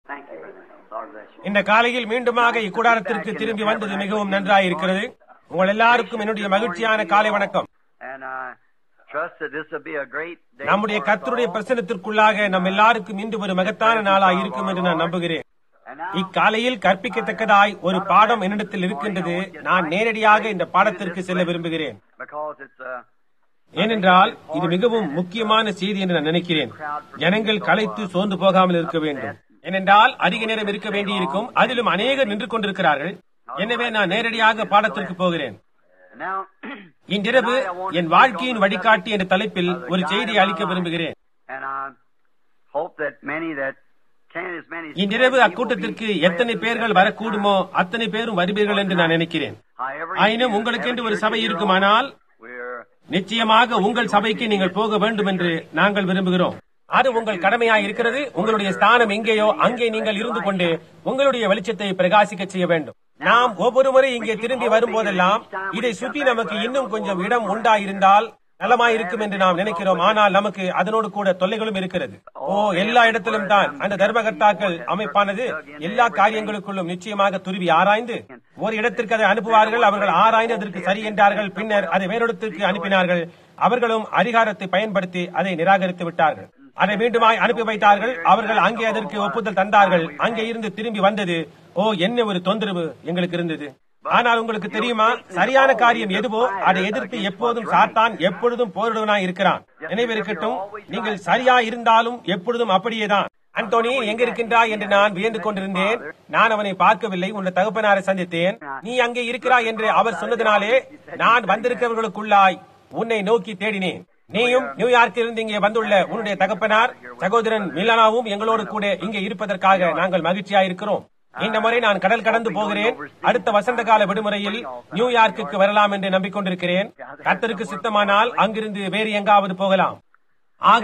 Thank you, brother. Lord bless you. இந்த காலையில் மீண்டுமாக இக்கூடாரத்திற்கு திரும்பி வந்தது மிகவும் நன்றாயிருக்கிறது உங்கள் எல்லாருக்கும் என்னுடைய மகிழ்ச்சியான காலை வணக்கம் And I trust that this will be a great day. நம்முடைய for us கர்த்தருடைய all. பிரசனத்திற்குள்ளாக நம் எல்லாருக்கும் இன்று ஒரு மகத்தான நாளாய் இருக்கும் என்று நான் நம்புகிறேன் And now, இக்காலையில் கற்பிக்கத்தக்கதாய் ஒரு பாடம் என்னிடத்தில் இருக்கின்றது நான் நேரடியாக இந்த பாடத்திற்கு செல்ல விரும்புகிறேன் because it's uh, ஏனென்றால் இது மிகவும் முக்கியமான செய்தி என்று நான் நினைக்கிறேன் ஜனங்கள் களைத்து சோர்ந்து போகாமல் இருக்க வேண்டும் ஏனென்றால் அதிக நேரம் இருக்க வேண்டியிருக்கும் அதிலும் அநேகர் நின்று கொண்டிருக்கிறார்கள் எனவே நான் நேரடியாக பாடத்திற்கு போகிறேன் now இன்றிரவு என் வாழ்க்கையின் வழிகாட்டி என்ற தலைப்பில் ஒரு செய்தியை அளிக்க விரும்புகிறேன் and I hope that many that can as many as இன்றிரவு can அக்கூட்டத்திற்கு will be எத்தனை பேர்கள் வரக்கூடுமோ அத்தனை பேரும் வருவீர்கள் என்று நான் நினைக்கிறேன் However, ஆயினும் உங்களுக்கென்று ஒரு சபை இருக்குமானால் we're நிச்சயமாக உங்கள் சபைக்கு நீங்கள் போக வேண்டும் என்று நாங்கள் விரும்புகிறோம் அது உங்கள் கடமையாய் இருக்கிறது உங்களுடைய ஸ்தானம் எங்கேயோ அங்கே நீங்கள் இருந்து கொண்டு உங்களுடைய வெளிச்சத்தை பிரகாசிக்க செய்ய வேண்டும் நாம் ஒவ்வொரு முறை இங்கே திரும்பி வரும்போதெல்லாம் இதை சுற்றி நமக்கு இன்னும் கொஞ்சம் இடம் உண்டாயிருந்தால் நலமாயிருக்கும் என்று நாம் நினைக்கிறோம் ஆனால் நமக்கு அதனோடு கூட தொல்லைகளும் இருக்கிறது ஓ எல்லா இடத்திலும் தான் அந்த தர்மகர்த்தாக்கள் அமைப்பானது எல்லா காரியங்களுக்குள்ளும் நிச்சயமாக துருவி ஆராய்ந்து ஒரு இடத்திற்கு அதை அனுப்புவார்கள் அவர்கள் ஆராய்ந்து அதற்கு சரி என்றார்கள் பின்னர் அதை வேறொடத்திற்கு அனுப்பினார்கள் அவர்களும் அதிகாரத்தை பயன்படுத்தி அதை நிராகரித்து விட்டார்கள் அதை மீண்டுமாய் அனுப்பி வைத்தார்கள் அவர்கள் அங்கே அதற்கு ஒப்புதல் தந்தார்கள் அங்கே இருந்து திரும்பி வந்தது ஓ என்ன ஒரு தொந்தரவு எங்களுக்கு இருந்தது ஆனால் உங்களுக்கு தெரியுமா சரியான காரியம் எதுவோ அதை எதிர்த்து எப்போதும் சாத்தான் எப்பொழுதும் போரிடுவனாய் இருக்கிறான் நினைவிருக்கட்டும் நீங்கள் சரியா இருந்தாலும் எப்பொழுதும் அப்படியேதான் அந்தோனி எங்க இருக்கின்றாய் என்று நான் வியந்து கொண்டிருந்தேன் நான் அவனை பார்க்கவில்லை உன்னை தகப்பனாரை சந்தித்தேன் நீ அங்கே இருக்கிறாய் என்று அவர் சொன்னதினாலே நான் வந்திருக்கிறவர்களுக்குள்ளாய் உன்னை நோக்கி தேடினேன் நீயும் நியூயார்க்கிலிருந்து இங்கே வந்துள்ள உன்னுடைய தகப்பனார் சகோதரன் மிலனாவும் எங்களோடு கூட இங்கே இருப்பதற்காக நாங்கள் மகிழ்ச்சியா இருக்கிறோம் இந்த முறை நான் கடல் கடந்து போகிறேன் அடுத்த வசந்த கால விடுமுறையில் நியூயார்க்குக்கு வரலாம் என்று நம்பிக்கொண்டிருக்கிறேன் கர்த்தருக்கு சித்தமானால் அங்கிருந்து வேறு எங்காவது போகலாம் ஆக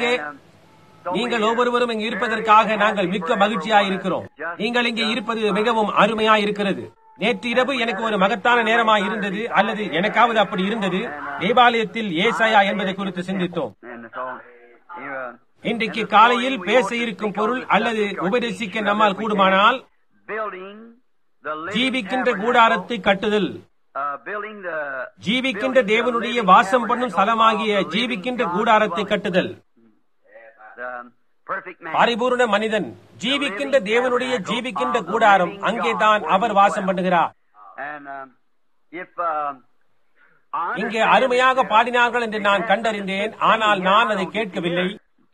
நீங்கள் ஒவ்வொருவரும் இங்கு இருப்பதற்காக நாங்கள் மிக்க மகிழ்ச்சியா இருக்கிறோம் நீங்கள் இங்கே இருப்பது மிகவும் அருமையா இருக்கிறது நேற்று இரவு எனக்கு ஒரு மகத்தான நேரமாய் இருந்தது அல்லது எனக்காவது அப்படி இருந்தது தேவாலயத்தில் ஏசாயா என்பதை குறித்து சிந்தித்தோம் and so you, uh, இன்றைக்கு காலையில் பேச இருக்கும் பொருள் அல்லது உபதேசிக்க நம்மால் கூடுமானால் building the living ஜீவிக்கின்ற tabernacle, கூடாரத்தை கட்டுதல் uh, building the ஜீவிக்கின்ற தேவனுடைய வாசம் பண்ணும் ஸ்தலமாகிய ஜீவிக்கின்ற கூடாரத்தை கட்டுதல் the perfect man. பரிபூர்ண மனிதன் ஜீவிக்கின்ற தேவனுடைய ஜீவிக்கின்ற கூடாரம் அங்கேதான் அவர் வாசம் பண்ணுகிறார் And um, if um, I இங்கே understand அருமையாக that, பாடினார்கள் என்று நான் கண்டறிந்தேன் ஆனால் நான் அதை கேட்கவில்லை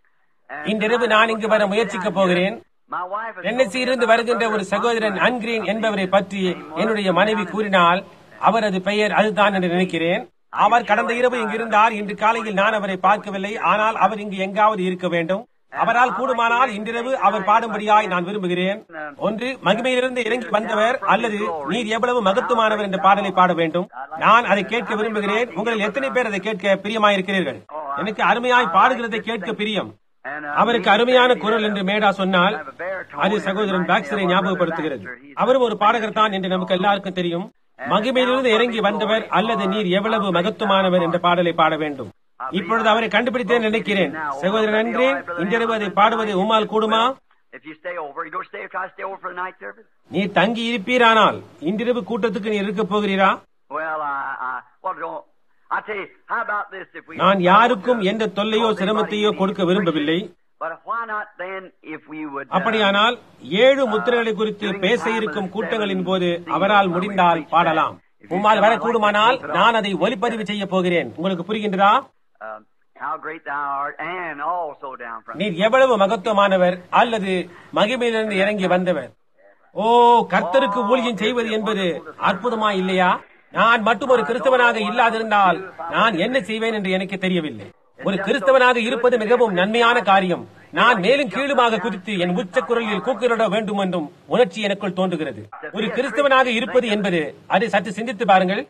and இன்றிரவு நான் இங்கு வர முயற்சிக்கப் போகிறேன் my wife is டென்னசியிலிருந்து வருகின்ற ஒரு சகோதரன் அன்கிரீன் என்பவரை பற்றி என்னுடைய மனைவி கூறினால் அவரது பெயர் அதுதான் என்று நினைக்கிறேன் அவர் கடந்த இரவு இங்கு இருந்தார் இன்று காலையில் நான் அவரை பார்க்கவில்லை ஆனால் அவர் இங்கு எங்காவது இருக்க வேண்டும் அவரால் கூடுமானால் இன்றிரவு அவர் பாடும்படியாய் நான் விரும்புகிறேன் ஒன்று மகிமையிலிருந்து இறங்கி வந்தவர் அல்லது நீர் எவ்வளவு மகத்துவமானவர் என்ற பாடலை பாட வேண்டும் நான் அதை கேட்க விரும்புகிறேன் உங்களில் எத்தனை பேர் அதை கேட்க பிரியமாயிருக்கிறீர்கள் எனக்கு அருமையாய் பாடுகிறதை கேட்க பிரியம் and, uh, அவருக்கு அருமையான குரல் என்று மேடா சொன்னால் அது சகோதரன் பாக்ஸரை ஞாபகப்படுத்துகிறது அவரும் ஒரு பாடகர் தான் என்று நமக்கு எல்லாருக்கும் தெரியும் மகிமையிலிருந்து இறங்கி வந்தவர் அல்லது நீர் எவ்வளவு மகத்துவமானவர் என்ற பாடலை பாட வேண்டும் இப்பொழுது அவரை கண்டுபிடித்தேன் நினைக்கிறேன் சகோதரன் நன்றே இன்றிரவு அதை பாடுவது உமால் கூடுமா If you stay over, you don't stay, try to stay over for the night service. நீ தங்கி இருப்பீரானால் இன்றிரவு கூட்டத்துக்கு நீ இருக்க போகிறீரா Well, I, I, well, don't. I tell you, how about this? If we நான் யாருக்கும் எந்த தொல்லையோ சிரமத்தையோ கொடுக்க விரும்பவில்லை But why not then, if we would? uh, அப்படியானால் ஏழு முத்திரைகளை குறித்து பேச இருக்கும் கூட்டங்களின் போது அவரால் முடிந்தால் பாடலாம் உம்மால் வரக்கூடுமானால் நான் அதை ஒலிப்பதிவு செய்ய போகிறேன் உங்களுக்கு புரிகின்றதா um, how great thou art, and also down from. நீர் எவ்வளவு மகத்துவமானவர் அல்லது மகிமையிலிருந்து இறங்கி வந்தவர் ஓ கர்த்தருக்கு ஊழியம் செய்வது என்பது அற்புதமா இல்லையா நான் மட்டும் ஒரு கிறிஸ்தவனாக இல்லாதிருந்தால் நான் என்ன செய்வேன் என்று எனக்கு தெரியவில்லை ஒரு கிறிஸ்தவனாக இருப்பது மிகவும் நன்மையான காரியம் நான் மேலும் கீழுமாக குதித்து என் உச்ச குரலில் கூக்குரலிட வேண்டும் என்றும் உணர்ச்சி எனக்குள் தோன்றுகிறது ஒரு கிறிஸ்தவனாக இருப்பது என்பது அதை சற்று சிந்தித்து பாருங்கள்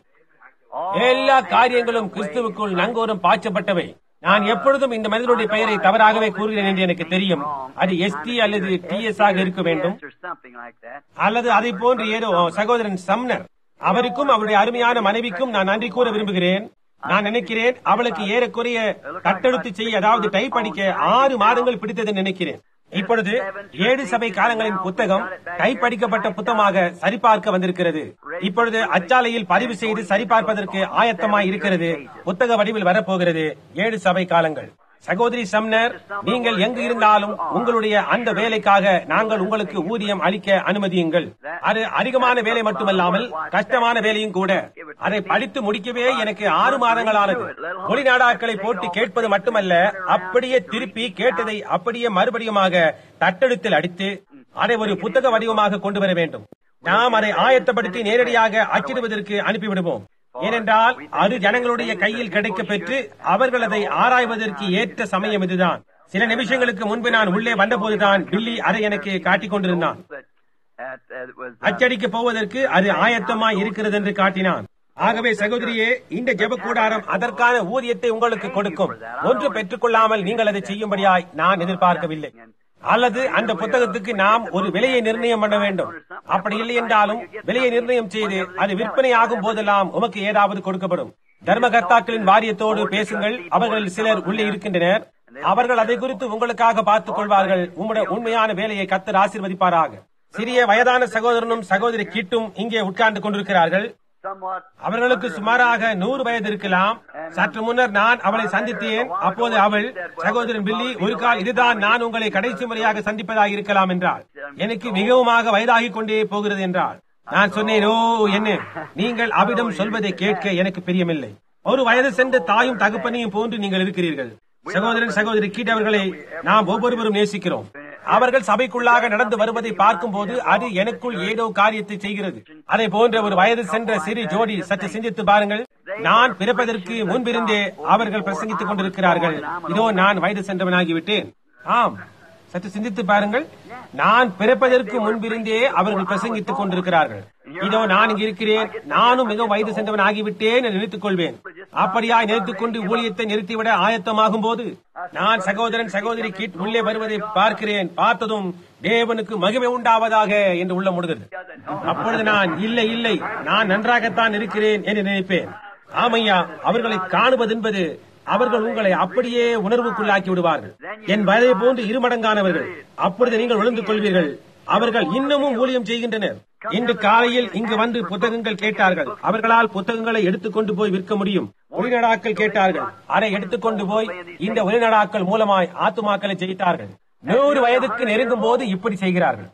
எல்லா காரியங்களும் கிறிஸ்துவுக்குள் நங்கோரம் பாய்ச்சப்பட்டவை நான் எப்பொழுதும் இந்த மனிதனுடைய பெயரை தவறாகவே கூறுகிறேன் என்று எனக்கு தெரியும் அது எஸ்டி அல்லது டிஎஸ் ஆக இருக்க வேண்டும் Or something like that. அல்லது அதை போன்று ஏதோ சகோதரன் சம்னர் அவருக்கும் அவருடைய அருமையான மனைவிக்கும் நான் நன்றி கூற விரும்புகிறேன் நான் நினைக்கிறேன் அவளுக்கு ஏறக்குறைய தட்டெடுத்து செய்ய அதாவது டைப் அடிக்க ஆறு மாதங்கள் பிடித்தது நினைக்கிறேன் இப்பொழுது ஏழு சபை காலங்களின் புத்தகம் கைப்படிக்கப்பட்ட புத்தகமாக சரிபார்க்க வந்திருக்கிறது இப்பொழுது அச்சாலையில் பதிவு செய்து சரிபார்ப்பதற்கு ஆயத்தமாய் இருக்கிறது புத்தக வடிவில் வரப்போகிறது ஏழு சபை காலங்கள் சகோதரி சம்னர் நீங்கள் எங்கு இருந்தாலும் உங்களுடைய அந்த வேலைக்காக நாங்கள் உங்களுக்கு ஊதியம் அளிக்க அனுமதியுங்கள் அது அதிகமான வேலை மட்டுமல்லாமல் கஷ்டமான வேலையும் கூட அதை படித்து முடிக்கவே எனக்கு ஆறு மாதங்களானது மொழிநாடாக்களை போட்டு கேட்பது மட்டுமல்ல அப்படியே திருப்பி கேட்டதை அப்படியே மறுபடியுமாக தட்டெடுத்தில் அடித்து அதை ஒரு புத்தக வடிவமாக கொண்டு வர வேண்டும் நாம் அதை ஆயத்தப்படுத்தி நேரடியாக அச்சிடுவதற்கு அனுப்பிவிடுவோம் ஏனென்றால் அது ஜனங்களுடைய கையில் கிடைக்க பெற்று அவர்கள் அதை ஆராய்வதற்கு ஏற்ற சமயம் இதுதான் சில நிமிஷங்களுக்கு முன்பு நான் உள்ளே வந்தபோதுதான் பில்லி அதை எனக்கு காட்டிக் கொண்டிருந்தான் அச்சடிக்க போவதற்கு அது ஆயத்தமாய் இருக்கிறது என்று காட்டினான் ஆகவே சகோதரியே இந்த ஜெப கூடாரம் அதற்கான ஊதியத்தை உங்களுக்கு கொடுக்கும் ஒன்று பெற்றுக் கொள்ளாமல் நீங்கள் அதை செய்யும்படியாய் நான் எதிர்பார்க்கவில்லை அல்லது அந்த புத்தகத்துக்கு நாம் ஒரு விலையை நிர்ணயம் பண்ண வேண்டும் அப்படி இல்லை என்றாலும் விலையை நிர்ணயம் செய்து அது விற்பனை ஆகும் போதெல்லாம் உமக்கு ஏதாவது கொடுக்கப்படும் தர்மகர்த்தாக்களின் வாரியத்தோடு பேசுங்கள் அவர்களில் சிலர் உள்ளே இருக்கின்றனர் அவர்கள் அதை குறித்து உங்களுக்காக பார்த்துக் கொள்வார்கள் உம்முடைய உண்மையான வேலையை கத்தர் ஆசீர்வதிப்பாராக சிறிய வயதான சகோதரனும் சகோதரி கீட்டும் இங்கே உட்கார்ந்து கொண்டிருக்கிறார்கள் அவர்களுக்கு சுமாராக நூறு வயது இருக்கலாம் சற்று முன்னர் நான் அவளை சந்தித்தேன் அப்போது அவள் சகோதரன் பில்லி ஒரு கால் இதுதான் நான் உங்களை கடைசி முறையாக சந்திப்பதாக இருக்கலாம் என்றாள் எனக்கு மிகவுமாக வயதாகிக் கொண்டே போகிறது என்றாள் நான் சொன்னேன் ஓ என்ன நீங்கள் அவிடம் சொல்வதை கேட்க எனக்கு பிரியமில்லை ஒரு வயது சென்ற தாயும் தகப்பனையும் போன்று நீங்கள் இருக்கிறீர்கள் சகோதரன் சகோதரி கீட் அவர்களை நாம் ஒவ்வொருவரும் நேசிக்கிறோம் அவர்கள் சபைக்குள்ளாக நடந்து வருவதை பார்க்கும் போது அது எனக்குள் ஏதோ காரியத்தை செய்கிறது அதை போன்ற ஒரு வயது சென்ற சிறு ஜோடி சற்று சிந்தித்து பாருங்கள் நான் பிறப்பதற்கு முன்பிருந்தே அவர்கள் பிரசங்கித்துக் கொண்டிருக்கிறார்கள் இதோ நான் வயது சென்றவனாகிவிட்டேன் ஆம் சற்று சிந்தித்து பாருங்கள் நான் பிறப்பதற்கு முன்பிருந்தே அவர்கள் பிரசங்கித்துக் கொண்டிருக்கிறார்கள் இதோ நான் இங்கு இருக்கிறேன் நானும் மிகவும் வயது சென்றவன் ஆகிவிட்டேன் என்று நினைத்துக் கொள்வேன் அப்படியாய் நினைத்துக் கொண்டு ஊழியத்தை நிறுத்திவிட ஆயத்தமாகும் போது நான் சகோதரன் சகோதரி கீட் உள்ளே வருவதை பார்க்கிறேன் பார்த்ததும் தேவனுக்கு மகிமை உண்டாவதாக என்று உள்ள முடுகிறது அப்பொழுது நான் இல்லை இல்லை நான் நன்றாகத்தான் இருக்கிறேன் என்று நினைப்பேன் ஆமையா அவர்களை காணுவது என்பது அவர்கள் உங்களை அப்படியே உணர்வுக்குள்ளாக்கி விடுவார்கள் என் வயதை போன்று இருமடங்கானவர்கள் அப்பொழுது நீங்கள் உணர்ந்து கொள்வீர்கள் அவர்கள் இன்னமும் ஊழியம் செய்கின்றனர் இன்று காலையில் இங்கு வந்து புத்தகங்கள் கேட்டார்கள் அவர்களால் புத்தகங்களை எடுத்துக்கொண்டு போய் விற்க முடியும் ஒளிநடாக்கள் கேட்டார்கள் அதை எடுத்துக்கொண்டு போய் இந்த ஒளிநடாக்கள் மூலமாய் ஆத்துமாக்களை ஜெயித்தார்கள் நூறு வயதுக்கு நெருங்கும் போது இப்படி செய்கிறார்கள்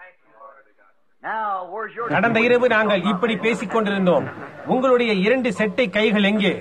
கடந்த இரவு நாங்கள் இப்படி பேசிக் கொண்டிருந்தோம் உங்களுடைய இரண்டு செட்டை கைகள் எங்கே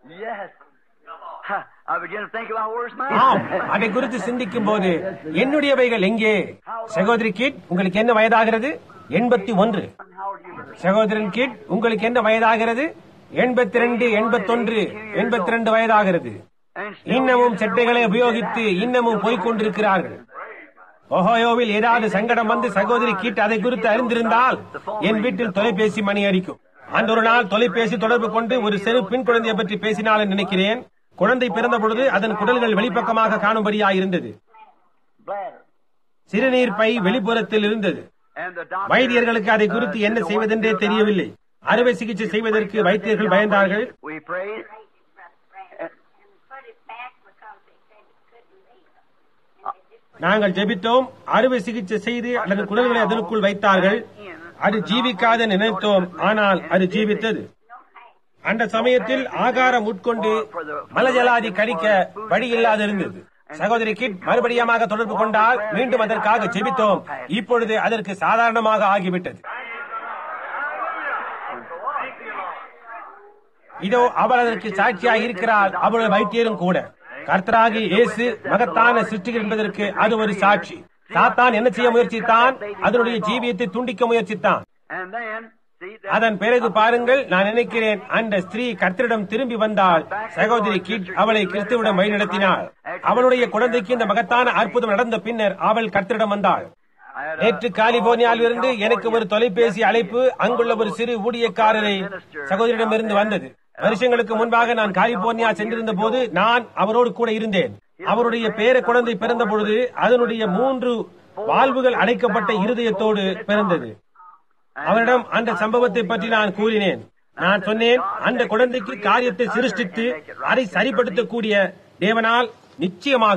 ஆம் அதை குறித்து சிந்திக்கும் போது என்னுடையவைகள் எங்கே சகோதரி கிட் உங்களுக்கு என்ன வயதாகிறது எண்பத்தி ஒன்று சகோதரன் கிட் உங்களுக்கு என்ன வயதாகிறது எண்பத்தி ரெண்டு எண்பத்தொன்று எண்பத்தி ரெண்டு வயதாகிறது இன்னமும் செட்டைகளை உபயோகித்து இன்னமும் போய்கொண்டிருக்கிறார்கள் ஒஹோயோவில் ஏதாவது சங்கடம் வந்து சகோதரி கீட் அதை குறித்து அறிந்திருந்தால் என் வீட்டில் தொலைபேசி மணி அடிக்கும் அந்த ஒரு நாள் தொலைபேசி தொடர்பு கொண்டு ஒரு சிறு பெண் குழந்தையை பற்றி பேசினால் நினைக்கிறேன் குழந்தை பிறந்த பொழுது அதன் குடல்கள் வெளிப்பக்கமாக காணும்படியாயிருந்தது சிறுநீர் பை வெளிப்புறத்தில் இருந்தது வைத்தியர்களுக்கு அதை குறித்து என்ன செய்வதென்றே தெரியவில்லை அறுவை சிகிச்சை செய்வதற்கு வைத்தியர்கள் பயந்தார்கள் நாங்கள் ஜெபித்தோம் அறுவை சிகிச்சை செய்து அல்லது குடல்களை அதனுக்குள் வைத்தார்கள் அது ஜீவிக்காத நினைத்தோம் ஆனால் அது ஜீவித்தது அந்த சமயத்தில் ஆகாரம் உட்கொண்டு மலஜலாதி கடிக்க வழி இல்லாதிருந்தது சகோதரி கிட் மறுபடியமாக தொடர்பு கொண்டால் மீண்டும் அதற்காக ஜெபித்தோம் இப்பொழுது அதற்கு சாதாரணமாக ஆகிவிட்டது இதோ அவள் அதற்கு சாட்சியாக இருக்கிறாள் அவளது வைத்தியரும் கூட கர்த்தராகி இயேசு மகத்தான சிருஷ்டிகள் என்பதற்கு அது ஒரு சாட்சி சாத்தான் என்ன செய்ய முயற்சித்தான் அதனுடைய ஜீவியத்தை துண்டிக்க முயற்சித்தான் அதன் பிறகு பாருங்கள் நான் நினைக்கிறேன் அந்த ஸ்திரீ கர்த்தரிடம் திரும்பி வந்தால் சகோதரி கிட் அவளை கிறிஸ்துவிடம் வழிநடத்தினாள் அவளுடைய குழந்தைக்கு இந்த மகத்தான அற்புதம் நடந்த பின்னர் அவள் கர்த்தரிடம் வந்தாள் நேற்று காலிபோர்னியாவில் இருந்து எனக்கு ஒரு தொலைபேசி அழைப்பு அங்குள்ள ஒரு சிறு ஊழியக்காரரை சகோதரிடமிருந்து வந்தது வருஷங்களுக்கு முன்பாக நான் காலிபோர்னியா சென்றிருந்த போது நான் அவரோடு கூட இருந்தேன் அவருடைய பேர குழந்தை பிறந்த பொழுது அதனுடைய மூன்று வாழ்வுகள் அடைக்கப்பட்ட இருதயத்தோடு பிறந்தது அவரிடம் அந்த சம்பவத்தை பற்றி நான் கூறினேன் நான் சொன்னேன் அந்த குழந்தைக்கு காரியத்தை சிருஷ்டித்து அதை சரிப்படுத்தக்கூடிய தேவனால் நிச்சயமாக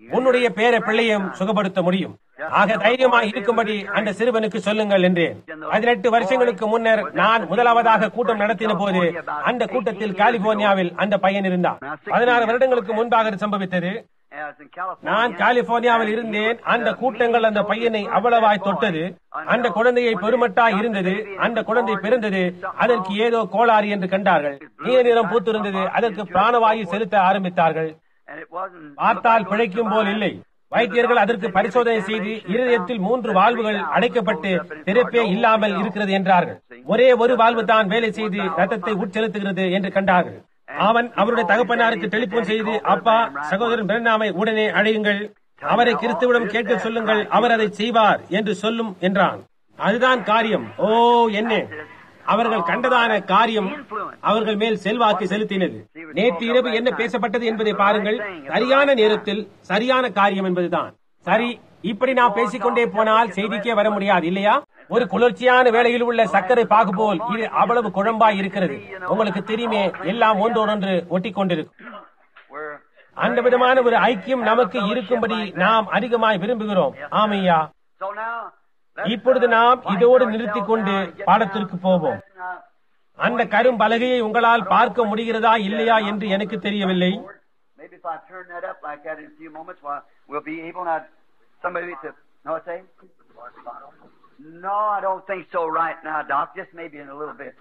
உன்னுடைய பேர பிள்ளையும் சுகப்படுத்த முடியும் ஆக தைரியமாய் இருக்கும்படி அந்த சிறுவனுக்கு சொல்லுங்கள் என்றேன் பதினெட்டு வருஷங்களுக்கு முன்னர் நான் முதலாவதாக கூட்டம் நடத்தின போது அந்த கூட்டத்தில் கலிபோர்னியாவில் அந்த பையன் இருந்தான் பதினாறு வருடங்களுக்கு முன்பாக இது சம்பவித்தது Yeah, it's in California. நான் கலிபோர்னியாவில் இருந்தேன் அந்த கூட்டங்கள் அந்த பையனை அவ்வளவாய் தொட்டது அந்த குழந்தையை பெருமட்டாய் இருந்தது அந்த குழந்தை பிறந்தது அதற்கு ஏதோ கோளாறு என்று கண்டார்கள் நீல நிறம் பூத்திருந்தது அதற்கு பிராணவாயு செலுத்த ஆரம்பித்தார்கள் And it wasn't. பார்த்தால் பிழைக்கும் போல் இல்லை வைத்தியர்கள் அதற்கு பரிசோதனை செய்து இருதயத்தில் மூன்று வால்வுகள் அடைக்கப்பட்டு திறப்பே இல்லாமல் இருக்கிறது என்றார்கள் ஒரே ஒரு வால்வு தான் வேலை செய்து ரத்தத்தை உட்செலுத்துகிறது என்று கண்டார்கள் அவன் அவருடைய தகப்பனாருக்கு டெலிபோன் செய்து அப்பா சகோதரன் பிரண்ணாமை உடனே அழையுங்கள் அவரை கிறிஸ்துவிடம் கேட்க சொல்லுங்கள் அவர் அதை செய்வார் என்று சொல்லும் என்றான் அதுதான் காரியம் ஓ என்ன அவர்கள் கண்டதான காரியம் அவர்கள் மேல் செல்வாக்கு செலுத்தினது நேற்று இரவு என்ன பேசப்பட்டது என்பதை பாருங்கள் சரியான நேரத்தில் சரியான காரியம் என்பதுதான் சரி இப்படி நாம் பேசிக்கொண்டே போனால் செய்திக்கே வர முடியாது இல்லையா ஒரு குளிர்ச்சியான வேளையில் உள்ள சர்க்கரை பாகு போல் இது அவ்வளவு குழம்பாய் இருக்கிறது உங்களுக்கு தெரியுமே எல்லாம் ஒன்றோடொன்று ஒட்டி கொண்டிருக்கும் We're அந்த விதமான ஒரு ஐக்கியம் நமக்கு இருக்கும்படி நாம் அதிகமாய் விரும்புகிறோம் ஆமையா so now. let's, இப்பொழுது uh, நாம் wind இதோடு ourselves நிறுத்திக் கொண்டு down and get பாடத்திற்கு down. போவோம் Uh, அந்த கரும்பலகையை உங்களால் பார்க்க முடிகிறதா இல்லையா என்று எனக்கு தெரியவில்லை Maybe if I turn that up like that in a few moments, well, we'll be able not somebody to no what say? No, I don't think so right now, Doc. Just maybe in a little bit.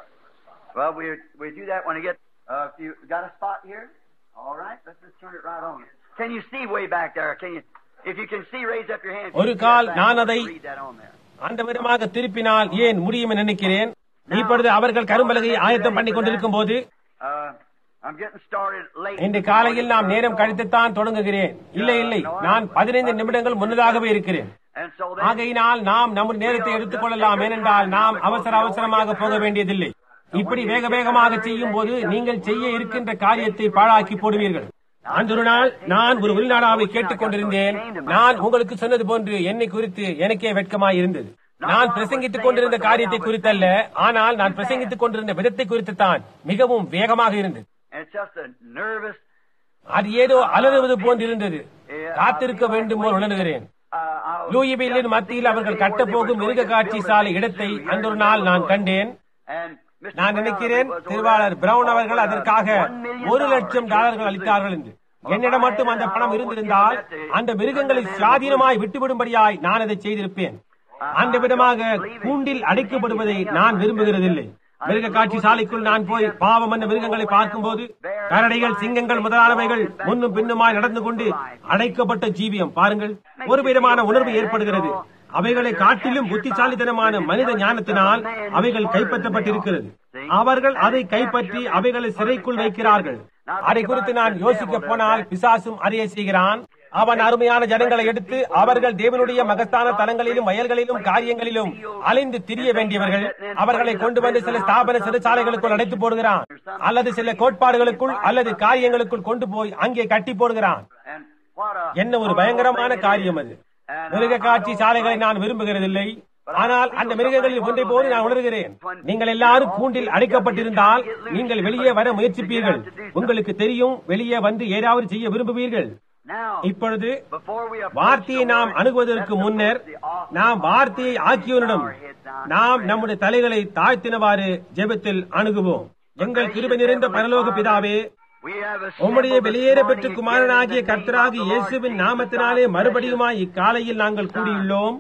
Well, we we do that when we get. Uh, if you got a spot here, all right. Let's just turn it right on. Can you see way back there? Can you? If you can see, raise up your hand. ஒரு கால் நான் அதை read that on there. அந்த விதமாக திருப்பினால் ஏன் முடியும் என நினைக்கிறேன் இப்பொழுது அவர்கள் கரும்பலகையை ஆயத்தம் பண்ணி கொண்டிருக்கும் போது Uh, I'm getting started late. இன்று காலையில் நாம் நேரம் கழித்துத்தான் தொடங்குகிறேன் இல்லை இல்லை நான் பதினைந்து நிமிடங்கள் முன்னதாகவே இருக்கிறேன் And so then, ஆகையினால் நாம் நம்முடைய நேரத்தை எடுத்துக் கொள்ளலாம் ஏனென்றால் நாம் அவசர அவசரமாக போக வேண்டியதில்லை இப்படி வேக வேகமாக செய்யும் போது நீங்கள் செய்ய இருக்கின்ற காரியத்தை பாழாக்கி போடுவீர்கள் அந்த ஒரு நாள் நான் ஒரு உள்நாடாவை கேட்டுக் கொண்டிருந்தேன் நான் உங்களுக்கு சொன்னது போன்று என்னை குறித்து எனக்கே வெட்கமாய் இருந்தது நான் பிரசங்கித்துக் கொண்டிருந்த காரியத்தை குறித்தல்ல ஆனால் நான் பிரசங்கித்துக் கொண்டிருந்த விதத்தை குறித்து தான் மிகவும் வேகமாக இருந்தது and it's just a nervous. அது ஏதோ அலறுவது போன்று இருந்தது காத்திருக்க வேண்டும் போல் உணர்கிறேன் Uh, I was- லூயிபில்லின் மத்தியில் அவர்கள் கட்டப்போகும் மிருக காட்சி சாலை இடத்தை அந்த ஒரு நாள் நான் கண்டேன் And Mr. நான் Brown நினைக்கிறேன் was over திருவாளர் there பிரவுன் அவர்கள் offered அதற்காக one million ஒரு dollars. லட்சம் டாலர்கள் அளித்தார்கள் என்று என்னிடம் மட்டும் அந்த பணம் இருந்திருந்தால் அந்த மிருகங்களை சுவாதீனமாய் விட்டுவிடும்படியாய் நான் அதை செய்திருப்பேன் அந்த விதமாக கூண்டில் அடைக்கப்படுவதை நான் விரும்புகிறதில்லை மிருக காட்சி சாலைக்குள் நான் போய் பாவம் அந்த மிருகங்களை பார்க்கும்போது கரடைகள் சிங்கங்கள் முதலானவைகள் முன்னும் பின்னுமாய் நடந்து கொண்டு அடைக்கப்பட்ட ஜீவியம் பாருங்கள் ஒரு விதமான உணர்வு ஏற்படுகிறது அவைகளை காட்டிலும் புத்திசாலித்தனமான மனித ஞானத்தினால் அவைகள் கைப்பற்றப்பட்டிருக்கிறது அவர்கள் அதை கைப்பற்றி அவைகளை சிறைக்குள் வைக்கிறார்கள் அதை குறித்து நான் யோசிக்க போனால் பிசாசும் அதையே செய்கிறான் அவன் அருமையான ஜனங்களை எடுத்து அவர்கள் தேவனுடைய மகஸ்தான தலங்களிலும் வயல்களிலும் காரியங்களிலும் அலைந்து திரிய வேண்டியவர்கள் அவர்களை கொண்டு வந்து சில ஸ்தாபன சிறைச்சாலைகளுக்குள் அடைத்து போடுகிறான் அல்லது சில கோட்பாடுகளுக்குள் அல்லது காரியங்களுக்குள் கொண்டு போய் அங்கே கட்டி போடுகிறான் And what a என்ன ஒரு பயங்கரமான காரியம் அது மிருக காட்சி சாலைகளை நான் விரும்புகிறதில்லை ஆனால் அந்த மிருகங்களில் ஒன்றை போது நான் உணர்கிறேன் நீங்கள் எல்லாரும் கூண்டில் அடைக்கப்பட்டிருந்தால் நீங்கள் வெளியே வர முயற்சிப்பீர்கள் உங்களுக்கு தெரியும் வெளியே வந்து ஏதாவது செய்ய விரும்புவீர்கள் now இப்பொழுது before we approach வார்த்தையை the நாம் Lord, அணுகுவதற்கு let's முன்னர் approach the office. நாம் வார்த்தையை ஆக்கியவனிடம் நாம் நம்முடைய தலைகளை தாழ்த்தினவாறு ஜெபத்தில் அணுகுவோம் எங்கள் கிருபை நிறைந்த பரலோக பிதாவே We have உம்முடைய assembled this வெளியேற morning பெற்ற again குமாரனாகிய in the name கர்த்தராகிய of the Lord இயேசுவின் Jesus நாமத்தினாலே Christ. மறுபடியுமாய் இக்காலையில் நாங்கள் கூடியுள்ளோம்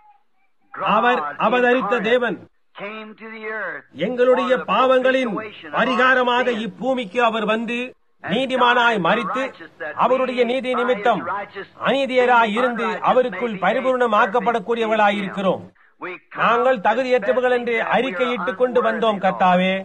God அவர் அவதரித்த incarnate தேவன் came to the earth எங்களுடைய for the பாவங்களின் propitiation of our பரிகாரமாக sin. இப்பூமிக்கு அவர் வந்து நீதிமானாய் மறித்து அவருடைய நீதி நிமித்தம் அநீதியராய் இருந்து அவருக்குள் பரிபூர்ணமாக்கப்படக்கூடியவர்களாய் இருக்கிறோம் We come நாங்கள் தகுதியற்றவர்கள் என்று அறிக்கையிட்டுக் கொண்டு வந்தோம் கர்த்தாவே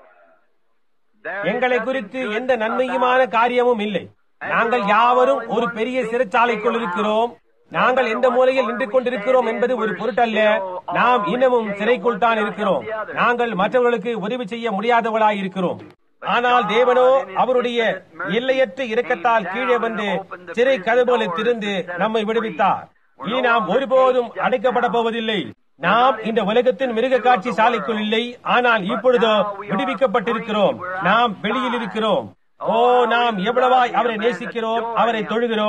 There is எங்களை nothing குறித்து good எந்த நன்மையுமான about காரியமும் இல்லை நாங்கள் யாவரும் ஒரு பெரிய சிறைச்சாலைக்குள் இருக்கிறோம் நாங்கள் எந்த மூலையில் நின்று கொண்டிருக்கிறோம் என்பது ஒரு பொருட்டல்ல நாம் இன்னமும் சிறைக்குள் தான் இருக்கிறோம் நாங்கள் மற்றவர்களுக்கு உதவி செய்ய முடியாதவளாய் இருக்கிறோம் ஆனால் தேவனோ அவருடைய எல்லையற்ற இரக்கத்தால் கீழே வந்து சிறை கதவுகளை திறந்து நம்மை விடுவித்தார் இனி நாம் ஒருபோதும் அடைக்கப்பட போவதில்லை நாம் இந்த உலகத்தின் மிருக காட்சி சாலைக்குள் இல்லை ஆனால் இப்பொழுதோ விடுவிக்கப்பட்டிருக்கிறோம் நாம் வெளியில் இருக்கிறோம் ஓ நாம் எவ்வளவாய் அவரை நேசிக்கிறோம் அவரை தொழுகிறோம்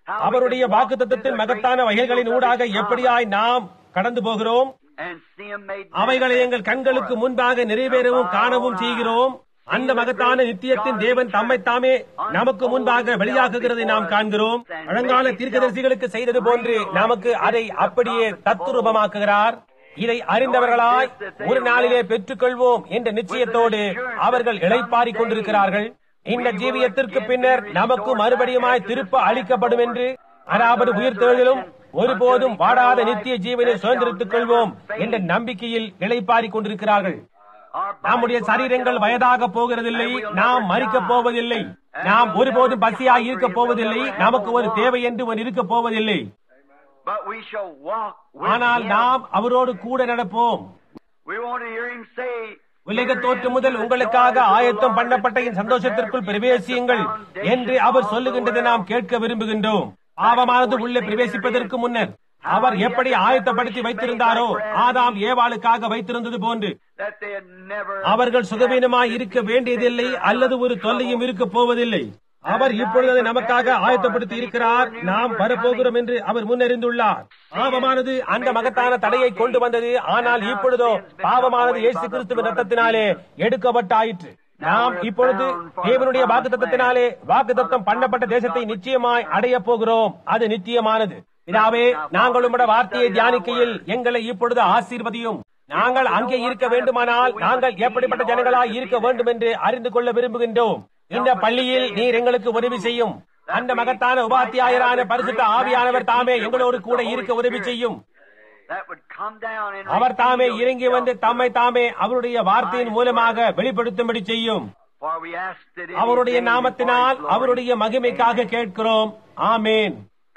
அவருடைய வாக்குத்தத்தத்தின் மகத்தான வகைகளின் ஊடாக எப்படியாய் நாம் கடந்து போகிறோம் and see him made அவைகளை எங்கள் கண்களுக்கு முன்பாக நிறைவேறவும் காணவும் செய்கிறோம் அந்த மகத்தான நித்தியத்தின் தேவன் தம்மை தாமே நமக்கு முன்பாக வெளியாகுகிறதை நாம் காண்கிறோம் பழங்கால தீர்க்கதரிசிகளுக்கு செய்தது போன்று நமக்கு அதை அப்படியே தத்துரூபமாக்குகிறார் இதை அறிந்தவர்களாய் ஒரு நாளிலே பெற்றுக்கொள்வோம் என்ற நிச்சயத்தோடு அவர்கள் இளைப்பாறிக் கொண்டிருக்கிறார்கள் இந்த ஜீவியத்திற்கு பின்னர் நமக்கு மறுபடியுமாய் திருப்ப அளிக்கப்படும் என்று அதாவது உயிர்த்தெழுதலும் ஒருபோதும் வாடாத நித்திய ஜீவனை சுதந்திரித்துக் கொள்வோம் என்ற நம்பிக்கையில் இளைப்பாறிக் கொண்டிருக்கிறார்கள் our நம்முடைய சரீரங்கள் வயதாக போகிறதில்லை நாம் மறிக்கப் போவதில்லை நாம் ஒருபோதும் பசியாய் இருக்கப் போவதில்லை நமக்கு ஒரு தேவை என்று ஒரு இருக்கப் போவதில்லை but we shall walk with ஆனால் him. நாம் அவரோடு கூட நடப்போம் We want to hear him say, உலக தோற்று முதல் உங்களுக்காக ஆயத்தம் பண்ணப்பட்ட என் சந்தோஷத்திற்குள் பிரவேசியுங்கள் என்று அவர் சொல்லுகின்றதை நாம் கேட்க விரும்புகின்றோம் பாவமானது உள்ளே பிரவேசிப்பதற்கு முன்னர் அவர் எப்படி ஆயத்தப்படுத்தி வைத்திருந்தாரோ ஆதாம் ஏவாளுக்காக வைத்திருந்தது போன்று that they had never அவர்கள் சுகவீனமாய் இருக்க வேண்டியதில்லை அல்லது ஒரு தொல்லையும் இருக்க போவதில்லை அவர் இப்பொழுது அதை நமக்காக ஆயத்தப்படுத்தி இருக்கிறார் நாம் வரப்போகிறோம் என்று அவர் முன்னறிந்துள்ளார் பாவமானது அந்த மகத்தான தடையை கொண்டு வந்தது ஆனால் இப்பொழுதோ பாவமானது இயேசு கிறிஸ்துவின் ரத்தத்தினாலே எடுக்கப்பட்டாயிற்று நாம் இப்பொழுது தேவனுடைய வாக்குத்தத்தினாலே வாக்குத்தத்தம் பண்ணப்பட்ட தேசத்தை நிச்சயமாய் அடையப் போகிறோம் அது நிச்சயமானது பிதாவே நாங்கள் உம்முடைய வார்த்தையை தியானிக்கையில் எங்களை இப்பொழுது ஆசீர்வதியும் நாங்கள் அங்கே இருக்க வேண்டுமானால் நாங்கள் எப்படிப்பட்ட ஜனங்களாய் இருக்க வேண்டும் என்று அறிந்து கொள்ள விரும்புகின்றோம் இந்த பள்ளியில் நீர் எங்களுக்கு உதவி செய்யும் அந்த மகத்தான உபாத்தியாயரான பரிசுத்த ஆவியானவர் தாமே எங்களோடு கூட இருக்க உதவி செய்யும் that would come down and அவர் தாமே reveal இறங்கி வந்து himself. தம்மை தாமே அவருடைய வார்த்தையின் மூலமாக வெளிப்படுத்தும்படி செய்யும் For we asked it in அவருடைய his name நாமத்தினால் for his glory. அவருடைய மகிமைக்காக கேட்கிறோம் ஆமேன்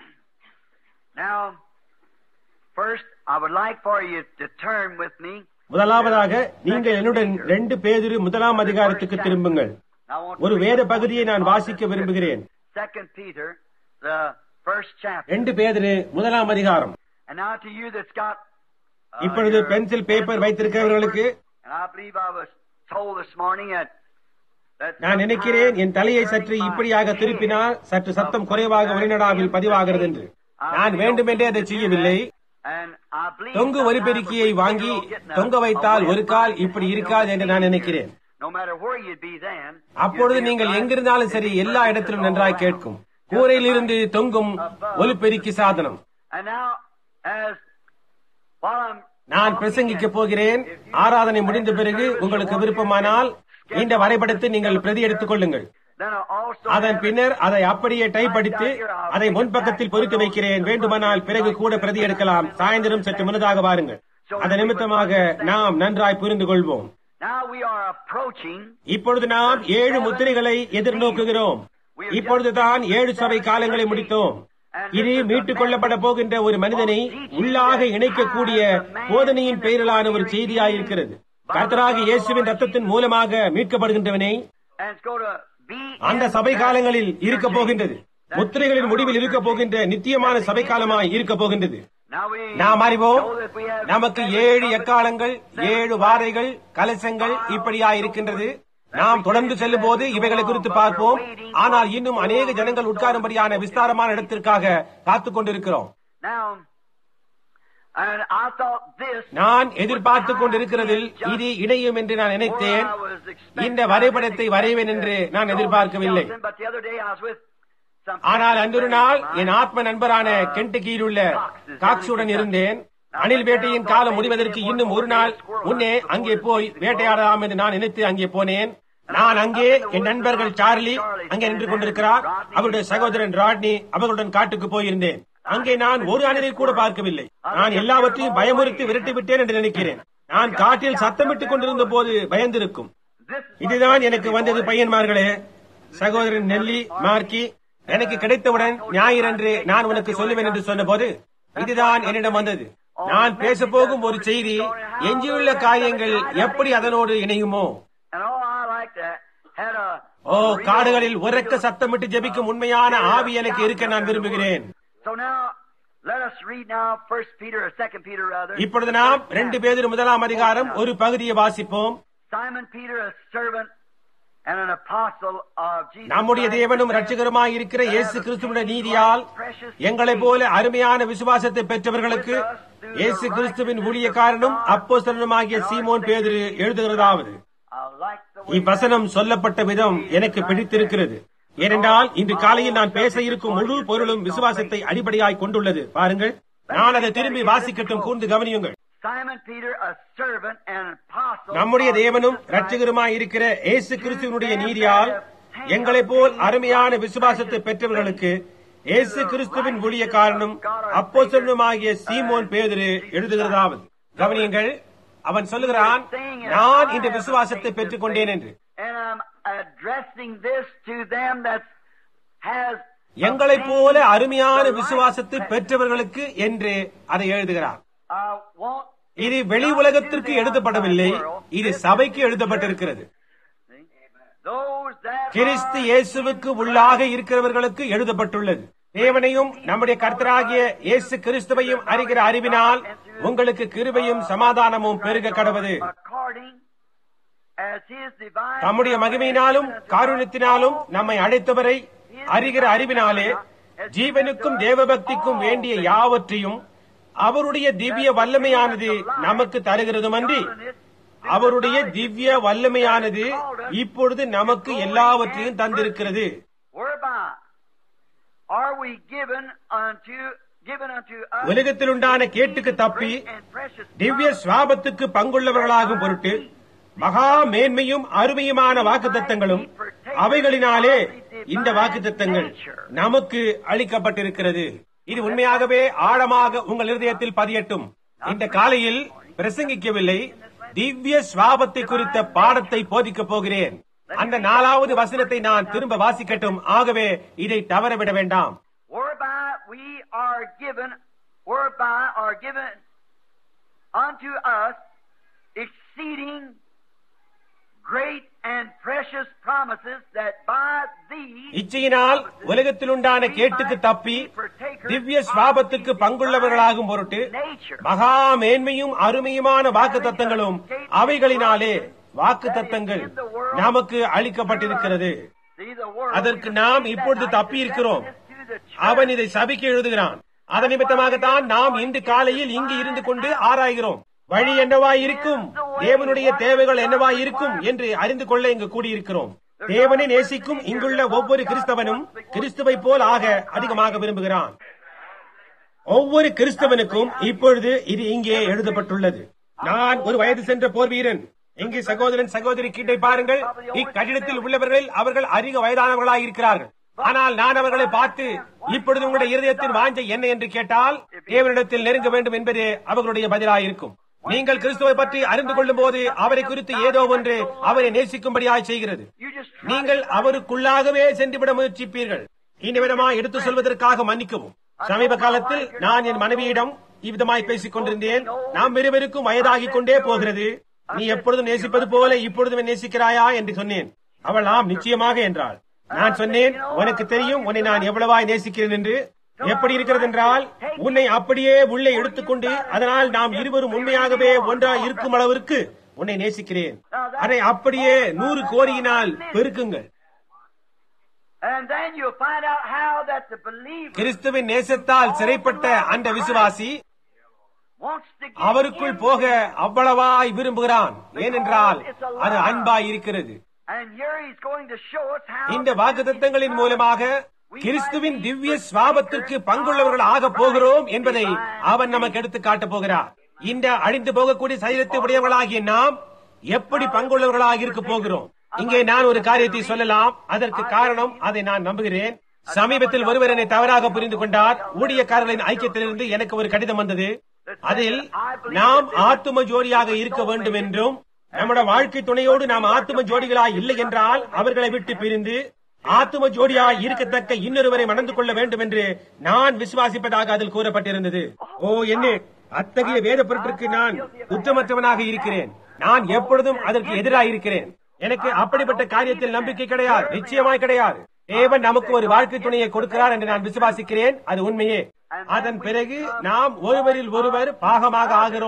Now, first, I would like for you to turn with me. முதலாவதாக நீங்கள் என்னுடன் ரெண்டு பேதிரு முதலாம் அதிகாரத்துக்கு திரும்புங்கள் I want ஒரு to வேத read பகுதியை நான் வாசிக்க விரும்புகிறேன் Second Peter, the first chapter. ரெண்டு பேதிரு முதலாம் அதிகாரம் And now to you that's got. uh, இப்பொழுது your பென்சில் பேப்பர் வைத்திருக்கிறவர்களுக்கு And I believe I was told this morning that. that நான் நினைக்கிறேன் என் தலையை சற்று இப்படியாக திருப்பினால் சற்று சத்தம் குறைவாக ஒளிநடாவில் பதிவாகிறது என்று நான் வேண்டுமென்றே அதை செய்யவில்லை And I believe தொங்கு ஒலிபெருக்கியை வாங்கி தொங்க வைத்தால் ஒரு கால் இப்படி இருக்காது என்று நான் நினைக்கிறேன் No matter where you'd be then. அப்பொழுது நீங்கள் எங்கிருந்தாலும் சரி எல்லா இடத்திலும் நன்றாய் கேட்கும் கூரையிலிருந்து தொங்கும் ஒலிபெருக்கி சாதனம் And now, as while I'm நான் பிரசங்கிக்க போகிறேன் ஆராதனை முடிந்த பிறகு உங்களுக்கு விருப்பமானால் இந்த வரைபடத்தை நீங்கள் பிரதி எடுத்துக் கொள்ளுங்கள் then I also அதன் have பின்னர் அதை அப்படியே டைப் அடித்து அதை முன்பக்கத்தில் பொருத்தி வைக்கிறேன் வேண்டுமானால் பிறகு கூட பிரதி எடுக்கலாம் சாயந்தரம் சற்று முன்னதாக வாருங்கள் அதன் நிமித்தமாக நாம் நன்றாய் புரிந்து கொள்வோம் now we are approaching இப்பொழுது நாம் ஏழு முத்திரைகளை எதிர்நோக்குகிறோம் இப்பொழுதுதான் ஏழு சபை காலங்களை முடித்தோம் இது மீட்டுக் கொள்ளப்பட போகின்ற ஒரு மனிதனை உள்ளாக இணைக்கக்கூடிய போதனையின் பெயரிலான ஒரு செய்தியாயிருக்கிறது கர்த்தராக இயேசுவின் ரத்தத்தின் மூலமாக மீட்கப்படுகின்றவனை and it's going to be அந்த சபை காலங்களில் இருக்க போகின்றது முத்திரைகளின் முடிவில் இருக்க போகின்ற நித்தியமான சபை காலமாய் இருக்க போகின்றது now we நாம் அறிவோம் know that we have நமக்கு ஏழு எக்காலங்கள் ஏழு வாரைகள் கலசங்கள் இப்படியா இருக்கின்றது நாம் தொடர்ந்து செல்லும் போது இவைகளை குறித்து பார்ப்போம் ஆனால் இன்னும் அநேக ஜனங்கள் உட்காரும்படியான விஸ்தாரமான இடத்திற்காக காத்துக் கொண்டிருக்கிறோம் now and I thought this நான் எதிர்பார்த்துக் கொண்டிருக்கிறதில் இது இணையும் என்று நான் நினைத்தேன் I was expecting- இந்த வரைபடத்தை வரைவேன் என்று நான் எதிர்பார்க்கவில்லை But the other day I was with some ஆனால் அன்றொரு நாள் என் ஆத்ம நண்பரான கென்டக்கியில் உள்ள காக்ஸுடன் இருந்தேன் அணில் வேட்டையின் காலம் முடிவதற்கு இன்னும் ஒரு நாள் முன்னே அங்கே போய் வேட்டையாடலாம் என்று நான் நினைத்து அங்கே போனேன் நான் அங்கே என் நண்பர்கள் சார்லி அங்கே நின்று கொண்டிருக்கிறார் அவருடைய சகோதரன் ராட்னி அவர்களுடன் காட்டுக்கு போயிருந்தேன் அங்கே நான் ஒரு அணிலை கூட பார்க்கவில்லை நான் எல்லாவற்றையும் பயமுறுத்தி விரட்டி விட்டேன் என்று நினைக்கிறேன் நான் காட்டில் சத்தமிட்டுக் கொண்டிருந்த போது பயந்திருக்கும் this இதுதான் எனக்கு வந்தது பையன்மார்களே சகோதரன் நெல்லி மார்க்கி எனக்கு கிடைத்தவுடன் ஞாயிறன்று நான் உனக்கு சொல்லுவேன் என்று சொன்னபோது இதுதான் என்னிடம் வந்தது நான் பேச போகும் ஒரு செய்தி எஞ்சியுள்ள காரியங்கள் எப்படி அதனோடு இணையுமோ and all I like that had a ஓ காடுகளில் உறக்க சத்தமிட்டு ஜெபிக்கும் உண்மையான ஆவி எனக்கு இருக்க நான் விரும்புகிறேன் So now let us read now First Peter or Second Peter rather. இப்பொழுது நாம் ரெண்டு பேர் முதலாம் அதிகாரம் ஒரு பகுதியை வாசிப்போம் Simon Peter, a servant and an apostle of Jesus நம்முடைய Christ, தேவனும் ரட்சகருமாய் இருக்கிற இயேசு கிறிஸ்துவின் நீதியால் எங்களைப் போல அருமையான விசுவாசத்தை பெற்றவர்களுக்கு இயேசு கிறிஸ்துவின் ஊழியக்காரனும் அப்போஸ்தலனுமாகிய சீமோன் பேதுரு எழுதுகிறதாவது I like the way இவ்வசனம் சொல்லப்பட்ட விதம் எனக்கு பிடித்திருக்கிறது ஏனென்றால் இன்று காலையில் நான் பேச இருக்கும் முழு பொருளும் விசுவாசத்தை அடிப்படையாய் கொண்டுள்ளது பாருங்கள் நான் அதை திரும்பி வாசிக்கட்டும் கூர்ந்து கவனியுங்கள் Simon Peter, a servant and an apostle. நம்முடைய of தேவனும் Jesus Christ, ரட்சகருமாய் இருக்கிற இயேசு கிறிஸ்துவனுடைய நீதியால் எங்களைப் போல் அருமையான விசுவாசத்தை பெற்றவர்களுக்கு இயேசு கிறிஸ்துவின் ஊழியக்காரனும் அப்போஸ்தலனுமாகிய சீமோன் பேதுரு எழுதுகிறதாவது கவனியுங்கள் அவன் சொல்லுகிறான் நான் இந்த விசுவாசத்தை பெற்றுக் கொண்டேன் என்று And I'm addressing this to them that has எங்களைப் போல அருமையான விசுவாசத்தை பெற்றவர்களுக்கு என்று அதை எழுதுகிறார் I want இது வெளி உலகத்திற்கு எழுதப்படவில்லை இது சபைக்கு எழுதப்பட்டிருக்கிறது those that கிறிஸ்து are இயேசுவுக்கு உள்ளாக இருக்கிறவர்களுக்கு எழுதப்பட்டுள்ளது தேவனையும் நம்முடைய கர்த்தராகிய இயேசு கிறிஸ்துவையும் அறிகிற அறிவினால் உங்களுக்கு கிருபையும் சமாதானமும் பெருக கடவது according as his divine தம்முடைய மகிமையினாலும் காருண்யத்தினாலும் நம்மை அழைத்தவரை அறிகிற அறிவினாலே ஜீவனுக்கும் தேவபக்திக்கும் வேண்டிய யாவற்றையும் அவருடைய திவ்ய வல்லமையானது நமக்கு தருகிறதுமன்றி அவருடைய திவ்ய வல்லமையானது இப்பொழுது நமக்கு எல்லாவற்றையும் தந்திருக்கிறது whereby are we given unto given unto us உலகத்தில் உண்டான கேட்டுக்கு தப்பி great and precious திவ்ய சுவாபத்துக்கு பங்குள்ளவர்களாகும் பொருட்டு மகா மேன்மையும் அருமையுமான வாக்குத்தத்தங்களும் அவைகளினாலே இந்த வாக்குத்தத்தங்கள் நமக்கு அளிக்கப்பட்டிருக்கிறது இது உண்மையாகவே ஆழமாக உங்கள் இருதயத்தில் பதியட்டும் இந்த காலையில் பிரசங்கிக்கவில்லை திவ்ய சுவாபத்தை குறித்த பாடத்தை போதிக்கப் போகிறேன் அந்த நாலாவது வசனத்தை நான் திரும்ப வாசிக்கட்டும் ஆகவே இதை தவறவிட வேண்டாம் whereby we are given, whereby are given unto us exceeding great and precious promises that by these இச்சையினால் உலகத்தில் உண்டான கேட்டுக்கு தப்பி திவ்ய சுவாபத்துக்கு பங்குள்ளவர்களாகும் பொருட்டு மகா மேன்மையும் அருமையுமான வாக்கு தத்தங்களும் அவைகளினாலே வாக்கு தத்தங்கள் நமக்கு அளிக்கப்பட்டிருக்கிறது see the word அதற்கு நாம் இப்பொழுது தப்பி இருக்கிறோம் அவன் இதை சபைக்கு எழுதுகிறான் அதன் நிமித்தமாகத்தான் நாம் இன்று காலையில் இங்கு இருந்து கொண்டு ஆராய்கிறோம் வழி என்னவாய் இருக்கும் தேவனுடைய தேவைகள் என்னவாய் இருக்கும் என்று அறிந்து கொள்ள இங்கு கூடியிருக்கிறோம் தேவனை நேசிக்கும் இங்குள்ள ஒவ்வொரு கிறிஸ்தவனும் கிறிஸ்துவை போல் ஆக அதிகமாக விரும்புகிறான் ஒவ்வொரு கிறிஸ்தவனுக்கும் இப்பொழுது இது இங்கே எழுதப்பட்டுள்ளது நான் ஒரு வயது சென்ற போர் வீரன் இங்கு சகோதரன் சகோதரி கீட்டை பாருங்கள் இக்கட்டிடத்தில் உள்ளவர்கள் அவர்கள் அதிக வயதானவர்களாக இருக்கிறார்கள் ஆனால் நான் அவர்களை பார்த்து இப்பொழுது உங்களுடைய இருதயத்தின் வாஞ்சை என்ன என்று கேட்டால் தேவனிடத்தில் நெருங்க வேண்டும் என்பது அவர்களுடைய பதிலாயிருக்கும் நீங்கள் கிறிஸ்துவை பற்றி அறிந்து கொள்ளும் போது அவரை குறித்து ஏதோ ஒன்று அவரை நேசிக்கும்படியாய் செய்கிறது you just நீங்கள் அவருக்குள்ளாகவே சென்றுவிட முயற்சிப்பீர்கள் இனிவிடமா எடுத்து சொல்வதற்காக மன்னிக்கவும் சமீப காலத்தில் நான் என் மனைவியிடம் இவ்விதமாய் பேசிக் கொண்டிருந்தேன் நாம் இருவருக்கும் வயதாகிக் கொண்டே போகிறது நீ எப்பொழுதும் நேசிப்பது போல இப்பொழுதும் நேசிக்கிறாயா என்று சொன்னேன் அவள் ஆம் நிச்சயமாக என்றாள் நான் சொன்னேன் உனக்கு தெரியும் உன்னை நான் எவ்வளவாய் நேசிக்கிறேன் என்று எப்படி இருக்கிறது என்றால் உன்னை அப்படியே உள்ளே எடுத்துக்கொண்டு அதனால் நாம் இருவரும் உண்மையாகவே ஒன்றாய் இருக்கும் அளவிற்கு உன்னை நேசிக்கிறேன் அதை அப்படியே நூறு கோரியினால் பெருக்குங்கள் and then you'll find out how that the believer கிறிஸ்துவின் நேசத்தால் சிறைப்பட்ட அந்த விசுவாசி wants to get அவருக்குள் போக அவ்வளவாய் விரும்புகிறான் ஏனென்றால் அது அன்பாய் இருக்கிறது and here he's going to show us how இந்த வாக்குத்தத்தங்களின் மூலமாக கிறிஸ்துவின் திவ்ய சுவாபத்திற்கு பங்குள்ளவர்கள் ஆக போகிறோம் என்பதை அவன் நமக்கு எடுத்து காட்டப் போகிறார் இந்த அழிந்து போகக்கூடிய சரீரத்தை உடையவர்களாகிய நாம் எப்படி பங்குள்ளவர்களாக இருக்க போகிறோம் இங்கே நான் ஒரு காரியத்தை சொல்லலாம் அதற்கு காரணம் அதை நான் நம்புகிறேன் சமீபத்தில் ஒருவர் என்னை தவறாக புரிந்து கொண்டார் ஊழியக்காரர்களின் ஐக்கியத்திலிருந்து எனக்கு ஒரு கடிதம் வந்தது அதில் நாம் ஆத்தும ஜோடியாக இருக்க வேண்டும் என்றும் நம்முடைய வாழ்க்கை துணையோடு நாம் ஆத்தும ஜோடிகளாய் இல்லை என்றால் அவர்களை விட்டு பிரிந்து ஆத்தும ஜோடியாய் இருக்கத்தக்க இன்னொருவரை மணந்து கொள்ள வேண்டும் என்று நான் விசுவாசிப்பதாக அதில் கூறப்பட்டிருந்தது ஓ என்ன அத்தகைய வேத பொருட்களுக்கு நான் குற்றமற்றவனாக இருக்கிறேன் நான் எப்பொழுதும் அதற்கு எதிராக இருக்கிறேன் எனக்கு அப்படிப்பட்ட காரியத்தில் நம்பிக்கை கிடையாது நிச்சயமாய் கிடையாது தேவன் நமக்கு ஒரு வாழ்க்கை துணையை கொடுக்கிறார் என்று நான் விசுவாசிக்கிறேன் அது உண்மையே அதன் பிறகு நாம் ஒருவரில் ஒருவர் பாகமாக ஆகிறோம்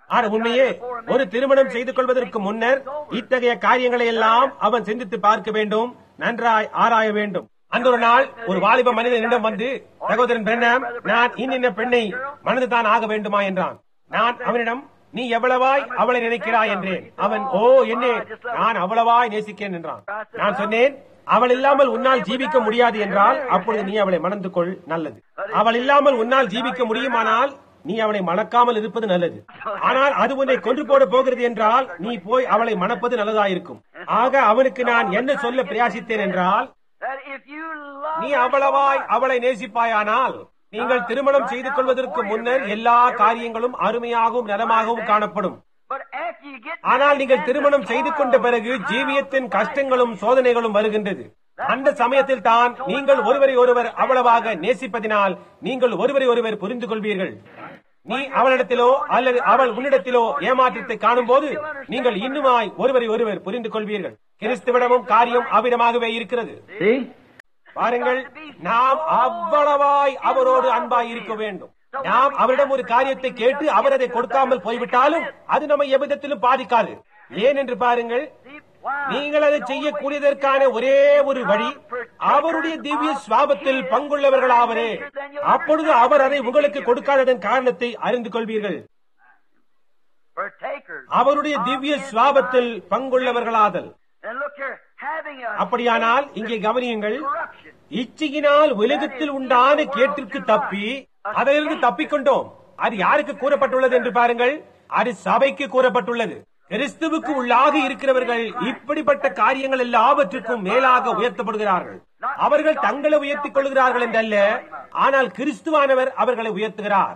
ஆனா உண்மையே ஒரு திருமணம் செய்து கொள்வதற்கு முன்னர் இத்தகைய காரியங்களை எல்லாம் அவன் சிந்தித்து பார்க்க வேண்டும் நன்றாய் ஆராய வேண்டும் அந்த ஒரு நாள் ஒரு வாலிப மனிதனிடம் வந்து சகோதரன் பிரண்ணம் நான் இன்னின்ன பெண்ணை மனதுதான் ஆக வேண்டுமா என்றான் நான் அவனிடம் நீ எவ்வளவாய் அவளை நினைக்கிறாய் என்றேன் அவன் ஓ என்னே நான் அவ்வளவாய் நேசிக்கிறேன் என்றான் நான் சொன்னேன் அவள் இல்லாமல் உன்னால் ஜீவிக்க முடியாது என்றால் அப்பொழுது நீ அவளை மணந்து கொள் நல்லது அவள் இல்லாமல் உன்னால் ஜீவிக்க முடியுமானால் நீ அவளை மணக்காமல் இருப்பது நல்லது ஆனால் அது உன்னை கொன்று போட போகிறது என்றால் நீ போய் அவளை மணப்பது நல்லதாயிருக்கும் ஆக அவனுக்கு நான் என்ன சொல்ல பிரயாசித்தேன் என்றால் That if you love நீ அவ்வளவாய் அவளை நேசிப்பாயானால் நீங்கள் திருமணம் செய்து கொள்வதற்கு முன்னர் எல்லா காரியங்களும் அருமையாகவும் நலமாகவும் காணப்படும் but after you get ஆனால் நீங்கள் திருமணம் செய்து கொண்ட பிறகு ஜீவியத்தின் கஷ்டங்களும் சோதனைகளும் வருகின்றது அந்த சமயத்தில் தான் நீங்கள் ஒருவரை ஒருவர் அவ்வளவாக நேசிப்பதினால் நீங்கள் ஒருவரை ஒருவர் புரிந்து கொள்வீர்கள் நீ அவளிடத்திலோ அல்லது அவள் உன்னிடத்திலோ ஏமாற்றத்தை காணும் போது நீங்கள் இன்னுமாய் ஒருவரை ஒருவர் புரிந்து கொள்வீர்கள் கிறிஸ்துவிடமும் காரியம் அவ்விதமாகவே இருக்கிறது See? பாருங்கள் நாம் அவ்வளவாய் அவரோடு அன்பாய் இருக்க வேண்டும் நாம் அவரிடம் ஒரு காரியத்தை கேட்டு அவர் அதை கொடுக்காமல் போய்விட்டாலும் அது நம்மை எவ்விதத்திலும் பாதிக்காது ஏன் என்று பாருங்கள் See? Why? நீங்கள் அதை செய்யக்கூடியதற்கான ஒரே ஒரு வழி அவருடைய திவ்ய சுவாபத்தில் பங்குள்ளவர்களாவரே அப்பொழுது அவர் அதை உங்களுக்கு கொடுக்காததன் காரணத்தை அறிந்து கொள்வீர்கள் Partakers. அவருடைய திவ்ய சுவாபத்தில் பங்குள்ளவர்களாதல் And look here, having a அப்படியானால் இங்கே கவனியுங்கள் corruption. இச்சையினால் உலகத்தில் உண்டான கேட்டிற்கு தப்பி அதிலிருந்து தப்பிக்கொண்டோம் அது யாருக்கு கூறப்பட்டுள்ளது என்று பாருங்கள் அது சபைக்கு கூறப்பட்டுள்ளது கிறிஸ்துவுக்கு உள்ளாக இருக்கிறவர்கள் இப்படிப்பட்ட காரியங்கள் எல்லாவற்றுக்கும் மேலாக உயர்த்தப்படுகிறார்கள் அவர்கள் தங்களை உயர்த்திக் கொள்கிறார்கள் என்றல்ல ஆனால் கிறிஸ்துவானவர் அவர்களை உயர்த்துகிறார்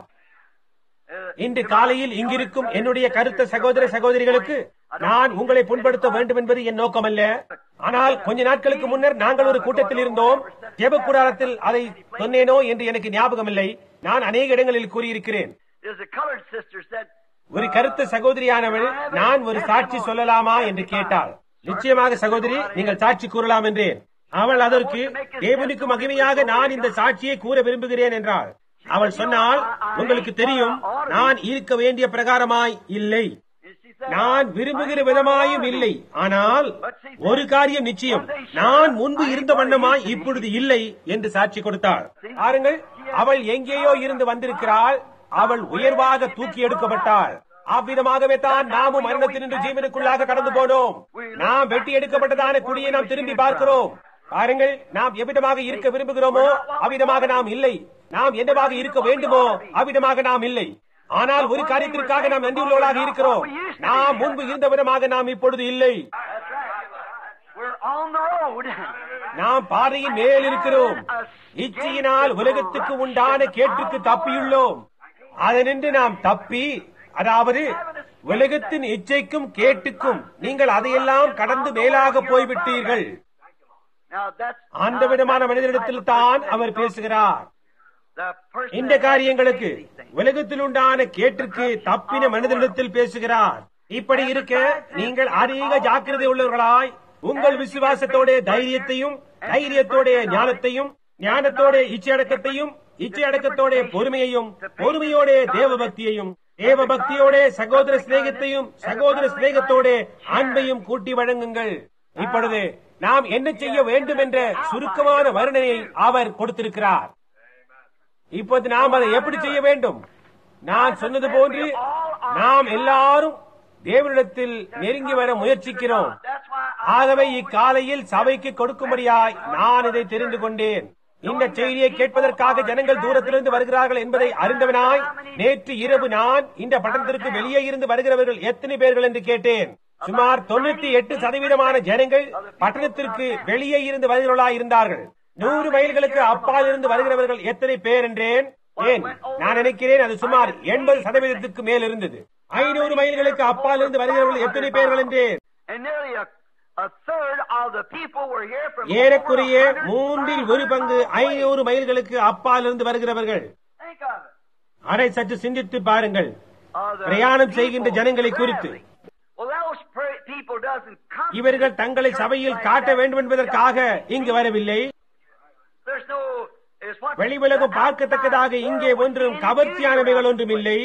இன்று காலையில் இங்கிருக்கும் என்னுடைய கருத்த சகோதர சகோதரிகளுக்கு நான் உங்களை புண்படுத்த வேண்டும் என்பது என் நோக்கமல்ல ஆனால் கொஞ்ச நாட்களுக்கு முன்னர் நாங்கள் ஒரு கூட்டத்தில் இருந்தோம் ஜெப கூடாரத்தில் அதை சொன்னேனோ என்று எனக்கு ஞாபகமில்லை நான் அநேக இடங்களில் கூறியிருக்கிறேன் There's a colored sister said, ஒரு கருத்த சகோதரியானவள் நான் ஒரு சாட்சி சொல்லலாமா என்று கேட்டாள் நிச்சயமாக சகோதரி நீங்கள் சாட்சி கூறலாம் என்றேன் அவள் அதற்கு தேவனுக்கு மகிமையாக நான் இந்த சாட்சியை கூற விரும்புகிறேன் என்றாள் அவள் சொன்னால் உங்களுக்கு தெரியும் நான் இருக்க வேண்டிய பிரகாரமாய் இல்லை and she said, நான் விரும்புகிற விதமாயும் இல்லை ஆனால் ஒரு காரியம் நிச்சயம் நான் முன்பு இருந்த வண்ணமாய் இப்பொழுது இல்லை என்று சாட்சி கொடுத்தாள் பாருங்கள் அவள் எங்கேயோ இருந்து வந்திருக்கிறாள் அவள் உயர்வாக தூக்கி எடுக்கப்பட்டாள் அவ்விதமாகவே தான் நாமும் மரணத்தினின்று ஜீவனுக்குள்ளாக கடந்து போனோம் நாம் வெட்டி எடுக்கப்பட்டதான குடியை நாம் திரும்பி பார்க்கிறோம் பாருங்கள் நாம் எவ்விதமாக இருக்க விரும்புகிறோமோ அவ்விதமாக நாம் இல்லை நாம் என்னவாக இருக்க வேண்டுமோ அவ்விதமாக நாம் இல்லை ஆனால் ஒரு காரியத்திற்காக நாம் நன்றியுள்ளவர்களாக இருக்கிறோம் நாம் முன்பு இருந்த விதமாக நாம் இப்பொழுது இல்லை That's right. We're on the road. நாம் பாதையின் மேல் இருக்கிறோம் இச்சையினால் உலகத்துக்கு உண்டான கேட்டுக்கு தப்பியுள்ளோம் அதனின்று நாம் தப்பி அதாவது உலகத்தின் இச்சைக்கும் கேட்டுக்கும் நீங்கள் அதையெல்லாம் கடந்து மேலாக போய்விட்டீர்கள் Now that's அந்த விதமான மனிதனிடத்தில் தான் அவர் பேசுகிறார் the person இந்த காரியங்களுக்கு உலகத்தில் உண்டான கேட்டிற்கு தப்பின மனிதனிடத்தில் பேசுகிறார் இப்படி இருக்க நீங்கள் அதிக ஜாக்கிரதை உள்ளவர்களாய் உங்கள் விசுவாசத்தோட தைரியத்தையும் தைரியத்தோட ஞானத்தையும் ஞானத்தோட இச்சையடக்கத்தையும் இச்சையடக்கத்தோட பொறுமையையும் பொறுமையோட தேவ பக்தியையும் தேவ பக்தியோட சகோதர சிநேகத்தையும் சகோதர சிநேகத்தோட அன்பையும் கூட்டி வழங்குங்கள் இப்பொழுது நாம் என்ன செய்ய வேண்டும் என்ற சுருக்கமான வர்ணனையை அவர் கொடுத்திருக்கிறார் இப்போது நாம் அதை எப்படி செய்ய வேண்டும் நான் சொன்னது போன்று நாம் எல்லாரும் தேவனிடத்தில் நெருங்கி வர முயற்சிக்கிறோம் That's why ஆகவே இக்காலையில் சபைக்கு கொடுக்கும்படியாய் நான் இதை தெரிந்து கொண்டேன் இந்த செய்தியை கேட்பதற்காக ஜனங்கள் தூரத்திலிருந்து வருகிறார்கள் என்பதை அறிந்தவனாய் நேற்று இரவு நான் இந்த பட்டணத்திற்கு வெளியே இருந்து வருகிறவர்கள் எத்தனை பேர்கள் என்று கேட்டேன் சுமார் தொண்ணூத்தி எட்டு சதவீதமான ஜனங்கள் பட்டணத்திற்கு வெளியே இருந்து வருகிறவர்களாய் இருந்தார்கள் நூறு மைல்களுக்கு அப்பால் இருந்து வருகிறவர்கள் எத்தனை பேர் என்றேன் ஏன் நான் நினைக்கிறேன் அது சுமார் எண்பது சதவீதத்துக்கு மேல் இருந்தது ஐநூறு மைல்களுக்கு அப்பால் இருந்து வருகிறவர்கள் எத்தனை பேர்கள் என்றேன் and nearly a, a third of the people were here from ஏறக்குறைய over a hundred மூன்றில் ஒரு பங்கு miles away. ஐநூறு மைல்களுக்கு அப்பால் இருந்து வருகிறவர்கள் Think of it. அதை சற்று சிந்தித்து பாருங்கள் Of the பிரயாணம் செய்கின்ற people ஜனங்களை குறித்து traveling. Well, those pre- people doesn't come to இவர்கள் the தங்களை church சபையில் like காட்ட that. வேண்டும் என்பதற்காக இங்கு வரவில்லை There's no- it's what வெளி உலகம் the பார்க்கத்தக்கதாக outside இங்கே world ஒன்றும் would கவர்ச்சியானவைகள் indicate ஒன்றும் இல்லை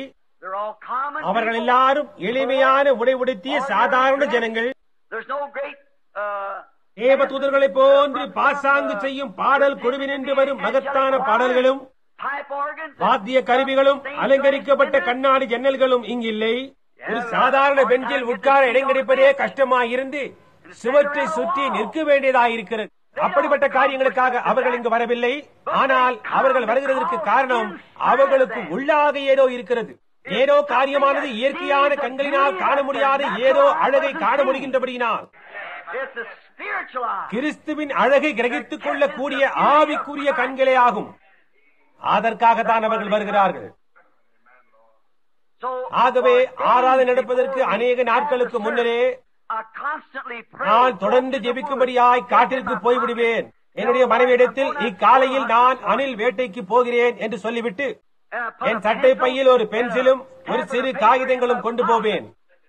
They're all common. அவர்கள் people. எல்லாரும் எளிமையான உடை உடுத்திய சாதாரண ஜனங்கள் There's no great. Uh, தேவ தூதர்களைப் போன்று பாசாங்கு செய்யும் பாடல் குழுவினின்று வரும் மகத்தான பாடல்களும் pipe organs. வாத்திய கருவிகளும் அலங்கரிக்கப்பட்ட கண்ணாடி ஜன்னல்களும் இங்கில்லை ஒரு சாதாரண பெஞ்சில் உட்கார இடம் கிடைப்பதே கஷ்டமாயிருந்து சுவற்றை சுற்றி நிற்க வேண்டியதாயிருக்கிறது அப்படிப்பட்ட காரியங்களுக்காக அவர்கள் இங்கு வரவில்லை ஆனால் அவர்கள் வருகிறதற்கு காரணம் அவர்களுக்கு உள்ளாக ஏதோ இருக்கிறது ஏதோ காரியமானது இயற்கையான கண்களினால் காண முடியாத ஏதோ அழகை காண முடிகின்றபடியினால் It's a spiritual eye. கிறிஸ்துவின் அழகை கிரகித்துக் கொள்ளக்கூடிய ஆவிக்குரிய கண்களே ஆகும் அதற்காகத்தான் அவர்கள் வருகிறார்கள் So, ஆகவே for ஆராதனை days நடப்பதற்கு before அநேக we நாட்களுக்கு have முன்னரே I constantly pray. நான் தொடர்ந்து ஜெபிக்கும்படியாய் காட்டிற்கு போய்விடுவேன் என்னுடைய மனைவியிடத்தில் இக்காலையில் நான் அணில் வேட்டைக்கு போகிறேன் என்று சொல்லிவிட்டு And I put N a சட்டை pencil பையில் ஒரு and a பென்சிலும் ஒரு pad சிறு of paper காகிதங்களும் in கொண்டு my போவேன்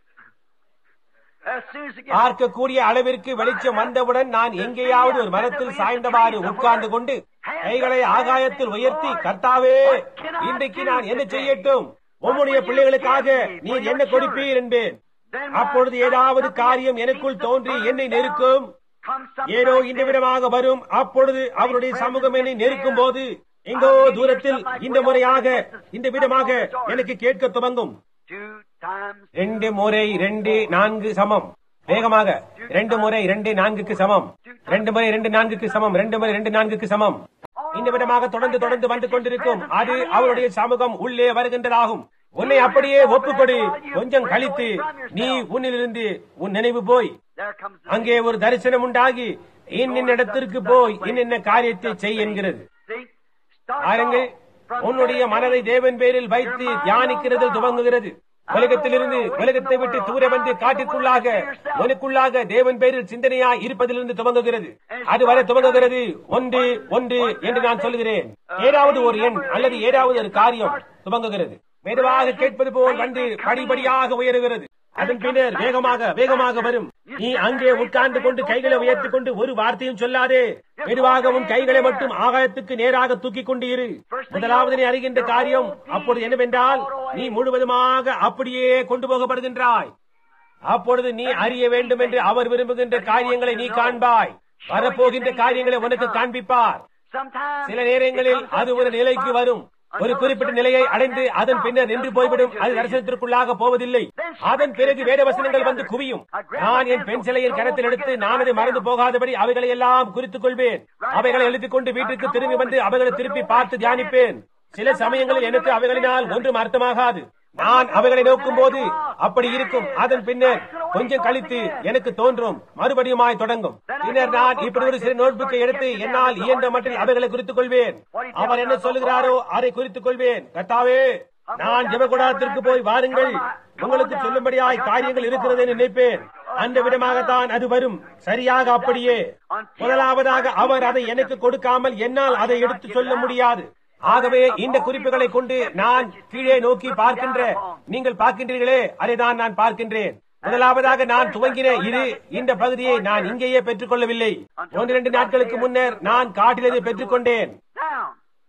As soon as it gets பார்க்கக்கூடிய அளவிற்கு வெளிச்சம் வந்தவுடன் நான் எங்கேயாவது ஒரு மரத்தில் சாய்ந்தவாறு உட்கார்ந்து கொண்டு கைகளை ஆகாயத்தில் உயர்த்தி கர்த்தாவே இன்றைக்கு நான் என்ன செய்யட்டும் உம்முடைய பிள்ளைகளுக்காக நீர் என்ன கொடுப்பீர் என்பேன் அப்பொழுது ஏதாவது காரியம் எனக்குள் தோன்றி என்னை நெருக்கும் comes something ஏதோ like இந்த this. விதமாக வரும் அப்பொழுது அவருடைய சமூகம் என்னை நெருக்கும் போது எங்கோ தூரத்தில் இந்த முறையாக இந்த விதமாக எனக்கு கேட்க துவங்கும் Two times. ரெண்டு முறை ரெண்டு நான்கு சமம் வேகமாக ரெண்டு முறை ரெண்டு நான்குக்கு சமம் ரெண்டு முறை ரெண்டு நான்குக்கு சமம் ரெண்டு முறை ரெண்டு நான்குக்கு சமம் இந்த விதமாக தொடர்ந்து தொடர்ந்து வந்து கொண்டிருக்கும் அது அவருடைய சமூகம் உள்ளே வருகின்றதாகும் உன்னை அப்படியே ஒப்புக்கொடு கொஞ்சம் கழித்து நீ உன்னிலிருந்து உன் நினைவு போய் There comes the அங்கே ஒரு தரிசனம் உண்டாகி இன்னின் இடத்திற்கு போய் இன்னின்ன காரியத்தை செய் என்கிறது See? Start பாருங்கள் off from உன்னுடைய there. மனதை தேவன் பேரில் வைத்து தியானிக்கிறது துவங்குகிறது உலகத்திலிருந்து உலகத்தை விட்டு தூர வந்து காட்டிற்குள்ளாக உனக்குள்ளாக தேவன் பேரில் சிந்தனையாய் இருப்பதிலிருந்து துவங்குகிறது அது வரை துவங்குகிறது ஒன்று ஒன்று என்று நான் சொல்கிறேன் ஏதாவது ஒரு எண் அல்லது ஏதாவது ஒரு காரியம் துவங்குகிறது மெதுவாக கேட்பது போல் வந்து படிப்படியாக உயருகிறது அதன் பின்னர் வேகமாக வேகமாக வரும் நீ அங்கே உட்கார்ந்து கொண்டு கைகளை உயர்த்திக் கொண்டு ஒரு வார்த்தையும் சொல்லாதே மெதுவாக உன் கைகளை மட்டும் ஆகாயத்துக்கு நேராக தூக்கிக் கொண்டு இரு முதலாவது நீ அறிகின்ற காரியம் அப்பொழுது என்னவென்றால் நீ முழுவதுமாக அப்படியே கொண்டு போகப்படுகின்றாய் அப்பொழுது நீ அறிய வேண்டும் என்று அவர் விரும்புகின்ற காரியங்களை நீ காண்பாய் வரப்போகின்ற காரியங்களை உனக்கு காண்பிப்பார் Sometimes சில நேரங்களில் அது ஒரு நிலைக்கு வரும் ஒரு குறிப்பிட்ட நிலையை அடைந்து அதன் பின்னர் நின்று போய்விடும் அது தரிசனத்திற்குள்ளாக போவதில்லை அதன் பிறகு வேத வசனங்கள் வந்து குவியும் நான் என் பெண் சிலையின் கரத்தில் எடுத்து நான் அதை மறந்து போகாதபடி அவைகளை எல்லாம் குறித்துக் கொள்வேன் அவைகளை எழுதிக் கொண்டு வீட்டுக்கு திரும்பி வந்து அவைகளை திருப்பி பார்த்து தியானிப்பேன் சில சமயங்களில் எனக்கு அவைகளினால் ஒன்றும் அர்த்தமாகாது நான் அவைகளை நோக்கும் போது அப்படி இருக்கும் அதன் பின்னர் கொஞ்சம் கழித்து எனக்கு தோன்றும் மறுபடியுமாய் தொடங்கும் பின்னர் நான் இப்படி ஒரு சிறு நோட்புக்கை எடுத்து என்னால் இயன்ற மட்டில் அவைகளை குறித்துக் கொள்வேன் அவர் என்ன சொல்லுகிறாரோ அதை குறித்துக் கொள்வேன் கர்த்தாவே நான் ஜெபகுடாரத்திற்கு போய் வாருங்கள் உங்களுக்கு சொல்லும்படியாய் காரியங்கள் இருக்கிறது என்று நினைப்பேன் அந்த விதமாகத்தான் அது வரும் சரியாக அப்படியே முதலாவதாக அவர் அதை எனக்கு கொடுக்காமல் என்னால் அதை எடுத்து சொல்ல முடியாது ஆகவே இந்த குறிப்புகளை கொண்டு நான் கீழே நோக்கி பார்க்கின்ற நீங்கள் பார்க்கின்றீர்களே அதை தான் நான் பார்க்கின்றேன் முதலாவதாக நான் துவங்கின இது இந்த பகுதியை நான் இங்கேயே பெற்றுக் கொள்ளவில்லை ஒன்று இரண்டு நாட்களுக்கு முன்னர் நான் காட்டிலதை பெற்றுக் கொண்டேன் down.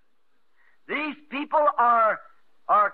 These people are are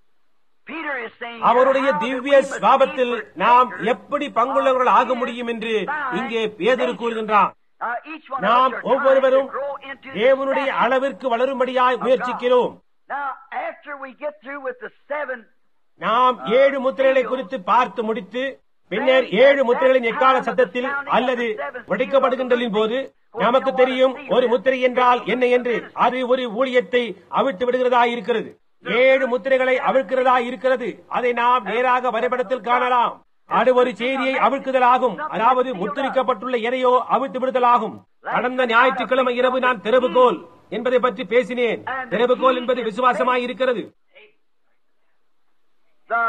Peter is saying அவருடைய how that திவ்ய we must ஸ்வாபத்தில் be நாம் partakers எப்படி பங்குள்ளவர்கள் ஆக முடியும் என்று இங்கே பேதரு கூறுகின்றான் Uh, each one நாம் of us are ஒவ்வொருவரும் trying to grow into the தேவனுடைய stature அளவிற்கு வளரும்படியாய் முயற்சிக்கிறோம் Now, after we get through with the seven, நாம் ஏழு முத்திரைகளை குறித்து பார்த்து முடித்து பின்னர் ஏழு முத்திரைகளின் எக்கால சத்தத்தில் அல்லது உடைக்கப்படுகின்றலின் போது நமக்கு தெரியும் ஒரு முத்திரை என்றால் என்ன என்று அது ஒரு ஊழியத்தை அவிழ்த்து விடுகிறதா இருக்கிறது ஏழு முத்திரைகளை அவிழ்க்கிறதா இருக்கிறது அதை நாம் நேராக வரைபடத்தில் காணலாம் அது ஒரு செய்தியை அவிழ்க்குதலாகும் அதாவது முத்திரிக்கப்பட்டுள்ள எதையோ அவிழ்த்து விடுதலாகும் கடந்த ஞாயிற்றுக்கிழமை இரவு நான் திறவுகோல் என்பதை பற்றி பேசினேன் திறவுகோல் என்பது விசுவாசமாய் இருக்கிறது the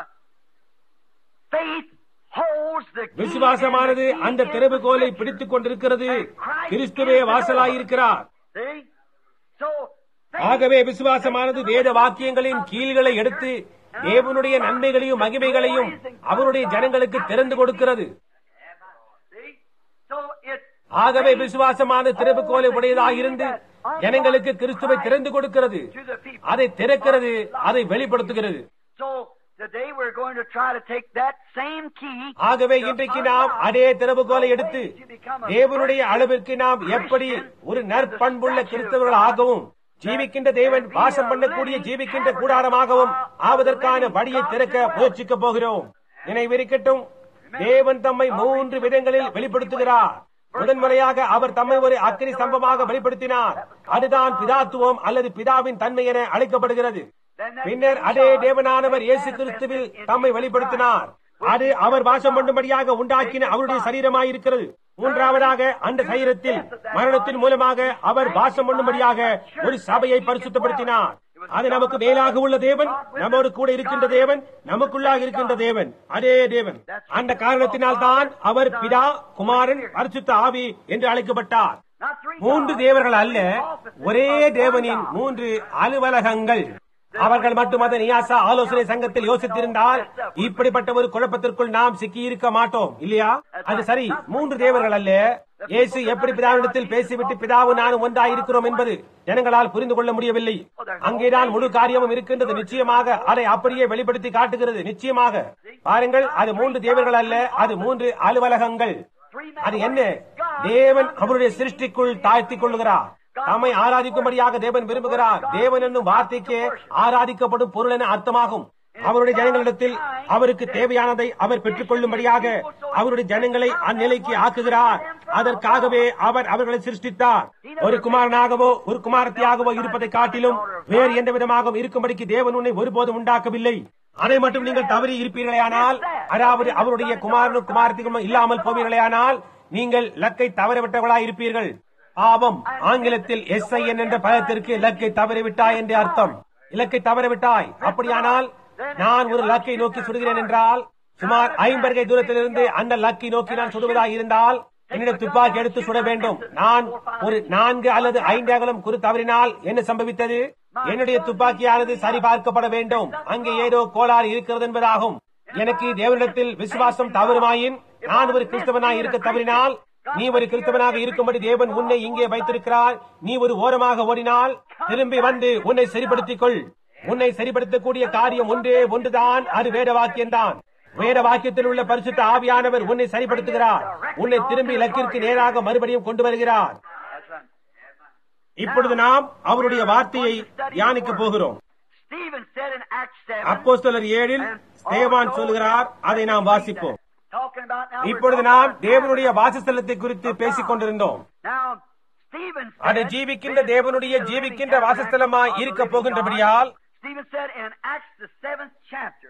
faith holds the key விசுவாசமானது and the key அந்த is திறவுகோலை the பிடித்துக் கொண்டிருக்கிறது கிறிஸ்துவே வாசலாயிருக்கிறார் See? So, faith ஆகவே விசுவாசமானது வேத வாக்கியங்களின் கீழ்களை எடுத்து தேவனுடைய நன்மைகளையும் மகிமைகளையும் அவருடைய ஜனங்களுக்கு திறந்து கொடுக்கிறது See? So it ஆகவே விசுவாசமான திறவுகோலை உடையதாக இருந்து ஜனங்களுக்கு கிறிஸ்துவை திறந்து கொடுக்கிறது அதை திறக்கிறது அதை வெளிப்படுத்துகிறது So today we're going to try to take that same key. ஆகவே இன்றைக்கு நாம் அதே திறவுகோலை எடுத்து தேவனுடைய அளவிற்கு நாம் எப்படி ஒரு நற்பண்புள்ள கிறிஸ்தவர்கள் ஆகவும் ஜீவிக்கின்ற தேவன் வாசம் பண்ணக்கூடிய ஜீவிக்கின்ற கூடாரமாகவும் ஆவதற்கான வழியை திறக்க முயற்சிக்க போகிறோம் நினைவிருக்கட்டும் தேவன் தம்மை மூன்று விதங்களில் வெளிப்படுத்துகிறார் முதன்முறையாக அவர் தம்மை ஒரு அக்கினி ஸ்தம்பமாக வெளிப்படுத்தினார் அதுதான் பிதாத்துவம் அல்லது பிதாவின் தன்மை என அழைக்கப்படுகிறது பின்னர் அதே தேவனானவர் இயேசு கிறிஸ்துவில் தம்மை வெளிப்படுத்தினார் அது அவர் வாசம் பண்ணும்படியாக உண்டாக்கின அவருடைய சரீரமாயிருக்கிறது மூன்றாவதாக அந்த சரீரத்தில் மரணத்தின் மூலமாக அவர் வாசம் பண்ணும்படியாக ஒரு சபையை பரிசுத்தப்படுத்தினார் அது நமக்கு மேலாக உள்ள தேவன் நம்மோடு கூட இருக்கின்ற தேவன் நமக்குள்ளாக இருக்கின்ற தேவன் அதே தேவன் அந்த காரணத்தினால் தான் அவர் பிதா குமாரன் பரிசுத்த ஆவி என்று அழைக்கப்பட்டார் Not three மூன்று gods. தேவர்கள் அல்ல ஒரே தேவனின் மூன்று அலுவலகங்கள் அவர்கள் மட்டும் அதை நியாசா ஆலோசனை சங்கத்தில் யோசித்திருந்தால் இப்படிப்பட்ட ஒரு குழப்பத்திற்குள் நாம் சிக்கியிருக்க மாட்டோம் இல்லையா அது சரி மூன்று தேவர்கள் அல்ல இயேசு எப்படி பிதாவிடத்தில் பேசிவிட்டு பிதாவும் நானும் ஒன்றாய் இருக்கிறோம் என்பது ஜனங்களால் புரிந்து கொள்ள முடியவில்லை அங்கேதான் முழு காரியமும் இருக்கின்றது நிச்சயமாக அதை அப்படியே வெளிப்படுத்தி காட்டுகிறது நிச்சயமாக பாருங்கள் அது மூன்று தேவர்கள் அல்ல அது மூன்று அலுவலகங்கள் அது என்ன தேவன் அவருடைய சிருஷ்டிக்குள் தாழ்த்திக் கொள்ளுகிறார் தம்மை ஆராதிக்கும்படியாக தேவன் விரும்புகிறார் தேவன் என்னும் வார்த்தைக்கு ஆராதிக்கப்படும் பொருள் என அர்த்தமாகும் அவருடைய ஜனங்களிடத்தில் அவருக்கு தேவையானதை அவர் பெற்றுக் கொள்ளும்படியாக அவருடைய ஜனங்களை அந்நிலைக்கு ஆக்குகிறார் அதற்காகவே அவர் அவர்களை சிருஷ்டித்தார் ஒரு குமாரனாகவோ ஒரு குமாரத்தியாகவோ இருப்பதை காட்டிலும் வேறு எந்த விதமாகவும் இருக்கும்படிக்கு தேவன் உன்னை ஒருபோதும் உண்டாக்கவில்லை அதை மட்டும் நீங்கள் தவறி இருப்பீர்களேயானால் அதாவது அவருடைய குமாரனும் குமாரத்திகளும் இல்லாமல் போவீர்களேயானால் நீங்கள் லக்கை தவறவிட்டவர்களாய் இருப்பீர்கள் பாவம் ஆங்கிலத்தில் எஸ்ஐஎன் என்ற பதத்திற்கு இலக்கை தவறிவிட்டாய் என்று அர்த்தம் இலக்கை தவறவிட்டாய் அப்படியானால் நான் ஒரு லக்கை நோக்கி சுடுகிறேன் என்றால் சுமார் ஐம்பது தூரத்திலிருந்து அந்த லக்கை நோக்கி நான் சுடுவதாக இருந்தால் என்னிடம் துப்பாக்கி எடுத்து சுட வேண்டும் நான் ஒரு நான்கு அல்லது ஐந்து அகலம் குறு தவறினால் என்ன சம்பவித்தது என்னுடைய துப்பாக்கியானது சரிபார்க்கப்பட வேண்டும் அங்கே ஏதோ கோளாறு இருக்கிறது என்பதாகும் எனக்கு தேவனிடத்தில் விசுவாசம் தவறுமாயின் நான் ஒரு கிறிஸ்தவனாய் இருக்க தவறினால் நீ ஒரு கிறிஸ்தவனாக இருக்கும்படி தேவன் உன்னை இங்கே வைத்திருக்கிறார் நீ ஒரு ஓரமாக ஓடினால் திரும்பி வந்து உன்னை சரிப்படுத்திக் கொள் உன்னை சரிப்படுத்தக்கூடிய காரியம் ஒன்றே ஒன்றுதான் அது வேத வாக்கியம்தான் வேத வாக்கியத்தில் உள்ள பரிசுத்த ஆவியானவர் உன்னை சரிப்படுத்துகிறார் உன்னை திரும்பி இலக்கிற்கு நேராக மறுபடியும் கொண்டு வருகிறார் That's right. இப்பொழுது நாம் அவருடைய வார்த்தையை தியானிக்க போகிறோம் Stephen said in Acts 7. அப்போஸ்தலர் ஏழில் ஸ்தேவான் சொல்கிறார் அதை நாம் வாசிப்போம் Talking about now. we're இப்பொழுது talking நாம் about தேவனுடைய வாசஸ்தலத்தை குறித்து பேசிக் கொண்டிருந்தோம் Now, Stephen அது said, ஜீவிக்கின்ற தேவனுடைய ஜீவிக்கின்ற வாசஸ்தலமாய் இருக்க போகின்றபடியால் Stephen said in Acts the seventh chapter,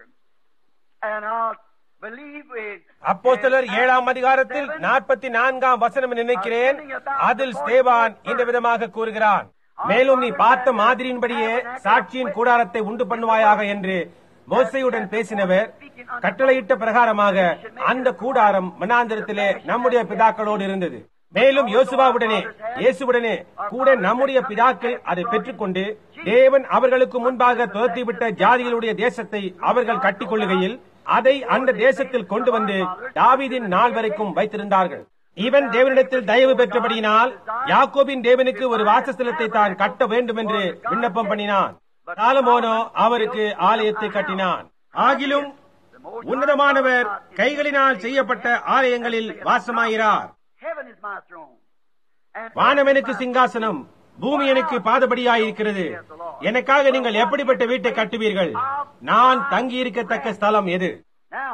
and I believe it. அப்போஸ்தலர் ஏழாம் அதிகாரத்தில் நாற்பத்தி நான்காம் வசனம் நினைக்கிறேன் அதில் ஸ்தேவான் இந்த விதமாக கூறுகிறான் மேலும் நீ பார்த்த மாதிரியின்படியே சாட்சியின் கூடாரத்தை உண்டு பண்ணுவாயாக என்று மோசையுடன் பேசினவர் கட்டளையிட்ட பிரகாரமாக அந்த கூடாரம் மனாந்திரத்திலே நம்முடைய பிதாக்களோடு இருந்தது மேலும் யோசுவாவுடனே இயேசுவுடனே கூட நம்முடைய பிதாக்கள் அதை பெற்றுக்கொண்டு தேவன் அவர்களுக்கு முன்பாக துரத்திவிட்ட ஜாதிகளுடைய தேசத்தை அவர்கள் கட்டிக்கொள்ளுகையில் அதை அந்த தேசத்தில் கொண்டு வந்து தாவீதின் நாள் வரைக்கும் வைத்திருந்தார்கள் இவன் தேவனிடத்தில் தயவு பெற்றபடியினால் யாக்கோபின் தேவனுக்கு ஒரு வாசஸ்தலத்தை தான் கட்ட வேண்டும் என்று விண்ணப்பம் பண்ணினான் சாலமோனோ அவருக்கு ஆலயத்தை கட்டினான் ஆகிலும் உன்னதமானவர் கைகளினால் செய்யப்பட்ட ஆலயங்களில் வாசமாயிரார் Heaven is my throne. And வானம் எனக்கு சிங்காசனம் பூமி எனக்கு பாதபடியாயிருக்கிறது எனக்காக நீங்கள் எப்படிப்பட்ட வீட்டை கட்டுவீர்கள் நான் தங்கி இருக்கத்தக்க ஸ்தலம் எது now,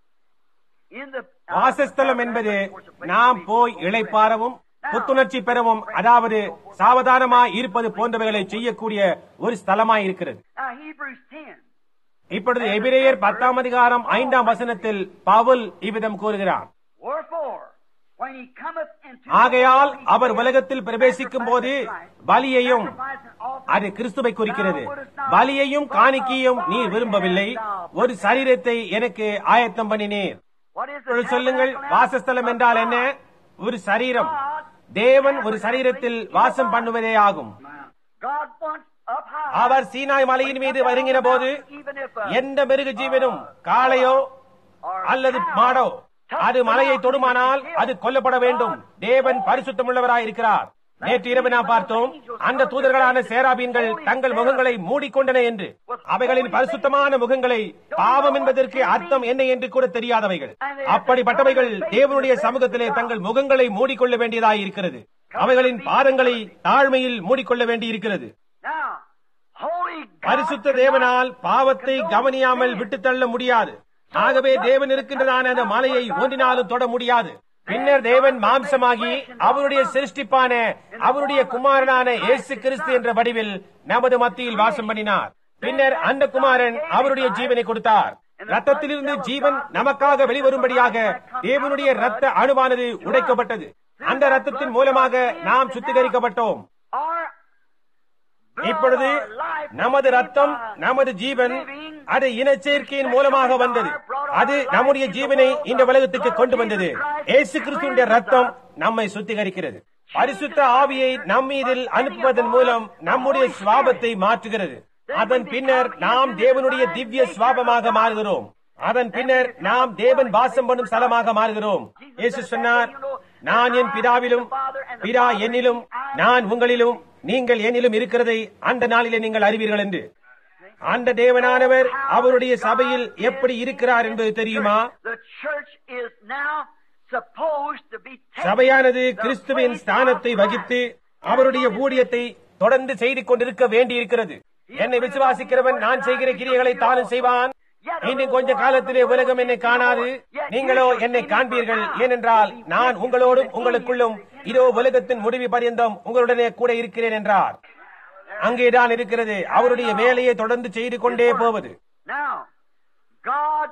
in the வாசஸ்தலம் என்பது நாம் போய் இளைப்பாறவும் புத்துணர்ச்சி பெறவும் அதாவது சாவதானமாய் இருப்பது போன்றவைகளை செய்யக்கூடிய ஒரு ஸ்தலமாய் இருக்கிறது Now, Hebrews 10. இப்பொழுது எபிரேயர் பத்தாம் அதிகாரம் ஐந்தாம் வசனத்தில் பவுல் இவ்விதம் கூறுகிறார் Wherefore, when he cometh into ஆகையால் அவர் உலகத்தில் பிரவேசிக்கும் போது பலியையும் அது கிறிஸ்துவை குறிக்கிறது பலியையும் காணிக்கையும் நீ விரும்பவில்லை ஒரு சரீரத்தை எனக்கு ஆயத்தம் பண்ணினீர் What is இப்பொழுது it? சொல்லுங்கள் வாசஸ்தலம் என்றால் என்ன ஒரு சரீரம் தேவன் ஒரு சரீரத்தில் வாசம் பண்ணுவதே ஆகும் God wants up high. அவர் சீனாய் மலையின் மீது வருகிற போது Even if a, எந்த மிருக ஜீவனும் காளையோ அல்லது மாடோ அது மலையை தொடுமானால் அது கொல்லப்பட வேண்டும் தேவன் பரிசுத்தமுள்ளவராய் இருக்கிறார் நேற்று இரவு நாம் பார்த்தோம் அந்த தூதர்களான சேராபீன்கள் தங்கள் முகங்களை மூடிக்கொண்டன என்று அவைகளின் பரிசுத்தமான முகங்களை பாவம் என்பதற்கு அர்த்தம் என்ன என்று கூட தெரியாதவைகள் அப்படிப்பட்டவைகள் தேவனுடைய சமூகத்திலே தங்கள் முகங்களை மூடிக்கொள்ள வேண்டியதாய் இருக்கிறது அவைகளின் பாதங்களை தாழ்மையில் மூடிக்கொள்ள வேண்டியிருக்கிறது Now, holy God பரிசுத்த தேவனால் பாவத்தை கவனியாமல் விட்டு தள்ள முடியாது ஆகவே தேவன் இருக்கின்றதான அந்த மலையை ஒன்றினாலும் தொட முடியாது பின்னர் தேவன் மாம்சமாகி அவருடைய சிருஷ்டிப்பான அவருடைய குமாரனான இயேசு கிறிஸ்து என்ற வடிவில் நமது மத்தியில் வாசம் பண்ணினார் பின்னர் அந்த குமாரன் அவருடைய ஜீவனை கொடுத்தார் ரத்தத்திலிருந்து ஜீவன் நமக்காக வெளிவரும்படியாக தேவனுடைய ரத்த அணுவானது உடைக்கப்பட்டது அந்த ரத்தத்தின் மூலமாக நாம் சுத்திகரிக்கப்பட்டோம் our இப்பொழுது நமது ரத்தம் நமது ஜீவன் அது இனச்சேர்க்கையின் மூலமாக வந்தது அது நம்முடைய ஜீவனை இந்த உலகத்துக்கு கொண்டு வந்தது இயேசு கிறிஸ்துடைய ரத்தம் நம்மை சுத்திகரிக்கிறது பரிசுத்த ஆவியை நம்மீதில் அனுப்புவதன் மூலம் நம்முடைய சுவாபத்தை மாற்றுகிறது அதன் பின்னர் நாம் தேவனுடைய திவ்ய சுவாபமாக மாறுகிறோம் அதன் பின்னர் நாம் தேவன் வாசம் பண்ணும் ஸ்தலமாக மாறுகிறோம் இயேசு சொன்னார் நான் என் பிதாவிலும் பிதா என்னிலும் நான் உங்களிலும் நீங்கள் என்னிலும் இருக்கிறதை அந்த நாளிலே நீங்கள் அறிவீர்கள் என்று அந்த தேவனானவர் அவருடைய சபையில் எப்படி இருக்கிறார் என்பது தெரியுமா the church is now supposed to be taking சபையானது the கிறிஸ்துவின் place ஸ்தானத்தை of வகித்து Christ. அவருடைய ஊழியத்தை தொடர்ந்து செய்து கொண்டிருக்க வேண்டியிருக்கிறது என்னை விசுவாசிக்கிறவன் நான் செய்கிற கிரியைகளை தானும் செய்வான் இன்னும் கொஞ்ச காலத்திலே உலகம் என்னை காணாது நீங்களோ என்னை காண்பீர்கள் ஏனென்றால் நான் உங்களோடும் உங்களுக்குள்ளும் இதோ உலகத்தின் முடிவு பரியந்தம் உங்களுடனே கூட இருக்கிறேன் என்றார் அங்கேதான் இருக்கிறது அவருடைய வேலையை தொடர்ந்து செய்து கொண்டே போவது Now, God,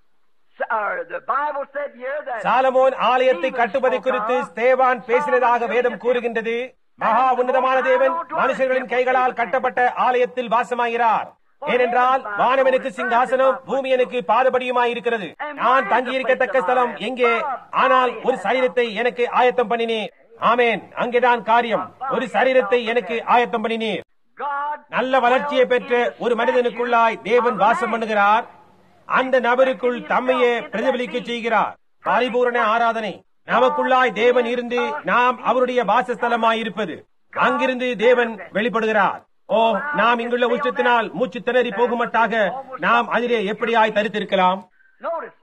or the Bible said here that சாலமோன் ஆலயத்தை கட்டுவதை குறித்து ஸ்தேவான் பேசினதாக வேதம் கூறுகின்றது மகா உன்னதமான தேவன் மனுஷர்களின் கைகளால் கட்டப்பட்ட ஆலயத்தில் வாசமாகிறார் ஏனென்றால் வானம் எனக்கு சிங்காசனம் பூமி எனக்கு பாதபடியுமாய் இருக்கிறது நான் தங்கியிருக்கத்தக்க ஸ்தலம் எங்கே ஆனால் ஒரு சரீரத்தை எனக்கு ஆயத்தம் பண்ணினீர் ஆமேன் அங்கேதான் காரியம் ஒரு சரீரத்தை எனக்கு ஆயத்தம் பண்ணினீர் God நல்ல வளர்ச்சியை பெற்ற ஒரு மனிதனுக்குள்ளாய் தேவன் வாசம் பண்ணுகிறார் அந்த நபருக்குள் தம்மையே பிரதிபலிக்க செய்கிறார் பரிபூரண ஆராதனை நமக்குள்ளாய் தேவன் இருந்து நாம் அவருடைய வாசஸ்தலமாய் இருப்பது அங்கிருந்து தேவன் வெளிப்படுகிறார் ஓ நாம் இங்குள்ள உச்சத்தினால் மூச்சு திணறி போகுமட்டாக நாம் அதிலே எப்படியாய் தரித்திருக்கலாம் notice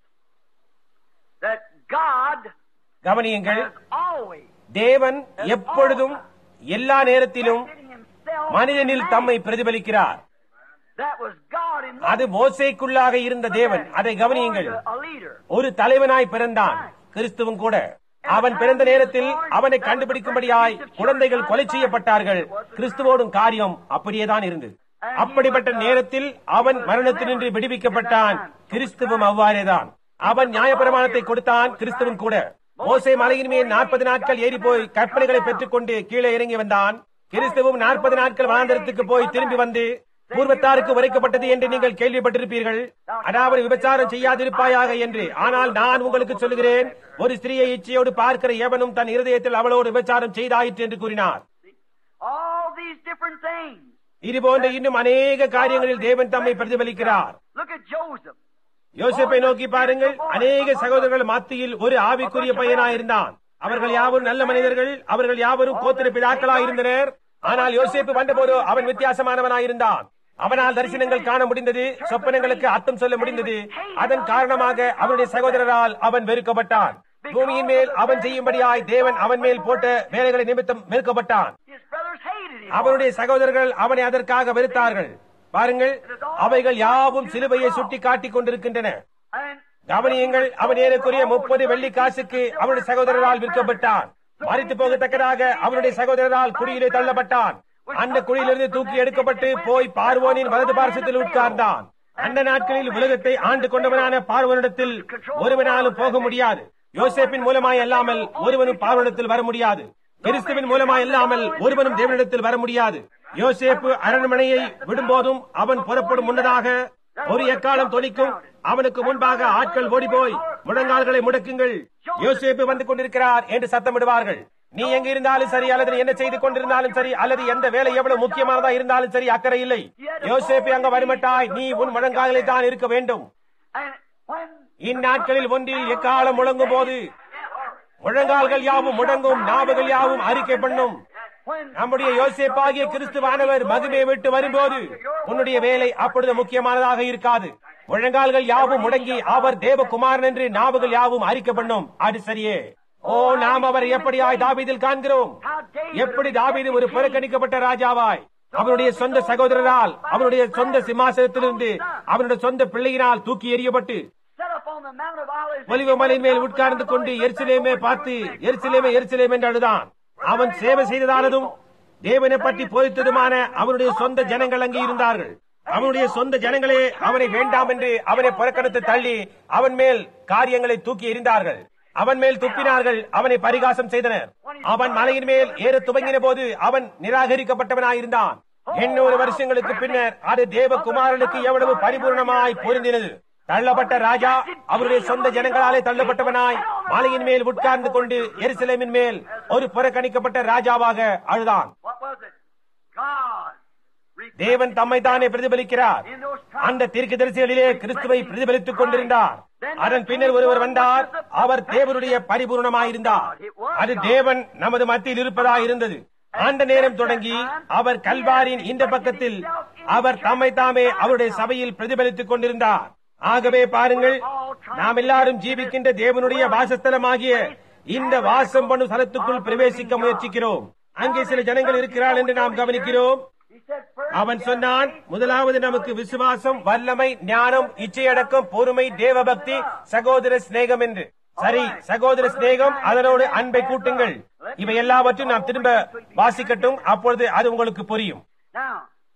that God கவனியுங்கள் has always தேவன் எப்பொழுதும் எல்லா நேரத்திலும் presented himself மனிதனில் தம்மை பிரதிபலிக்கிறார் that was God in அது மோசைக்குள்ளாக இருந்த தேவன் அதை கவனியுங்கள் a leader. ஒரு தலைவனாய் பிறந்தான் கிறிஸ்துவும் கூட அவன் பிறந்த நேரத்தில் அவனை கண்டுபிடிக்கும்படியாய் குழந்தைகள் கொலை செய்யப்பட்டார்கள் கிறிஸ்துவோடும் காரியம் அப்படியேதான் இருந்தது அப்படிப்பட்ட நேரத்தில் அவன் மரணத்தினின்று விடுவிக்கப்பட்டான் கிறிஸ்துவும் அவ்வாறேதான் அவன் நியாயப்பிரமாணத்தை கொடுத்தான் கிறிஸ்துவும் கூட மோசே மலையின் மேல் நாற்பது நாட்கள் ஏறி போய் கற்பனைகளை பெற்றுக்கொண்டு கீழே இறங்கி வந்தான் கிறிஸ்துவும் நாற்பது நாட்கள் வனாந்தரத்துக்கு போய் திரும்பி வந்து பூர்வத்தாருக்கு உரைக்கப்பட்டது என்று நீங்கள் கேள்விப்பட்டிருப்பீர்கள் அதாவது விபச்சாரம் செய்யாதிருப்பாயாக என்று ஆனால் நான் உங்களுக்கு சொல்லுகிறேன் ஒரு ஸ்திரியை இச்சையோடு பார்க்கிற எவனும் தன் இருதயத்தில் அவளோடு விபச்சாரம் செய்தாயிற்று என்று கூறினார் All these different things. இது போன்ற இன்னும் அநேக காரியங்களில் தேவன் தம்மை பிரதிபலிக்கிறார் Look at Joseph. யோசேப்பை நோக்கி பாருங்கள் அநேக சகோதரர்கள் மத்தியில் ஒரு ஆவிக்குரிய பையனாயிருந்தான் அவர்கள் யாவரும் நல்ல மனிதர்கள் அவர்கள் யாவரும் கோத்திர பிதாக்களாயிருந்தனர் ஆனால் யோசேப்பு வந்தபோது அவன் வித்தியாசமானவனாயிருந்தான் அவனால் தரிசனங்கள் காண முடிந்தது சொப்பனங்களுக்கு அர்த்தம் சொல்ல முடிந்தது அதன் காரணமாக அவனுடைய சகோதரரால் அவன் வெறுக்கப்பட்டான் பூமியின் மேல் அவன் செய்யும்படியாய் தேவன் அவன் மேல் போட்ட வேலைகளை நிமித்தம் வெறுக்கப்பட்டான் His brothers hated him. அவனுடைய சகோதரர்கள் அவனை அதற்காக வெறுத்தார்கள் பாருங்கள் அவைகள் யாவும் சிலுவையை சுட்டி காட்டிக் கொண்டிருக்கின்றன And கவனியுங்கள் அவன் ஏறக்குரிய முப்பது வெள்ளி காசுக்கு அவனுடைய சகோதரரால் விற்கப்பட்டான் மறித்து போகத்தக்கதாக அவனுடைய சகோதரரால் குழியிலே தள்ளப்பட்டான் அந்த குழியிலிருந்து தூக்கி எடுக்கப்பட்டு போய் பார்வோனின் வலது பார்சத்தில் உட்கார்ந்தான் அந்த நாட்களில் உலகத்தை ஆண்டு கொண்டவனான பார்வனிடத்தில் ஒருவனாலும் போக முடியாது யோசேப்பின் மூலமாய் அல்லாமல் ஒருவனும் பார்வனிடத்தில் வர முடியாது கிறிஸ்துவின் மூலமாய் அல்லாமல் ஒருவனும் தேவனிடத்தில் வர முடியாது யோசேப்பு அரண்மனையை விடும்போதும் அவன் புறப்படும் முன்னதாக ஒரு எக்காலம் தொனிக்கும் அவனுக்கு முன்பாக ஆட்கள் ஓடிப்போய் முழங்கால்களை முடக்குங்கள் யோசேப்பு வந்து கொண்டிருக்கிறார் என்று சத்தமிடுவார்கள் நீ எங்க இருந்தாலும் சரி அல்லது நீ என்ன செய்து கொண்டிருந்தாலும் சரி அல்லது எந்த வேலை எவ்வளவு முக்கியமானதா இருந்தாலும் சரி அக்கறை இல்லை யோசேப்பு அங்க வருமட்டாய் நீ உன் முழங்காலிலே தான் இருக்க வேண்டும் and when இந்நாட்களில் ஒன்றில் எக்காலம் முழங்கும் போது முழங்கால்கள் யாவும் முடங்கும் நாவுகள் யாவும் அறிக்கை பண்ணும் நம்முடைய யோசேப்பாகிய கிறிஸ்துவானவர் மகிமையை விட்டு வரும்போது உன்னுடைய வேலை அப்பொழுது முக்கியமானதாக இருக்காது முழங்கால்கள் யாவும் முடங்கி அவர் தேவகுமாரன் என்று நாவுகள் யாவும் அறிக்கை பண்ணும் அது சரியே ஓ நாம் அவர் எப்படியாய் தாவீதில் காண்கிறோம் எப்படி தாவீது ஒரு புறக்கணிக்கப்பட்ட ராஜாவாய் அவனுடைய சொந்த சகோதரரால் அவனுடைய சொந்த சிம்மாசனத்திலிருந்து அவனுடைய சொந்த பிள்ளையினால் தூக்கி எறியப்பட்டு set up on the Mount of Olives. ஒலிவ மலை மேல் உட்கார்ந்து கொண்டு எரிசிலேமே பார்த்து எரிசிலேமே எரிசிலேமே என்று அழுதான் அவன் சேவை செய்ததானதும் தேவனை பற்றி போதித்ததுமான அவனுடைய சொந்த ஜனங்கள் அங்கே இருந்தார்கள் அவனுடைய சொந்த ஜனங்களே அவனை வேண்டாம் என்று அவனை புறக்கணித்து தள்ளி அவன் மேல் காரியங்களை தூக்கி எறிந்தார்கள் அவன் மேல் துப்பினார்கள் அவனை பரிகாசம் செய்தனர் அவன் மலையின் மேல் ஏற துவங்கின போது அவன் நிராகரிக்கப்பட்டவனாயிருந்தான் எண்ணூறு வருஷங்களுக்கு பின்னர் அது தேவகுமாரனுக்கு எவ்வளவு பரிபூர்ணமாய் பொருந்தினது தள்ளப்பட்ட ராஜா அவருடைய சொந்த ஜனங்களாலே தள்ளப்பட்டவனாய் மலையின் மேல் உட்கார்ந்து கொண்டு எருசலேமின் மேல் ஒரு புறக்கணிக்கப்பட்ட ராஜாவாக அழுதான் What was it? God. re- தேவன் தம்மை தானே பிரதிபலிக்கிறார் அந்த தீர்க்கதரிசிகளிலே கிறிஸ்துவை பிரதிபலித்துக் கொண்டிருந்தார் அதன் பின்னர் ஒருவர் வந்தார் அவர் தேவனுடைய பரிபூர்ணமாயிருந்தார் அது தேவன் நமது மத்தியில் இருப்பதாய் இருந்தது அந்த நேரம் தொடங்கி அவர் கல்வாரின் இந்த பக்கத்தில் அவர் தம்மை தாமே அவருடைய சபையில் பிரதிபலித்துக் கொண்டிருந்தார் ஆகவே பாருங்கள் நாம் எல்லாரும் ஜீவிக்கின்ற தேவனுடைய வாசஸ்தலமாகிய இந்த வாசம் பண்ணும் ஸ்தலத்துக்குள் பிரவேசிக்க முயற்சிக்கிறோம் அங்கே சில ஜனங்கள் இருக்கிறார்கள் என்று நாம் கவனிக்கிறோம் He said, first, அவன் சொன்னான் முதலாவது நமக்கு விசுவாசம் வல்லமை ஞானம் இச்சையடக்கம் பொறுமை தேவபக்தி சகோதர சிநேகம் என்று சரி சகோதர சிநேகம் அதனோடு அன்பை கூட்டுங்கள் இவை எல்லாவற்றையும் நாம் திரும்ப வாசிக்கட்டும் அப்பொழுது அது உங்களுக்கு புரியும் now,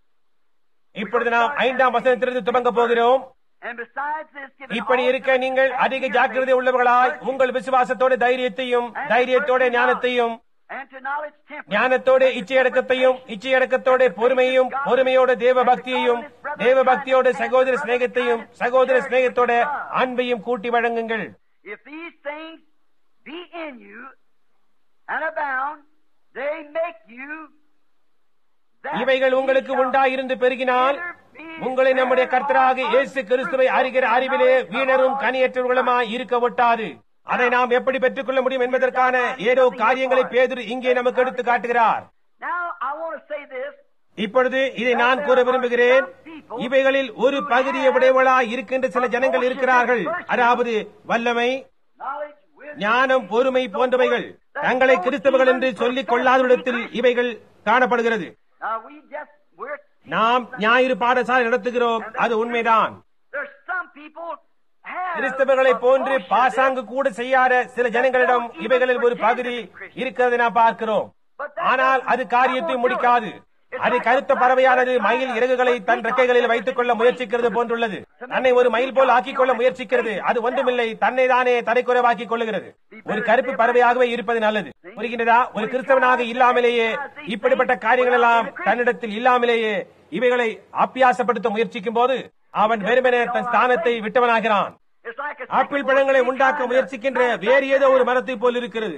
இப்பொழுது நாம் ஐந்தாம் வசனத்திலிருந்து துவங்க போகிறோம் and besides this, given இப்படி all இருக்க நீங்கள் அதிக ஜாக்கிரதை உள்ளவர்களாய் உங்கள் விசுவாசத்தோட தைரியத்தையும் தைரியத்தோட ஞானத்தையும் and to knowledge temperance. ஞானத்தோட இச்சையடக்கத்தையும் இச்சையடக்கத்தோட பொறுமையையும் பொறுமையோட தேவ பக்தியையும் தேவ பக்தியோட சகோதர சிநேகத்தையும் சகோதர சிநேகத்தோட அன்பையும் கூட்டி வழங்குங்கள் If these things be in you and abound, they make you that இவைகள் உங்களுக்கு உண்டாயிருந்து பெருகினால் உங்களை நம்முடைய கர்த்தராக இயேசு கிறிஸ்துவை அறிகிற அறிவிலே வீணரும் கனியற்றவர்களுமாய் இருக்க ஒட்டாது அதை நாம் எப்படி பெற்றுக்கொள்ள முடியும் என்பதற்கான ஏதோ காரியங்களை பேதுரு இங்கே நமக்கு எடுத்து காட்டுகிறார் Now, I want to say this. இப்பொழுது இதை நான் கூற விரும்புகிறேன் இவைகளில் ஒரு பகுதியை உடையவளாய் இருக்கின்ற சில ஜனங்கள் இருக்கிறார்கள் அதாவது வல்லமை Knowledge, wisdom, ஞானம் பொறுமை போன்றவைகள் தங்களை கிறிஸ்தவர்கள் என்று சொல்லிக் கொள்ளாதவிடத்தில் இவைகள் காணப்படுகிறது now we just, we're, நாம் ஞாயிறு பாடசாலை நடத்துகிறோம் அது உண்மைதான் there's some people have கிறிஸ்தவர்களை போன்று பாசாங்கு கூட செய்யாத சில ஜனங்களிடம் இவைகளில் ஒரு பகுதி இருக்கிறதை நாம் பார்க்கிறோம் ஆனால் அது காரியத்தை முடிக்காது அது கருத்த பறவையானது மயில் இறகுகளை தன் ரெக்கைகளில் வைத்துக் கொள்ள முயற்சிக்கிறது போன்றுள்ளது தன்னை ஒரு மயில் போல் ஆக்கிக் கொள்ள முயற்சிக்கிறது அது ஒன்றுமில்லை தன்னை தானே தரைக்குறைவாக்கிக் கொள்ளுகிறது ஒரு கருப்பு பறவையாகவே இருப்பது நல்லது புரிகின்றதா ஒரு கிறிஸ்தவனாக இல்லாமலேயே இப்படிப்பட்ட காரியங்கள் எல்லாம் தன்னிடத்தில் இல்லாமலேயே இவைகளை அப்பியாசப்படுத்த முயற்சிக்கும் போது அவன் வெறுமனே தன் ஸ்தானத்தை விட்டவனாகிறான் It's like a ஆப்பிள் பழங்களை உண்டாக்க முயற்சிக்கின்ற வேறு ஏதோ ஒரு மரத்தை போல் இருக்கிறது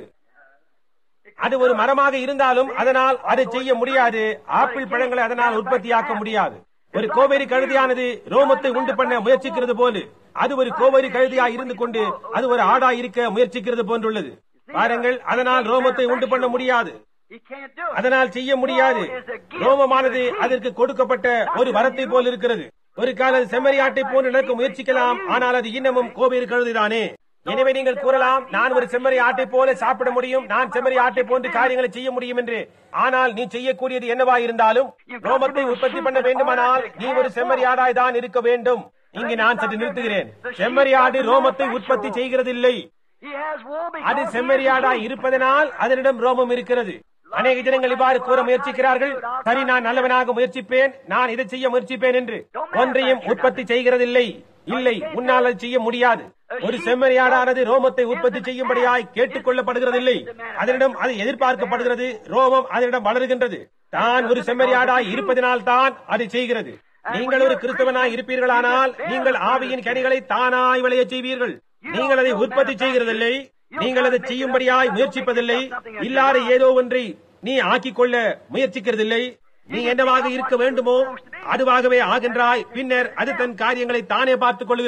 அது ஒரு மரமாக இருந்தாலும் அதனால் அதை செய்ய முடியாது ஆப்பிள் பழங்களை அதனால் உற்பத்தியாக்க முடியாது ஒரு கோவேரி கழுதியானது ரோமத்தை உண்டு பண்ண முயற்சிக்கிறது போல அது ஒரு கோவேரி கழுதியா இருந்து கொண்டு அது ஒரு ஆடா இருக்க முயற்சிக்கிறது போன்றுள்ளது பாருங்கள் அதனால் ரோமத்தை உண்டு பண்ண முடியாது He can't do it. அதனால் செய்ய முடியாது ரோமமானது அதற்கு கொடுக்கப்பட்ட ஒரு வரத்தை போல் இருக்கிறது ஒரு கால செம்மறியாட்டை போன்று நடக்க முயற்சிக்கலாம் ஆனால் அது இன்னமும் கோவேறு கழுதுதானே எனவே நீங்கள் கூறலாம் நான் ஒரு செம்மறி ஆட்டை போல சாப்பிட முடியும் நான் செம்மறி ஆட்டை போன்று காரியங்களை செய்ய முடியும் என்று ஆனால் நீ செய்யக்கூடியது என்னவா இருந்தாலும் ரோமத்தை உற்பத்தி பண்ண வேண்டுமானால் நீ ஒரு செம்மறி ஆடாய் தான் இருக்க வேண்டும் இங்கு நான் சற்று நிறுத்துகிறேன் செம்மறி ஆடு ரோமத்தை உற்பத்தி செய்கிறதில்லை He has wool அது because he செம்மறியாடா is இருப்பதனால் அதனிடம் ரோமம் இருக்கிறது அநேக ஜனங்கள் இவ்வாறு கூற முயற்சிக்கிறார்கள் சரி நான் நல்லவனாக முயற்சிப்பேன் நான் இதை செய்ய முயற்சிப்பேன் என்று ஒன்றையும் உற்பத்தி செய்கிறதில்லை இல்லை உன்னால் அதை செய்ய முடியாது ஒரு செம்மறியாடானது ரோமத்தை உற்பத்தி செய்யும்படியாய் கேட்டுக் கொள்ளப்படுகிறதில்லை அதனிடம் அது எதிர்பார்க்கப்படுகிறது ரோமம் அதனிடம் வளருகின்றது தான் ஒரு செம்மறியாடாய் இருப்பதனால் தான் அதை செய்கிறது நீங்கள் ஒரு கிறிஸ்தவனாய் இருப்பீர்களானால் நீங்கள் ஆவியின் கனிகளை தானாய் விளைய செய்வீர்கள் நீங்கள் அதை உற்பத்தி செய்கிறதில்லை நீங்கள் அதை செய்யும்படியாய் முயற்சிப்பதில்லை இல்லாத ஏதோ ஒன்றை நீ ஆக்கிக் கொள்ள முயற்சிக்கிறதில்லை நீ என்னவாக இருக்க வேண்டுமோ அதுவாகவே ஆகின்றாய் பின்னர் அது தன் காரியங்களை தானே பார்த்துக் கொள்கிறது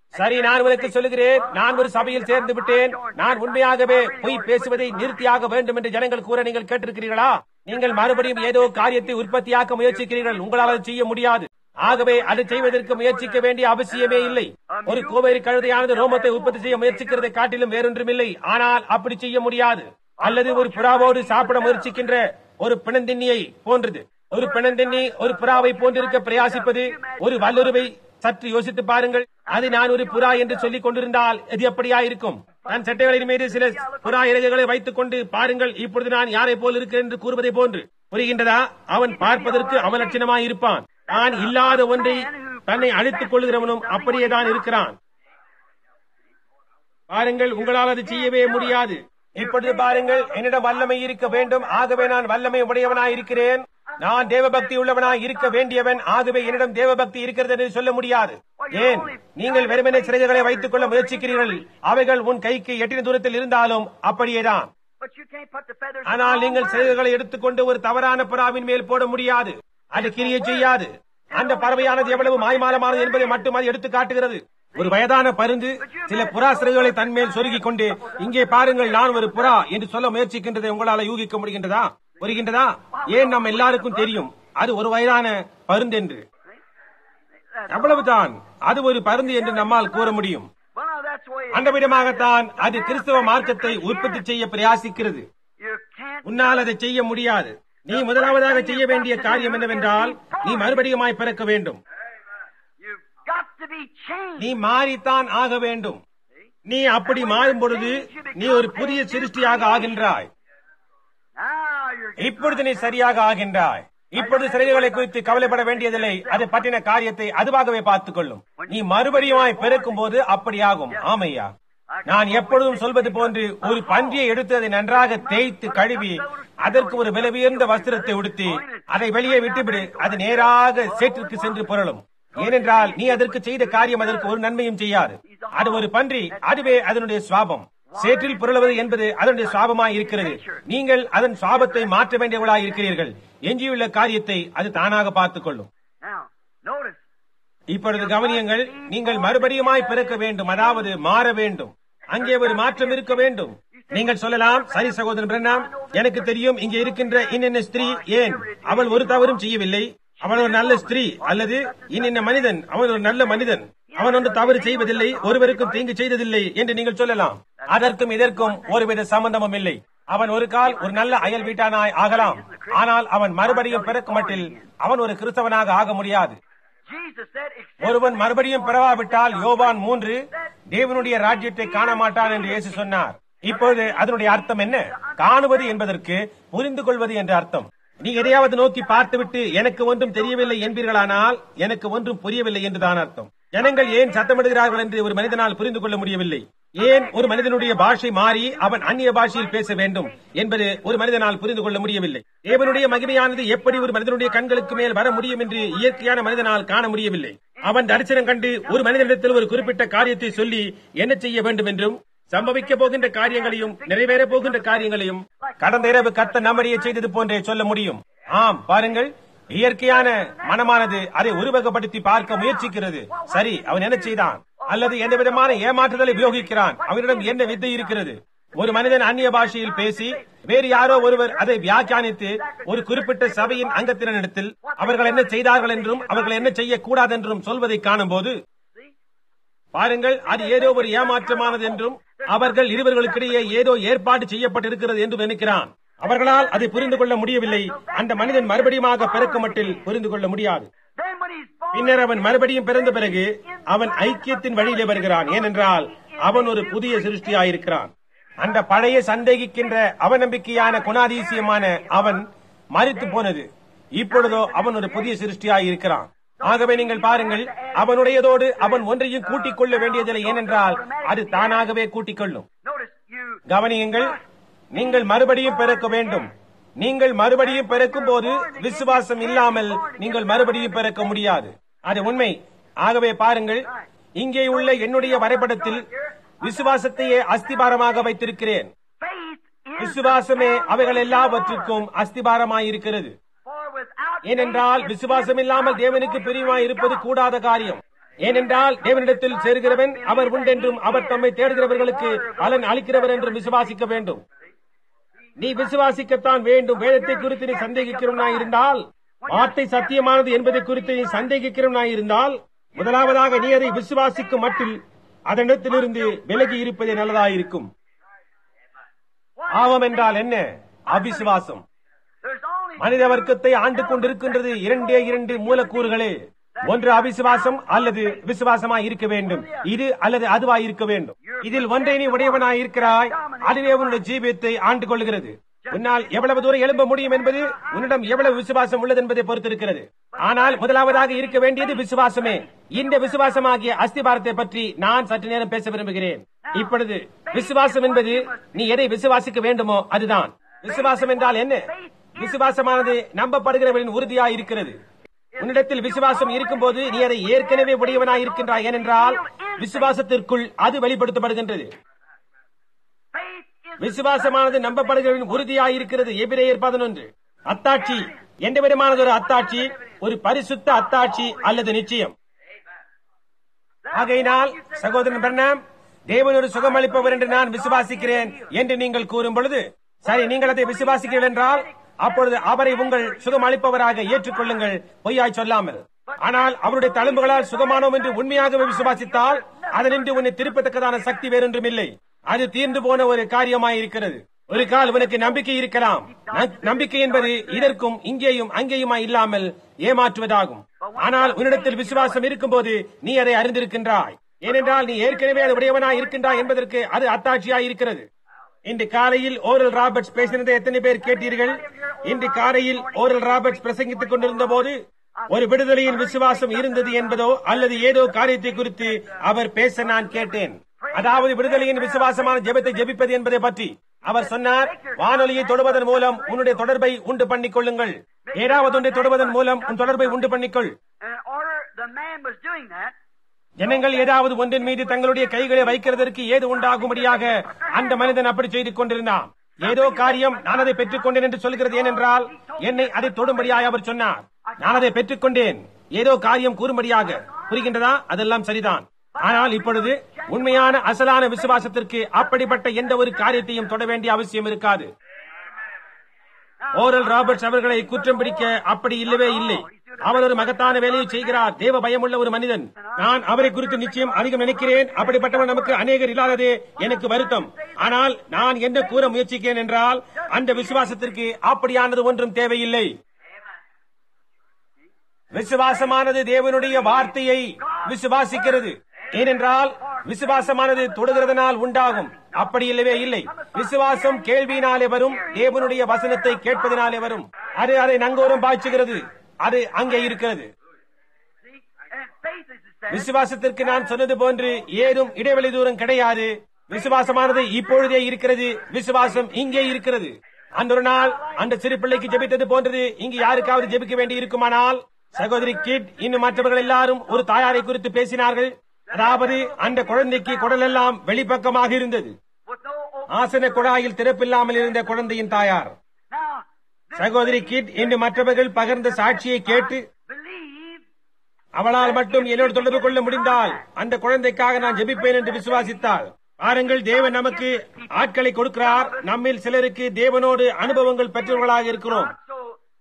சரி நான் உனக்கு சொல்லுகிறேன் நான் ஒரு சபையில் சேர்ந்து விட்டேன் நான் உண்மையாகவே பொய் பேசுவதை நிறுத்தியாக வேண்டும் என்று ஜனங்கள் கூற நீங்கள் கேட்டிருக்கிறீர்களா நீங்கள் மறுபடியும் ஏதோ காரியத்தை உற்பத்தியாக்க முயற்சிக்கிறீர்கள் உங்களால் அதை செய்ய முடியாது ஆகவே அதை செய்வதற்கு முயற்சிக்க வேண்டிய அவசியமே இல்லை ஒரு கோவேரி கழுதையானது ரோமத்தை உற்பத்தி செய்ய முயற்சிக்கிறதை காட்டிலும் வேறொன்றுமில்லை ஆனால் அப்படி செய்ய முடியாது அல்லது ஒரு புறாவோடு சாப்பிட முயற்சிக்கின்ற ஒரு பிணந்தின்னியை போன்றது ஒரு பிணந்தின்னி ஒரு புறாவை போன்றிருக்க பிரயாசிப்பது ஒரு வல்லுறவை சற்று யோசித்து பாருங்கள் அது நான் ஒரு புறா என்று சொல்லிக் கொண்டிருந்தால் இது எப்படியா இருக்கும் நான் சட்டைகளின் மீது சில புறா இறகுகளை வைத்துக் கொண்டு பாருங்கள் இப்பொழுது நான் யாரை போல் இருக்கிறேன் என்று கூறுவதை போன்று புரிகின்றதா அவன் பார்ப்பதற்கு அவலட்சணமாய் இருப்பான் தான் இல்லாத ஒன்றை தன்னை அழித்துக் கொள்கிறவனும் அப்படியேதான் இருக்கிறான் பாருங்கள் உங்களால் அது செய்யவே முடியாது இப்பொழுது பாருங்கள் என்னிடம் வல்லமை இருக்க வேண்டும் ஆகவே நான் வல்லமை உடையவனாய் இருக்கிறேன் நான் தேவபக்தி உள்ளவனாய் இருக்க வேண்டியவன் ஆகவே என்னிடம் தேவபக்தி இருக்கிறது என்று சொல்ல முடியாது ஏன் நீங்கள் வெறுமனே சிறைகளை வைத்துக் கொள்ள முயற்சிக்கிறீர்கள் அவைகள் உன் கைக்கு எட்டின தூரத்தில் இருந்தாலும் அப்படியேதான் But you can't put the feathers in ஆனால் the நீங்கள் wrong சிறைகளை எடுத்துக்கொண்டு ஒரு தவறான புறாவின் மேல் போட முடியாது அது கிரியை செய்யாது அந்த பறவையானது எவ்வளவு மாய்மாலமானது என்பதை மட்டும் அது எடுத்து காட்டுகிறது ஒரு வயதான பருந்து சில புறா சிறைகளை தன்மேல் சொருகிக் கொண்டு இங்கே பாருங்கள் நான் ஒரு புறா என்று சொல்ல முயற்சிக்கின்றதை உங்களால யூகிக்க முடிகின்றதா புரிகின்றதா ஏன் நம்ம எல்லாருக்கும் தெரியும் அது ஒரு வயதான பருந்து என்று அவ்வளவுதான் அது ஒரு பருந்து என்று நம்மால் கூற முடியும் Well, now that's the way it அந்த விதமாகத்தான் அது கிறிஸ்தவ மார்க்கத்தை உற்பத்தி செய்ய பிரயாசிக்கிறது You can't. உன்னால் அதை செய்ய முடியாது நீ முதலாவதாக செய்ய வேண்டிய காரியம் என்னவென்றால் நீ மறுபடியுமாய் பிறக்க வேண்டும் You've got to be changed. நீ மாறித்தான் ஆக வேண்டும் நீ அப்படி மாறும் பொழுது நீ ஒரு புதிய சிருஷ்டியாக ஆகின்றாய் Now you're. இப்பொழுது நீ சரியாக ஆகின்றாய் இப்பொழுது சிறைகளை குறித்து கவலைப்பட வேண்டியதில்லை அது பற்றின காரியத்தை அதுவாகவே பார்த்துக் கொள்ளும் நீ மறுபடியுமாய் பிறக்கும் போது அப்படியாகும் ஆமையா நான் எப்பொழுதும் சொல்வது போன்று ஒரு பன்றியை எடுத்து அதை நன்றாக தேய்த்து கழுவி அதற்கு ஒரு விலை உயர்ந்த வஸ்திரத்தை உடுத்தி அதை வெளியே விட்டுவிடு அது நேராக சேற்றிற்கு சென்று புரளும் ஏனென்றால் நீ அதற்கு செய்த காரியம் அதற்கு ஒரு நன்மையும் செய்யாது அது ஒரு பன்றி அதுவே அதனுடைய சுவாபம் சேற்றில் புரளுவது என்பது அதனுடைய சுவாபமாய் இருக்கிறது நீங்கள் அதன் சுவாபத்தை மாற்ற வேண்டியவளாய் இருக்கிறீர்கள் எஞ்சியுள்ள காரியத்தை அது தானாக பார்த்துக் கொள்ளும் Now, notice. இப்பொழுது கவனியுங்கள் நீங்கள் மறுபடியுமாய் பிறக்க வேண்டும் அதாவது மாற வேண்டும் அங்கே ஒரு மாற்றம் இருக்க வேண்டும் நீங்கள் சொல்லலாம் சரி சகோதரன் பிரண்ணாம் எனக்கு தெரியும் இங்கே இருக்கின்ற இன்னென்ன ஸ்திரீ ஏன் அவள் ஒரு தவறும் செய்யவில்லை அவன் ஒரு நல்ல ஸ்திரீ அல்லது இன்னென்ன மனிதன் அவன் ஒரு நல்ல மனிதன் அவன் ஒன்று தவறு செய்வதில்லை ஒருவருக்கும் தீங்கு செய்ததில்லை என்று நீங்கள் சொல்லலாம் அதற்கும் இதற்கும் ஒருவித சம்பந்தமும் இல்லை அவன் ஒரு கால் ஒரு நல்ல அயல் வீட்டானாய் ஆகலாம் ஆனால் அவன் மறுபடியும் பிறக்கும் மட்டில் அவன் ஒரு கிறிஸ்தவனாக ஆக முடியாது Jesus said, except ஒருவன் மறுபடியும் பிறவாவிட்டால் யோவான் மூன்று தேவனுடைய ராஜ்யத்தை காண மாட்டான் என்று இயேசு சொன்னார் இப்பொழுது அதனுடைய அர்த்தம் என்ன காணுவது என்பதற்கு புரிந்து கொள்வது என்ற அர்த்தம் நீ எதையாவது நோக்கி பார்த்துவிட்டு எனக்கு ஒன்றும் தெரியவில்லை என்பீர்களானால் எனக்கு ஒன்றும் புரியவில்லை என்றுதான் அர்த்தம் ஜனங்கள் ஏன் சத்தமிடுகிறார்கள் என்று ஒரு மனிதனால் புரிந்து கொள்ள முடியவில்லை ஏன் ஒரு மனிதனுடைய பாஷை மாறி அவன் அந்நிய பாஷையில் பேச வேண்டும் என்பது ஒரு மனிதனால் புரிந்து கொள்ள முடியவில்லை தேவனுடைய மகிமையானது எப்படி ஒரு மனிதனுடைய கண்களுக்கு மேல் வர முடியும் என்று இயற்கையான மனிதனால் காண முடியவில்லை அவன் தரிசனம் கண்டு ஒரு மனிதனிடத்தில் ஒரு குறிப்பிட்ட காரியத்தை சொல்லி என்ன செய்ய வேண்டும் என்றும் சம்பவிக்க போகின்ற காரியங்களையும் நிறைவேற போகின்ற காரியங்களையும் கடந்த இரவு கத்த நம்மடியே செய்தது போன்றே சொல்ல முடியும் ஆம் பாருங்கள் இயற்கையான மனமானது அதை உருவகப்படுத்தி பார்க்க முயற்சிக்கிறது சரி அவன் என்ன செய்தான் அல்லது எந்த விதமான ஏமாற்றுதலை உபயோகிக்கிறான் அவனிடம் என்ன வித்தை இருக்கிறது ஒரு மனிதன் அந்நிய பாஷையில் பேசி வேறு யாரோ ஒருவர் அதை வியாக்கியானித்து ஒரு குறிப்பிட்ட சபையின் அங்கத்தினரிடத்தில் அவர்கள் என்ன செய்தார்கள் என்றும் அவர்கள் என்ன செய்யக்கூடாது என்றும் சொல்வதை காணும் போது பாருங்கள் அது ஏதோ ஒரு ஏமாற்றமானது என்றும் அவர்கள் இருவர்களுக்கிடையே ஏதோ ஏற்பாடு செய்யப்பட்டிருக்கிறது என்று நினைக்கிறான் அவர்களால் அதை புரிந்து கொள்ள முடியவில்லை அந்த மனிதன் மறுபடியுமாக பிறக்க மட்டில் புரிந்து கொள்ள முடியாது then when he's born, பின்னர் அவன் மறுபடியும் பிறந்த பிறகு அவன் ஐக்கியத்தின் வழியிலே வருகிறான் ஏனென்றால் அவன் ஒரு புதிய சிருஷ்டியாயிருக்கிறான் அந்த பழைய சந்தேகிக்கின்ற அவநம்பிக்கையான குணாதிசயமான அவன் மறித்து போனது இப்பொழுதோ அவன் ஒரு புதிய சிருஷ்டியாயிருக்கிறான் ஆகவே நீங்கள் பாருங்கள் அவனுடையதோடு அவன் ஒன்றையும் கூட்டிக் கொள்ள வேண்டியதில்லை ஏனென்றால் அது தானாகவே கூட்டிக் கொள்ளும் notice you. கவனியுங்கள் நீங்கள் மறுபடியும் பிறக்க வேண்டும் நீங்கள் மறுபடியும் பிறக்கும் போது விசுவாசம் இல்லாமல் நீங்கள் மறுபடியும் பிறக்க முடியாது அது உண்மை ஆகவே பாருங்கள் இங்கே உள்ள என்னுடைய வரைபடத்தில் விசுவாசத்தையே அஸ்திபாரமாக வைத்திருக்கிறேன் Faith is விசுவாசமே அவைகள் எல்லாவற்றுக்கும் அஸ்திபாரமாயிருக்கிறது for without ஏனென்றால் faith, விசுவாசம் இல்லாமல் தேவனுக்கு பிரியமாய் இருப்பது கூடாத காரியம் ஏனென்றால் தேவனிடத்தில் சேருகிறவன் அவர் உண்டென்றும் அவர் தம்மை தேடுகிறவர்களுக்கு பலன் அளிக்கிறவர் என்றும் விசுவாசிக்க வேண்டும் நீ விசுவாசிக்கத்தான் வேண்டும் வேதத்தை குறித்து நீ சந்தேகிக்கிறவனாய் இருந்தால் வார்த்தை சத்தியமானது என்பதை குறித்து நீ சந்தேகிக்கிறவனாய் இருந்தால் முதலாவதாக நீ அதை விசுவாசிக்கும் மட்டில் அதனிடத்திலிருந்து விலகி இருப்பதே நல்லதாயிருக்கும் ஆவம் என்றால் என்ன அவிசுவாசம் There's only மனித வர்க்கத்தை ஆண்டு கொண்டிருக்கின்றது இரண்டே இரண்டு மூலக்கூறுகளே ஒன்று அவிசுவாசம் அல்லது விசுவாசமாய் இருக்க வேண்டும் இது அல்லது அதுவாய் இருக்க வேண்டும் இதில் ஒன்றை நீ உடையவனாய் இருக்கிறாய் அதுவே உன்னுடைய ஜீவியத்தை ஆண்டு கொள்கிறது உன்னால் எவ்வளவு தூரம் எழும்ப முடியும் என்பது உன்னிடம் எவ்வளவு விசுவாசம் உள்ளது என்பதை பொறுத்திருக்கிறது ஆனால் முதலாவதாக இருக்க வேண்டியது விசுவாசமே இந்த விசுவாசமாகிய அஸ்திபாரத்தை பற்றி நான் சற்று நேரம் பேச விரும்புகிறேன் இப்பொழுது விசுவாசம் என்பது நீ எதை விசுவாசிக்க வேண்டுமோ அதுதான் விசுவாசம் என்றால் என்ன விசுவாசமானது நம்பப்படுகிறவரின் உறுதியாய் இருக்கிறது உன்னிடத்தில் விசுவாசம் இருக்கும்போது நீ அதை ஏற்கனவே உடையவனாய் இருக்கின்றாய் ஏனென்றால் விசுவாசத்திற்குள் அது வெளிப்படுத்தப்படுகின்றது faith is விசுவாசமானது நம்பப்படுகிறவரின் உறுதியாய் இருக்கிறது எபிரேயர் பதினொன்று அத்தாட்சி எந்த விதமானது ஒரு அத்தாட்சி ஒரு பரிசுத்த அத்தாட்சி அல்லது நிச்சயம் ஆகையினால் சகோதரன் பிரணாம் தேவன் ஒரு சுகமளிப்பவர் என்று நான் விசுவாசிக்கிறேன் என்று நீங்கள் கூறும் பொழுது சரி நீங்கள் அதை விசுவாசிக்கிறீர்கள் என்றால் அப்பொழுது அவரை உங்கள் சுகம் அளிப்பவராக ஏற்றுக்கொள்ளுங்கள் பொய்யாய் சொல்லாமல் ஆனால் அவருடைய தழும்புகளால் சுகமானோம் என்று உண்மையாகவே விசுவாசித்தால் அதனின்று உன்னை திருப்பத்தக்கதான சக்தி வேறொன்றும் இல்லை அது தீர்ந்து போன ஒரு காரியமாய் இருக்கிறது ஒரு கால் உனக்கு நம்பிக்கை இருக்கலாம் ந- நம்பிக்கை என்பது இதற்கும் இங்கேயும் அங்கேயுமாய் இல்லாமல் ஏமாற்றுவதாகும் ஆனால் உன்னிடத்தில் விசுவாசம் இருக்கும்போது நீ அதை அறிந்திருக்கின்றாய் ஏனென்றால் நீ ஏற்கனவே அது உடையவனாய் இருக்கின்றாய் என்பதற்கு அது அத்தாட்சியாய் இருக்கிறது இன்று காலையில் ஓரல் ராபர்ட்ஸ் பேசினதை எத்தனை பேர் கேட்டீர்கள் இன்று காலையில் ஓரல் ராபர்ட்ஸ் பிரசங்கித்துக் கொண்டிருந்த போது ஒரு விடுதலையின் விசுவாசம் இருந்தது என்பதோ அல்லது ஏதோ காரியத்தை குறித்து அவர் பேச நான் கேட்டேன் அதாவது விடுதலையின் விசுவாசமான ஜெபத்தை ஜெபிப்பது என்பதை பற்றி அவர் சொன்னார் வானொலியை தொடுவதன் மூலம் உன்னுடைய தொடர்பை உண்டு பண்ணிக் கொள்ளுங்கள் ஏதாவது ஒன்றை தொடுவதன் மூலம் உன் தொடர்பை உண்டு பண்ணிக்கொள் And in order the man was doing that, ஜனங்கள் ஏதாவது ஒன்றின் மீது தங்களுடைய கைகளை வைக்கிறதற்கு ஏது உண்டாகும்படியாக அந்த மனிதன் அப்படி செய்து கொண்டிருந்தான் ஏதோ காரியம் நான் அதை பெற்றுக் கொண்டேன் என்று சொல்கிறது ஏனென்றால் என்னை அதை தொடும்படியாக அவர் சொன்னார் நான் அதை பெற்றுக் கொண்டேன் ஏதோ காரியம் கூறும்படியாக புரிகின்றதா அதெல்லாம் சரிதான் ஆனால் இப்பொழுது உண்மையான அசலான விசுவாசத்திற்கு அப்படிப்பட்ட எந்த ஒரு காரியத்தையும் தொட வேண்டிய அவசியம் இருக்காது ஓரல் ராபர்ட்ஸ் அவர்களை குற்றம் பிடிக்க அப்படி இல்லவே இல்லை அவர் ஒரு மகத்தான வேலையை செய்கிறார் தேவ பயமுள்ள ஒரு மனிதன் நான் அவரை குறித்து நிச்சயம் அதிகம் நினைக்கிறேன் அப்படிப்பட்டவன் நமக்கு அநேகர் இல்லாததே எனக்கு வருத்தம் ஆனால் நான் என்ன கூற முயற்சிக்கிறேன் என்றால் அந்த விசுவாசத்திற்கு அப்படியானது ஒன்றும் தேவையில்லை விசுவாசமானது தேவனுடைய வார்த்தையை விசுவாசிக்கிறது ஏனென்றால் விசுவாசமானது தொடுகிறதனால் உண்டாகும் அப்படி இல்லவே இல்லை விசுவாசம் கேள்வியினாலே வரும் தேவனுடைய வசனத்தை கேட்பதனாலே வரும் அது அதை நங்கோரம் பாய்ச்சுகிறது அது அங்கே இருக்கிறது see, and faith is the விசுவாசத்திற்கு நான் சொன்னது போன்று ஏதும் இடைவெளி தூரம் கிடையாது விசுவாசமானது இப்பொழுதே இருக்கிறது விசுவாசம் இங்கே இருக்கிறது அந்த ஒரு நாள் அந்த சிறு பிள்ளைக்கு ஜெபித்தது போன்றது இங்கு யாருக்காவது ஜெபிக்க வேண்டி இருக்குமானால் சகோதரி கிட் இன்னும் மற்றவர்கள் எல்லாரும் ஒரு தாயாரை குறித்து பேசினார்கள் அதாவது அந்த குழந்தைக்கு குடல் எல்லாம் வெளிப்பக்கமாக இருந்தது with no open. ஆசன குழாயில் திறப்பில்லாமல் இருந்த குழந்தையின் தாயார் Now, சகோதரி கிட் இன்று மற்றவர்கள் பகிர்ந்த சாட்சியை கேட்டு believe அவளால் மட்டும் என்னோடு தொடர்பு கொள்ள முடிந்தால் அந்த குழந்தைக்காக நான் ஜெபிப்பேன் என்று விசுவாசித்தாள் பாருங்கள் தேவன் நமக்கு ஆட்களை கொடுக்கிறார் நம்மில் சிலருக்கு தேவனோடு அனுபவங்கள் பெற்றவர்களாக இருக்கிறோம் so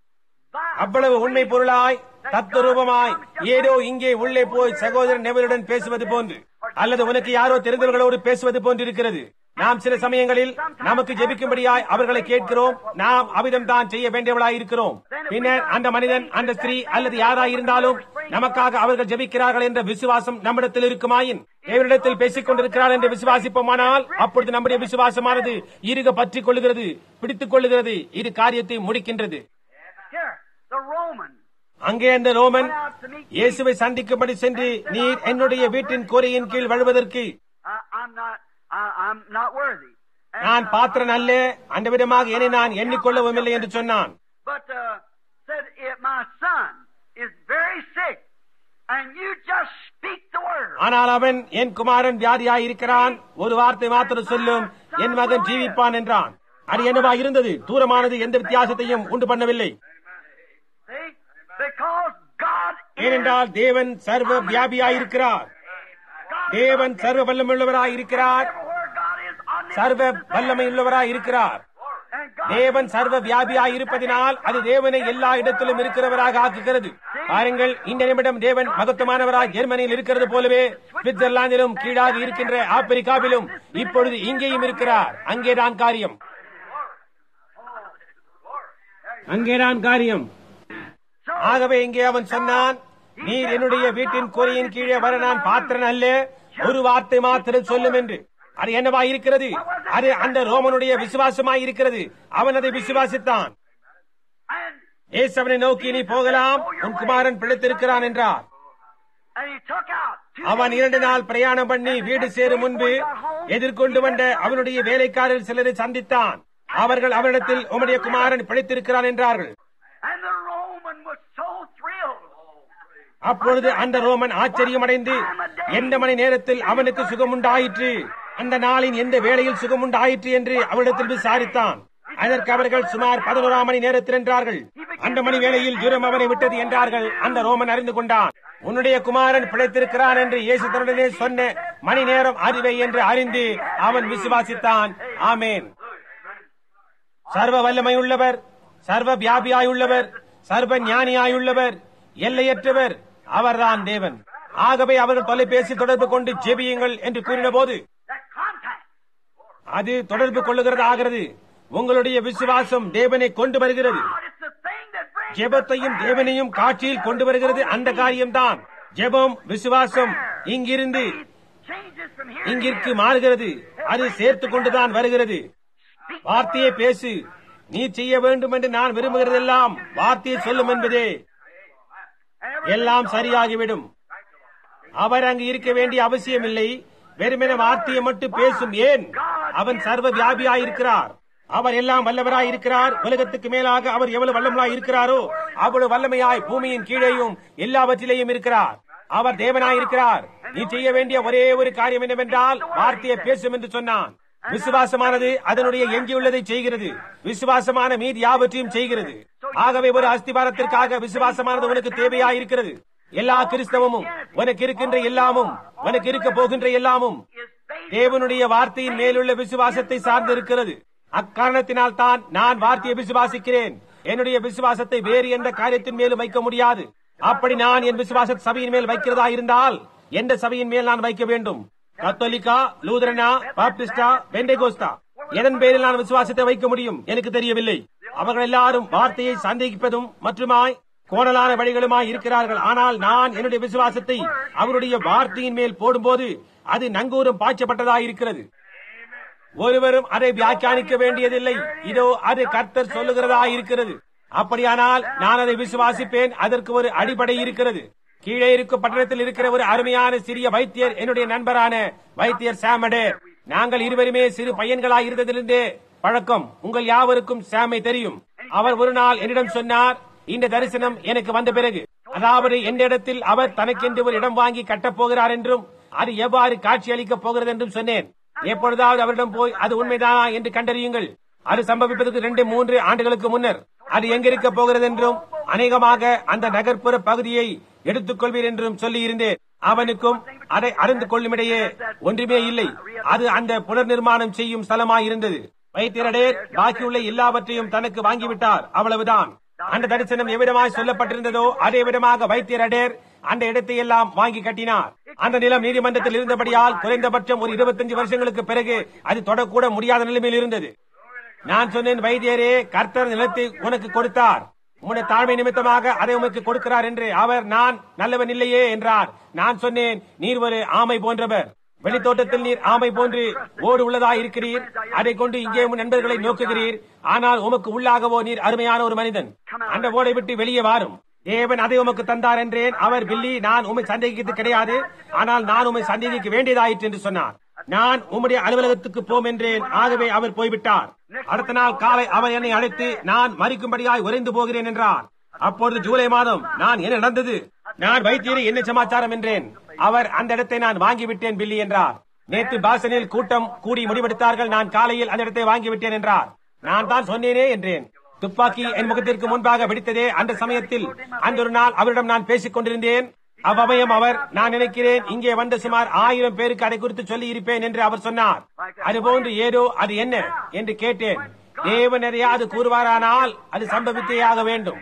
by அவ்வளவு உண்மை பொருளாய் தத்துரூபமாய் ஏதோ இங்கே உள்ளே போய் சகோதரன் நெவருடன் பேசுவது போன்று அல்லது உனக்கு யாரோ தெரிந்தவர்களோடு பேசுவது போன்று இருக்கிறது நாம் சில சமயங்களில் நமக்கு ஜெபிக்கும்படியாய் அவர்களை கேட்கிறோம் நாம் அவிதம் தான் செய்ய வேண்டியவளாய் இருக்கிறோம் பின்னர் அந்த மனிதன் அந்த ஸ்திரீ அல்லது யாராய் இருந்தாலும் நமக்காக அவர்கள் ஜெபிக்கிறார்கள் என்ற விசுவாசம் நம்மிடத்தில் இருக்குமாயின் தேவனிடத்தில் பேசிக் கொண்டிருக்கிறார் என்று விசுவாசிப்போமானால் அப்பொழுது நம்முடைய விசுவாசமானது இருக பற்றிக் கொள்ளுகிறது பிடித்துக் கொள்ளுகிறது இது காரியத்தை முடிக்கின்றது here, the Roman. அங்கே அந்த ரோமன் இயேசுவை சந்திக்கும்படி சென்று நீர் என்னுடைய வீட்டின் கூரையின் கீழ் வழுவதற்கு I, I'm not. I, I'm not worthy. And, நான் uh, பாத்திரன் அல்ல அந்த விதமாக என்னை நான் எண்ணிக்கொள்ளவும் இல்லை என்று சொன்னான் But uh, said, if my son is very sick, and you just speak the word. ஆனால் அவன் என் குமாரன் வியாதியாய் இருக்கிறான் ஒரு வார்த்தை மாத்திரம் சொல்லும் என் மகன் ஜீவிப்பான் என்றான் அது என்னவா இருந்தது தூரமானது எந்த வித்தியாசத்தையும் உண்டு பண்ணவில்லை See? Because God ஏனென்றால் தேவன் சர்வ வியாபியாயிருக்கிறார் தேவன் சர்வ வல்லமையுள்ளவராய் இருக்கிறார் Everywhere God is omnipotent. சர்வ வல்லமையுள்ளவராய் இருக்கிறார் And God தேவன் சர்வ வியாபியாய் இருப்பதினால் அது தேவனை எல்லா இடத்திலும் இருக்கிறவராக ஆக்குகிறது பாருங்கள் இந்த நிமிடம் தேவன் மகத்துவமானவராய் ஜெர்மனியில் இருக்கிறது போலவே சுவிட்சர்லாந்திலும் கீழாக இருக்கின்ற ஆப்பிரிக்காவிலும் இப்பொழுது இங்கேயும் இருக்கிறார் அங்கேதான் காரியம் அங்கேதான் காரியம் ஆகவே இங்கே அவன் சொன்னான் நீர் என்னுடைய வீட்டின் கொரியின் கீழே வர நான் பாத்திரன் அல்ல ஒரு வார்த்தை மாத்திரம் சொல்லும் என்று அது என்னவா இருக்கிறது அது அந்த ரோமனுடைய விசுவாசமாய் இருக்கிறது அவன் அதை விசுவாசித்தான் and, ஏசவனை நோக்கி நீ போகலாம் உன் குமாரன் பிழைத்திருக்கிறான் என்றார் and he took out two அவன் இரண்டு நாள் பிரயாணம் பண்ணி வீடு சேரும் முன்பு எதிர்கொண்டு வந்த அவனுடைய வேலைக்காரர் சிலரை சந்தித்தான் அவர்கள் அவனிடத்தில் உம்முடைய குமாரன் பிழைத்திருக்கிறான் என்றார்கள் and the Roman was so thrilled. அப்பொழுது அந்த ரோமன் ஆச்சரியமடைந்து எந்த மணி நேரத்தில் அவனுக்கு சுகமுண்டாயிற்று அந்த நாளின் எந்த வேளையில் சுகமுண்டாயிற்று என்று அவரிடத்தில் விசாரித்தான் அதற்கு அவர்கள் சுமார் பதினோராம் மணி நேரத்தில் என்றார்கள் அந்த மணி வேளையில் ஜுரம் அவனை விட்டது என்றார்கள் அந்த ரோமன் அறிந்து கொண்டான் உன்னுடைய குமாரன் பிழைத்திருக்கிறான் என்று இயேசு தன்னுடனே சொன்ன மணி நேரம் அறிவை என்று அறிந்து அவன் விசுவாசித்தான் ஆமேன் சர்வ வல்லமையுள்ளவர் சர்வ வியாபியாயுள்ளவர் சர்வ ஞானியாயுள்ளவர் எல்லையற்றவர் அவர்தான் தேவன் ஆகவே அவர்கள் தொலைபேசி தொடர்பு கொண்டு ஜெபியுங்கள் என்று கூறின போது That contact. அது தொடர்பு கொள்ளுகிறது ஆகிறது உங்களுடைய விசுவாசம் தேவனை கொண்டு வருகிறது God, it's the thing that brings ஜெபத்தையும் தேவனையும் காட்சியில் கொண்டு வருகிறது அந்த காரியம்தான் ஜெபம் விசுவாசம் இங்கிருந்து changes from here to இங்கிற்கு here. மாறுகிறது அது சேர்த்து கொண்டுதான் வருகிறது வார்த்தையை பேசு நீ செய்ய வேண்டும் என்று நான் விரும்புகிறதெல்லாம் வார்த்தையை சொல்லும் என்பதே And everything எல்லாம் சரியாகிவிடும் அவர் அங்கு இருக்க வேண்டிய அவசியமில்லை வெறுமென வார்த்தையை மட்டும் பேசும் ஏன் அவன் சர்வ வியாபியாயிருக்கிறார் அவர் எல்லாம் வல்லவராய் இருக்கிறார் உலகத்துக்கு மேலாக அவர் எவ்வளவு வல்லவராய் இருக்கிறாரோ அவ்வளவு வல்லமையாய் பூமியின் கீழேயும் எல்லாவற்றிலேயும் இருக்கிறார் அவர் தேவனாய் இருக்கிறார் நீ செய்ய வேண்டிய ஒரே ஒரு காரியம் என்னவென்றால் வார்த்தையை பேசும் என்று சொன்னான் விசுவாசமானது அதனுடைய எஞ்சியுள்ளதை செய்கிறது விசுவாசமான மீதி யாவற்றையும் செய்கிறது ஆகவே ஒரு அஸ்திவாரத்திற்காக விசுவாசமானது உனக்கு தேவையாய் இருக்கிறது எல்லா கிறிஸ்தவமும் உனக்கு இருக்கின்ற எல்லாமும் உனக்கு இருக்க போகின்ற எல்லாமும் is based தேவனுடைய வார்த்தையின் மேலுள்ள விசுவாசத்தை சார்ந்து இருக்கிறது அக்காரணத்தினால் தான் நான் வார்த்தையை விசுவாசிக்கிறேன் என்னுடைய விசுவாசத்தை வேறு எந்த காரியத்தின் மேலும் வைக்க முடியாது அப்படி நான் என் விசுவாச சபையின் மேல் வைக்கிறதா இருந்தால் எந்த சபையின் மேல் நான் வைக்க வேண்டும் கத்தோலிக்கா லூதரனா பாப்டிஸ்டா பெண்டேகோஸ்தா எதன் பேரில் நான் விசுவாசத்தை வைக்க முடியும் எனக்கு தெரியவில்லை அவர்கள் எல்லாரும் வார்த்தையை சந்தேகிப்பதும் மற்றுமாய் கோணலான வழிகளுமாய் இருக்கிறார்கள் ஆனால் நான் என்னுடைய விசுவாசத்தை அவருடைய வார்த்தையின் மேல் போடும்போது அது நங்கூரம் பாய்ச்சப்பட்டதாய் இருக்கிறது ஒருவரும் அதை வியாக்கியானிக்க வேண்டியதில்லை இதோ அது கர்த்தர் சொல்லுகிறதா இருக்கிறது அப்படியானால் நான் அதை விசுவாசிப்பேன் அதற்கு ஒரு அடிப்படை இருக்கிறது கீழே இருக்கும் பட்டணத்தில் இருக்கிற ஒரு அருமையான சிறிய வைத்தியர் என்னுடைய நண்பரான வைத்தியர் சாமடே நாங்கள் இருவருமே சிறு பையன்களாய் இருந்ததிலிருந்தே பழக்கம் உங்கள் யாவருக்கும் சாமை தெரியும் அவர் ஒரு நாள் என்னிடம் சொன்னார் இந்த தரிசனம் எனக்கு வந்த பிறகு அதாவது எந்த இடத்தில் அவர் தனக்கென்று ஒரு இடம் வாங்கி கட்டப் போகிறார் என்றும் அது எவ்வாறு காட்சி அளிக்கப் போகிறது என்றும் சொன்னேன் எப்பொழுதாவது அவரிடம் போய் அது உண்மைதானா என்று கண்டறியுங்கள் அது சம்பவிப்பதற்கு ரெண்டு மூன்று ஆண்டுகளுக்கு முன்னர் அது எங்கிருக்க போகிறது என்றும் அநேகமாக அந்த நகர்ப்புற பகுதியை எடுத்துக் கொள்வீர் என்றும் சொல்லி இருந்தேன் அவனுக்கும் அதை அறிந்து கொள்ளுமிடையே ஒன்றுமே இல்லை அது அந்த புனர் நிர்மாணம் செய்யும் ஸ்தலமாய் இருந்தது வைத்தியரடேர் பாக்கியுள்ள எல்லாவற்றையும் தனக்கு வாங்கிவிட்டார் அவ்வளவுதான் அந்த தரிசனம் எவ்விடமாய் சொல்லப்பட்டிருந்ததோ அதே விதமாக வைத்தியர் அடேர் அந்த இடத்தை எல்லாம் வாங்கி கட்டினார் அந்த நிலம் நீதிமன்றத்தில் இருந்தபடியால் குறைந்தபட்சம் ஒரு இருபத்தஞ்சு வருஷங்களுக்கு பிறகு அது தொடக்கூட முடியாத நிலைமையில் இருந்தது நான் சொன்னேன் வைத்தியரே கர்த்தர் நிலத்தை உனக்கு கொடுத்தார் உன்னுடைய தாழ்மை நிமித்தமாக அதை உனக்கு கொடுக்கிறார் என்று அவர் நான் நல்லவன் இல்லையே என்றார் நான் சொன்னேன் நீர் ஒரு ஆமை போன்றவர் வெளித்தோட்டத்தில் நீர் ஆமை போன்று ஓடு உள்ளதா இருக்கிறீர் அதை கொண்டு இங்கே உன் நண்பர்களை நோக்குகிறீர் ஆனால் உமக்கு உள்ளாகவோ நீர் அருமையான ஒரு மனிதன் அந்த ஓடை விட்டு வெளியே வாரும் தேவன் அதை உமக்கு தந்தார் என்றேன் அவர் பில்லி நான் உம்மை சந்தேகித்து கிடையாது ஆனால் நான் உம்மை சந்தேகிக்க வேண்டியதாயிற்று என்று சொன்னார் நான் உம்முடைய அலுவலகத்துக்கு போம் என்றேன் ஆகவே அவர் போய்விட்டார் அடுத்த நாள் காலை அவர் என்னை அழைத்து நான் மறிக்கும்படியாய் உறைந்து போகிறேன் என்றார் அப்பொழுது ஜூலை மாதம் நான் என்ன நடந்தது நான் வைத்தியரை என்ன சமாச்சாரம் என்றேன் அவர் அந்த இடத்தை நான் வாங்கிவிட்டேன் பில்லி என்றார் நேற்று பாசனில் கூட்டம் கூடி முடிவெடுத்தார்கள் நான் காலையில் அந்த இடத்தை வாங்கிவிட்டேன் என்றார் நான் தான் சொன்னேனே என்றேன் துப்பாக்கி என் முகத்திற்கு முன்பாக வெடித்ததே அந்த சமயத்தில் அந்த ஒரு நாள் அவரிடம் நான் பேசிக் கொண்டிருந்தேன் அவ்வமயம் அவர் நான் நினைக்கிறேன் இங்கே வந்த சுமார் ஆயிரம் பேருக்கு அதை குறித்து சொல்லி இருப்பேன் என்று அவர் சொன்னார் அதுபோன்று ஏதோ அது என்ன என்று கேட்டேன் தேவன் எதையாவது கூறுவாரானால் அது சம்பவித்தே ஆக வேண்டும்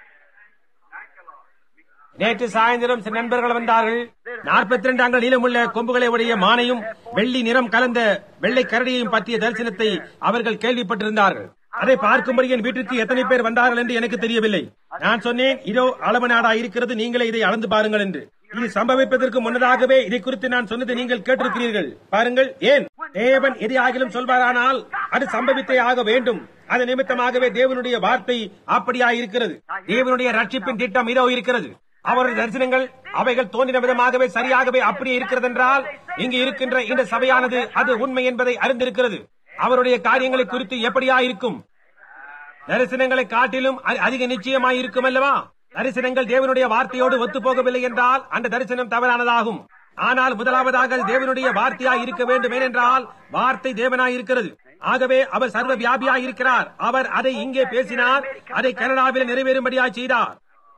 நேற்று சாயந்தரம் சில நண்பர்கள் வந்தார்கள் நாற்பத்தி ரெண்டு அங்கள் நீளமுள்ள கொம்புகளை உடைய மானையும் வெள்ளி நிறம் கலந்த வெள்ளை கரடியையும் பற்றிய தரிசனத்தை அவர்கள் கேள்விப்பட்டிருந்தார்கள் அதை பார்க்கும்படி என் வீட்டிற்கு எத்தனை பேர் வந்தார்கள் என்று எனக்கு தெரியவில்லை நான் சொன்னேன் இதோ அளவு நாடா இருக்கிறது நீங்களே இதை அளந்து பாருங்கள் என்று இது சம்பவிப்பதற்கு முன்னதாகவே இதை குறித்து நான் சொன்னதை நீங்கள் கேட்டிருக்கிறீர்கள் பாருங்கள் ஏன் தேவன் எதையாகிலும் சொல்வாரானால் அது சம்பவித்தே ஆக வேண்டும் அது நிமித்தமாகவே தேவனுடைய வார்த்தை அப்படியாயிருக்கிறது தேவனுடைய ரட்சிப்பின் திட்டம் இதோ இருக்கிறது அவருடைய தரிசனங்கள் அவைகள் தோன்றின விதமாகவே சரியாகவே அப்படியே இருக்கிறது என்றால் இங்கு இருக்கின்ற இந்த சபையானது அது உண்மை என்பதை அறிந்திருக்கிறது அவருடைய காரியங்களை குறித்து எப்படியா இருக்கும் தரிசனங்களை காட்டிலும் அ- அதிக நிச்சயமாய் இருக்கும் அல்லவா தரிசனங்கள் தேவனுடைய வார்த்தையோடு ஒத்து போகவில்லை என்றால் அந்த தரிசனம் தவறானதாகும் ஆனால் முதலாவதாக அது தேவனுடைய வார்த்தையாய் இருக்க வேண்டும் ஏனென்றால் வார்த்தை தேவனாய் இருக்கிறது ஆகவே அவர் சர்வ வியாபியாய் இருக்கிறார் அவர் அதை இங்கே பேசினார் அதை கனடாவில் நிறைவேறும்படியாய் செய்தார்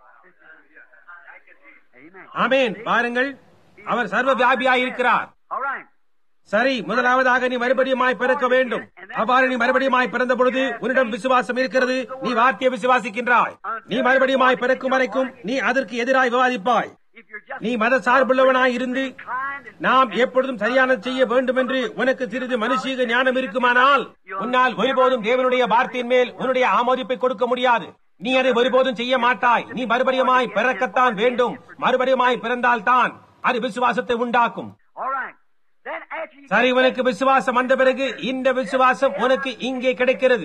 Amen. ஆமென் பாருங்கள் அவர் சர்வ வியாபியாய் இருக்கிறார் All right. சரி முதலாவதாக நீ மறுபடியுமாய் பிறக்க வேண்டும் அவ்வாறு நீ மறுபடியுமாய் பிறந்த பொழுது உன்னிடம் விசுவாசம் இருக்கிறது நீ வார்த்தையை விசுவாசிக்கின்றாய் நீ மறுபடியுமாய் பிறக்கும் வரைக்கும் நீ அதற்கு எதிராய் விவாதிப்பாய் If you're just நீ மத சார்புள்ளவனாய் இருந்து kind and நாம் எப்பொழுதும் சரியானது செய்ய வேண்டும் என்று உனக்கு சிறிது மனுஷீக ஞானம் இருக்குமானால் உன்னால் ஒருபோதும் தேவனுடைய வார்த்தையின் மேல் உன்னுடைய ஆமோதிப்பை கொடுக்க முடியாது நீ அதை ஒருபோதும் செய்ய மாட்டாய் நீ மறுபடியுமாய் பிறக்கத்தான் வேண்டும் மறுபடியுமாய் பிறந்தால்தான் அது விசுவாசத்தை உண்டாக்கும் all right. Then after you சரி உனக்கு விசுவாசம் வந்த பிறகு இந்த விசுவாசம் உனக்கு இங்கே கிடைக்கிறது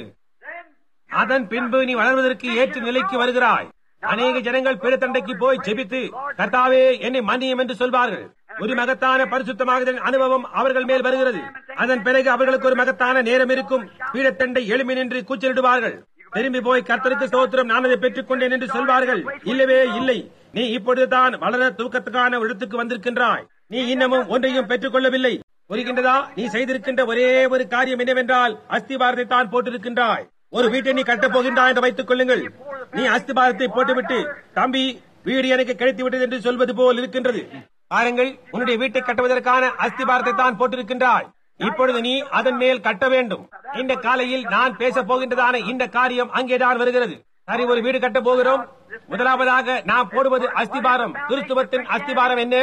அதன் பின்பு நீ வளர்வதற்கு ஏற்ற நிலைக்கு வருகிறாய் அநேக ஜனங்கள் பீடத்தண்டைக்கு போய் ஜெபித்து கர்த்தாவே என்னை மன்னியும் என்று சொல்வார்கள் ஒரு மகத்தான பரிசுத்தமாகுதலின் அனுபவம் அவர்கள் மேல் வருகிறது அதன் பிறகு அவர்களுக்கு ஒரு மகத்தான நேரம் இருக்கும் பீடத்தண்டை எழுமி நின்று கூச்சலிடுவார்கள் திரும்பி போய் கர்த்தருக்கு ஸ்தோத்திரம் நான் அதை பெற்றுக் கொண்டேன் என்று சொல்வார்கள் இல்லவே இல்லை நீ இப்பொழுதுதான் வளர தூக்கத்துக்கான இடத்துக்கு வந்திருக்கின்றாய் நீ இன்னமும் ஒன்றையும் பெற்றுக் கொள்ளவில்லை புரிகின்றதா நீ செய்திருக்கின்ற ஒரே ஒரு காரியம் என்னவென்றால் அஸ்திபாரத்தை தான் போட்டிருக்கின்றாய் ஒரு வீட்டை நீ கட்டப் போகின்றாய் என்று வைத்துக் கொள்ளுங்கள் நீ அஸ்திபாரத்தை போட்டுவிட்டு தம்பி வீடு எனக்கு கிடைத்து விட்டது என்று சொல்வது போல் இருக்கின்றது பாருங்கள் உன்னுடைய வீட்டை கட்டுவதற்கான அஸ்திபாரத்தை தான் போட்டிருக்கின்றாய் இப்பொழுது நீ அதன் மேல் கட்ட வேண்டும் இந்த காலையில் நான் பேச போகின்றதான இந்த காரியம் அங்கேதான் வருகிறது சரி ஒரு வீடு கட்ட போகிறோம் முதலாவதாக நாம் போடுவது அஸ்திபாரம் கிறிஸ்துவத்தின் அஸ்திபாரம் என்ன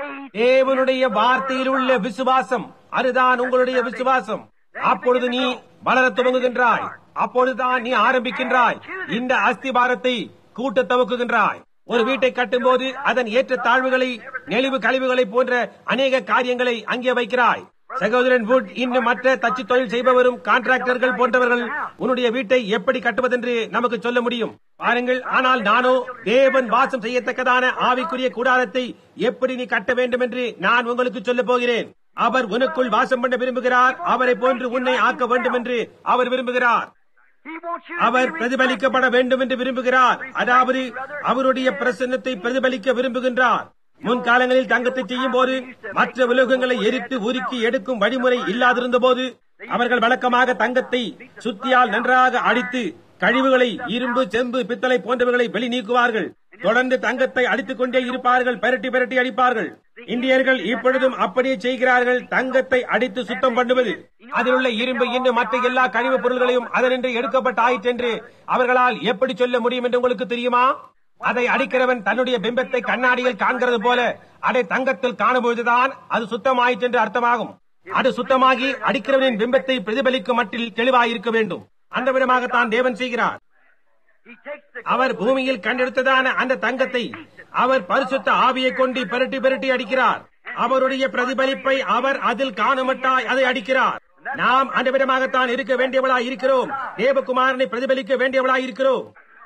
தேவனுடைய வார்த்தையில் உள்ள விசுவாசம் அதுதான் உங்களுடைய விசுவாசம் அப்பொழுது நீ வளர துவங்குகின்றாய் அப்பொழுதுதான் நீ ஆரம்பிக்கின்றாய் இந்த அஸ்திபாரத்தை கூட்ட துவக்குகின்றாய் ஒரு வீட்டை கட்டும்போது அதன் ஏற்ற தாழ்வுகளை நெளிவு கழிவுகளை போன்ற அநேக காரியங்களை அங்கே வைக்கிறாய் சகோதரன் வுட் இன்னும் மற்ற தச்சு தொழில் செய்பவரும் கான்ட்ராக்டர்கள் போன்றவர்கள் உன்னுடைய வீட்டை எப்படி கட்டுவதென்று நமக்கு சொல்ல முடியும் பாருங்கள் ஆனால் நானோ தேவன் வாசம் செய்யத்தக்கதான ஆவிக்குரிய கூடாரத்தை எப்படி நீ கட்ட வேண்டும் என்று நான் உங்களுக்கு சொல்ல போகிறேன் அவர் உனக்குள் வாசம் பண்ண விரும்புகிறார் அவரை போன்று உன்னை ஆக்க வேண்டும் என்று அவர் விரும்புகிறார் He wants you to our be பிரதிபலிக்கப்பட வேண்டும் என்று விரும்புகிறார் அதாவது அவருடைய பிரசன்னத்தை பிரதிபலிக்க விரும்புகின்றார் முன்காலங்களில் தங்கத்தை செய்யும் போது மற்ற உலோகங்களை எரித்து உருக்கி எடுக்கும் வழிமுறை இல்லாதிருந்த போது அவர்கள் வழக்கமாக தங்கத்தை சுத்தியால் நன்றாக அடித்து கழிவுகளை இரும்பு செம்பு பித்தளை போன்றவைகளை வெளி நீக்குவார்கள் தொடர்ந்து தங்கத்தை அடித்துக் கொண்டே இருப்பார்கள் பெரட்டி பெரட்டி அடிப்பார்கள் இந்தியர்கள் இப்பொழுதும் அப்படியே செய்கிறார்கள் தங்கத்தை அடித்து சுத்தம் பண்ணுவது அதில் உள்ள இரும்பு இன்னும் மற்ற எல்லா கழிவுப் பொருள்களையும் அதனின்று எடுக்கப்பட்ட ஆயிற்று என்று அவர்களால் எப்படி சொல்ல முடியும் என்று உங்களுக்கு தெரியுமா அதை அடிக்கிறவன் தன்னுடைய பிம்பத்தை கண்ணாடியில் காண்கிறது போல அதை தங்கத்தில் காணும்பொழுதுதான் அது சுத்தமாயிற்று என்று அர்த்தமாகும் அது சுத்தமாகி அடிக்கிறவனின் பிம்பத்தை பிரதிபலிக்கும் மட்டில் தெளிவாயிருக்க வேண்டும் அந்த விதமாகத்தான் தேவன் செய்கிறார் He takes the அவர் பூமியில் கண்டெடுத்ததான அந்த தங்கத்தை அவர் பரிசுத்த ஆவியை கொண்டு பெரட்டி பெரட்டி அடிக்கிறார் அவருடைய பிரதிபலிப்பை அவர் அதில் காணுமட்டாய் அதை அடிக்கிறார் நாம் அந்த விதமாகத்தான் இருக்க வேண்டியவளாய் இருக்கிறோம் தேவகுமாரனை பிரதிபலிக்க வேண்டியவளாய் இருக்கிறோம்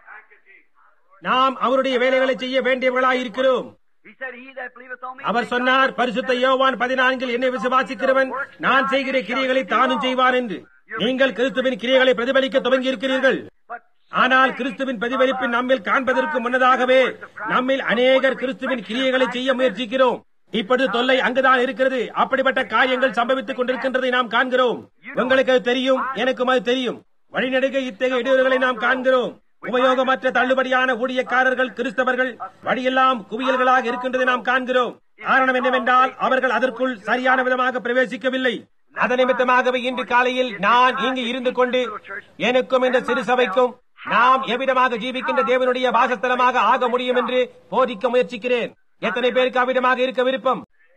நாம் அவருடைய வேலைகளை செய்ய வேண்டியவர்களாய் இருக்கிறோம் He said, He that believeth on me. அவர் சொன்னார் பரிசுத்த யோவான் பதினான்கில் என்னை விசுவாசிக்கிறவன் நான் செய்கிற கிரியைகளை தானும் செய்வான் என்று நீங்கள் கிறிஸ்துவின் கிரியைகளை பிரதிபலிக்க துவங்கி இருக்கிறீர்கள் But ஆனால் கிறிஸ்துவின் பிரதிபலிப்பின் நம்மில் காண்பதற்கு முன்னதாகவே நம்மில் அநேகர் கிறிஸ்துவின் கிரியைகளை செய்ய முயற்சிக்கிறோம் இப்பொழுது தொல்லை அங்குதான் இருக்கிறது அப்படிப்பட்ட காரியங்கள் சம்பவித்துக் கொண்டிருக்கின்றதை நாம் காண்கிறோம் உங்களுக்கு அது தெரியும் எனக்கும் அது தெரியும் வழிநடுக இத்தகைய இடையூறுகளை நாம் காண்கிறோம் உபயோகமற்ற தள்ளுபடியான ஊழியக்காரர்கள் கிறிஸ்தவர்கள் வழியெல்லாம் குவியல்களாக இருக்கின்றதை நாம் காண்கிறோம் காரணம் என்னவென்றால் அவர்கள் அதற்குள் சரியான விதமாக பிரவேசிக்கவில்லை அதன் நிமித்தமாகவே இன்று காலையில் நான் இங்கு இருந்து கொண்டு எனக்கும் இந்த சிறு சபைக்கும் நாம் எவ்விதமாக ஜீவிக்கின்ற தேவனுடைய வாசஸ்தலமாக ஆக முடியும் என்று போதிக்க முயற்சிக்கிறேன் எத்தனை பேருக்கு அவ்விதமாக இருக்க விருப்பம்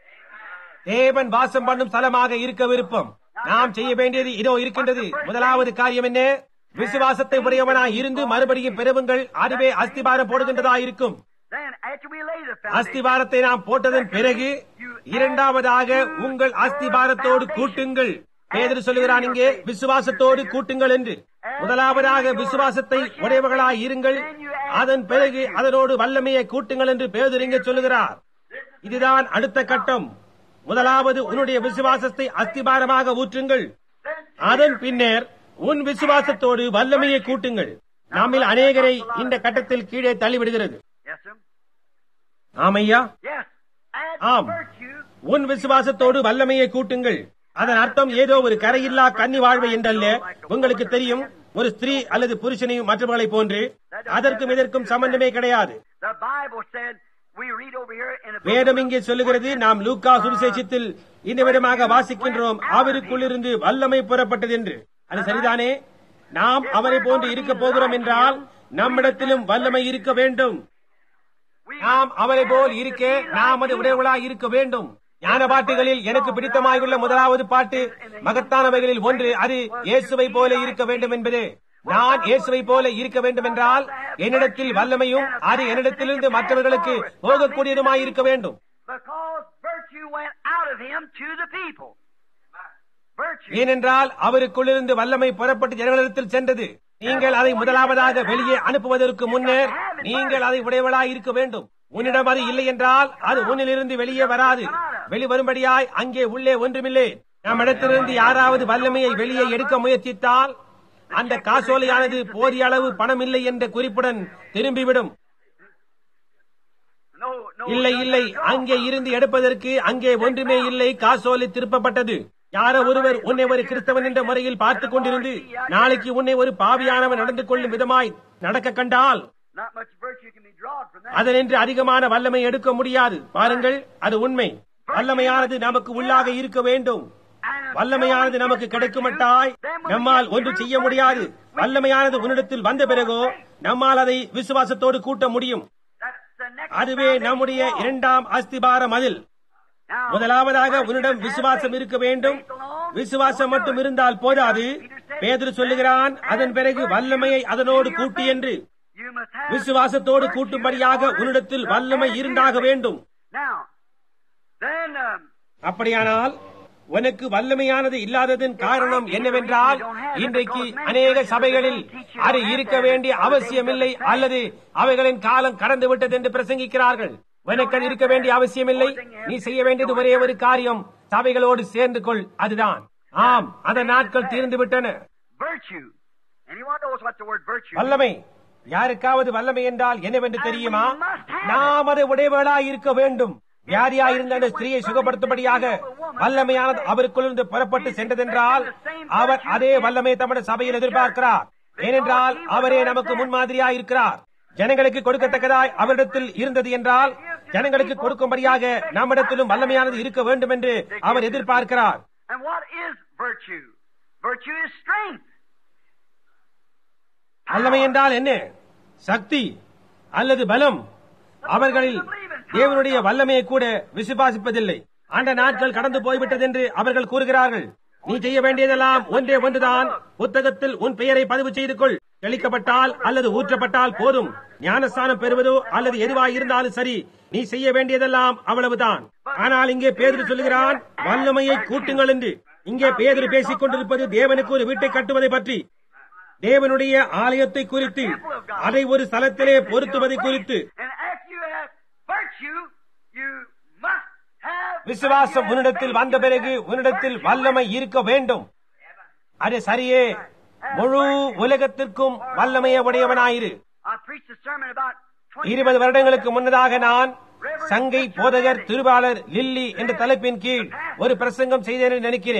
தேவன் வாசம் பண்ணும் ஸ்தலமாக இருக்க விருப்பம் நாம் செய்ய வேண்டியது இதோ இருக்கின்றது முதலாவது காரியம் என்ன விசுவாசத்தை உடையவனாய் இருந்து மறுபடியும் பெறுவுங்கள் அதுவே அஸ்திபாரம் போடுகின்றதா இருக்கும் Then, after we lay the foundation, அஸ்திபாரத்தை நாம் போட்டதன் பிறகு இரண்டாவதாக உங்கள் அஸ்திபாரத்தோடு கூட்டுங்கள் பேதர் சொல்லுகிறான் இங்கே விசுவாசத்தோடு கூட்டுங்கள் என்று முதலாவதாக விசுவாசத்தை உடையவர்களாய் இருங்கள் அதன் பிறகு அதனோடு வல்லமையை கூட்டுங்கள் என்று பேதர் இங்கே சொல்லுகிறார் இதுதான் அடுத்த கட்டம் முதலாவது உன்னுடைய விசுவாசத்தை அஸ்திபாரமாக ஊற்றுங்கள் அதன் பின்னர் உன் விசுவாசத்தோடு வல்லமையை கூட்டுங்கள் நம்மில் அநேகரை இந்த கட்டத்தில் கீழே தள்ளிவிடுகிறது yes, sir. ஆமையா Yes. Add ஆம். virtue. உன் விசுவாசத்தோடு வல்லமையை கூட்டுங்கள் அதன் அர்த்தம் ஏதோ ஒரு கரையில்லா கன்னி வாழ்வை என்றல்ல உங்களுக்கு தெரியும் ஒரு ஸ்திரீ அல்லது புருஷனையும் மற்றவர்களை போன்று அதற்கும் இதற்கும் சம்பந்தமே கிடையாது The Bible said, we read over here in a வேதம் இங்கே சொல்லுகிறது நாம் லூக்கா சுவிசேஷத்தில் இந்த விதமாக வாசிக்கின்றோம் அவருக்குள்ளிருந்து வல்லமை புறப்பட்டது என்று அது சரிதானே நாம் அவரை போன்று இருக்க போகிறோம் என்றால் நம்மிடத்திலும் வல்லமை இருக்க வேண்டும் நாம் அவரை போல் இருக்க நாம் அது உடையவளாய் இருக்க வேண்டும் ஞான பாட்டுகளில் எனக்கு பிடித்தமாயுள்ள முதலாவது பாட்டு மகத்தானவைகளில் ஒன்று அது இயேசுவை போல இருக்க வேண்டும் என்பது நான் இயேசுவை போல இருக்க வேண்டும் என்றால் என்னிடத்தில் வல்லமையும் அது என்னிடத்திலிருந்து மற்றவர்களுக்கு போகக்கூடியதுமாய் இருக்க வேண்டும் Because virtue went out of him to the people. Virtue. ஏனென்றால் அவருக்குள்ளிருந்து வல்லமை புறப்பட்டு ஜனங்களிடத்தில் சென்றது நீங்கள் அதை முதலாவதாக வெளியே அனுப்புவதற்கு முன்னர் நீங்கள் அதை உடையவளாய் இருக்க வேண்டும் உன்னிடம் அது இல்லை என்றால் அது உன்னிலிருந்து வெளியே வராது வெளிவரும்படியாய் அங்கே உள்ளே ஒன்றுமில்லை நம்மிடத்திலிருந்து யாராவது வல்லமையை வெளியே எடுக்க முயற்சித்தால் அந்த காசோலையானது போதிய அளவு பணம் இல்லை என்ற குறிப்புடன் திரும்பிவிடும் No, no. இல்லை இல்லை அங்கே இருந்து எடுப்பதற்கு அங்கே ஒன்றுமே இல்லை காசோலை திருப்பப்பட்டது யாரோ ஒருவர் உன்னை ஒரு கிறிஸ்தவன் என்ற முறையில் பார்த்துக் கொண்டிருந்து நாளைக்கு உன்னை ஒரு பாவியானவன் நடந்து கொள்ளும் விதமாய் நடக்க கண்டால் Not much virtue can be drawn from that. அதனின்று அதிகமான வல்லமை எடுக்க முடியாது பாருங்கள் அது உண்மை வல்லமையானது நமக்கு உள்ளாக இருக்க வேண்டும் வல்லமையானது நமக்கு கிடைக்குமட்டாய் நம்மால் ஒன்று செய்ய முடியாது வல்லமையானது உன்னிடத்தில் வந்த பிறகோ நம்மால் அதை விசுவாசத்தோடு கூட்ட முடியும் That's the next அதுவே நம்முடைய இரண்டாம் அஸ்திபார மதில் Now, முதலாவதாக உன்னிடம் விசுவாசம் இருக்க வேண்டும் விசுவாசம் மட்டும் இருந்தால் போதாது பேதுரு சொல்லுகிறான் அதன் பிறகு வல்லமையை அதனோடு கூட்டு என்று you must have விசுவாசத்தோடு virtue கூட்டும்படியாக in order உன்னிடத்தில் to வல்லமை have இருந்தாக virtue. வேண்டும் Now, then, um, அப்படியானால் உனக்கு வல்லமையானது இல்லாததன் காரணம் என்னவென்றால் இன்றைக்கு அநேக சபைகளில் அது இருக்க வேண்டிய அவசியமில்லை அல்லது அவைகளின் காலம் கடந்து விட்டது என்று பிரசங்கிக்கிறார்கள் உனக்கு அது இருக்க வேண்டிய அவசியமில்லை நீ செய்ய வேண்டியது ஒரே ஒரு காரியம் சபைகளோடு சேர்ந்து கொள் அதுதான் ஆம் அந்த நாட்கள் தீர்ந்து விட்டன virtue. Anyone knows what the word virtue is? வல்லமை யாருக்காவது வல்லமை என்றால் என்னவென்று தெரியுமா நாம் அதை உடையவளாய் இருக்க வேண்டும் வியாதியா இருந்த அந்த ஸ்திரீயை சுகப்படுத்தும்படியாக வல்லமையானது அவருக்குள்ளிருந்து புறப்பட்டு சென்றதென்றால் அவர் அதே வல்லமை தமது சபையில் எதிர்பார்க்கிறார் ஏனென்றால் அவரே நமக்கு முன்மாதிரியா இருக்கிறார் ஜனங்களுக்கு கொடுக்கத்தக்கதாய் அவரிடத்தில் இருந்தது என்றால் ஜனங்களுக்கு கொடுக்கும்படியாக நம்மிடத்திலும் வல்லமையானது இருக்க வேண்டும் என்று அவர் எதிர்பார்க்கிறார் And what is virtue? Virtue is strength. வல்லமை என்றால் என்ன சக்தி அல்லது பலம் அவர்களில் தேவனுடைய வல்லமையை கூட விசுவாசிப்பதில்லை அந்த நாட்கள் கடந்து போய்விட்டது என்று அவர்கள் கூறுகிறார்கள் நீ செய்ய வேண்டியதெல்லாம் ஒன்றே ஒன்றுதான் புத்தகத்தில் உன் பெயரை பதிவு செய்து கொள் தெளிக்கப்பட்டால் அல்லது ஊற்றப்பட்டால் போதும் ஞானஸ்தானம் பெறுவதோ அல்லது எதுவாய் இருந்தாலும் சரி நீ செய்ய வேண்டியதெல்லாம் அவ்வளவுதான் ஆனால் இங்கே பேதுரு சொல்லுகிறான் வல்லமையை கூட்டுங்கள் என்று இங்கே பேதுரு பேசிக் கொண்டிருப்பது தேவனுக்கு ஒரு வீட்டை கட்டுவதை பற்றி தேவனுடைய ஆலயத்தை குறித்து அதை ஒரு ஸ்தலத்திலே பொருத்துவதை குறித்து And after you have virtue, you must have விசுவாசம் உன்னிடத்தில் வந்த பிறகு உன்னிடத்தில் வல்லமை இருக்க வேண்டும் அது சரியே முழு உலகத்திற்கும் வல்லமையை உடையவனாயிரு I preached a sermon about 20 இருபது வருடங்களுக்கு முன்னதாக நான் சங்கை போதகர் திருவாளர் லில்லி என்ற தலைப்பின் கீழ் ஒரு பிரசங்கம் செய்தேன் என்று நினைக்கிறேன்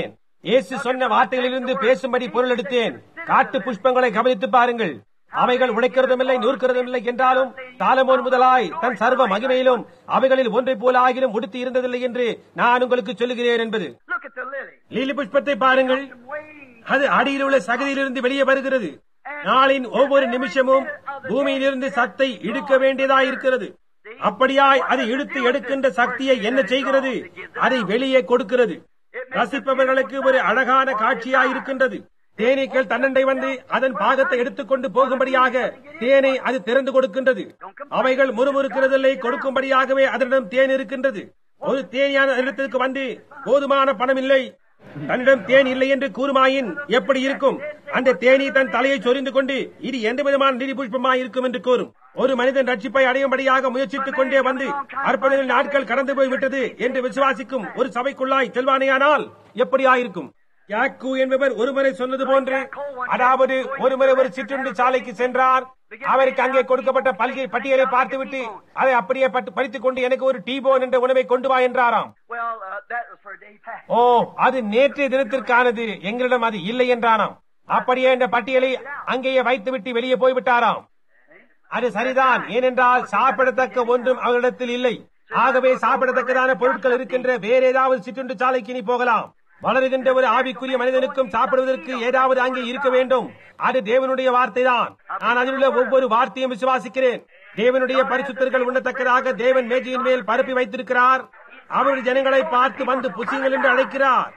இயேசு சொன்ன வார்த்தைகளிலிருந்து பேசும்படி பொருள் எடுத்தேன் காட்டு புஷ்பங்களை கவனித்து பாருங்கள் அவைகள் உழைக்கிறதும் இல்லை நூற்கிறதும் இல்லை என்றாலும் தாலமோன் முதலாய் தன் சர்வ மகிமையிலும் அவைகளில் ஒன்றை போல ஆகிலும் உடுத்தி இருந்ததில்லை என்று நான் உங்களுக்கு சொல்லுகிறேன் என்பது Look at the lily. Lily புஷ்பத்தை பாருங்கள் அது அடியில் உள்ள சகதியிலிருந்து வெளியே வருகிறது நாளின் ஒவ்வொரு நிமிஷமும் பூமியிலிருந்து சத்தை இழுக்க வேண்டியதாயிருக்கிறது அப்படியாய் அது இழுத்து எடுக்கின்ற சக்தியை என்ன செய்கிறது அதை வெளியே கொடுக்கிறது ரசிப்பவர்களுக்கு ஒரு அழகான காட்சியாயிருக்கின்றது தேனீக்கள் தன்னண்டை வந்து அதன் பாகத்தை எடுத்துக்கொண்டு போகும்படியாக தேனை அது திறந்து கொடுக்கின்றது அவைகள் முறுமுறுக்கிறதில்லை கொடுக்கும்படியாகவே அதனிடம் தேன் இருக்கின்றது ஒரு தேனியான இடத்திற்கு வந்து போதுமான பணம் இல்லை தன்னிடம் தேன் இல்லை என்று கூறுமாயின் எப்படி இருக்கும் அந்த தேனி தன் தலையை சொரிந்து கொண்டு இது எந்த விதமான நிதி புஷ்பமாய் இருக்கும் என்று கூறும் ஒரு மனிதன் ரட்சிப்பை அடையும்படியாக முயற்சித்துக் கொண்டே வந்து அற்புதங்கள் நாட்கள் கடந்து போய் விட்டது என்று விசுவாசிக்கும் ஒரு சபைக்குள்ளாய் செல்வானேயானால் எப்படியாயிருக்கும் யாக்கு என்பவர் ஒருமுறை சொன்னது போன்று அதாவது ஒருமுறை ஒரு சிற்றுண்டி சாலைக்கு சென்றார் அவருக்கு அங்கே கொடுக்கப்பட்ட பல்கை பட்டியலை பார்த்துவிட்டு அதை அப்படியே பட்டு- படித்துக் கொண்டு எனக்கு ஒரு டீபோன் என்ற உணவை கொண்டு வா என்றாராம் Well, uh, that was for a day past. ஓ அது நேற்றைய தினத்திற்கானது எங்களிடம் அது இல்லை என்றானாம் அப்படியே இந்த பட்டியலை அங்கேயே வைத்துவிட்டு வெளியே போய்விட்டாராம் அது சரிதான் ஏனென்றால் சாப்பிடத்தக்க ஒன்றும் அவரிடத்தில் இல்லை ஆகவே சாப்பிடத்தக்கதான பொருட்கள் இருக்கின்ற வேற ஏதாவது சிற்றுண்டு சாலைக்கு நீ போகலாம் வளருகின்ற ஒரு ஆவிக்குரிய மனிதனுக்கும் சாப்பிடுவதற்கு ஏதாவது அங்கே இருக்க வேண்டும் அது தேவனுடைய வார்த்தை தான் நான் அதில் உள்ள ஒவ்வொரு வார்த்தையும் விசுவாசிக்கிறேன் தேவனுடைய பரிசுத்தர்கள் உண்ணத்தக்கதாக தேவன் மேஜையின் மேல் பரப்பி வைத்திருக்கிறார் அவருடைய ஜனங்களை பார்த்து வந்து புசியுங்கள் என்று அழைக்கிறார்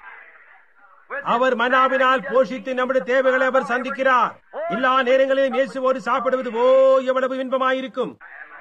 அவர் மனாவினால் போஷித்து நம்முடைய தேவைகளை அவர் சந்திக்கிறார் எல்லா நேரங்களிலும் இயேசுவோடு சாப்பிடுவது ஓ எவ்வளவு இன்பமாயிருக்கும்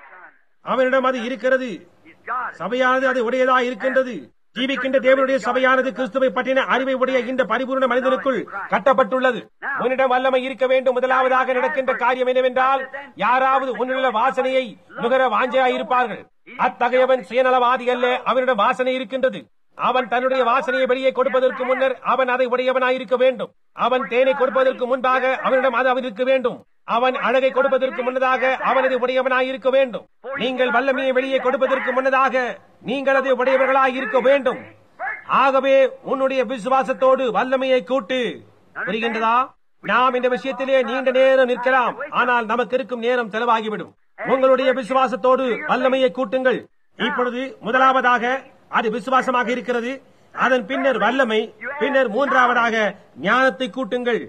அவனிடம் அது இருக்கிறது He's got it. சபையானது அது உடையதா இருக்கின்றது ஜீவிக்கின்ற தேவனுடைய சபையானது கிறிஸ்துவை பற்றின அறிவை உடைய இந்த பரிபூர்ண மனிதனுக்குள் கட்டப்பட்டுள்ளது உன்னிடம் வல்லமை இருக்க வேண்டும் முதலாவதாக நடக்கின்ற காரியம் என்னவென்றால் யாராவது உன்னுள்ள வாசனையை நுகர வாஞ்சையாய் இருப்பார்கள் அத்தகையவன் சுயநலவாதி அல்ல அவனிடம் வாசனை இருக்கின்றது அவன் தன்னுடைய வாசனையை வெளியே கொடுப்பதற்கு முன்னர் அவன் அதை உடையவனாயிருக்க வேண்டும் அவன் தேனை கொடுப்பதற்கு முன்பாக அவனிடம் அது அவன் இருக்க வேண்டும் அவன் அழகை கொடுப்பதற்கு முன்னதாக அவன் அதை உடையவனாயிருக்க வேண்டும் நீங்கள் வல்லமையை வெளியே கொடுப்பதற்கு முன்னதாக நீங்கள் அதை உடையவர்களாய் இருக்க வேண்டும் ஆகவே உன்னுடைய விசுவாசத்தோடு வல்லமையை கூட்டு புரிகின்றதா நாம் இந்த விஷயத்திலே நீண்ட நேரம் நிற்கலாம் ஆனால் நமக்கு இருக்கும் நேரம் செலவாகிவிடும் உங்களுடைய விசுவாசத்தோடு வல்லமையை கூட்டுங்கள் இப்பொழுது முதலாவதாக அது விசுவாசமாக இருக்கிறது அதன் பின்னர் வல்லமை பின்னர் மூன்றாவதாக ஞானத்தை கூட்டுங்கள்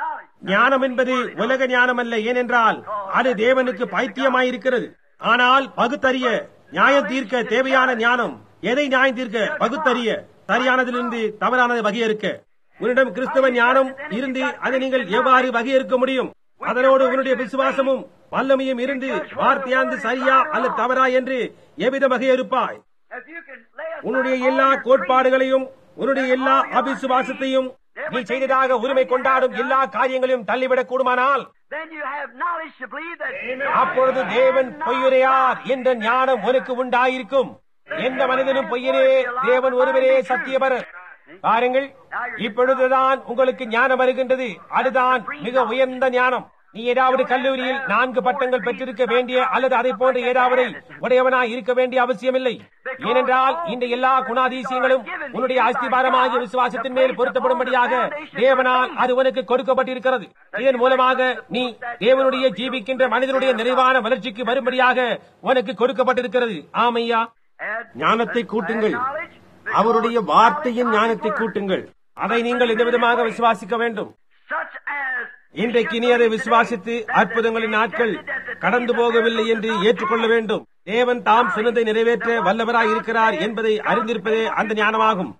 ஞானம் என்பது உலக ஞானம் அல்ல ஏனென்றால் அது தேவனுக்கு பைத்தியமாயிருக்கிறது ஆனால் பகுத்தறிய நியாயம் தீர்க்க தேவையான ஞானம் எதை நியாயம் தீர்க்க பகுத்தறிய சரியானதிலிருந்து தவறானதை வகையறுக்க உன்னிடம் கிறிஸ்தவ ஞானம் இருந்து அதை நீங்கள் எவ்வாறு வகையறுக்க முடியும் அதனோடு உன்னுடைய விசுவாசமும் வல்லமையும் இருந்து வார்த்தையாந்து சரியா அல்ல தவறா என்று எவ்வித வகையறுப்பாய் If you can lay aside உன்னுடைய எல்லா all your கோட்பாடுகளையும் உன்னுடைய எல்லா அபிசுவாசத்தையும் நீ செய்ததாக உரிமை கொண்டாடும் எல்லா காரியங்களையும் தள்ளிவிடக் கூடுமானால் then you have knowledge to believe that அப்பொழுது தேவன் பொய்யுரையார் என்ற ஞானம் உனக்கு உண்டாயிருக்கும் எந்த மனிதனும் பொய்யரே தேவன் ஒருவரே சத்தியபரர் பாருங்கள் இப்பொழுதுதான் உங்களுக்கு ஞானம் வருகின்றது அதுதான் மிக உயர்ந்த ஞானம் நீ ஏதாவது கல்லூரியில் நான்கு பட்டங்கள் பெற்றிருக்க வேண்டிய அல்லது அதை போன்ற ஏதாவது உடையவனாய் இருக்க வேண்டிய அவசியமில்லை ஏனென்றால் இந்த எல்லா குணாதிசயங்களும் உன்னுடைய அஸ்திபாரமாகிய விசுவாசத்தின் மேல் பொருத்தப்படும்படியாக தேவனால் அது உனக்கு கொடுக்கப்பட்டிருக்கிறது இதன் மூலமாக நீ தேவனுடைய ஜீவிக்கின்ற மனிதனுடைய நிறைவான வளர்ச்சிக்கு வரும்படியாக உனக்கு கொடுக்கப்பட்டிருக்கிறது ஆமையா add ஞானத்தை கூட்டுங்கள் அவருடைய வார்த்தையின் ஞானத்தை கூட்டுங்கள் அதை நீங்கள் எந்த விதமாக விசுவாசிக்க வேண்டும் such as இன்றைக்கு நீ அதை விசுவாசித்து அற்புதங்களின் நாட்கள் கடந்து போகவில்லை என்று ஏற்றுக்கொள்ள வேண்டும் தேவன் தாம் சொன்னதை நிறைவேற்ற வல்லவராய் இருக்கிறார் என்பதை அறிந்திருப்பதே அந்த ஞானமாகும்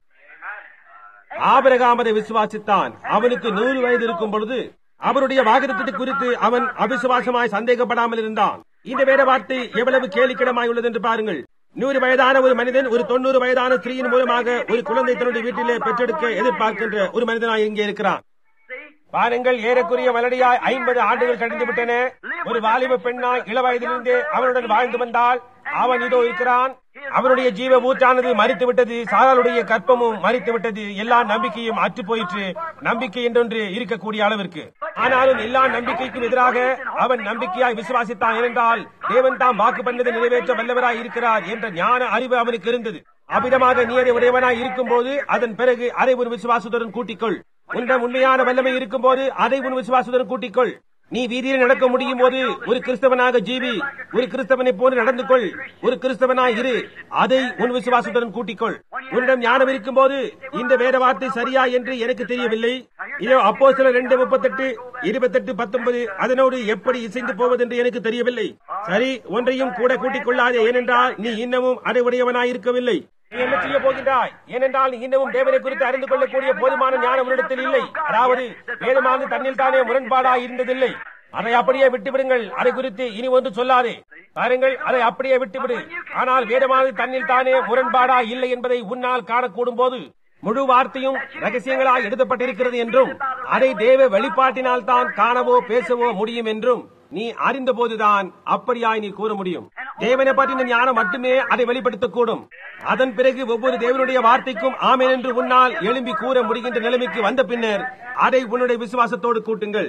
ஆபிரகாம் அதை விசுவாசித்தான் அவனுக்கு நூறு வயது இருக்கும் பொழுது அவருடைய வாகனத்தை குறித்து அவன் அவிசுவாசமாய் சந்தேகப்படாமல் இருந்தான் இந்த வேத வார்த்தை எவ்வளவு கேலிக்கிடமாய் உள்ளது என்று பாருங்கள் நூறு வயதான ஒரு மனிதன் ஒரு தொண்ணூறு வயதான ஸ்திரீயின் மூலமாக ஒரு குழந்தை தன்னுடைய வீட்டிலே பெற்றெடுக்க எதிர்பார்க்கின்ற ஒரு மனிதனாய் இங்கே இருக்கிறான் see பாருங்கள் ஏறக்குறைய வலடியாய் ஐம்பது ஆண்டுகள் கடந்து விட்டன ஒரு வாலிப பெண்ணாய் இளவயதிலிருந்தே அவனுடன் வாழ்ந்து வந்தால் அவன் இதோ இருக்கிறான் அவனுடைய ஜீவ ஊற்றானது மறித்து விட்டது சாராளுடைய கற்பமும் மறித்து விட்டது எல்லா நம்பிக்கையும் அற்று போயிற்று நம்பிக்கை என்றொன்று இருக்கக்கூடிய அளவிற்கு ஆனாலும் எல்லா நம்பிக்கைக்கும் எதிராக அவன் நம்பிக்கையாய் விசுவாசித்தான் ஏனென்றால் தேவன் தாம் வாக்கு பண்ணதை நிறைவேற்ற வல்லவராய் இருக்கிறார் என்ற ஞான அறிவு அவனுக்கு இருந்தது அவ்விதமாக நீ அதை உடையவனாய் இருக்கும்போது அதன் பிறகு அதை உன் விசுவாசத்துடன் கூட்டிக்கொள் உன்னிடம் உண்மையான வல்லமை இருக்கும்போது அதை உன் விசுவாசத்துடன் கூட்டிக்கொள் நீ வீதியில் நடக்க முடியும் போது ஒரு கிறிஸ்தவனாக ஜீவி ஒரு கிறிஸ்தவனை போன்று நடந்து கொள் ஒரு கிறிஸ்தவனாய் இரு அதை உன் விசுவாசத்துடன் கூட்டிக்கொள் உன்னிடம் ஞானம் இருக்கும் போது இந்த வேத வார்த்தை சரியா என்று எனக்கு தெரியவில்லை இதோ அப்போ சில ரெண்டு முப்பத்தெட்டு இருபத்தெட்டு பத்தொன்பது அதனோடு எப்படி இசைந்து போவது என்று எனக்கு தெரியவில்லை சரி ஒன்றையும் கூட கூட்டிக் கொள்ளாதே ஏனென்றால் நீ இன்னமும் அதை உடையவனாய் இருக்கவில்லை நீ என்ன செய்ய போகின்றாய் ஏனென்றால் நீ இன்னமும் தேவனை குறித்து அறிந்து கொள்ளக்கூடிய போதுமான ஞானம் உன்னிடத்தில் இல்லை அதாவது வேதமானது தன்னில் தானே முரண்பாடாய் இருந்ததில்லை அதை அப்படியே விட்டுவிடுங்கள் அதை குறித்து இனி ஒன்று சொல்லாதே பாருங்கள் அதை அப்படியே விட்டுவிடு ஆனால் வேதமானது தன்னில் தானே முரண்பாடா இல்லை என்பதை உன்னால் காணக்கூடும் போது முழு வார்த்தையும் ரகசியங்களாய் எழுதப்பட்டிருக்கிறது என்றும் அதை தேவ வெளிப்பாட்டினால் தான் காணவோ பேசவோ முடியும் என்றும் நீ அறிந்த போதுதான் அப்படியாய் நீ கூற முடியும் தேவனை பற்றின ஞானம் மட்டுமே அதை வெளிப்படுத்தக்கூடும் அதன் பிறகு ஒவ்வொரு தேவனுடைய வார்த்தைக்கும் ஆமேன் என்று உன்னால் எழும்பி கூற முடிகின்ற நிலைமைக்கு வந்த பின்னர் அதை உன்னுடைய விசுவாசத்தோடு கூட்டுங்கள்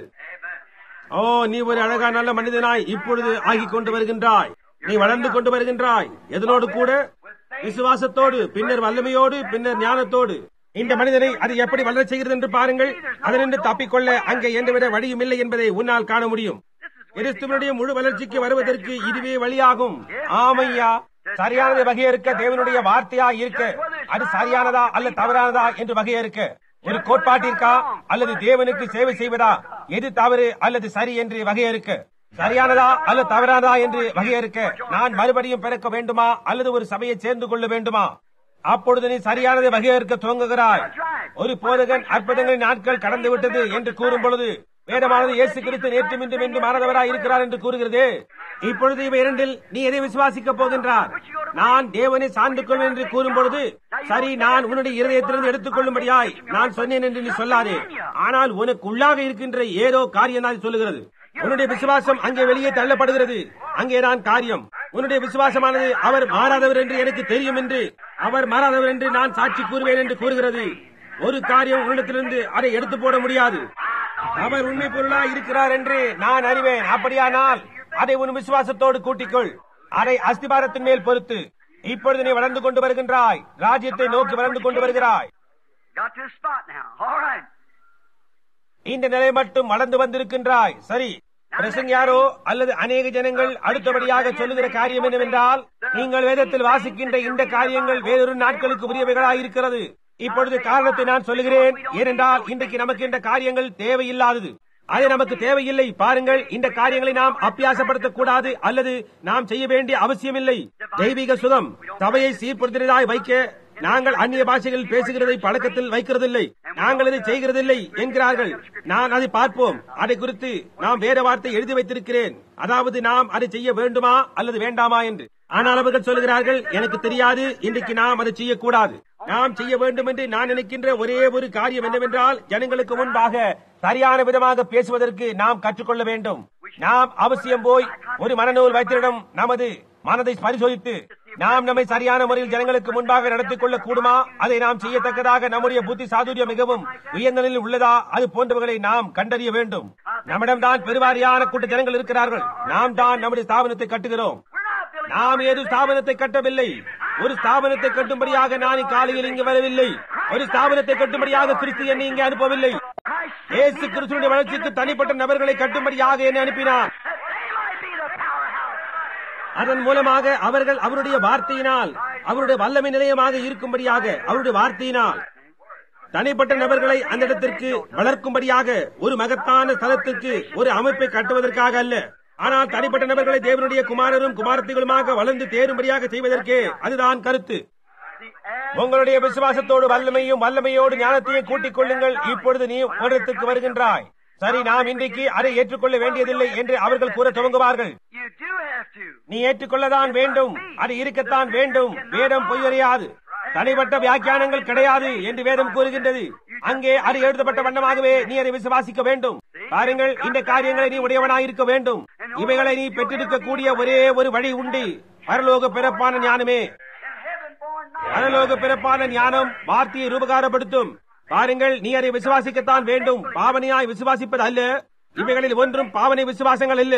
ஓ நீ ஒரு அழகா நல்ல மனிதனாய் இப்பொழுது ஆகிக் கொண்டு வருகின்றாய் நீ வளர்ந்து கொண்டு வருகின்றாய் எதனோடு கூட விசுவாசத்தோடு பின்னர் வல்லமையோடு பின்னர் ஞானத்தோடு இந்த மனிதனை அது எப்படி வளரச் செய்கிறது என்று பாருங்கள் அதனின்று தப்பிக்கொள்ள அங்கே எந்தவித வழியும் இல்லை என்பதை உன்னால் காண முடியும் கிறிஸ்துவனுடைய முழு வளர்ச்சிக்கு வருவதற்கு இதுவே வழியாகும் ஆமையா சரியானதை வகையறுக்க தேவனுடைய வார்த்தையா இருக்க அது சரியானதா அல்ல தவறானதா என்று வகையறுக்க ஒரு கோட்பாட்டிற்கா அல்லது தேவனுக்கு சேவை செய்வதா எது தவறு அல்லது சரி என்று வகையறுக்க சரியானதா அல்லது தவறானதா என்று வகையறுக்க நான் மறுபடியும் பிறக்க வேண்டுமா அல்லது ஒரு சபையை சேர்ந்து கொள்ள வேண்டுமா அப்பொழுது நீ சரியானதை வகையறுக்க துவங்குகிறாய் ஒரு போதகன் அற்புதங்களின் நாட்கள் கடந்து விட்டது என்று கூறும் பொழுது வேதமானது இயேசு கிறிஸ்து நேற்று மீண்டும் என்று மாறதவராய் இருக்கிறார் என்று கூறுகிறது இப்பொழுது இவை இரண்டில் நீ எதை விசுவாசிக்கப் போகின்றார் நான் தேவனை சார்ந்து கொள்வேன் என்று கூறும் பொழுது சரி நான் உன்னுடைய இருதயத்திலிருந்து எடுத்துக் கொள்ளும்படியாய் நான் சொன்னேன் என்று நீ சொல்லாதே ஆனால் உனக்கு உள்ளாக இருக்கின்ற ஏதோ காரியம் தான் சொல்லுகிறது உன்னுடைய விசுவாசம் அங்கே வெளியே தள்ளப்படுகிறது அங்கேதான் காரியம் உன்னுடைய விசுவாசமானது அவர் மாறாதவர் என்று எனக்கு தெரியும் என்று அவர் மாறாதவர் என்று நான் சாட்சி கூறுவேன் என்று கூறுகிறது ஒரு காரியம் உன்னிடத்திலிருந்து அதை எடுத்து போட முடியாது அவர் உண்மை பொருளாய் இருக்கிறார் என்று நான் அறிவேன் அப்படியானால் அதை உன் விசுவாசத்தோடு கூட்டிக்கொள் அதை அஸ்திபாரத்தின் மேல் பொறுத்து இப்பொழுது நீ வளர்ந்து கொண்டு வருகின்றாய் ராஜ்யத்தை நோக்கி வளர்ந்து கொண்டு வருகிறாய் Got to a spot now. All right. இந்த நிலை மட்டும் வளர்ந்து வந்திருக்கின்றாய் சரி பிரசங்கியாரோ அல்லது அநேக ஜனங்கள் அடுத்தபடியாக சொல்லுகிற காரியம் என்னவென்றால் நீங்கள் வேதத்தில் வாசிக்கின்ற இந்த காரியங்கள் வேறொரு நாட்களுக்கு உரியவைகளாய் இருக்கிறது இப்பொழுது காரணத்தை நான் சொல்லுகிறேன் ஏனென்றால் இன்றைக்கு நமக்கு இந்த காரியங்கள் தேவையில்லாதது அது நமக்கு தேவையில்லை பாருங்கள் இந்த காரியங்களை நாம் அப்பியாசப்படுத்தக் கூடாது அல்லது நாம் செய்ய வேண்டிய அவசியமில்லை தெய்வீக சுகம் சபையை சீர்படுத்தினதாய் வைக்க நாங்கள் அந்நிய பாஷைகளில் பேசுகிறதை பழக்கத்தில் வைக்கிறதில்லை நாங்கள் இதை செய்கிறதில்லை என்கிறார்கள் நான் அதை பார்ப்போம் அதை குறித்து நாம் வேற வார்த்தை எழுதி வைத்திருக்கிறேன் அதாவது நாம் அதை செய்ய வேண்டுமா அல்லது வேண்டாமா என்று ஆனால் அவர்கள் சொல்லுகிறார்கள் எனக்கு தெரியாது இன்றைக்கு நாம் அதை செய்யக்கூடாது நாம் செய்ய வேண்டும் என்று நான் நினைக்கின்ற ஒரே ஒரு காரியம் என்னவென்றால் ஜனங்களுக்கு முன்பாக சரியான விதமாக பேசுவதற்கு நாம் கற்றுக்கொள்ள வேண்டும் நாம் அவசியம் போய் ஒரு மனநூல் வைத்திரிடம் நமது மனதை பரிசோதித்து நாம் நம்மை சரியான முறையில் ஜனங்களுக்கு முன்பாக நடத்திக் கொள்ள கூடுமா அதை நாம் செய்யத்தக்கதாக நம்முடைய புத்தி சாதுரியம் மிகவும் உயர்ந்த நிலையில் உள்ளதா அது போன்றவர்களை நாம் கண்டறிய வேண்டும் நம்மிடம் தான் பெருவாரியான கூட்ட ஜனங்கள் இருக்கிறார்கள் நாம் தான் நம்முடைய ஸ்தாபனத்தை கட்டுகிறோம் நாம் ஏது ஸ்தாபனத்தை கட்டவில்லை ஒரு ஸ்தாபனத்தை கட்டும்படியாக நான் இக்காலையில் இங்கு வரவில்லை ஒரு ஸ்தாபனத்தை கட்டும்படியாக கிறிஸ்து என்னை இங்கே அனுப்பவில்லை இயேசு கிறிஸ்துடைய வளர்ச்சிக்கு தனிப்பட்ட நபர்களை கட்டும்படியாக என்னை அனுப்பினார் அதன் மூலமாக அவர்கள் அவருடைய வார்த்தையினால் அவருடைய வல்லமை நிலையமாக இருக்கும்படியாக அவருடைய வார்த்தையினால் தனிப்பட்ட நபர்களை அந்த இடத்திற்கு வளர்க்கும்படியாக ஒரு மகத்தான ஸ்தலத்திற்கு ஒரு அமைப்பை கட்டுவதற்காக அல்ல ஆனால் தனிப்பட்ட நபர்களை தேவனுடைய குமாரரும் குமாரத்திகளுமாக வளர்ந்து தேரும்படியாக செய்வதற்கே அதுதான் கருத்து உங்களுடைய விசுவாசத்தோடு வல்லமையும் வல்லமையோடு ஞானத்தையும் கூட்டிக் கொள்ளுங்கள் இப்பொழுது நீ இடத்துக்கு வருகின்றாய் சரி நாம் இன்றைக்கு அதை ஏற்றுக்கொள்ள வேண்டியதில்லை என்று அவர்கள் கூற துவங்குவார்கள் You do have to. நீ ஏற்றுக்கொள்ளதான் வேண்டும் அது இருக்கத்தான் வேண்டும் வேதம் பொய்யறியாது தனிப்பட்ட வியாக்கியானங்கள் கிடையாது என்று வேதம் கூறுகின்றது அங்கே அது எழுதப்பட்ட வண்ணமாகவே நீ அதை விசுவாசிக்க வேண்டும் பாருங்கள் இந்த காரியங்களை நீ உடையவனாயிருக்க வேண்டும் இவைகளை நீ பெற்றெடுக்கக்கூடிய ஒரே ஒரு வழி உண்டு பரலோக பிறப்பான ஞானமே பரலோக பிறப்பான ஞானம் வார்த்தையை ரூபகாரப்படுத்தும் பாருங்கள் நீ அதை விசுவாசிக்கத்தான் வேண்டும் பாவனையாய் விசுவாசிப்பது அல்ல இவைகளில் ஒன்றும் பாவனை விசுவாசங்கள் அல்ல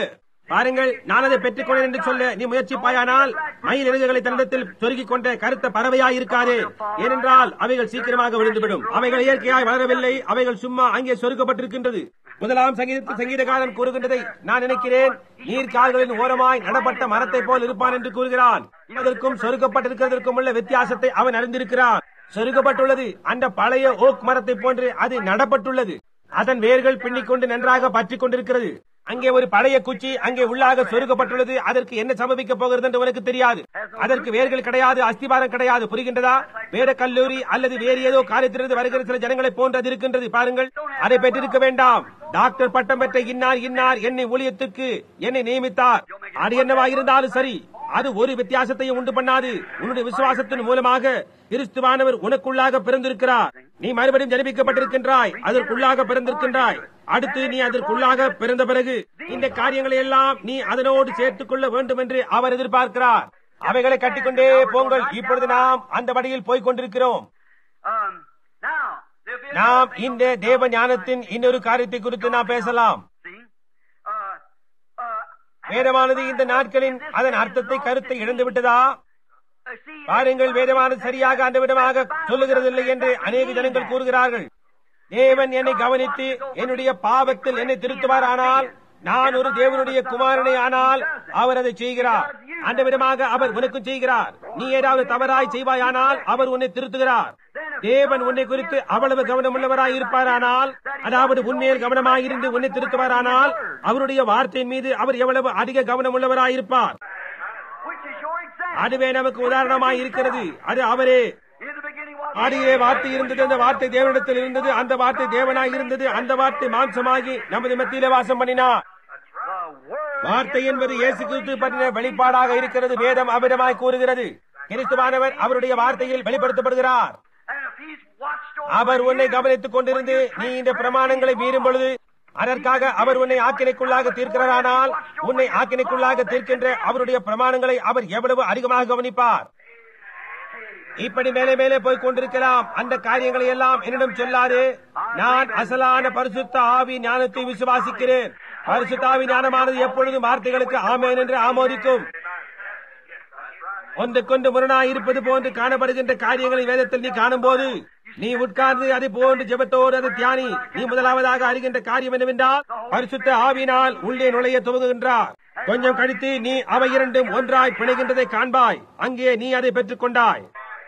பாருங்கள் நான் அதை பெற்றுக்கொண்டேன் என்று சொல்ல நீ முயற்சிப்பாயானால் மயில் இறகுகளை தன்னிடத்தில் சொருகிக் கொண்ட கருத்த பறவையாய் இருக்காது ஏனென்றால் அவைகள் சீக்கிரமாக விழுந்துவிடும் அவைகள் இயற்கையாய் வளரவில்லை அவைகள் சும்மா அங்கே சொருக்கப்பட்டிருக்கின்றது முதலாம் சங்கீத சங்கீதக்காரன் கூறுகின்றதை நான் நினைக்கிறேன் நீர் கால்களின் ஓரமாய் நடப்பட்ட மரத்தை போல் இருப்பான் என்று கூறுகிறான் அதற்கும் சொருக்கப்பட்டிருக்கிறதற்கும் உள்ள வித்தியாசத்தை அவன் அறிந்திருக்கிறான் சொருக்கப்பட்டுள்ளது அந்த பழைய ஓக் மரத்தை போன்று அது நடப்பட்டுள்ளது அதன் வேர்கள் பின்னிக்கொண்டு நன்றாக பற்றிக் கொண்டிருக்கிறது அங்கே ஒரு பழைய குச்சி அங்கே உள்ளாக சொருக்கப்பட்டுள்ளது அதற்கு என்ன சம்பவிக்க போகிறது என்று உனக்கு தெரியாது அதற்கு வேர்கள் கிடையாது அஸ்திபாரம் கிடையாது புரிகின்றதா வேற கல்லூரி அல்லது வேறு ஏதோ காரியத்திலிருந்து வருகிற சில ஜனங்களை போன்று அது இருக்கின்றது பாருங்கள் அதை பெற்றிருக்க வேண்டாம் டாக்டர் பட்டம் பெற்ற இன்னார் இன்னார் என்னை ஊழியத்துக்கு என்னை நியமித்தார் அது என்னவா இருந்தாலும் சரி அது ஒரு வித்தியாசத்தையும் உண்டு பண்ணாது உன்னுடைய விசுவாசத்தின் மூலமாக கிறிஸ்துவானவர் உனக்குள்ளாக பிறந்திருக்கிறார் நீ மறுபடியும் ஜனிப்பிக்கப்பட்டிருக்கின்றாய் அதற்குள்ளாக பிறந்திருக்கின்றாய் அடுத்து நீ அதற்குள்ளாக பிறந்த பிறகு இந்த காரியங்களை எல்லாம் நீ அதனோடு சேர்த்துக் கொள்ள வேண்டும் என்று அவர் எதிர்பார்க்கிறார் அவைகளை கட்டிக்கொண்டே போங்கள் இப்பொழுது நாம் அந்த வழியில் போய்க் கொண்டிருக்கிறோம் Um, now, there'll be நாம் இந்த தேவ ஞானத்தின் இன்னொரு காரியத்தை குறித்து நாம் பேசலாம் See? Uh, uh, வேதமானது இந்த நாட்களின் அதன் அர்த்தத்தை கருத்தை இழந்து விட்டதா uh, see, பாருங்கள் வேதமானது சரியாக அந்த விதமாக சொல்லுகிறதில்லை என்று அநேக ஜனங்கள் கூறுகிறார்கள் தேவன் என்னை கவனித்து என்னுடைய பாவத்தில் என்னை திருத்துவார் ஆனால் நான் ஒரு தேவனுடைய குமாரனை ஆனால் அவர் அதை செய்கிறார் அந்த விதமாக அவர் உனக்கும் செய்கிறார் நீ ஏதாவது தவறாய் செய்வாயானால் அவர் உன்னை திருத்துகிறார் தேவன் உன்னை குறித்து அவ்வளவு கவனமுள்ளவராய் இருப்பாரானால் அதாவது உன்மேல் கவனமாயிருந்து உன்னை திருத்துவாரானால் அவருடைய வார்த்தையின் மீது அவர் எவ்வளவு அதிக கவனமுள்ளவராய் இருப்பார் which is your example. அதுவே நமக்கு உதாரணமாய் இருக்கிறது அது அவரே In the beginning was ஆதியிலே வார்த்தை இருந்தது அந்த வார்த்தை தேவனிடத்தில் இருந்தது அந்த வார்த்தை தேவனாய் இருந்தது அந்த வார்த்தை மாம்சமாகி நமது மத்தியிலே வாசம் பண்ணினார் the Word. வார்த்தை என்பது இயேசு கிறிஸ்து பற்றின வெளிப்பாடாக இருக்கிறது வேதம் அவ்விதமாய் கூறுகிறது கிறிஸ்துவானவர் அவருடைய வார்த்தையில் வெளிப்படுத்தப்படுகிறார் And if He's watched over அவர் உன்னை you, கவனித்துக் கொண்டிருந்து நீ இந்த பிரமாணங்களை மீறும் பொழுது அதற்காக அவர் உன்னை ஆக்கினைக்குள்ளாக தீர்க்கிறாரானால் உன்னை ஆக்கினைக்குள்ளாக தீர்க்கின்ற அவருடைய பிரமாணங்களை அவர் எவ்வளவு அதிகமாக கவனிப்பார் இப்படி மேலே மேலே போய் கொண்டிருக்கலாம் அந்த காரியங்களை எல்லாம் என்னிடம் சொல்லாது நான் அசலான பரிசுத்த ஆவி ஞானத்தை விசுவாசிக்கிறேன் பரிசுத்த ஆவி ஞானமானது எப்பொழுதும் வார்த்தைகளுக்கு ஆமேன் என்று ஆமோதிக்கும் ஒன்றுக்கொண்டு முரணாய் இருப்பது போன்று காணப்படுகின்ற காரியங்களை வேதத்தில் நீ காணும்போது நீ உட்கார்ந்து அதை போன்று ஜெபத்தோடு அதை தியானி நீ முதலாவதாக அறிகின்ற காரியம் என்னவென்றால் பரிசுத்த ஆவினால் உள்ளே நுழைய துவங்குகின்றார் கொஞ்சம் கழித்து நீ அவை இரண்டும் ஒன்றாய் பிணைகின்றதை காண்பாய் அங்கே நீ அதை பெற்றுக் கொண்டாய்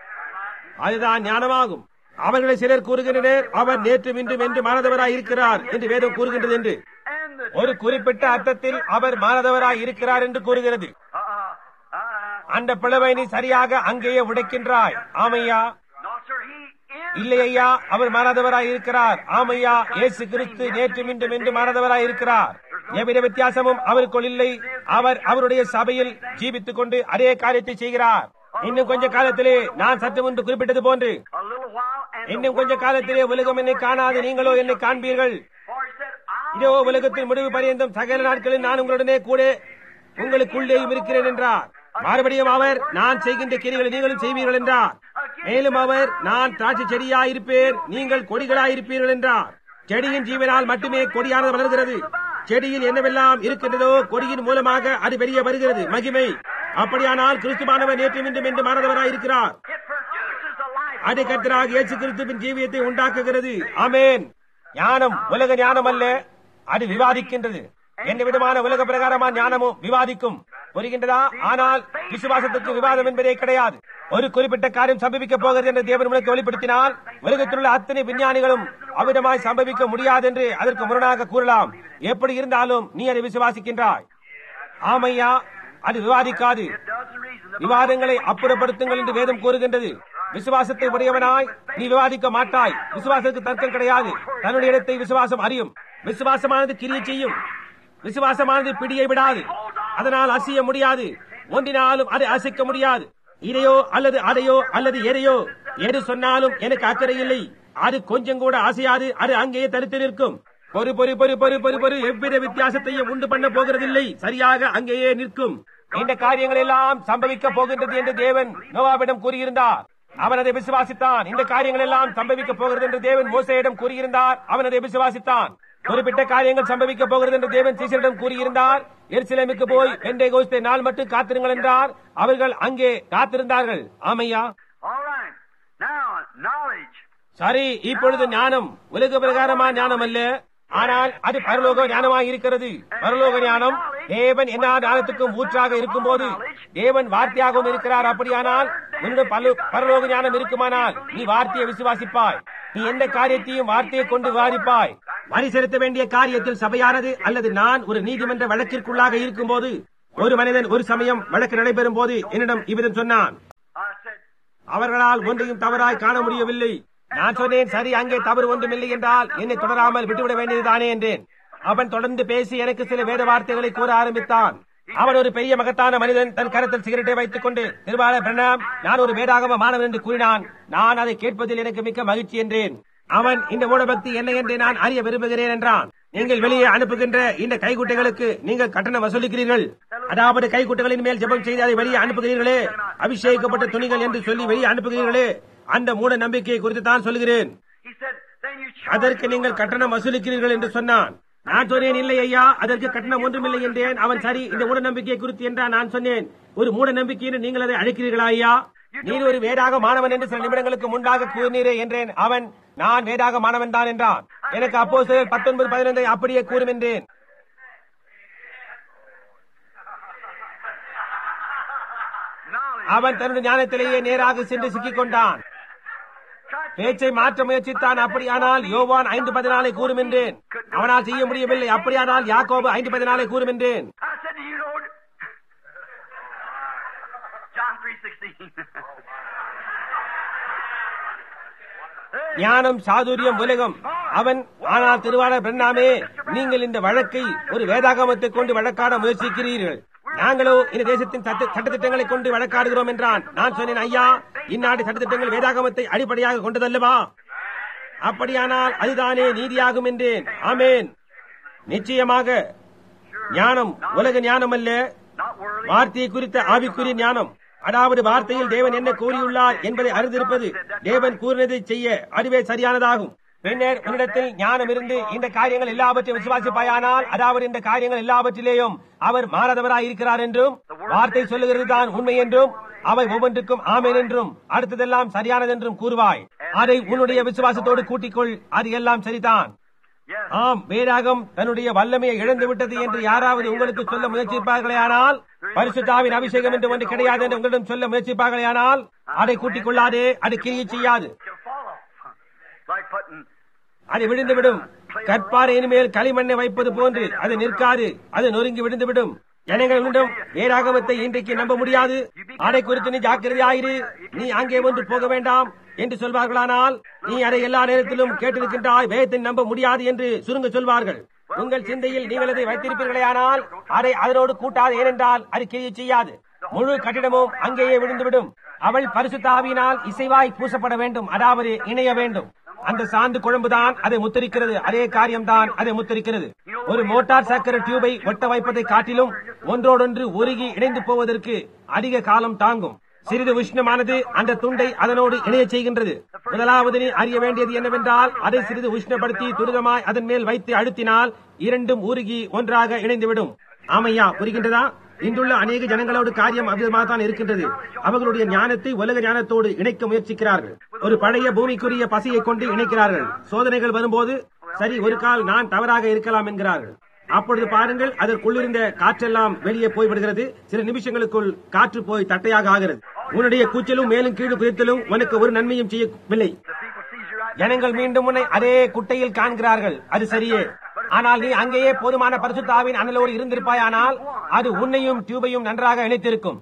அதுதான் ஞானமாகும் அவர்களை சிலர் கூறுகின்றனர் அவர் நேற்று இன்றும் என்று மாறதவராய் இருக்கிறார் என்று வேதம் கூறுகின்றது என்று and the ஒரு குறிப்பிட்ட அர்த்தத்தில் அவர் மாறதவராய் இருக்கிறார் என்று கூறுகிறது uh, uh, uh, அந்த பிளவை நீ சரியாக அங்கேயே உடைக்கின்றாய் ஆமையா no, sir, He is. இல்லை ஐயா அவர் மாறாதவராய் இருக்கிறார் ஆமையா இயேசு கிறிஸ்து நேற்று மீண்டும் என்று மாறாதவராய் இருக்கிறார் எவ்வித வித்தியாசமும் அவருக்குள் இல்லை அவர் அவருடைய சபையில் ஜீவித்துக் கொண்டு அதே காரியத்தை செய்கிறார் இன்னும் கொஞ்ச காலத்திலே நான் சற்று முன்பு குறிப்பிட்டது போன்று A little while, and the இன்னும் கொஞ்ச காலத்திலே உலகம் என்னை காணாது நீங்களோ என்னை காண்பீர்கள் For He said, I'll இதோ உலகத்தின் முடிவு பரியந்தம் சகல நாட்களில் நான் உங்களுடனே கூட உங்களுக்குள்ளேயும் இருக்கிறேன் என்றார் மறுபடியும் அவர் நான் செய்கின்ற கிரிகளை நீங்களும் செய்வீர்கள் என்றார் மேலும் அவர் நான் திராட்சை செடியாயிருப்பேன் நீங்கள் கொடிகளாயிருப்பீர்கள் என்றார் செடியின் ஜீவனால் மட்டுமே கொடியானது வளர்கிறது செடியில் என்னவெல்லாம் இருக்கின்றதோ கொடியின் மூலமாக அது வெளியே வருகிறது மகிமை அப்படியானால் கிறிஸ்துவானவர் நேற்று மீண்டும் என்று மாறதவராயிருக்கிறார் It produces the life. அது கர்த்தராக இயேசு கிறிஸ்துவின் ஜீவியத்தை உண்டாக்குகிறது ஆமென் ஞானம் உலக ஞானம் அல்ல அது விவாதிக்கின்றது எந்த விதமான உலக பிரகாரமான ஞானமும் விவாதிக்கும் புரிகின்றதா ஆனால் விசுவாசத்துக்கு விவாதம் என்பதே கிடையாது ஒரு குறிப்பிட்ட காரியம் சம்பவிக்க போகிறது என்று தேவன் உனக்கு வெளிப்படுத்தினால் உலகத்தில் உள்ள அத்தனை விஞ்ஞானிகளும் அவ்விதமாய் சம்பவிக்க முடியாது என்று அதற்கு முரணாக கூறலாம் எப்படி இருந்தாலும் நீ அதை விசுவாசிக்கின்றாய் ஆமையா அது விவாதிக்காது It doesn't reason. The விவாதங்களை அப்புறப்படுத்துங்கள் என்று வேதம் கூறுகின்றது விசுவாசத்தை உடையவனாய் நீ விவாதிக்க மாட்டாய் விசுவாசத்துக்கு தர்க்கம் கிடையாது தன்னுடைய இடத்தை விசுவாசம் அறியும் விசுவாசமானது கிரியை செய்யும் விசுவாசமானது பிடியை விடாது அதனால் அசைய முடியாது ஒன்றினாலும் அதை அசைக்க முடியாது இதையோ அல்லது அதையோ அல்லது எதையோ எது சொன்னாலும் எனக்கு அக்கறை இல்லை அது கொஞ்சம் கூட அசையாது அது அங்கேயே தடுத்து நிற்கும் பொறு பொறு பொறு பொறு பொறு பொறு எவ்வித வித்தியாசத்தையும் உண்டு பண்ண போகிறதில்லை சரியாக அங்கேயே நிற்கும் இந்த காரியங்கள் எல்லாம் சம்பவிக்க போகின்றது என்று தேவன் நோவாவிடம் கூறியிருந்தார் அவன் அதை விசுவாசித்தான் இந்த காரியங்கள் எல்லாம் சம்பவிக்க போகிறது என்று தேவன் மோசையிடம் கூறியிருந்தார் அவன் அதை விசுவாசித்தான் குறிப்பிட்ட காரியங்கள் சம்பவிக்க போகிறது என்று தேவன் சீசரிடம் கூறியிருந்தார் எருசலேமுக்கு போய் வெண்டை கோஸ்தே நாள் மட்டும் காத்திருங்கள் என்றார் அவர்கள் அங்கே காத்திருந்தார்கள் ஆமையா All right. Now, knowledge. சரி இப்பொழுது ஞானம் உலக பிரகாரமான ஞானம் அல்ல ஆனால் அது பரலோக ஞானமாக இருக்கிறது பரலோக ஞானம் தேவன் எல்லா ஞானத்துக்கும் ஊற்றாக இருக்கும்போது தேவன் வார்த்தையாகவும் இருக்கிறார் அப்படியானால் உன்னுடைய பல- பரலோக ஞானம் இருக்குமானால் நீ வார்த்தையை விசுவாசிப்பாய் நீ எந்த காரியத்தையும் வார்த்தையை கொண்டு விவாதிப்பாய் வரி செலுத்த வேண்டிய காரியத்தில் சபையானது அல்லது நான் ஒரு நீதிமன்ற வழக்கிற்குள்ளாக இருக்கும்போது ஒரு மனிதன் ஒரு சமயம் வழக்கு நடைபெறும் போது என்னிடம் இவ்விதம் சொன்னான் I said, அவர்களால் ஒன்றையும் தவறாய் காண முடியவில்லை நான் சொன்னேன் சரி அங்கே தவறு ஒன்றுமில்லை என்றால் என்னை தொடராமல் விட்டுவிட வேண்டியதுதானே என்றேன் அவன் தொடர்ந்து பேசி எனக்கு சில வேத வார்த்தைகளை கூற ஆரம்பித்தான் அவன் ஒரு பெரிய மகத்தான மனிதன் தன் கரத்தில் சிகரெட்டை வைத்துக் கொண்டு திருவாளர் பிரணாம் நான் ஒரு வேதாகம மாணவன் என்று கூறினான் நான் அதை கேட்பதில் எனக்கு மிக்க மகிழ்ச்சி என்றேன் அவன் இந்த மூடபக்தி என்ன என்று நான் அறிய விரும்புகிறேன் என்றான் நீங்கள் வெளியே அனுப்புகின்ற இந்த கைக்குட்டைகளுக்கு நீங்கள் கட்டணம் வசூலிக்கிறீர்கள் அதாவது கைக்குட்டைகளின் மேல் ஜெபம் செய்து அதை வெளியே அனுப்புகிறீர்களே அபிஷேகிக்கப்பட்ட துணிகள் என்று சொல்லி வெளியே அனுப்புகிறீர்களே அந்த மூட நம்பிக்கையை குறித்து தான் சொல்கிறேன் he said, then you charge அதற்கு நீங்கள் கட்டணம் வசூலிக்கிறீர்கள் என்று சொன்னான் நான் சொன்னேன் இல்லை ஐயா அதற்கு கட்டணம் ஒன்றுமில்லை என்றேன் அவன் சரி இந்த மூட நம்பிக்கையை குறித்து என்றான் நான் சொன்னேன் ஒரு மூட நம்பிக்கை என்று நீங்கள் அதை அழைக்கிறீர்களா ஐயா நீர் ஒரு வேதாக மாணவன் என்று சில நிமிடங்களுக்கு முன்பாக கூறினீரே என்றேன் அவன் நான் வேதாக மாணவன் தான் என்றான் எனக்கு அப்போ பத்தொன்பது பதினைந்தை அப்படியே கூறும் என்றேன் knowledge. அவன் தன்னுடைய ஞானத்திலேயே நேராக சென்று சிக்கிக் கொண்டான் பேச்சை மாற்ற முயற்சித்தான் அப்படியானால் யோவான் ஐந்து பதினாலை கூறும் என்றேன் அவனால் செய்ய முடியவில்லை அப்படியானால் யாக்கோபு ஐந்து பதினாலை கூறும் என்றேன் I said, do you know? John 3.16. ஞானம் சாதுரியம் உலகம் அவன் ஆனால் திருவாளர் பிரண்ணாமே நீங்கள் இந்த வழக்கை ஒரு வேதாகமத்தை கொண்டு வழக்காட முயற்சிக்கிறீர்கள் நாங்களோ இந்த தேசத்தின் சட்ட- சட்டத்திட்டங்களை கொண்டு வழக்காடுகிறோம் என்றான் நான் சொன்னேன் ஐயா இந்நாட்டு சட்டத்திட்டங்கள் வேதாகமத்தை அடிப்படையாக கொண்டதல்லவா அப்படியானால் அதுதானே நீதியாகும் என்றேன் ஆமேன் நிச்சயமாக ஞானம் உலக ஞானம் அல்ல Not worldly. வார்த்தையை குறித்த ஆவிக்குரிய ஞானம் அதாவது வார்த்தையில் தேவன் என்ன கூறியுள்ளார் என்பதை அறிந்திருப்பது தேவன் கூறினதை செய்ய அதுவே சரியானதாகும் பின்னர் உன்னிடத்தில் ஞானம் இருந்து இந்த காரியங்கள் எல்லாவற்றையும் விசுவாசிப்பாயானால் அதாவது இந்த காரியங்கள் எல்லாவற்றிலேயும் அவர் மாறாதவராய் இருக்கிறார் என்றும் வார்த்தை சொல்லுகிறது தான் உண்மை என்றும் அவை ஒவ்வொன்றுக்கும் ஆமேன் என்றும் அடுத்ததெல்லாம் சரியானது என்றும் கூறுவாய் அதை உன்னுடைய விசுவாசத்தோடு கூட்டிக்கொள் அது எல்லாம் சரிதான் Yes. ஆம் வேதாகம் தன்னுடைய வல்லமையை இழந்து விட்டது என்று யாராவது உங்களுக்கு சொல்ல முயற்சிப்பார்களேயானால் பரிசுத்தாவின் அபிஷேகம் என்று ஒன்று கிடையாது என்று உங்களிடம் சொல்ல முயற்சிப்பார்களேயானால் அதை கூட்டிக் கொள்ளாதே அது கிரியை செய்யாது Can fall off. Like putting அது விழுந்துவிடும் கற்பாறையின் மேல் களிமண்ணை வைப்பது போன்று அது நிற்காது அது நொறுங்கி விழுந்துவிடும் ஜனங்கள் உண்டும் வேறாகமத்தை இன்றைக்கு நம்ப முடியாது அதை குறித்து நீ ஜாக்கிரதையாயிரு நீ அங்கே ஒன்று போக வேண்டாம் என்று சொல்வார்களானால் நீ அதை எல்லா நேரத்திலும் கேட்டிருக்கின்றாய் வேதத்தை நம்ப முடியாது என்று சுருங்க சொல்வார்கள் உங்கள் சிந்தையில் நீங்கள் அதை வைத்திருப்பீர்களேயானால் அதை அதனோடு கூட்டாது ஏனென்றால் அது கிரியை செய்யாது முழு கட்டிடமும் அங்கேயே விழுந்துவிடும் அவள் பரிசுத்தாவியினால் இசைவாய் பூசப்பட வேண்டும் அதாவது இணைய வேண்டும் அந்த சாந்து குழம்புதான் அதை முத்தரிக்கிறது அதே காரியம்தான் அதை முத்தரிக்கிறது ஒரு மோட்டார் சக்கர டியூபை ஒட்ட வைப்பதை காட்டிலும் ஒன்றோடொன்று உருகி இணைந்து போவதற்கு அதிக காலம் தாங்கும் சிறிது உஷ்ணமானது அந்த துண்டை அதனோடு இணைய செய்கின்றது முதலாவது நீ அறிய வேண்டியது என்னவென்றால் அதை சிறிது உஷ்ணப்படுத்தி துரிதமாய் அதன் மேல் வைத்து அழுத்தினால் இரண்டும் உருகி ஒன்றாக இணைந்துவிடும் ஆமையா புரிகின்றதா இன்றுள்ள அநேக ஜனங்களோடு காரியம் அவ்விதமாக தான் இருக்கின்றது அவர்களுடைய ஞானத்தை உலக ஞானத்தோடு இணைக்க முயற்சிக்கிறார்கள் ஒரு பழைய பூமிக்குரிய பசியை கொண்டு இணைக்கிறார்கள் சோதனைகள் வரும்போது சரி ஒரு கால் நான் தவறாக இருக்கலாம் என்கிறார்கள் அப்பொழுது பாருங்கள் அதற்குள்ளிருந்த காற்றெல்லாம் வெளியே போய்விடுகிறது சில நிமிஷங்களுக்குள் காற்று போய் தட்டையாக ஆகிறது உன்னுடைய கூச்சலும் மேலும் கீழ் குதித்தலும் உனக்கு ஒரு நன்மையும் செய்யவில்லை the people sees you right ஜனங்கள் மீண்டும் உன்னை அதே குட்டையில் காண்கிறார்கள் அது சரியே ஆனால் நீ அங்கேயே போதுமான பரிசுத்தாவின் அனலோடு இருந்திருப்பாயானால் அது உன்னையும் டியூபையும் நன்றாக இணைத்திருக்கும்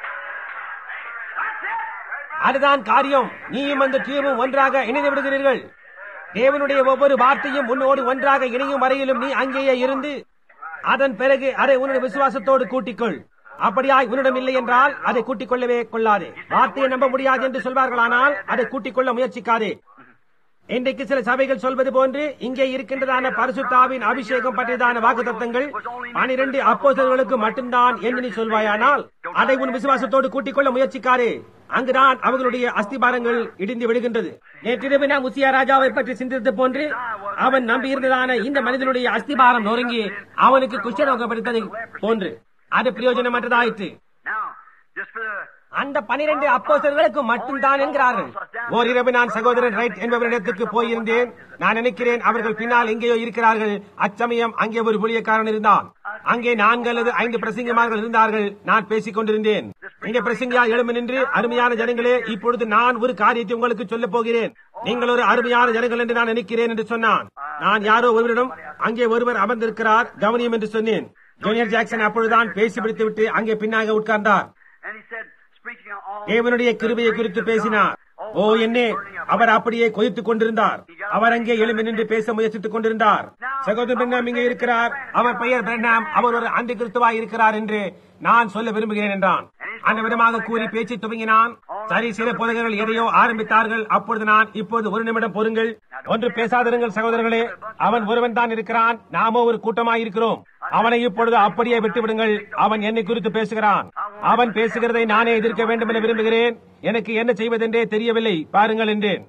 அதுதான் காரியம் நீயும் அந்த டியூபும் ஒன்றாக இணைந்து விடுகிறீர்கள் தேவனுடைய ஒவ்வொரு வார்த்தையும் உன்னோடு ஒன்றாக இணையும் வரையிலும் நீ அங்கேயே இருந்து அதன் பிறகு அதை உன்னுடைய விசுவாசத்தோடு கூட்டிக்கொள் அப்படியாய் உன்னிடம் இல்லை என்றால் அதை கூட்டிக் கொள்ளவே கொள்ளாதே வார்த்தையை நம்ப முடியாது என்று சொல்வார்களானால் அதை கூட்டிக் கொள்ள முயற்சிக்காதே இன்றைக்கு சில சபைகள் சொல்வது போன்று இங்கே இருக்கின்றதான பரிசுத்தாவின் அபிஷேகம் பற்றியதான வாக்குத்தத்தங்கள் பனிரெண்டு அப்போஸ்தலர்களுக்கு மட்டும்தான் என்று நீ சொல்வாயானால் அதை உன் விசுவாசத்தோடு கூட்டிக் கொள்ள முயற்சிக்காரே அங்குதான் அவர்களுடைய அஸ்திபாரங்கள் இடிந்து விடுகின்றது நேற்றிரவு நாம் உசியா ராஜாவை பற்றி சிந்தித்தது போன்று அவன் நம்பியிருந்ததான இந்த மனிதனுடைய அஸ்திபாரம் நொறுங்கி அவனுக்கு குஷ்டரோகப்படுத்ததை போன்று அது பிரயோஜனமற்றதாயிற்று Now, just for the அந்த பனிரெண்டு அப்போஸ்தலர்களுக்கு மட்டும்தான் என்கிறார்கள் ஓரிரவு நான் சகோதரன் ரைட் என்பவரிடத்துக்கு போயிருந்தேன் நான் நினைக்கிறேன் அவர்கள் பின்னால் எங்கேயோ இருக்கிறார்கள் அச்சமயம் அங்கே ஒரு புளியக்காரன் இருந்தான் அங்கே நான்கு அல்லது ஐந்து பிரசங்கமார்கள் இருந்தார்கள் நான் பேசிக் கொண்டிருந்தேன் இந்த பிரசங்கியா எழும்பி நின்று அருமையான ஜனங்களே இப்பொழுது நான் ஒரு காரியத்தை உங்களுக்கு சொல்லப் போகிறேன் நீங்கள் ஒரு அருமையான ஜனங்கள் என்று நான் நினைக்கிறேன் என்று சொன்னான் நான் யாரோ ஒருவரிடம் அங்கே ஒருவர் அமர்ந்திருக்கிறார் கவனியம் என்று சொன்னேன் ஜூனியர் ஜாக்சன் அப்பொழுதுதான் பேசி பிடித்துவிட்டு அங்கே பின்னாக உட்கார்ந்தார் and he said, speaking of all தேவனுடைய கிருபையை குறித்து பேசினார் ஓ என்னே அவர் அப்படியே கொதித்துக் கொண்டிருந்தார் அவர் அங்கே எழும்பி நின்று பேச முயற்சித்துக் கொண்டிருந்தார் சகோதரர் பிரண்ணாம் இங்கே இருக்கிறார் அவர் பெயர் பிரண்ணாம் அவர் ஒரு அந்தி கிறிஸ்துவாய் இருக்கிறார் என்று நான் சொல்ல விரும்புகிறேன் என்றான் அந்த விதமாக கூறி பேச்சு துவங்கினான் சரி சில போதகர்கள் எதையோ ஆரம்பித்தார்கள் அப்பொழுது நான் இப்போது ஒரு நிமிடம் பொறுங்கள் ஒன்று பேசாதிருங்கள் சகோதரர்களே அவன் ஒருவன் தான் இருக்கிறான் நாமோ ஒரு கூட்டமாய் இருக்கிறோம் அவனை இப்பொழுது அப்படியே விட்டுவிடுங்கள் அவன் என்னை குறித்து பேசுகிறான் அவன் பேசுகிறதை நானே எதிர்க்க வேண்டும் என விரும்புகிறேன் எனக்கு என்ன செய்வதென்றே தெரியவில்லை பாருங்கள் என்றேன்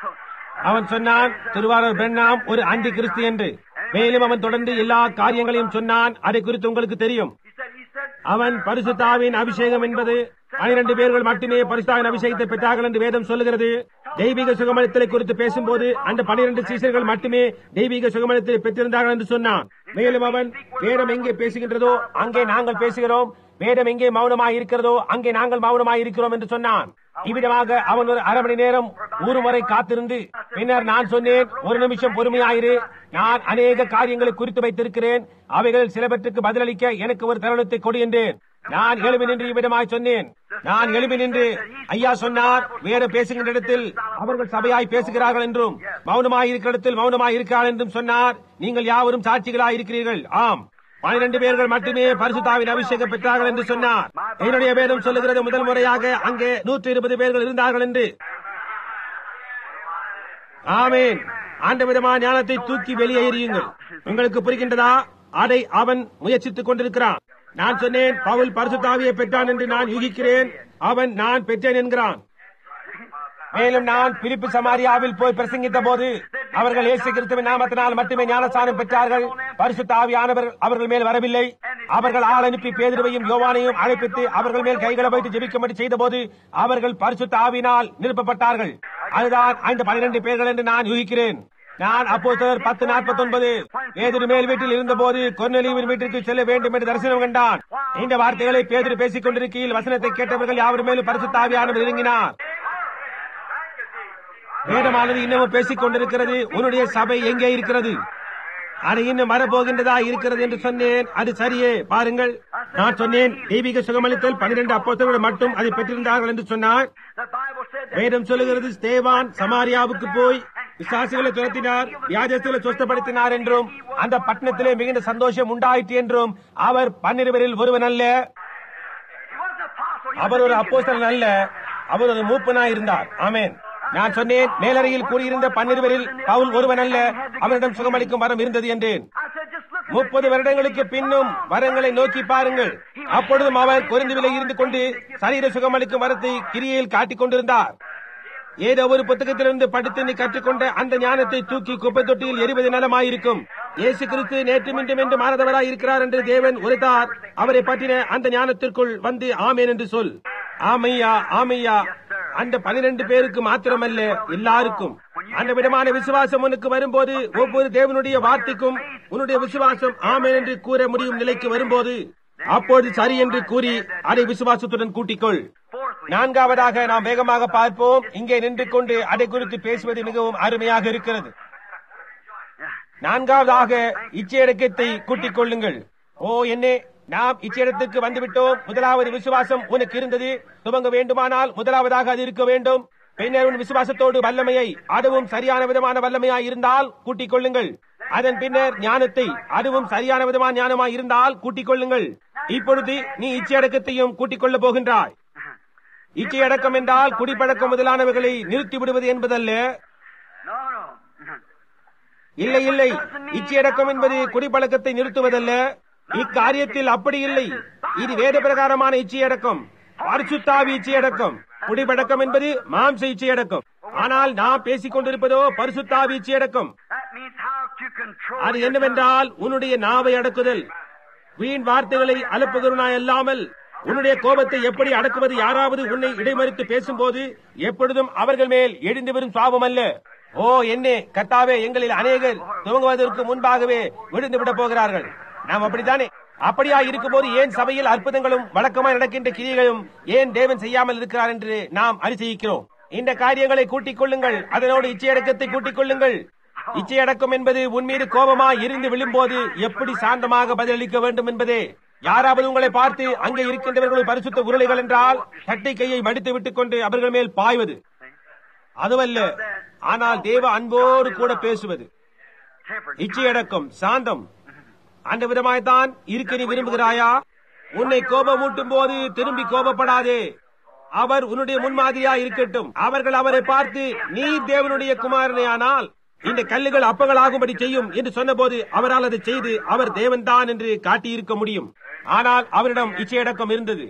அவன் சொன்னான் திருவாரூர் பெண்ணாம் ஒரு அந்தி கிறிஸ்து என்று மேலும் அவன் தொடர்ந்து எல்லா காரியங்களையும் சொன்னான் அதை குறித்து உங்களுக்கு தெரியும் He said, he said, அவன் பரிசுத்தாவின் அபிஷேகம் என்பது பனிரெண்டு பேர்கள் மட்டுமே பரிசுத்தாவின் அபிஷேகத்தை பெற்றார்கள் என்று வேதம் சொல்லுகிறது தெய்வீக சுகமனத்தை குறித்து பேசும்போது அந்த பனிரெண்டு சீசர்கள் மட்டுமே தெய்வீக சுகமனத்தை பெற்றிருந்தார்கள் என்று சொன்னான் மேலும் அவன் வேதம் எங்கே பேசுகின்றதோ அங்கே நாங்கள் பேசுகிறோம் வேதம் எங்கே மௌனமாய் இருக்கிறதோ அங்கே நாங்கள் மௌனமாய் இருக்கிறோம் என்று சொன்னான் இவ்விதமாக அவன் ஒரு அரை மணி நேரம் ஒரு முறை காத்திருந்து பின்னர் நான் சொன்னேன் ஒரு நிமிஷம் பொறுமையாயிரு நான் அநேக காரியங்களை குறித்து வைத்திருக்கிறேன் அவைகள் சிலவற்றுக்கு பதிலளிக்க எனக்கு ஒரு தருணத்தை கொடு என்றேன் நான் எழுப்பி நின்று இவ்விதமாய் சொன்னேன் நான் எழுப்பி நின்று ஐயா சொன்னார் வேறு பேசுகின்ற இடத்தில் அவர்கள் சபையாய் பேசுகிறார்கள் என்றும் மௌனமாய் இருக்கிற இடத்தில் மௌனமாய் இருக்கிறார்கள் என்றும் சொன்னார் நீங்கள் யாவரும் சாட்சிகளாய் இருக்கிறீர்கள் ஆம் பனிரெண்டு பேர்கள் மட்டுமே பரிசுத்தாவின் அபிஷேகம் பெற்றார்கள் என்று சொன்னார் என்னுடைய வேதம் சொல்லுகிறது முதல் முறையாக அங்கே நூற்றி இருபது பேர்கள் இருந்தார்கள் என்று ஆமேன் ஆண்ட விதமான ஞானத்தை தூக்கி வெளியே எறியுங்கள் உங்களுக்கு புரிகின்றதா அதை அவன் முயற்சித்துக் கொண்டிருக்கிறான் நான் சொன்னேன் பவுல் பரிசுத்தாவியை பெற்றான் என்று நான் யூகிக்கிறேன் அவன் நான் பெற்றேன் என்கிறான் மேலும் நான் பிலிப்பு சமாரியாவில் போய் பிரசங்கித்த போது அவர்கள் இயேசு கிறிஸ்துவின் நாமத்தினால் மட்டுமே ஞானஸ்தானம் பெற்றார்கள் பரிசுத்த ஆவியானவர் அவர்கள் மேல் வரவில்லை அவர்கள் ஆள் அனுப்பி பேதுருவையும் யோவானையும் அழைப்பித்து அவர்கள் மேல் கைகளை வைத்து ஜெபிக்கும்படி செய்த போது அவர்கள் பரிசுத்த ஆவியினால் நிரப்பப்பட்டார்கள் அதுதான் அந்த பனிரெண்டு பேர்கள் என்று நான் யூகிக்கிறேன் நான் அப்போஸ்தலர் பத்து நாற்பத்தி ஒன்பது பேதுரு மேல் வீட்டில் இருந்தபோது கொர்நெலியுவின் வீட்டிற்கு செல்ல வேண்டும் என்று தரிசனம் கண்டான் இந்த வார்த்தைகளை பேதுரு பேசிக் கொண்டிருக்கையில் வசனத்தை கேட்டவர்கள் யாவர் மேலும் பரிசுத்த ஆவியானவர் இறங்கினார் வேதமானது இன்னமும் பேசிக் கொண்டிருக்கிறது உன்னுடைய சபை எங்கே இருக்கிறது அது இன்னும் வரப்போகின்றதா இருக்கிறது என்று சொன்னேன் அது சரியே பாருங்கள் நான் சொன்னேன் தெய்வீக சுகமளித்தல் பன்னிரண்டு அப்போஸ்தலர்கள் மட்டும் அதை பெற்றிருந்தார்கள் என்று சொன்னார் the Bible said that வேதம் சொல்லுகிறது ஸ்தேவான் சமாரியாவுக்கு போய் விசுவாசிகளை துரத்தினார் வியாஜஸ்தலை சுஸ்தப்படுத்தினார் என்றும் அந்த பட்டணத்திலே மிகுந்த சந்தோஷம் உண்டாயிற்று என்றும் அவர் பன்னிருவரில் ஒருவன் அல்ல he was an apostle. He was our a ஒரு deacon. அப்போஸ்தலன் அல்ல அவர் ஒரு மூப்பனாய் இருந்தார் ஆமென் நான் சொன்னேன் மேலறையில் கூடியிருந்த பன்னிருவரில் பவுல் ஒருவன் அல்ல அவரிடம் சுகமளிக்கும் வரம் இருந்தது என்றேன் I said, just look at முப்பது வருடங்களுக்கு பின்னும் வரங்களை நோக்கி பாருங்கள் அப்பொழுதும் அவர் குறைந்துவிலை இருந்து கொண்டு சரீர சுகமளிக்கும் வரத்தை கிரியையில் காட்டிக் கொண்டிருந்தார் ஏதோ ஒரு புத்தகத்திலிருந்து படித்து நீ கற்றுக்கொண்ட அந்த ஞானத்தை தூக்கி குப்பை தொட்டியில் எரிவது நலமாயிருக்கும் இயேசு கிறிஸ்து நேற்று மீண்டும் என்று மாறதவராய் இருக்கிறார் என்று தேவன் உரைத்தார் அவரை பற்றின அந்த ஞானத்திற்குள் வந்து ஆமேன் என்று சொல் ஆமையா ஆமையா அந்த பனிரெண்டு பேருக்கு மாத்திரமல்ல எல்லாருக்கும் அந்த விதமான விசுவாசம் உனக்கு வரும்போது ஒவ்வொரு தேவனுடைய வார்த்தைக்கும் உன்னுடைய விசுவாசம் ஆமேன் என்று கூற முடியும் நிலைக்கு வரும்போது அப்போது சரி என்று கூறி அதை விசுவாசத்துடன் கூட்டிக்கொள் Fourthly, நான்காவதாக நாம் வேகமாக பார்ப்போம் இங்கே நின்று கொண்டு அதை குறித்து பேசுவது மிகவும் அருமையாக இருக்கிறது நான்காவதாக இச்சையடக்கத்தை கூட்டிக் கொள்ளுங்கள் ஓ என்னே நாம் இச்சையிடத்துக்கு வந்துவிட்டோம் முதலாவது விசுவாசம் உனக்கு இருந்தது துவங்க வேண்டுமானால் முதலாவதாக அது இருக்க வேண்டும் பின்னர் உன் விசுவாசத்தோடு வல்லமையை அதுவும் சரியான விதமான வல்லமையாய் இருந்தால் கூட்டிக் கொள்ளுங்கள் அதன் பின்னர் ஞானத்தை அதுவும் சரியான விதமான ஞானமாய் இருந்தால் கூட்டிக் கொள்ளுங்கள் இப்பொழுது நீ இச்சையடக்கத்தையும் கூட்டிக் கொள்ளப் போகின்றாய் இச்சையடக்கம் என்றால் குடிப்பழக்கம் முதலானவைகளை நிறுத்தி விடுவது என்பதல்ல no, no. இல்லை இல்லை இச்சையடக்கம் என்பது குடிப்பழக்கத்தை நிறுத்துவதல்ல இக்காரியத்தில் அப்படி இல்லை இது வேத பிரகாரமான இச்சையடக்கம் பரிசுத்தாவி இச்சையடக்கம் குடிப்பழக்கம் என்பது மாம்ச இச்சையடக்கம் ஆனால் நாம் பேசிக் கொண்டிருப்பதோ பரிசுத்தாவி இச்சையடக்கம் That means how to control அது your என்னவென்றால் உன்னுடைய நாவை அடக்குதல் வீண் வார்த்தைகளை அலுப்புகிறனாய் அல்லாமல் உன்னுடைய கோபத்தை எப்படி அடக்குவது யாராவது உன்னை இடைமறித்து பேசும்போது எப்பொழுதும் அவர்கள் மேல் எழுந்து வரும் சாபம் அல்ல ஓ என்னே கத்தாவே எங்களில் அநேகர் துவங்குவதற்கு முன்பாகவே விழுந்து விட போகிறார்கள் நாம் அப்படித்தானே அப்படியா இருக்கும்போது ஏன் சபையில் அற்புதங்களும் வழக்கமாய் நடக்கின்ற கிரியைகளும் ஏன் தேவன் செய்யாமல் இருக்கிறார் என்று நாம் அரிசிக்கிறோம் இந்த காரியங்களை கூட்டிக் கொள்ளுங்கள் அதனோடு இச்சையடக்கத்தை கூட்டிக் கொள்ளுங்கள் இச்சையடக்கம் என்பது உன் மீது கோபமா இருந்து விழும்போது எப்படி சாந்தமாக பதிலளிக்க வேண்டும் என்பதே யாராவது உங்களை பார்த்து அங்கே இருக்கின்றவர்கள் பரிசுத்த உருளைகள் என்றால் சட்டை கையை மடித்து விட்டுக் கொண்டு அவர்கள் மேல் பாய்வது அதுவல்ல ஆனால் தேவ அன்போடு கூட பேசுவது temper. இச்சையடக்கம் சாந்தம் அந்த விதமாய்த்தான் இருக்க நீ விரும்புகிறாயா உன்னை கோபமூட்டும் போது திரும்பி கோபப்படாதே அவர் உன்னுடைய முன்மாதிரியா இருக்கட்டும் அவர்கள் அவரை பார்த்து நீ தேவனுடைய குமாரனே ஆனால் இந்த கல்லுகள் அப்பங்களாகும்படி செய்யும் என்று சொன்னபோது அவரால் அதை செய்து அவர் தேவன்தான் என்று காட்டியிருக்க முடியும் ஆனால் அவரிடம் இச்சையடக்கம் இருந்தது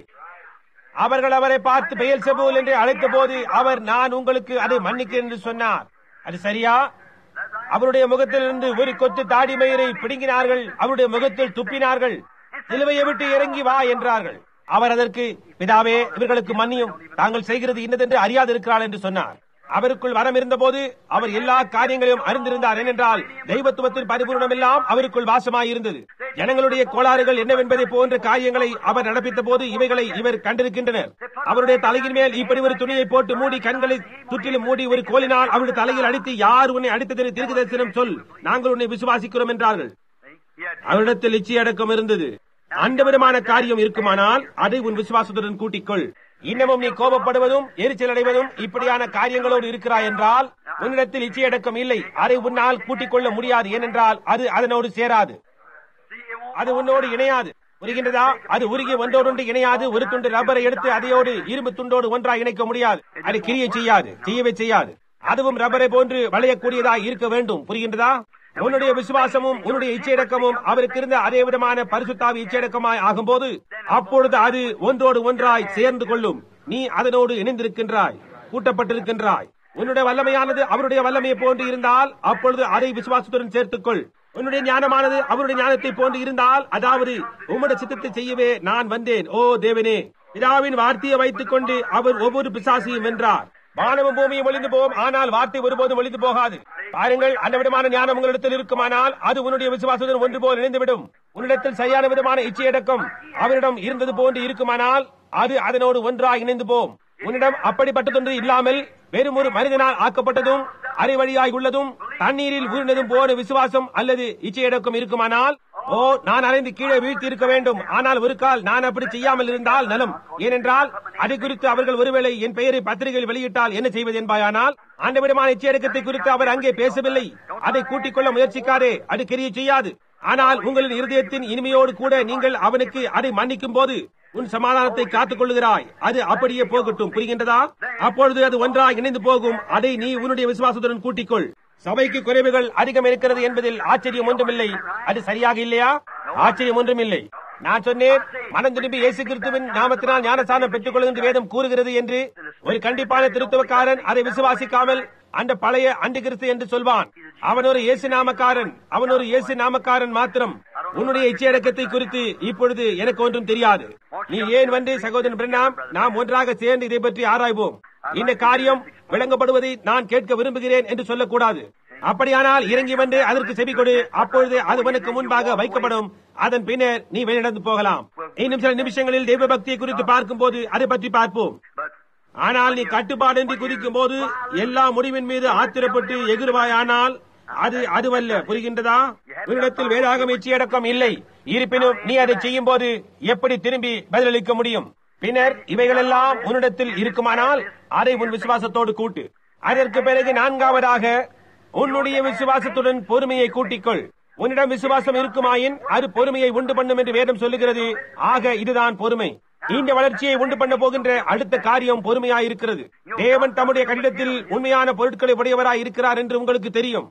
அவர்கள் அவரை பார்த்து பெயல் செபூல் என்று அழைத்த போது அவர் நான் உங்களுக்கு அதை மன்னிக்கிறேன் என்று சொன்னார் அது சரியா அவருடைய முகத்திலிருந்து ஒரு கொத்து தாடி மயிரை பிடுங்கினார்கள் அவருடைய முகத்தில் துப்பினார்கள் சிலுவையை விட்டு இறங்கி வா என்றார்கள் அவர் அதற்கு பிதாவே இவர்களுக்கு மன்னியும் தாங்கள் செய்கிறது இன்னதென்று அறியாதிருக்கிறாள் என்று சொன்னார் அவருக்குள் வரம் இருந்தபோது அவர் எல்லா காரியங்களையும் அறிந்திருந்தார் ஏனென்றால் தெய்வத்துவத்தின் பரிபூர்ணம் எல்லாம் அவருக்குள் வாசமாயிருந்தது ஜனங்களுடைய கோளாறுகள் என்னவென்பதை போன்ற காரியங்களை அவர் நடப்பித்த போது இவைகளை இவர் கண்டிருக்கின்றனர் அவருடைய தலையின் மேல் இப்படி ஒரு துணியை போட்டு மூடி கண்களை சுற்றிலும் மூடி ஒரு கோலினால் அவருடைய தலையில் அடித்து யார் உன்னை அடித்தது தீர்க்க தரிசனம் சொல் நாங்கள் உன்னை விசுவாசிக்கிறோம் என்றார்கள் He had அவரிடத்தில் இச்சையடக்கம் இருந்தது அந்த விதமான காரியம் இருக்குமானால் அதை உன் விசுவாசத்துடன் கூட்டிக்கொள் இன்னமும் நீ கோபப்படுவதும் எரிச்சல் அடைவதும் இப்படியான காரியங்களோடு இருக்கிறாய் என்றால் உன்னிடத்தில் இச்சையடக்கம் இல்லை அதை உன்னால் கூட்டிக் கொள்ள முடியாது ஏனென்றால் அது அதனோடு சேராது see, it won't அது உன்னோடு இணையாது புரிகின்றதா அது உருகி ஒன்றோடொன்று இணையாது ஒரு துண்டு ரப்பரை எடுத்து அதையோடு இரும்பு துண்டோடு ஒன்றாக இணைக்க முடியாது அது கிரியை செய்யாது செய்யவே செய்யாது அதுவும் ரப்பரை போன்று வளையக்கூடியதா இருக்க வேண்டும் புரிகின்றதா உன்னுடைய விசுவாசமும் உன்னுடைய இச்சையடக்கமும் அவருக்கு இருந்த அதே விதமான பரிசுத்தாவி இச்சையடக்கமாய் ஆகும்போது அப்பொழுது அது ஒன்றோடு ஒன்றாய் சேர்ந்து கொள்ளும் நீ அதனோடு இணைந்திருக்கின்றாய் கூட்டப்பட்டிருக்கின்றாய் உன்னுடைய வல்லமையானது அவருடைய வல்லமையை போன்று இருந்தால் அப்பொழுது அதை விசுவாசத்துடன் சேர்த்துக்கொள் உன்னுடைய ஞானமானது அவருடைய ஞானத்தை போன்று இருந்தால் அதாவது உம்முடைய சித்தத்தை செய்யவே நான் வந்தேன் ஓ தேவனே பிதாவின் வார்த்தையை வைத்துக் கொண்டு அவர் ஒவ்வொரு பிசாசையும் வென்றார் வானமும் பூமியும் ஒளிந்து போகும் ஆனால் வார்த்தை ஒருபோதும் ஒளிந்து போகாது பாருங்கள் அந்த விதமான ஞானம் உங்களிடத்தில் இருக்குமானால் அது உன்னுடைய விசுவாசத்துடன் ஒன்று போல் இணைந்துவிடும் உன்னிடத்தில் சரியான விதமான இச்சையடக்கம் அவரிடம் இருந்தது போன்று இருக்குமானால் அது அதனோடு ஒன்றாக இணைந்து போம் உன்னிடம் அப்படிப்பட்டதொன்று இல்லாமல் வெறும் ஒரு மனிதனால் ஆக்கப்பட்டதும் அரை வழியாய் உள்ளதும் தண்ணீரில் ஊறினதும் போன விசுவாசம் அல்லது இச்சையடக்கம் இருக்குமானால் ஓ நான் அறைந்து கீழே வீழ்த்தி இருக்க வேண்டும் ஆனால் ஒரு கால் நான் அப்படி செய்யாமல் இருந்தால் நலம் ஏனென்றால் அதை குறித்து அவர்கள் ஒருவேளை என் பெயரை பத்திரிகையில் வெளியிட்டால் என்ன செய்வது என்பாயானால் அந்த விதமான இச்சையடக்கத்தை குறித்து அவர் அங்கே பேசவில்லை அதை கூட்டிக் கொள்ள முயற்சிக்காதே அது கிரியை செய்யாது ஆனால் உங்களின் இருதயத்தின் இனிமையோடு கூட நீங்கள் அவனுக்கு அதை மன்னிக்கும் போது உன் சமாதானத்தை காத்துக் கொள்ளுகிறாய் அது அப்படியே போகட்டும் புரிகின்றதா அப்பொழுது அது ஒன்றாக இணைந்து போகும் அதை நீ உன்னுடைய விசுவாசத்துடன் கூட்டிக்கொள் சபைக்கு குறைவுகள் அதிகம் இருக்கிறது என்பதில் ஆச்சரியம் ஒன்றுமில்லை அது சரியாக இல்லையா ஆச்சரியம் ஒன்றுமில்லை நான் சொன்னேன் மனம் திரும்பி இயேசு கிறிஸ்துவின் நாமத்தினால் ஞானஸ்தானம் பெற்றுக் கொள்ளும் என்று வேதம் கூறுகிறது என்று ஒரு கண்டிப்பான திருத்துவக்காரன் அதை விசுவாசிக்காமல் அந்த பழைய அண்டு கிறிஸ்து என்று சொல்வான் அவன் ஒரு இயேசு நாமக்காரன் அவன் ஒரு இயேசு நாமக்காரன் மாத்திரம் உன்னுடைய இச்சையடக்கத்தை குறித்து இப்பொழுது எனக்கு ஒன்றும் தெரியாது நீ ஏன் வந்து சகோதரன் பிரண்ணாம் நாம் ஒன்றாக சேர்ந்து இதை பற்றி ஆராய்வோம் இந்த காரியம் விளங்கப்படுவதை நான் கேட்க விரும்புகிறேன் என்று சொல்லக்கூடாது அப்படியானால் இறங்கி வந்து அதற்கு செவி கொடு அப்பொழுது அது உனக்கு முன்பாக வைக்கப்படும் அதன் பின்னர் நீ வெளிநடந்து போகலாம் இன்னும் சில நிமிஷங்களில் தெய்வ பக்தியை குறித்து பார்க்கும்போது அதை பற்றி பார்ப்போம் But ஆனால் நீ கட்டுப்பாடின்றி குதிக்கும் போது எல்லா முடிவின் மீது ஆத்திரப்பட்டு எதிர்வாயானால் அது அதுவல்ல புரிகின்றதா உன்னிடத்தில் வேதாகம் இச்சையடக்கம் இல்லை இருப்பினும் நீ அதை செய்யும் போது எப்படி திரும்பி பதிலளிக்க முடியும் பின்னர் இவைகளெல்லாம் உன்னிடத்தில் இருக்குமானால் அதை உன் விசுவாசத்தோடு கூட்டு அதற்கு பிறகு நான்காவதாக உன்னுடைய விசுவாசத்துடன் பொறுமையை கூட்டிக்கொள் உன்னிடம் விசுவாசம் இருக்குமாயின் அது பொறுமையை உண்டு பண்ணும் என்று வேதம் சொல்லுகிறது ஆக இதுதான் பொறுமை இந்த வளர்ச்சியை உண்டு பண்ண போகின்ற அடுத்த காரியம் பொறுமையாயிருக்கிறது தேவன் தம்முடைய கடிதத்தில் உண்மையான பொருட்களை உடையவராய் இருக்கிறார் என்று உங்களுக்கு தெரியும்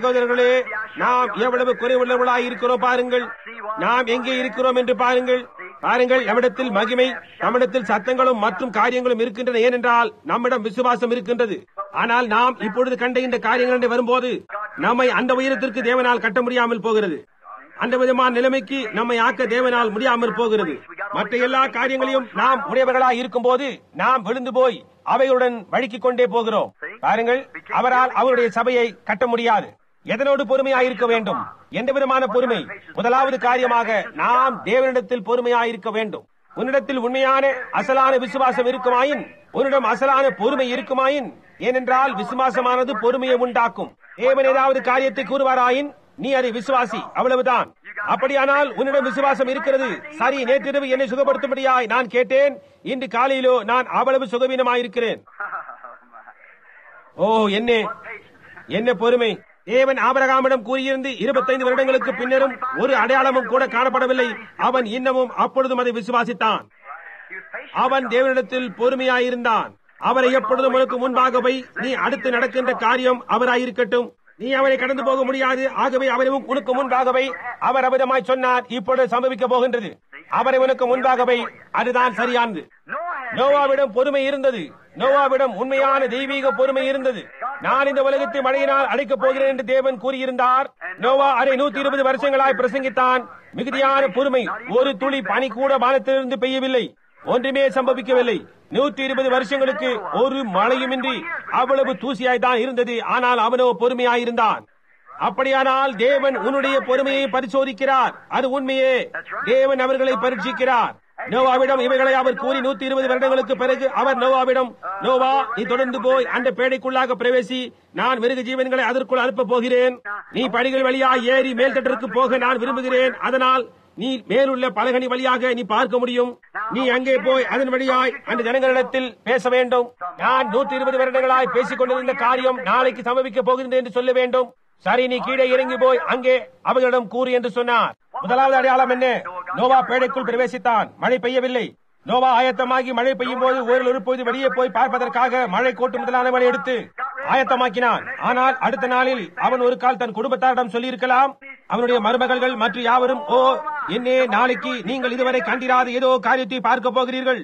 சகோதரர்களே நாம் எவ்வளவு குறைவுள்ளவர்களாய் இருக்கிறோம் பாருங்கள் நாம் எங்கே இருக்கிறோம் என்று பாருங்கள் பாருங்கள் நம்மிடத்தில் மகிமை நம்மிடத்தில் சத்தங்களும் மற்றும் காரியங்களும் இருக்கின்றன ஏனென்றால் நம்மிடம் விசுவாசம் இருக்கின்றது ஆனால் நாம் இப்பொழுது கண்ட இந்த காரியங்கள் வரும்போது நம்மை அந்த உயரத்திற்கு தேவனால் கட்ட முடியாமல் போகிறது அந்த விதமான நிலைமைக்கு நம்மை ஆக்க தேவனால் முடியாமல் போகிறது மற்ற எல்லா காரியங்களையும் நாம் உடையவர்களாய் இருக்கும்போது நாம் விழுந்து போய் அவைகளுடன் வழுக்கிக் கொண்டே போகிறோம் பாருங்கள் அவரால் அவருடைய சபையை கட்ட முடியாது எதனோடு பொறுமையாயிருக்க வேண்டும் எந்த விதமான பொறுமை முதலாவது காரியமாக நாம் தேவனிடத்தில் பொறுமையாயிருக்க வேண்டும் உன்னிடத்தில் உண்மையான அசலான விசுவாசம் இருக்குமாயின் உன்னிடம் அசலான பொறுமை இருக்குமாயின் ஏனென்றால் விசுவாசமானது பொறுமையை உண்டாக்கும் தேவன் ஏதாவது காரியத்தை கூறுவாராயின் நீ அதை விசுவாசி அவ்வளவுதான் அப்படியானால் உன்னிடம் விசுவாசம் இருக்கிறது சரி நேற்றிரவு என்னை சுகப்படுத்தும்படியாய் நான் கேட்டேன் இன்று காலையிலோ நான் அவ்வளவு சுகவீனமாயிருக்கிறேன் ஓ என்ன என்ன பொறுமை தேவன் ஆபரகாமிடம் கூறியிருந்து இருபத்தைந்து வருடங்களுக்கு பின்னரும் ஒரு அடையாளமும் கூட காணப்படவில்லை அவன் இன்னமும் அப்பொழுதும் அதை விசுவாசித்தான் அவன் தேவனிடத்தில் பொறுமையாயிருந்தான் அவரை எப்பொழுதும் உனக்கு முன்பாக போய் நீ அடுத்து நடக்கின்ற காரியம் அவராயிருக்கட்டும் நீ அவரை கடந்து போக முடியாது ஆகவே அவரை உனக்கு முன்பாகவே அவர் அவிதமாய் சொன்னார் இப்பொழுது சம்பவிக்க போகின்றது அவரை உனக்கு முன்பாகவே அதுதான் சரியானது நோவாவிடம் பொறுமை இருந்தது நோவாவிடம் உண்மையான தெய்வீக பொறுமை இருந்தது நான் இந்த உலகத்தை மழையினால் அழைக்கப் போகிறேன் என்று தேவன் கூறியிருந்தார் நோவா அதை நூத்தி இருபது வருஷங்களாய் பிரசங்கித்தான் மிகுதியான பொறுமை ஒரு துளி பனி கூட வானத்திலிருந்து பெய்யவில்லை ஒன்றுமே சம்பவிக்கவில்லை நூற்றி இருபது வருஷங்களுக்கு ஒரு மழையுமின்றி அவ்வளவு தூசியாய் தான் இருந்தது ஆனால் அவனோ பொறுமையாயிருந்தான் அப்படியானால் தேவன் உன்னுடைய பொறுமையை பரிசோதிக்கிறார் அது உண்மையே தேவன் அவர்களை பரீட்சிக்கிறார் நோவாவிடம் இவைகளை அவர் கூறி நூத்தி இருபது வருடங்களுக்கு பிறகு அவர் நோவாவிடம் நோவா நீ தொடர்ந்து போய் அந்த பேடைக்குள்ளாக பிரவேசி நான் மிருக ஜீவன்களை அதற்குள் அனுப்ப போகிறேன் நீ படிகள் வழியா ஏறி மேல்தட்டிற்கு போக நான் விரும்புகிறேன் அதனால் நீ மேலுள்ள பலகனி வழியாக நீ பார்க்க முடியும் நீ அங்கே போய் அதன் வழியாய் அந்த ஜனங்களிடத்தில் பேச வேண்டும் நான் நூத்தி இருபது வருடங்களாய் பேசிக் கொண்டிருந்த காரியம் நாளைக்கு சம்பவிக்க போகிறது என்று சொல்ல வேண்டும் சரி நீ கீழே இறங்கி போய் அங்கே அவர்களிடம் கூறு என்று சொன்னார் முதலாவது அடையாளம் என்ன நோவா பேடைக்குள் பிரவேசித்தான் மழை பெய்யவில்லை நோவா ஆயத்தமாகி மழை பெய்யும் போது ஒரு ஒருபோது வெளியே போய் பார்ப்பதற்காக மழை கோட்டு முதலானவனை எடுத்து ஆயத்தமாக்கினான் ஆனால் அடுத்த நாளில் அவன் ஒரு கால் தன் குடும்பத்தாரிடம் சொல்லியிருக்கலாம் அவனுடைய மருமகள்கள் மற்றும் யாவரும் ஓ என்னே நாளைக்கு நீங்கள் இதுவரை கண்டிராத ஏதோ காரியத்தை பார்க்க போகிறீர்கள்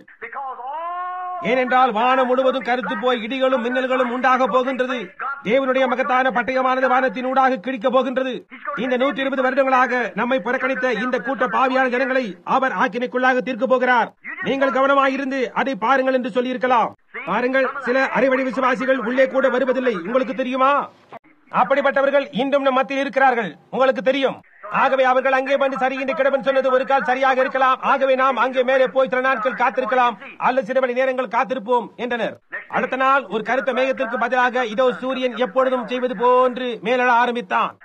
ஏனென்றால் வானம் முழுவதும் கருத்து போய் இடிகளும் மின்னல்களும் உண்டாக போகின்றது தேவனுடைய மகத்தான பட்டயமானது வானத்தின் ஊடாக கிழிக்கப் போகின்றது இந்த நூற்றி இருபது வருடங்களாக நம்மை புறக்கணித்த இந்த கூட்ட பாவியான ஜனங்களை அவர் ஆக்கினைக்குள்ளாக தீர்க்க போகிறார் நீங்கள் கவனமாயிருந்து அதை பாருங்கள் என்று சொல்லியிருக்கலாம் பாருங்கள் சில அரைவழி விசுவாசிகள் உள்ளே கூட வருவதில்லை உங்களுக்கு தெரியுமா அப்படிப்பட்டவர்கள் இன்றும் நம் மத்தியில் இருக்கிறார்கள் உங்களுக்கு தெரியும் ஆகவே அவர்கள் அங்கே வந்து சரி என்று கிடவன் சொன்னது ஒரு கால் சரியாக இருக்கலாம் ஆகவே நாம் அங்கே மேலே போய் சில நாட்கள் காத்திருக்கலாம் அல்லது சில மணி நேரங்கள் காத்திருப்போம் என்றனர் அடுத்த நாள் ஒரு கருத்த மேகத்திற்கு பதிலாக இதோ சூரியன் எப்பொழுதும் செய்வது போன்று மேலெழ ஆரம்பித்தான்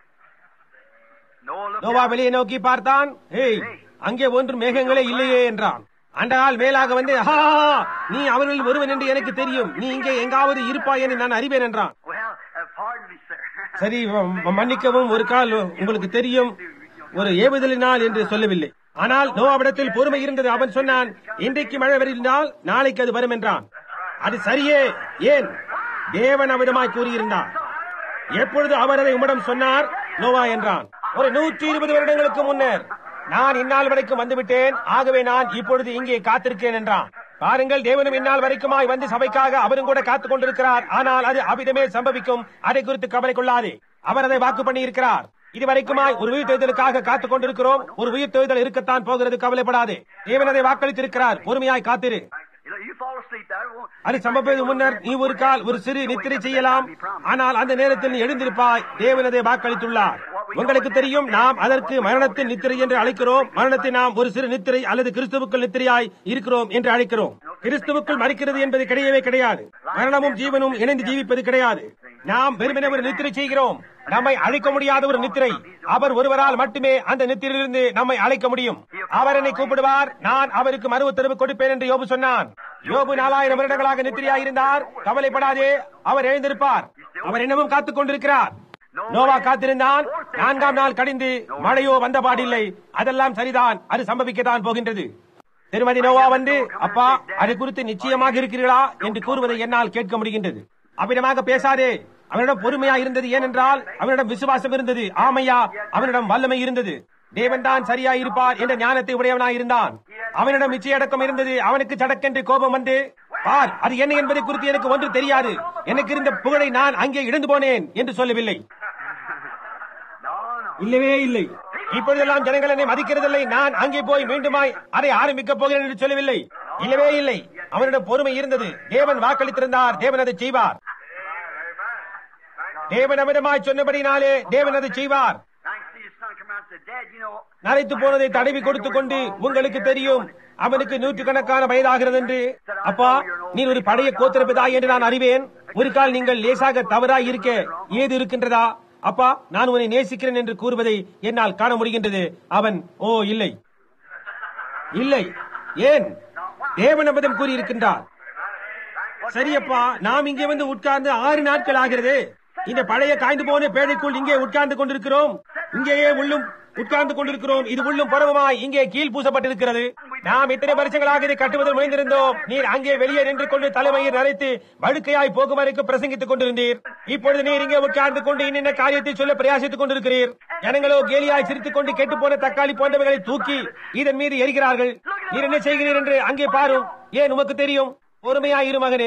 நோவா வெளியே நோக்கி பார்த்தான் ஏய் அங்கே ஒன்று மேகங்களே இல்லையே என்றான் அண்டால் மேலாக வந்து "ஆஹா, நீ அவர்களில் ஒருவன் என்று எனக்கு தெரியும் நீ இங்கே எங்காவது இருப்பாய் என்று நான் அறிவேன் என்றான் Well, uh, pardon me, sir. சரி ம- மன்னிக்கவும் ஒரு கால் உங்களுக்கு தெரியும் ஒரு ஏவுதலினால் என்று சொல்லவில்லை ஆனால் நோவாவிடத்தில் பொறுமை இருந்தது அவன் சொன்னான் இன்றைக்கு மழை வருந்தால் நாளைக்கு அது வரும் என்றான் அது சரியே ஏன் தேவன் அவிதமாய் கூறியிருந்தார் எப்பொழுது அவர் அதை உம்மிடம் சொன்னார் நோவா என்றான் ஒரு நூற்றி இருபது வருடங்களுக்கு முன்னர் நான் இந்நாள் வரைக்கும் வந்துவிட்டேன் ஆகவே நான் இப்பொழுது இங்கே காத்திருக்கேன் என்றான் பாருங்கள் தேவனும் இந்நாள் வரைக்குமாய் வந்து சபைக்காக அவரும் கூட காத்துக் கொண்டிருக்கிறார் ஆனால் அது அவிதமே சம்பவிக்கும் அதை குறித்து கவலை கொள்ளாதே அவர் அதை வாக்கு பண்ணி இருக்கிறார் இதுவரைக்குமாய் ஒரு உயிர் தேர்தலுக்காக காத்துக் கொண்டிருக்கிறோம் ஒரு உயிர் தேர்தல் இருக்கத்தான் போகிறது கவலைப்படாதே தேவன் அதை வாக்களித்திருக்கிறார் பொறுமையாய் காத்திரு You, you fall asleep there. it won't- அது சம்பவத்துக்கு முன்னர் நீ ஒரு கால் ஒரு சிறு நித்திரை செய்யலாம் ஆனால் அந்த நேரத்தில் நீ எழுந்திருப்பாய் தேவன் அதை வாக்களித்துள்ளார் உங்களுக்கு தெரியும் நாம் அதற்கு மரணத்தின் நித்திரை என்று அழைக்கிறோம் மரணத்தை நாம் ஒரு சிறு நித்திரை அல்லது கிறிஸ்துவுக்குள் நித்திரையாய் இருக்கிறோம் என்று அழைக்கிறோம் கிறிஸ்துவுக்குள் மறிக்கிறது என்பது கிடையவே கிடையாது மரணமும் ஜீவனும் இணைந்து ஜீவிப்பது கிடையாது நாம் வெறுமனே ஒரு நித்திரை செய்கிறோம் நம்மை அழைக்க முடியாத ஒரு நித்திரை அவர் ஒருவரால் மட்டுமே அந்த நித்திரையிலிருந்து நம்மை அழைக்க முடியும் அவர் என்னை கூப்பிடுவார் நான் அவருக்கு மறு உத்தரவு கொடுப்பேன் என்று யோபு சொன்னான் யோபு நாலாயிரம் வருடங்களாக நித்திரையாக இருந்தார் கவலைப்படாதே அவர் எழுந்திருப்பார் அவர் இன்னமும் காத்துக் கொண்டிருக்கிறார் நோவா காத்திருந்தான் நான்காம் நாள் கடிந்து மழையோ வந்தபாடில்லை அதெல்லாம் சரிதான் அது சம்பவிக்கத்தான் போகின்றது திருமதி நோவா வந்து அப்பா அது குறித்து நிச்சயமாக இருக்கிறீர்களா என்று கூறுவதை என்னால் கேட்க முடிகின்றது அவ்விதமாக பேசாதே அவனிடம் பொறுமையா இருந்தது ஏனென்றால் அவனிடம் விசுவாசம் இருந்தது ஆமையா அவனிடம் வல்லமை இருந்தது தேவன் தான் சரியாய் இருப்பார் என்ற ஞானத்தை உடையவனாய் இருந்தான் அவனிடம் நிச்சயடக்கம் இருந்தது அவனுக்கு சடக்கென்று கோபம் வந்து பார் அது என்ன என்பதை குறித்து எனக்கு ஒன்று தெரியாது எனக்கு இருந்த புகழை நான் அங்கே இழந்து போனேன் என்று சொல்லவில்லை இல்லவே இல்லை இப்பொழுதெல்லாம் ஜனங்கள் என்னை மதிக்கிறதில்லை நான் அங்கே போய் மீண்டுமாய் அதை ஆரம்பிக்கப் போகிறேன் என்று சொல்லவில்லை இல்லவே இல்லை அவனிடம் பொறுமை இருந்தது தேவன் வாக்களித்திருந்தார் தேவன் அதை செய்வார் தேவன் அமிதமாய் சொன்னபடினாலே தேவன் அதை செய்வார் Now you see his son come out of the dead, you know. நரைத்து போனதை தடவி கொடுத்துக் கொண்டு உங்களுக்கு தெரியும் அவனுக்கு நூற்றுக்கணக்கான வயதாகிறது என்று அப்பா நீர் ஒரு பழைய கோத்திரப்பிதா என்று நான் அறிவேன் ஒரு கால் நீங்கள் லேசாக தவறாய் இருக்க ஏது இருக்கின்றதா அப்பா நான் உன்னை நேசிக்கிறேன் என்று கூறுவதை என்னால் காண முடிகின்றது அவன் ஓ இல்லை இல்லை ஏன் தேவன் அபதம் கூறியிருக்கின்றார் சரியப்பா நாம் இங்கே வந்து உட்கார்ந்து ஆறு நாட்கள் ஆகிறது இந்த பழைய காய்ந்து போன பேழைக்குள் இங்கே உட்கார்ந்து கொண்டிருக்கிறோம் இங்கேயே உள்ளும் உட்கார்ந்து கொண்டிருக்கிறோம் இது உள்ளும் புறமுமாய் இங்கே கீழ் பூசப்பட்டிருக்கிறது நாம் இத்தனை வருஷங்களாக இதை கட்டுவதில் முயன்றிருந்தோம் நீர் அங்கே வெளியே நின்று கொண்டு தலைமையில் நரைத்து வழுக்கையாய் போகும் வரைக்கும் பிரசங்கித்துக் கொண்டிருந்தீர் இப்பொழுது நீர் இங்கே உட்கார்ந்து கொண்டு இன்னென்ன காரியத்தை சொல்ல பிரயாசித்துக் கொண்டிருக்கிறீர் ஜனங்களோ கேலியாய் சிரித்துக் கொண்டு கெட்டு போன தக்காளி போன்றவைகளை தூக்கி இதன் மீது எரிகிறார்கள் நீர் என்ன செய்கிறீர் என்று அங்கே பாரும் ஏன் உமக்கு தெரியும் பொறுமையாய் இரு மகனே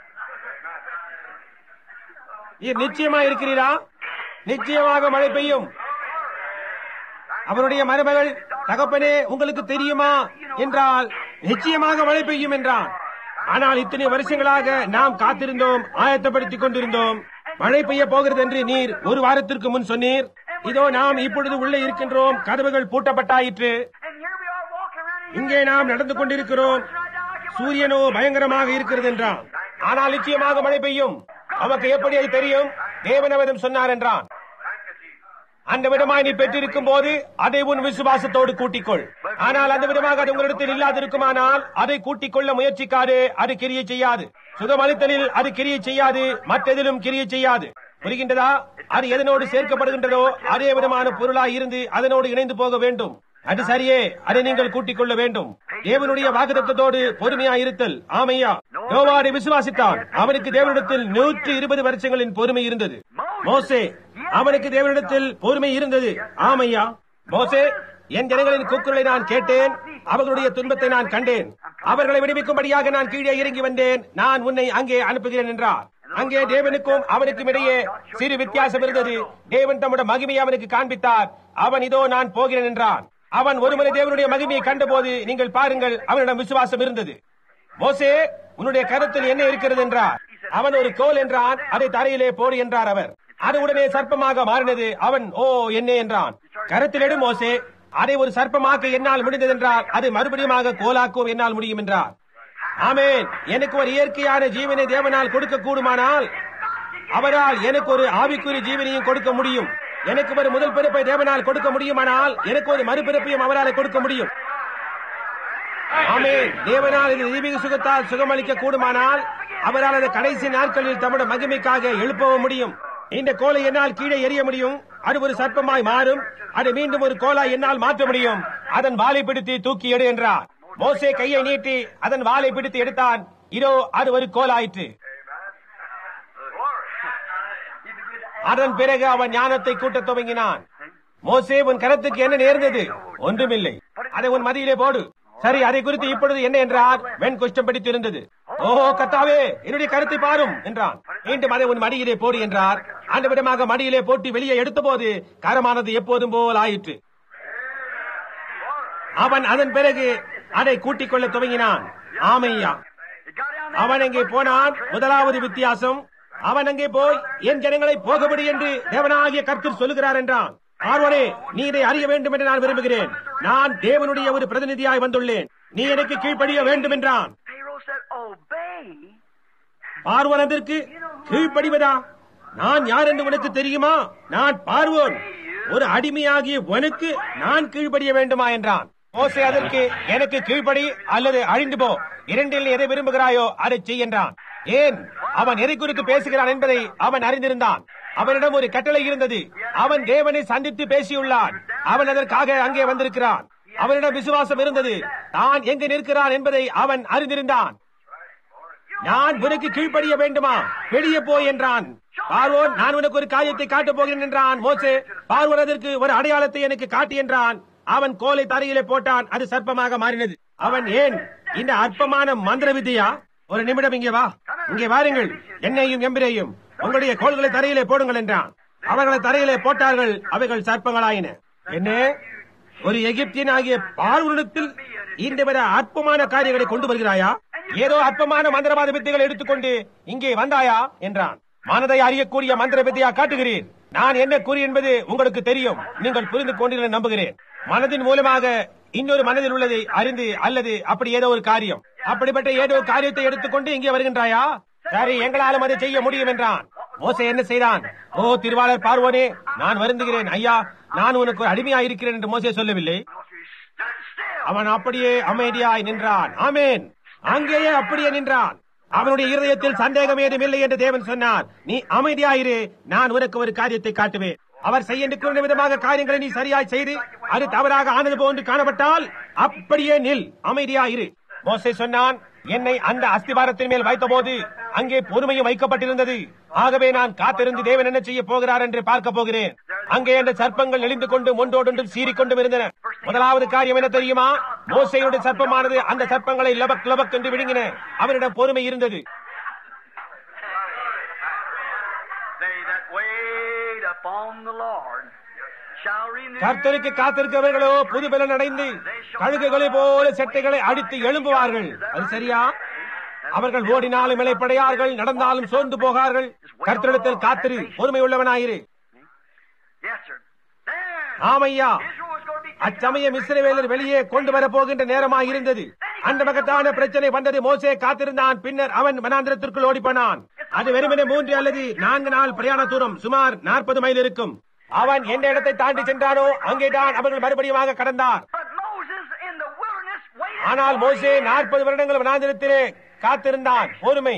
நீர் நிச்சயமா இருக்கிறீரா நிச்சயமாக மழை பெய்யும் அவருடைய மருமகள் தகப்பனே உங்களுக்கு தெரியுமா என்றால் நிச்சயமாக மழை பெய்யும் என்றான் ஆனால் இத்தனை வருஷங்களாக நாம் காத்திருந்தோம் ஆயத்தப்படுத்திக் கொண்டிருந்தோம் மழை பெய்ய போகிறது என்று நீர் ஒரு வாரத்திற்கு முன் சொன்னீர் இதோ நாம் இப்பொழுது உள்ளே இருக்கின்றோம் கதவுகள் பூட்டப்பட்டாயிற்று And here we are walking around in இங்கே நாம் நடந்து கொண்டிருக்கிறோம் சூரியனோ பயங்கரமாக இருக்கிறது என்றான் ஆனால் நிச்சயமாக மழை பெய்யும் நமக்கு எப்படி அது தெரியும் தேவனவதம் சொன்னார் என்றான் அந்த விதமாய் நீ பெற்றிருக்கும் போது அதை உன் விசுவாசத்தோடு கூட்டிக்கொள் ஆனால் அந்த விதமாக அது உங்களிடத்தில் இல்லாதிருக்குமானால் அதை கூட்டிக் கொள்ள முயற்சிக்காது அது கிரியை செய்யாது சுகமளித்தலில் அது கிரியை செய்யாது மற்றதிலும் கிரியை செய்யாது புரிகின்றதா அது எதனோடு சேர்க்கப்படுகின்றதோ அதே விதமான பொருளாய் இருந்து அதனோடு இணைந்து போக வேண்டும் அது சரியே அதை நீங்கள் கூட்டிக் கொள்ள வேண்டும் தேவனுடைய வாக்குத்தத்தோடு பொறுமையா இருத்தல் ஆமையா யோவானை விசுவாசித்தான் அவனுக்கு தேவனிடத்தில் நூற்றி இருபது வருஷங்களின் பொறுமை இருந்தது மோசே அவனுக்கு தேவனிடத்தில் பொறுமை இருந்தது ஆமையா மோசே என் ஜனங்களின் கூக்குரலை நான் கேட்டேன் அவர்களுடைய துன்பத்தை நான் கண்டேன் அவர்களை விடுவிக்கும்படியாக நான் கீழே இறங்கி வந்தேன் நான் உன்னை அங்கே அனுப்புகிறேன் என்றார் அங்கே தேவனுக்கும் அவனுக்கும் இடையே சிறு வித்தியாசம் இருந்தது தேவன் தம்முடைய மகிமையை அவனுக்கு காண்பித்தார் அவன் இதோ நான் போகிறேன் என்றான் அவன் ஒருமுறை தேவனுடைய மகிமையை கண்டபோது நீங்கள் பாருங்கள் அவனிடம் விசுவாசம் இருந்தது மோசே உன்னுடைய கருத்தில் என்ன இருக்கிறது என்றார் அவன் ஒரு கோல் என்றான் அதை தரையிலே போடு என்றார் அவர் அது உடனே சர்ப்பமாக மாறினது அவன் ஓ என்ன என்றான் கருத்தில் எடு மோசே அதை ஒரு சர்ப்பமாக்க என்னால் முடிந்தது என்றால் அது மறுபடியும் கோலாக்கவும் என்னால் முடியும் என்றார் ஆமேன் எனக்கு ஒரு இயற்கையான ஜீவனை தேவனால் கொடுக்க கூடுமானால் அவரால் எனக்கு ஒரு ஆவிக்குறி ஜீவனையும் கொடுக்க முடியும் எனக்கு ஒரு முதல் பிறப்பை தேவனால் கொடுக்க முடியுமானால் எனக்கு ஒரு மறுபிறப்பையும் அவரால் கொடுக்க முடியும் ஆமே தேவனால் இந்த தீபிக சுகத்தால் சுகமளிக்க கூடுமானால் அவரால் அந்த கடைசி நாட்களில் தம்முடைய மகிமைக்காக எழுப்பவும் முடியும் இந்த கோலை என்னால் கீழே எறிய முடியும் அது ஒரு சர்ப்பமாய் மாறும் அது மீண்டும் ஒரு கோலா என்னால் மாற்ற முடியும் அதன் வாலை பிடித்து தூக்கி எடு என்றார் மோசே கையை நீட்டி அதன் வாலை பிடித்து எடுத்தான் இதோ அது ஒரு கோலாயிற்று அதன் பிறகு அவன் ஞானத்தை கூட்டத் துவங்கினான் மோசே உன் கரத்துக்கு என்ன நேர்ந்தது ஒன்றுமில்லை அதை உன் மதியிலே போடு சரி அதை குறித்து இப்பொழுது என்ன என்றார் வெண் குஷ்டம் பிடித்திருந்தது ஓஹோ கத்தாவே என்னுடைய கருத்தை பாரும் என்றான் மீண்டும் அதை உன் மடியிலே போடு என்றார் அந்த விதமாக மடியிலே போட்டு வெளியே எடுத்தபோது கரமானது எப்போதும் போல் ஆயிற்று அவன் அதன் பிறகு அதை கூட்டிக் கொள்ள துவங்கினான் ஆமையா அவன் அங்கே போனான் முதலாவது வித்தியாசம் அவன் அங்கே போய் என் ஜனங்களை போகபடி என்று தேவனாகிய கர்த்தர் சொல்லுகிறார் என்றான் பார்வனே நீ இதை அறிய வேண்டும் என்று நான் விரும்புகிறேன் நான் தேவனுடைய ஒரு பிரதிநிதியாய் வந்துள்ளேன் நீ எனக்கு கீழ்ப்படிய வேண்டும் என்றான் Pharaoh said, Obey. பார்வோன் அதற்கு கீழ்ப்படிவதா நான் யார் என்று உனக்கு தெரியுமா நான் பார்வோன் ஒரு அடிமையாகிய உனக்கு நான் கீழ்ப்படிய வேண்டுமா என்றான் மோசே அதற்கு எனக்கு கீழ்ப்படி அல்லது அழிந்து போ இரண்டில் எதை விரும்புகிறாயோ அதை செய் என்றான் ஏன் அவன் எதை குறித்து பேசுகிறான் என்பதை அவன் அறிந்திருந்தான் அவனிடம் ஒரு கட்டளை இருந்தது அவன் தேவனை சந்தித்து பேசியுள்ளான் அவன் அதற்காக அங்கே வந்திருக்கிறான் அவனிடம் விசுவாசம் இருந்தது தான் எங்கு நிற்கிறான் என்பதை அவன் அறிந்திருந்தான் நான் உனக்கு கீழ்ப்படிய வேண்டுமா வெளியே போய் என்றான் பார்வோன் நான் உனக்கு ஒரு காரியத்தை காட்டப் போகிறேன் என்றான் மோசே பார்வோன் அதற்கு ஒரு அடையாளத்தை எனக்கு காட்டு என்றான் அவன் கோலை தரையிலே போட்டான் அது சர்ப்பமாக மாறினது அவன் ஏன் இந்த அற்பமான மந்திர வித்தையா ஒரு நிமிடம் இங்கே வா இங்கே வாருங்கள் என்னையும் எம்பிரையும் உங்களுடைய கோல்களை தரையிலே போடுங்கள் என்றான் அவர்களை தரையிலே போட்டார்கள் அவைகள் சர்ப்பங்களாயின என்ன ஒரு எகிப்தியன் ஆகிய பார்வனிடத்தில் இந்த வித அற்பமான காரியங்களை கொண்டு வருகிறாயா ஏதோ அற்பமான மந்திரவாத வித்தைகளை எடுத்துக்கொண்டு இங்கே வந்தாயா என்றான் மனதை அறியக்கூடிய மந்திர வித்தையா காட்டுகிறீர் நான் என்ன கூறி என்பது உங்களுக்கு தெரியும் நீங்கள் புரிந்து கொண்டீர்கள் நம்புகிறேன் மனதின் மூலமாக இன்னொரு மனதில் உள்ளதை அறிந்து அல்லது அப்படி ஏதோ ஒரு காரியம் அப்படிப்பட்ட ஏதோ ஒரு காரியத்தை எடுத்துக்கொண்டு இங்கே வருகின்றாயா சரி எங்களாலும் அதை செய்ய முடியும் என்றான் மோசே என்ன செய்தான் ஓ திருவாளர் பார்வோனே நான் வருந்துகிறேன் ஐயா நான் உனக்கு ஒரு அடிமையா இருக்கிறேன் என்று மோசே சொல்லவில்லை அவன் அப்படியே அமைதியாய் நின்றான் ஆமேன் அங்கேயே அப்படியே நின்றான் அவனுடைய இருதயத்தில் சந்தேகம் ஏதும் இல்லை என்று தேவன் சொன்னார் நீ அமைதியாயிரு நான் உனக்கு ஒரு காரியத்தை காட்டுவேன் அவர் செய்ய நிற்கிற விதமாக காரியங்களை நீ சரியாய் செய்து அது தவறாக ஆனது போன்று காணப்பட்டால் அப்படியே நில் அமைதியாயிரு மோசே சொன்னான் என்னை அந்த அஸ்திவாரத்தின் மேல் வைத்தபோது அங்கே பொறுமையும் வைக்கப்பட்டிருந்தது ஆகவே நான் காத்திருந்து தேவன் என்ன செய்ய போகிறார் என்று பார்க்க போகிறேன் அங்கே அந்த சர்ப்பங்கள் நெளிந்து கொண்டு ஒன்றோடொன்றும் சீறிக்கொண்டும் இருந்தன முதலாவது காரியம் என்ன தெரியுமா மோசையுடைய சர்ப்பமானது அந்த சர்ப்பங்களை லபக் லபக் என்று விழுங்கின அவரிடம் பொறுமை இருந்தது They that wait upon the Lord shall renew. கர்த்தருக்கு காத்திருக்கிறவர்களோ புது பலன் அடைந்து கழுகுகளை போல செட்டைகளை அடித்து எழும்புவார்கள் அது சரியா அவர்கள் ஓடினாலும் இலைப்படையார்கள் நடந்தாலும் சோர்ந்து போகார்கள் கர்த்தரிடத்தில் காத்திரு பொறுமை உள்ளவனாயிரு Yes, sir. Then ஆமையா Israel was going to be அச்சமயம் இஸ்ரவேலர் வெளியே கொண்டு வர போகின்ற நேரமாய் இருந்தது அந்த மகத்தான பிரச்சனை வந்தது மோசே காத்திருந்தான் பின்னர் அவன் வனாந்திரத்திற்குள் ஓடிப்போனான் அது வெறுமனே மூன்று அல்லது நான்கு நாள் பிரயாண தூரம் சுமார் நாற்பது மைல் இருக்கும் அவன் எந்த இடத்தை தாண்டி சென்றானோ அங்கேதான் அவர்கள் மறுபடியும் கடந்தார் But Moses in the wilderness waited. ஆனால் மோசே நாற்பது வருடங்கள் வனாந்திரத்திலே காத்திருந்தான் பொறுமை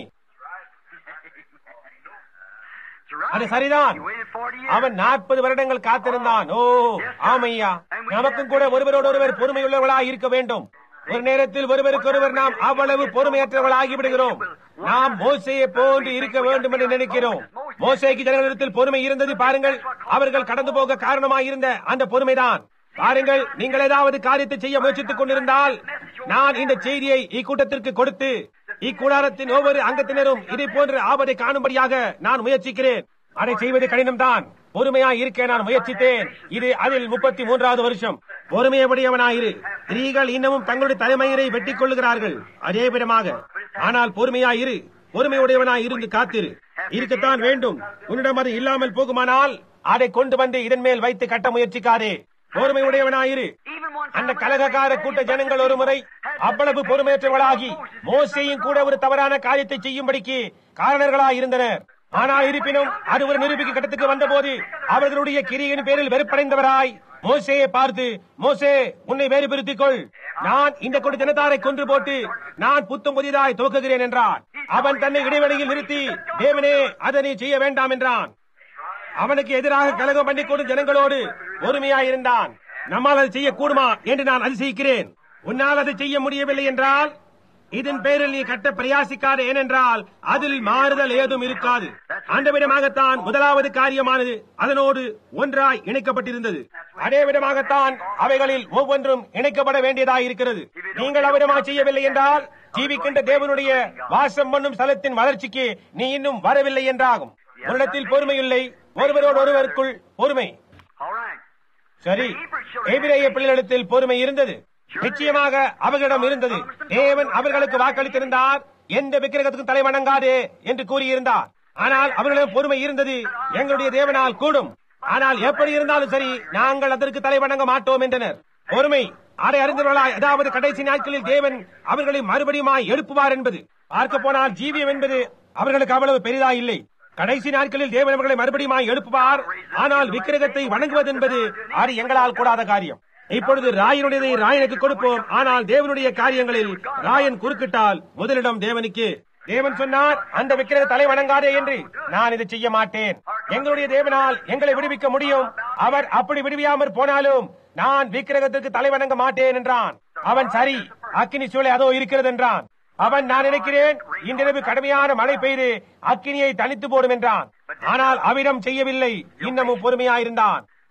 That's right. அது சரிதான் He waited 40 years. அவன் நாற்பது வருடங்கள் காத்திருந்தான் ஓ ஆமையா நமக்கும் கூட ஒருவரோடு ஒருவர் பொறுமையுள்ளவர்களாக இருக்க வேண்டும் ஒரு நேரத்தில் ஒருவருக்கொருவர் நாம் அவ்வளவு பொறுமையற்றவர்களாகி விடுகிறோம் நாம் மோசையை போன்று இருக்க வேண்டும் என்று நினைக்கிறோம் மோசைக்கு ஜனங்களிடத்தில் பொறுமை இருந்தது பாருங்கள் அவர்கள் கடந்து போக காரணமாயிருந்த அந்த பொறுமைதான் பாருங்கள் நீங்கள் ஏதாவது காரியத்தை செய்ய முயற்சித்துக் கொண்டிருந்தால் நான் இந்த செய்தியை இக்கூட்டத்திற்கு கொடுத்து இக்கூடாரத்தின் ஒவ்வொரு அங்கத்தினரும் இதை போன்ற ஆபத்தை காணும்படியாக நான் முயற்சிக்கிறேன் அதை செய்வது கடினம்தான் பொறுமையாய் இருக்க நான் முயற்சித்தேன் இது அதில் முப்பத்தி மூன்றாவது வருஷம் பொறுமையபடியவனாயிரு ஸ்திரீகள் இன்னமும் தங்களுடைய தலைமயிரை வெட்டிக் கொள்ளுகிறார்கள் அதே விதமாக ஆனால் பொறுமையாயிரு பொறுமையுடையவனாய் இருந்து காத்திரு இருக்கத்தான் வேண்டும் உன்னிடம் அது இல்லாமல் போகுமானால் அதை கொண்டு வந்து இதன் மேல் வைத்து கட்ட முயற்சிக்காதே பொறுமையுடையவனாயிரு Even one அந்த கலகக்கார கூட்ட ஜனங்கள் ஒரு முறை அவ்வளவு பொறுமையற்றவர்களாகி மோசையும் கூட ஒரு தவறான காரியத்தை செய்யும்படிக்கு காரணர்களாய் இருந்தனர் ஆனால் இருப்பினும் அது ஒரு நிரூபிக்க கட்டத்துக்கு வந்தபோது அவர்களுடைய கிரியின் பேரில் வெறுப்படைந்தவராய் மோசேயை பார்த்து மோசே உன்னை வேறு பிரித்துக் கொள் நான் இந்த கொண்டு ஜனதாரை கொன்று போட்டு நான் புத்தம் புதிதாய் துவக்குகிறேன் என்றான் அவன் தன்னை இடைவெளியில் நிறுத்தி தேவனே அதனை செய்ய வேண்டாம் என்றான் அவனுக்கு எதிராக கலகம் பண்ணிக் கொண்டு ஜனங்களோடு பொறுமையாயிருந்தான் நம்மால் அதை செய்யக்கூடுமா என்று நான் அதிசயிக்கிறேன் உன்னால் அதை செய்ய முடியவில்லை என்றால் இதன் பேரில் நீ கட்ட பிரயாசிக்காத ஏனென்றால் அதில் மாறுதல் ஏதும் இருக்காது அந்த விதமாகத்தான் முதலாவது காரியமானது அதனோடு ஒன்றாய் இணைக்கப்பட்டிருந்தது அதே விதமாகத்தான் அவைகளில் ஒவ்வொன்றும் இணைக்கப்பட வேண்டியதாய் இருக்கிறது நீங்கள் அவ்விதமாக செய்யவில்லை என்றால் ஜீவிக்கின்ற தேவனுடைய வாசம் பண்ணும் ஸ்தலத்தின் வளர்ச்சிக்கு நீ இன்னும் வரவில்லை என்றாகும் உன்னிடத்தில் பொறுமை இல்லை ஒருவரோடு ஒருவருக்குள் பொறுமை All right. சரி எபிரேய பிள்ளைகளிடத்தில் பொறுமை இருந்தது நிச்சயமாக அவர்களிடம் இருந்தது தேவன் அவர்களுக்கு வாக்களித்திருந்தார் எந்த விக்கிரகத்துக்கும் தலை வணங்காதே என்று கூறியிருந்தார் ஆனால் அவர்களிடம் பொறுமை இருந்தது எங்களுடைய தேவனால் கூடும் ஆனால் எப்படி இருந்தாலும் சரி நாங்கள் அதற்கு தலை வணங்க மாட்டோம் என்றனர் பொறுமை அதை அறிந்தவர்களாய் அதாவது கடைசி நாட்களில் தேவன் அவர்களை மறுபடியுமாய் எழுப்புவார் என்பது பார்க்க போனால் ஜீவியம் என்பது அவர்களுக்கு அவ்வளவு பெரிதா இல்லை கடைசி நாட்களில் தேவன் அவர்களை மறுபடியும் எழுப்புவார் ஆனால் விக்கிரகத்தை வணங்குவது என்பது அது எங்களால் கூடாத காரியம் இப்பொழுது ராயனுடையதை ராயனுக்கு கொடுப்போம் ஆனால் தேவனுடைய காரியங்களில் ராயன் குறுக்கிட்டால் முதலிடம் தேவனுக்கு தேவன் சொன்னார் அந்த விக்கிரக தலை வணங்காதே என்று நான் இதை செய்ய மாட்டேன் எங்களுடைய தேவனால் எங்களை விடுவிக்க முடியும் அவர் அப்படி விடுவியாமற் போனாலும் நான் விக்கிரகத்திற்கு தலை வணங்க மாட்டேன் என்றான் அவன் சரி அக்கினி சூளை அதோ இருக்கிறது என்றான் அவன் நான் நினைக்கிறேன் இன்றிரவு கடுமையான மழை பெய்து அக்கினியை தனித்து போடும் என்றான் ஆனால் அவிடம் செய்யவில்லை இன்னமும் பொறுமையாயிருந்தான்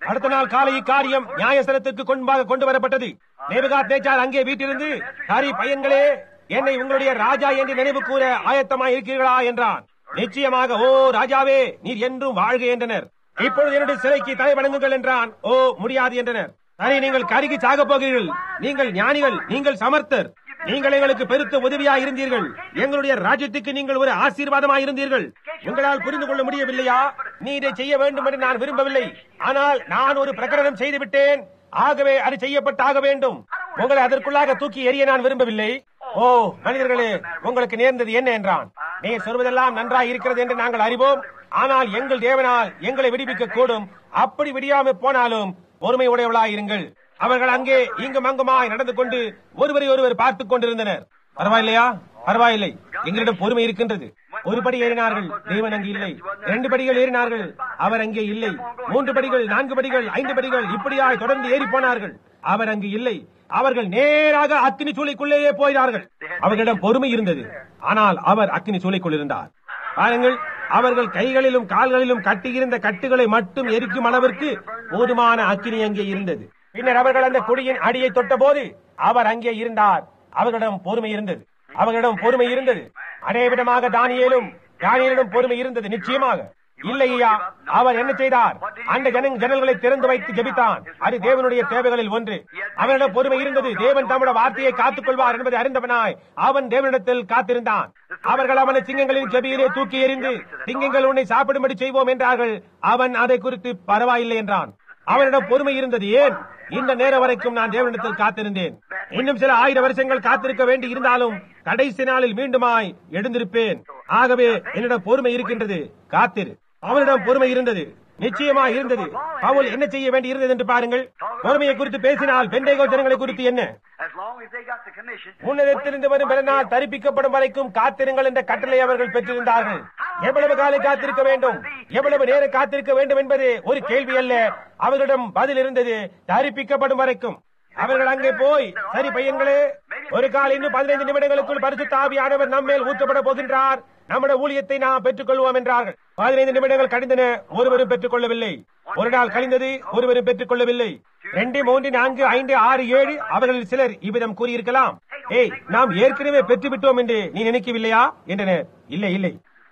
அடுத்த நாள் காலை இக்காரியம் நியாயஸ்தலத்திற்கு கொன்பாக கொண்டு வரப்பட்டது நேபுகாத் நேச்சார் அங்கே வீட்டிலிருந்து ஹரி பையன்களே என்னை உங்களுடைய ராஜா என்று நினைவு கூற ஆயத்தமாய் இருக்கிறீர்களா என்றான் நிச்சயமாக ஓ ராஜாவே நீர் என்றும் வாழ்க என்றனர் இப்பொழுது என்னுடைய சிலைக்கு தலை வணங்குங்கள் என்றான் ஓ முடியாது என்றனர் சரி நீங்கள் கருகி சாகப் போகிறீர்கள் நீங்கள் ஞானிகள் நீங்கள் சமர்த்தர் நீங்கள் எங்களுக்கு பெருத்த உதவியா இருந்தீர்கள் எங்களுடைய ராஜ்யத்துக்கு நீங்கள் ஒரு ஆசீர்வாதமா இருந்தீர்கள் உங்களால் புரிந்து கொள்ள முடியவில்லையா நீ இதை செய்ய வேண்டும் என்று நான் விரும்பவில்லை ஆனால் நான் ஒரு பிரகடனம் செய்து விட்டேன் ஆகவே அது செய்யப்பட்டாக வேண்டும் உங்களை அதற்குள்ளாக தூக்கி எறிய நான் விரும்பவில்லை ஓ மனிதர்களே உங்களுக்கு நேர்ந்தது என்ன என்றான் நீர் சொல்வதெல்லாம் நன்றாய் இருக்கிறது என்று நாங்கள் அறிவோம் ஆனால் எங்கள் தேவனால் எங்களை விடுவிக்க கூடும் அப்படி விடியாமல் போனாலும் பொறுமை உடையவளாயிருங்கள் அவர்கள் அங்கே இங்கும் அங்குமாய் நடந்து கொண்டு ஒருவரை ஒருவர் பார்த்துக் கொண்டிருந்தனர் பரவாயில்லையா பரவாயில்லை எங்களிடம் பொறுமை இருக்கின்றது ஒரு படி ஏறினார்கள் தேவன் அங்கு இல்லை இரண்டு படிகள் ஏறினார்கள் அவர் அங்கே இல்லை மூன்று படிகள் நான்கு படிகள் ஐந்து படிகள் இப்படியாய் தொடர்ந்து ஏறி போனார்கள் அவர் அங்கு இல்லை அவர்கள் நேராக அக்கினி சூளைக்குள்ளேயே போயினார்கள் அவர்களிடம் பொறுமை இருந்தது ஆனால் அவர் அக்கினி சூளைக்குள் இருந்தார் பாருங்கள் அவர்கள் கைகளிலும் கால்களிலும் கட்டியிருந்த கட்டுகளை மட்டும் எரிக்கும் அளவிற்கு போதுமான அக்கினி அங்கே இருந்தது பின்னர் அவர்கள் அந்த குடியின் அடியை தொட்டபோது அவர் அங்கே இருந்தார் அவர்களிடம் பொறுமை இருந்தது அவர்களிடம் பொறுமை இருந்தது அதே விதமாக தானியேலும் தானியலிடம் பொறுமை இருந்தது நிச்சயமாக இல்லையா அவர் என்ன செய்தார் அந்த ஜன ஜனல்களை திறந்து வைத்து ஜெபித்தான் அது தேவனுடைய தேவைகளில் ஒன்று அவனிடம் பொறுமை இருந்தது தேவன் தம்முடைய வார்த்தையை காத்துக் கொள்வார் என்பதை அறிந்தவனாய் அவன் தேவனிடத்தில் காத்திருந்தான் அவர்கள் அவனை சிங்கங்களின் செபியிலே தூக்கி எறிந்து சிங்கங்கள் உன்னை சாப்பிடும்படி செய்வோம் என்றார்கள் அவன் அதை குறித்து பரவாயில்லை என்றான் அவனிடம் பொறுமை இருந்தது ஏன் இந்த நேரம் வரைக்கும் நான் தேவனிடத்தில் காத்திருந்தேன் இன்னும் சில ஆயிரம் வருஷங்கள் காத்திருக்க வேண்டி இருந்தாலும் கடைசி நாளில் மீண்டுமாய் எழுந்திருப்பேன் ஆகவே என்னிடம் பொறுமை இருக்கின்றது காத்திரு அவனிடம் பொறுமை இருந்தது நிச்சயமா இருந்தது பவுல் என்ன செய்ய வேண்டி இருந்தது என்று பாருங்கள் பொறுமையை குறித்து பேசினால் பெண்டைகோ ஜனங்களை குறித்து என்ன As long as they got the commission, முன்னெடுத்திருந்து வரும் பிறநாள் தரிப்பிக்கப்படும் வரைக்கும் காத்திருங்கள் என்ற கட்டளை அவர்கள் பெற்றிருந்தார்கள் எவ்வளவு காலம் காத்திருக்க வேண்டும் எவ்வளவு நேரம் காத்திருக்க வேண்டும் என்பது ஒரு கேள்வி அல்ல அவர்களிடம் பதில் இருந்தது தரிப்பிக்கப்படும் வரைக்கும் அவர்கள் அங்கே போய் சரி பையன்களே ஒரு கால் இன்னும் பதினைந்து நிமிடங்களுக்குள் பரிசுத்த ஆவியானவர் நம்மேல் ஊற்றப்பட போகின்றார் நம்முடைய ஊழியத்தை நாம் பெற்றுக் கொள்வோம் என்றார்கள் பதினைந்து நிமிடங்கள் கழிந்தன ஒருவரும் பெற்றுக் கொள்ளவில்லை ஒரு நாள் கழிந்தது ஒருவரும் பெற்றுக் கொள்ளவில்லை ரெண்டு மூன்று நான்கு ஐந்து ஆறு ஏழு அவர்களில் சிலர் இவ்விதம் கூறியிருக்கலாம் ஏய் நாம் ஏற்கனவே பெற்று விட்டோம் என்று நீ நினைக்கவில்லையா என்றனர் இல்லை இல்லை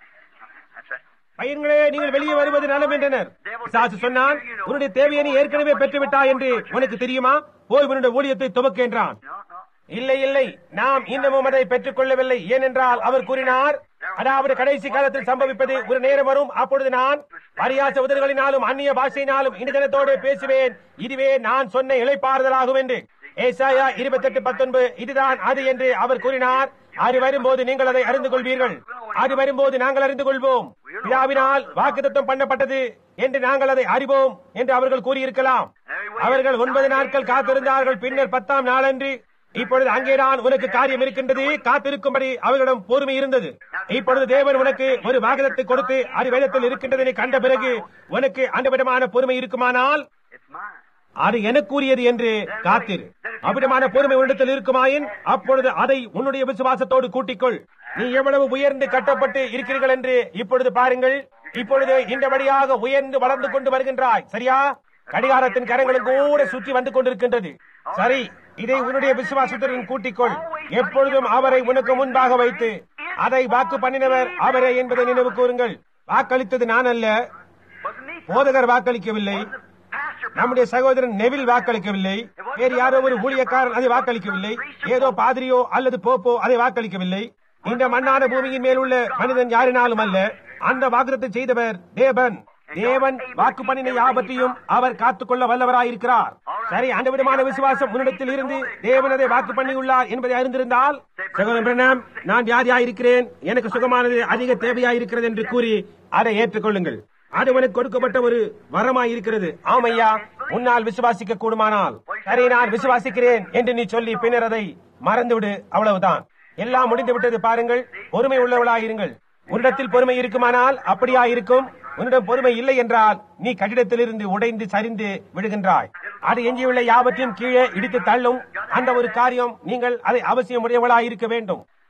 that's right. பையன்களே நீங்கள் வெளியே வருவது நலம் என்றனர் பிசாசு சொன்னான் உன்னுடைய தேவையை நீ ஏற்கனவே பெற்றுவிட்டாய் என்று உனக்கு தெரியுமா போய் உன்னுடைய ஊழியத்தை துவக்க என்றான் No, no. இல்லை இல்லை நாம் இன்னமும் அதை பெற்றுக் கொள்ளவில்லை ஏனென்றால் அவர் கூறினார் அதாவது கடைசி காலத்தில் சம்பவிப்பது ஒரு நேரம் வரும் அப்பொழுது நான் பரியாச உதடுகளினாலும் அந்நிய பாஷையினாலும் இனிதனத்தோடு பேசுவேன் இதுவே நான் சொன்ன இழைப்பாறுதலாகும் என்று ஏசாயா இருபத்தெட்டு பத்தொன்பது இதுதான் அது என்று அவர் கூறினார் அது வரும்போது நீங்கள் அதை அறிந்து கொள்வீர்கள் அது வரும்போது நாங்கள் அறிந்து கொள்வோம் பிதாவினால் வாக்குத்தத்தம் பண்ணப்பட்டது என்று நாங்கள் அதை அறிவோம் என்று அவர்கள் கூறியிருக்கலாம் அவர்கள் ஒன்பது நாட்கள் காத்திருந்தார்கள் பின்னர் பத்தாம் நாளன்று இப்பொழுது அங்கேதான் உனக்கு காரியம் இருக்கின்றது காத்திருக்கும்படி அவர்களிடம் பொறுமை இருந்தது இப்பொழுது தேவன் உனக்கு ஒரு வாகனத்தை கொடுத்து அது வேதத்தில் இருக்கின்றதை கண்ட பிறகு உனக்கு அந்த விதமான பொறுமை இருக்குமானால் It's mine. அது எனக்குரியது என்று காத்திரு அவ்விதமான பொறுமை உன்னிடத்தில் இருக்குமாயின் அப்பொழுது அதை உன்னுடைய விசுவாசத்தோடு கூட்டிக்கொள் நீ எவ்வளவு உயர்ந்து கட்டப்பட்டு இருக்கிறீர்கள் என்று இப்பொழுது பாருங்கள் இப்பொழுது இந்தபடியாக உயர்ந்து வளர்ந்து கொண்டு வருகின்றாய் சரியா கடிகாரத்தின் கரங்களும் கூட சுற்றி வந்து கொண்டிருக்கின்றது சரி இதை உன்னுடைய விசுவாசத்துடன் கூட்டிக்கொள் எப்பொழுதும் அவரை உனக்கு முன்பாக வைத்து அதை வாக்கு பண்ணினவர் அவரே என்பதை நினைவு கூறுங்கள் வாக்களித்தது நான் அல்ல Wasn't me. போதகர் வாக்களிக்கவில்லை Pastor. நம்முடைய சகோதரன் நெவில் வாக்களிக்கவில்லை வேறு யாரோ ஒரு ஊழியக்காரன் அதை வாக்களிக்கவில்லை ஏதோ பாதிரியோ அல்லது போப்போ அதை வாக்களிக்கவில்லை இந்த மண்ணான பூமியின் மேல் உள்ள மனிதன் யாரினாலும் அல்ல அந்த வாக்குத்தத்தை செய்தவர் தேவன் தேவன் வாக்கு பண்ணின யாவற்றையும் அவர் காத்துக்கொள்ள வல்லவராயிருக்கிறார் சரி அந்த விதமான விசுவாசம் முன்னிடத்தில் இருந்து தேவன் அதை வாக்கு பண்ணியுள்ளார் என்பதை அறிந்திருந்தால் சகோதரன் பிரணாம் நான் வியாதியாயிருக்கிறேன் எனக்கு சுகமானது அதிக தேவையாயிருக்கிறது என்று கூறி அதை ஏற்றுக்கொள்ளுங்கள் அது உனக்கு கொடுக்கப்பட்ட ஒரு வரமாய் இருக்கிறது ஆமையா உன்னால் விசுவாசிக்க கூடுமானால் சரி நான் விசுவாசிக்கிறேன் என்று நீ சொல்லி பின்னர் அதை மறந்துவிடு அவ்வளவுதான் எல்லாம் முடிந்து விட்டது பாருங்கள் பொறுமை உள்ளவளாயிருங்கள் உன்னிடத்தில் பொறுமை இருக்குமானால் அப்படியா இருக்கும் உன்னிடம் பொறுமை இல்லை என்றால் நீ கட்டிடத்திலிருந்து உடைந்து சரிந்து விடுகின்றாய் அது எஞ்சியுள்ள யாவற்றையும் கீழே இடித்து தள்ளும் அந்த ஒரு காரியம் நீங்கள் அதை அவசியம் உடையவளாய் இருக்க வேண்டும்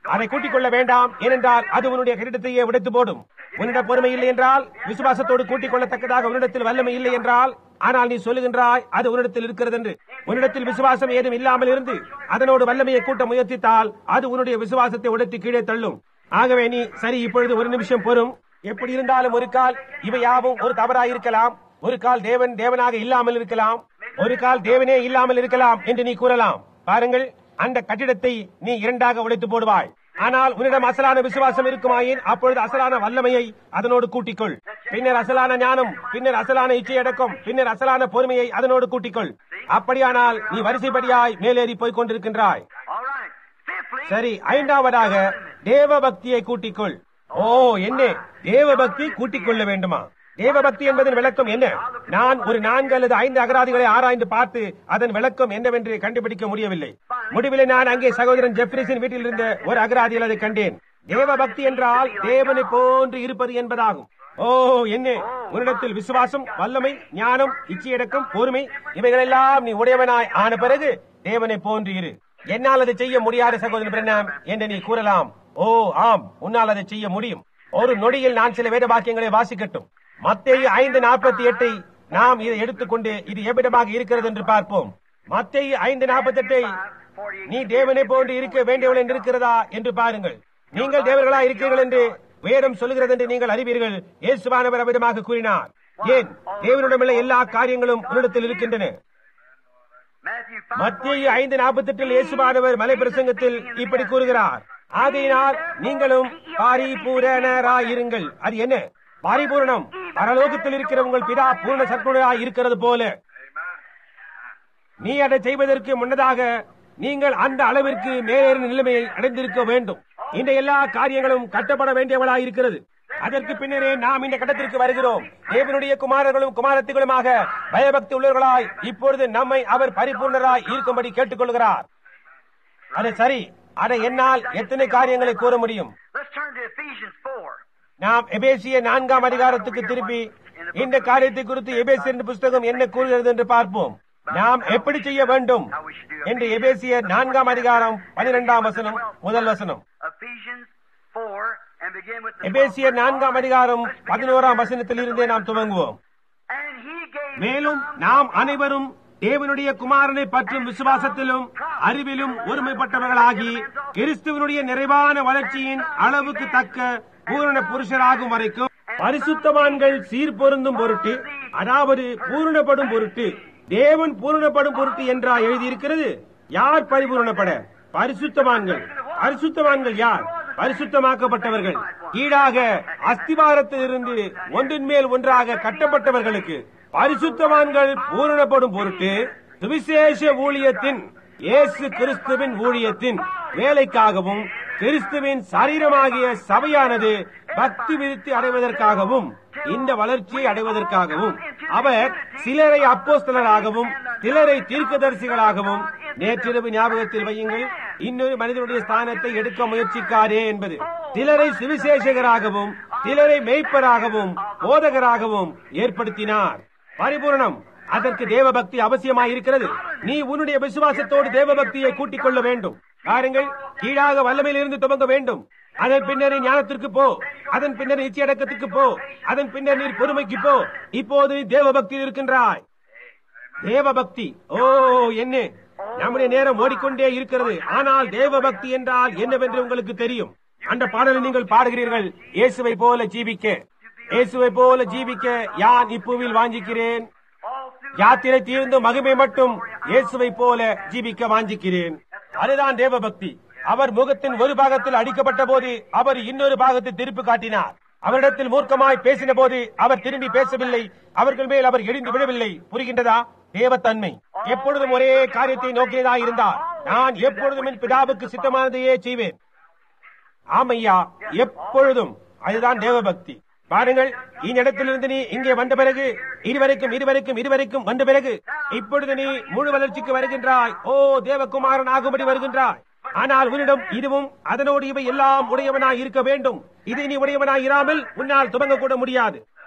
அதை கூட்டிக் கொள்ள வேண்டாம் ஏனென்றால் அது உன்னுடைய கிரீடத்தையே உடைத்து போடும் உன்னிடம் பொறுமை இல்லை என்றால் விசுவாசத்தோடு கூட்டிக் கொள்ளத்தக்கதாக உன்னிடத்தில் வல்லமை இல்லை என்றால் ஆனால் நீ சொல்லுகின்றாய் அது உன்னிடத்தில் இருக்கிறது என்று உன்னிடத்தில் விசுவாசம் ஏதும் இல்லாமல் இருந்து அதனோடு வல்லமையை கூட்ட முயற்சித்தால் அது உன்னுடைய விசுவாசத்தை உடைத்து கீழே தள்ளும் ஆகவே நீ சரி இப்பொழுது ஒரு நிமிஷம் பொறும் எப்படி இருந்தாலும் ஒரு கால் இவை யாவும் ஒரு தவறாயிருக்கலாம் ஒரு கால் தேவன் தேவனாக இல்லாமல் இருக்கலாம் ஒரு கால் தேவனே இல்லாமல் இருக்கலாம் என்று நீ கூறலாம் பாருங்கள் அந்த கட்டிடத்தை நீ இரண்டாக உடைத்து போடுவாய் ஆனால் உன்னிடம் அசலான விசுவாசம் இருக்குமாயின் அப்பொழுது அசலான வல்லமையை அதனோடு கூட்டிக்கொள் பின்னர் அசலான ஞானம் பின்னர் அசலான இச்சை அடக்கம் பின்னர் அசலான பொறுமையை அதனோடு கூட்டிக்கொள் அப்படியானால் நீ வரிசைப்படியாய் மேலேறி போய்க் கொண்டிருக்கின்றாய் All right. Fifthly, சரி ஐந்தாவதாக தேவ பக்தியை கூட்டிக்கொள் ஓ என்ன தேவ பக்தி கூட்டிக் கொள்ள வேண்டுமா தேவ பக்தி என்பதன் விளக்கம் என்ன நான் ஒரு நான்கு அல்லது ஐந்து அகராதிகளை ஆராய்ந்து பார்த்து அதன் விளக்கம் என்னவென்று கண்டுபிடிக்க முடியவில்லை முடிவில் நான் அங்கே சகோதரன் ஜெப்ரிஸின் வீட்டில் இருந்த ஒரு அகராதியில் அதை கண்டேன் தேவ பக்தி என்றால் தேவனை போன்று இருப்பது என்பதாகும் ஓ என்ன உன்னிடத்தில் விசுவாசம் வல்லமை ஞானம் இச்சையடக்கம் பொறுமை இவைகளெல்லாம் நீ உடையவனாய் ஆன பிறகு தேவனை போன்று இரு என்னால் அதை செய்ய முடியாத சகோதரன் பிரண்ணாம் என்று நீ கூறலாம் ஓ ஆம் உன்னால் அதை செய்ய முடியும் ஒரு நொடியில் நான் சில வேத வாக்கியங்களை வாசிக்கட்டும் மத்தேயு ஐந்து நாற்பத்தி எட்டை நாம் இதை எடுத்துக்கொண்டு இது எவ்விடமாக இருக்கிறது என்று பார்ப்போம் மத்தேயு ஐந்து நாற்பத்தி எட்டை நீ தேவனை போன்று இருக்க வேண்டியவள் என்று இருக்கிறதா என்று பாருங்கள் நீங்கள் தேவர்களா இருக்கிறீர்கள் என்று வேதம் சொல்லுகிறது என்று நீங்கள் அறிவீர்கள் இயேசுவானவர் அவ்விதமாக கூறினார் ஏன் தேவனுடமுள்ள எல்லா காரியங்களும் உன்னிடத்தில் இருக்கின்றன Matthew 5, மத்திய ஐந்து நாற்பத்தி எட்டில் இயேசுவானவர் மலை பிரசங்கத்தில் இப்படி கூறுகிறார் ஆகையினால் நீங்களும் பாரிபூரணராயிருங்கள் அது என்ன பாரிபூரணம் பரலோகத்தில் இருக்கிற உங்கள் பிதா பூர்ண சற்குணராய் இருக்கிறது போல நீ அதை செய்வதற்கு முன்னதாக நீங்கள் அந்த அளவிற்கு மேலேறின நிலைமையை அடைந்திருக்க வேண்டும் இந்த எல்லா காரியங்களும் கட்டப்பட வேண்டியவளாய் இருக்கிறது அதற்கு பின்னரே நாம் இந்த கட்டத்திற்கு வருகிறோம் தேவனுடைய குமாரர்களும் குமாரத்திகளுமாக பயபக்தி உள்ளவர்களாய் இப்பொழுது நம்மை அவர் பரிபூர்ணராய் இருக்கும்படி கேட்டுக்கொள்கிறார் அது சரி அதை என்னால் எத்தனை காரியங்களை கூற முடியும் let's turn to Ephesians 4. நாம் எபேசிய நான்காம் அதிகாரத்துக்கு திருப்பி இந்த காரியத்தை குறித்து எபேசியர் புஸ்தகம் என்ன கூறுகிறது என்று பார்ப்போம் நாம் எப்படி செய்ய வேண்டும் என்று எபேசிய நான்காம் அதிகாரம் பனிரெண்டாம் வசனம் முதல் வசனம் Ephesians 4, and begin with the எபேசியர் நான்காம் அதிகாரம் பதினோராம் வசனத்தில் இருந்தே நாம் துவங்குவோம் And he gave மேலும் நாம் அனைவரும் தேவனுடைய குமாரனை பற்றும் விசுவாசத்திலும் அறிவிலும் ஒருமைப்பட்டவர்களாகி கிறிஸ்துவனுடைய நிறைவான வளர்ச்சியின் அளவுக்கு தக்க பூரண புருஷராகும் வரைக்கும் பரிசுத்தவான்கள் சீர்பொருந்தும் பொருட்டு அதாவது பூரணப்படும் பொருட்டு தேவன் பூரணப்படும் பொருட்டு என்றா எழுதியிருக்கிறது யார் பரிபூரணப்பட பரிசுத்தவான்கள் பரிசுத்தவான்கள் யார் பரிசுத்தமாக்கப்பட்டவர்கள் ஈடாக அஸ்திவாரத்திலிருந்து ஒன்றின் மேல் ஒன்றாக கட்டப்பட்டவர்களுக்கு பரிசுத்தவான்கள் பூரணப்படும் பொருட்டு சுவிசேஷ ஊழியத்தின் இயேசு கிறிஸ்துவின் ஊழியத்தின் வேலைக்காகவும் கிறிஸ்துவின் சரீரமாகிய சபையானது பக்தி விருத்தி அடைவதற்காகவும் இந்த வளர்ச்சியை அடைவதற்காகவும் அவர் சிலரை அப்போஸ்தலராகவும் சிலரை தீர்க்கதரிசிகளாகவும் நேற்றிரவு ஞாபகத்தில் வையுங்கள் இன்னொரு மனிதனுடைய ஸ்தானத்தை எடுக்க முயற்சிக்காதே என்பது சிலரை சுவிசேஷகராகவும் சிலரை மேய்ப்பராகவும் போதகராகவும் ஏற்படுத்தினார் பரிபூரணம் அதற்கு தேவபக்தி அவசியமாய் இருக்கிறது நீ உன்னுடைய விசுவாசத்தோடு தேவபக்தியை கூட்டிக் கொள்ள வேண்டும் பாருங்கள் கீழாக வல்லமையிலிருந்து துவங்க வேண்டும் அதன் பின்னர் நீ ஞானத்திற்கு போ அதன் பின்னர் நிச்சயடக்கத்துக்கு போ அதன் பின்னர் நீர் பொறுமைக்கு போ இப்போது நீ தேவபக்தியில் இருக்கின்றாய் தேவபக்தி ஓ என்ன நம்முடைய நேரம் ஓடிக்கொண்டே இருக்கிறது ஆனால் தேவபக்தி என்றால் என்னவென்று உங்களுக்கு தெரியும் அந்த பாடலை நீங்கள் பாடுகிறீர்கள் இயேசுவை போல ஜீவிக்க இயேசுவை போல ஜீவிக்க யான் இப்பூவில் வாஞ்சிக்கிறேன் all through யாத்திரை தீர்ந்து மகிமை மட்டும் இயேசுவை போல ஜீவிக்க வாஞ்சிக்கிறேன் அதுதான் தேவபக்தி அவர் முகத்தின் ஒரு பாகத்தில் அடிக்கப்பட்ட போது அவர் இன்னொரு பாகத்தை திருப்பி காட்டினார் அவரிடத்தில் மூர்க்கமாய் பேசின போது அவர் திரும்பி பேசவில்லை அவர்கள் மேல் அவர் இடிந்து விழவில்லை புரிகின்றதா தேவத்தன்மை எப்பொழுதும் ஒரே காரியத்தை நோக்கியதா இருந்தார் நான் எப்பொழுதும் என் பிதாவுக்கு சித்தமானதையே செய்வேன் ஆமையா எப்பொழுதும் அதுதான் தேவபக்தி பாருங்கள் இந்த இடத்திலிருந்து நீ இங்கே வந்த பிறகு இருவருக்கும் இருவருக்கும் இருவருக்கும் வந்த பிறகு இப்பொழுது நீ முழு வளர்ச்சிக்கு வருகின்றாய் ஓ தேவகுமாரன் ஆகும்படி வருகின்றாய் ஆனால் உன்னிடம் இதுவும் அதனோடு இவை எல்லாம் உடையவனாய் இருக்க வேண்டும் இது நீ உடையவனாய் இராமல் உன்னால் துவங்க கூட முடியாது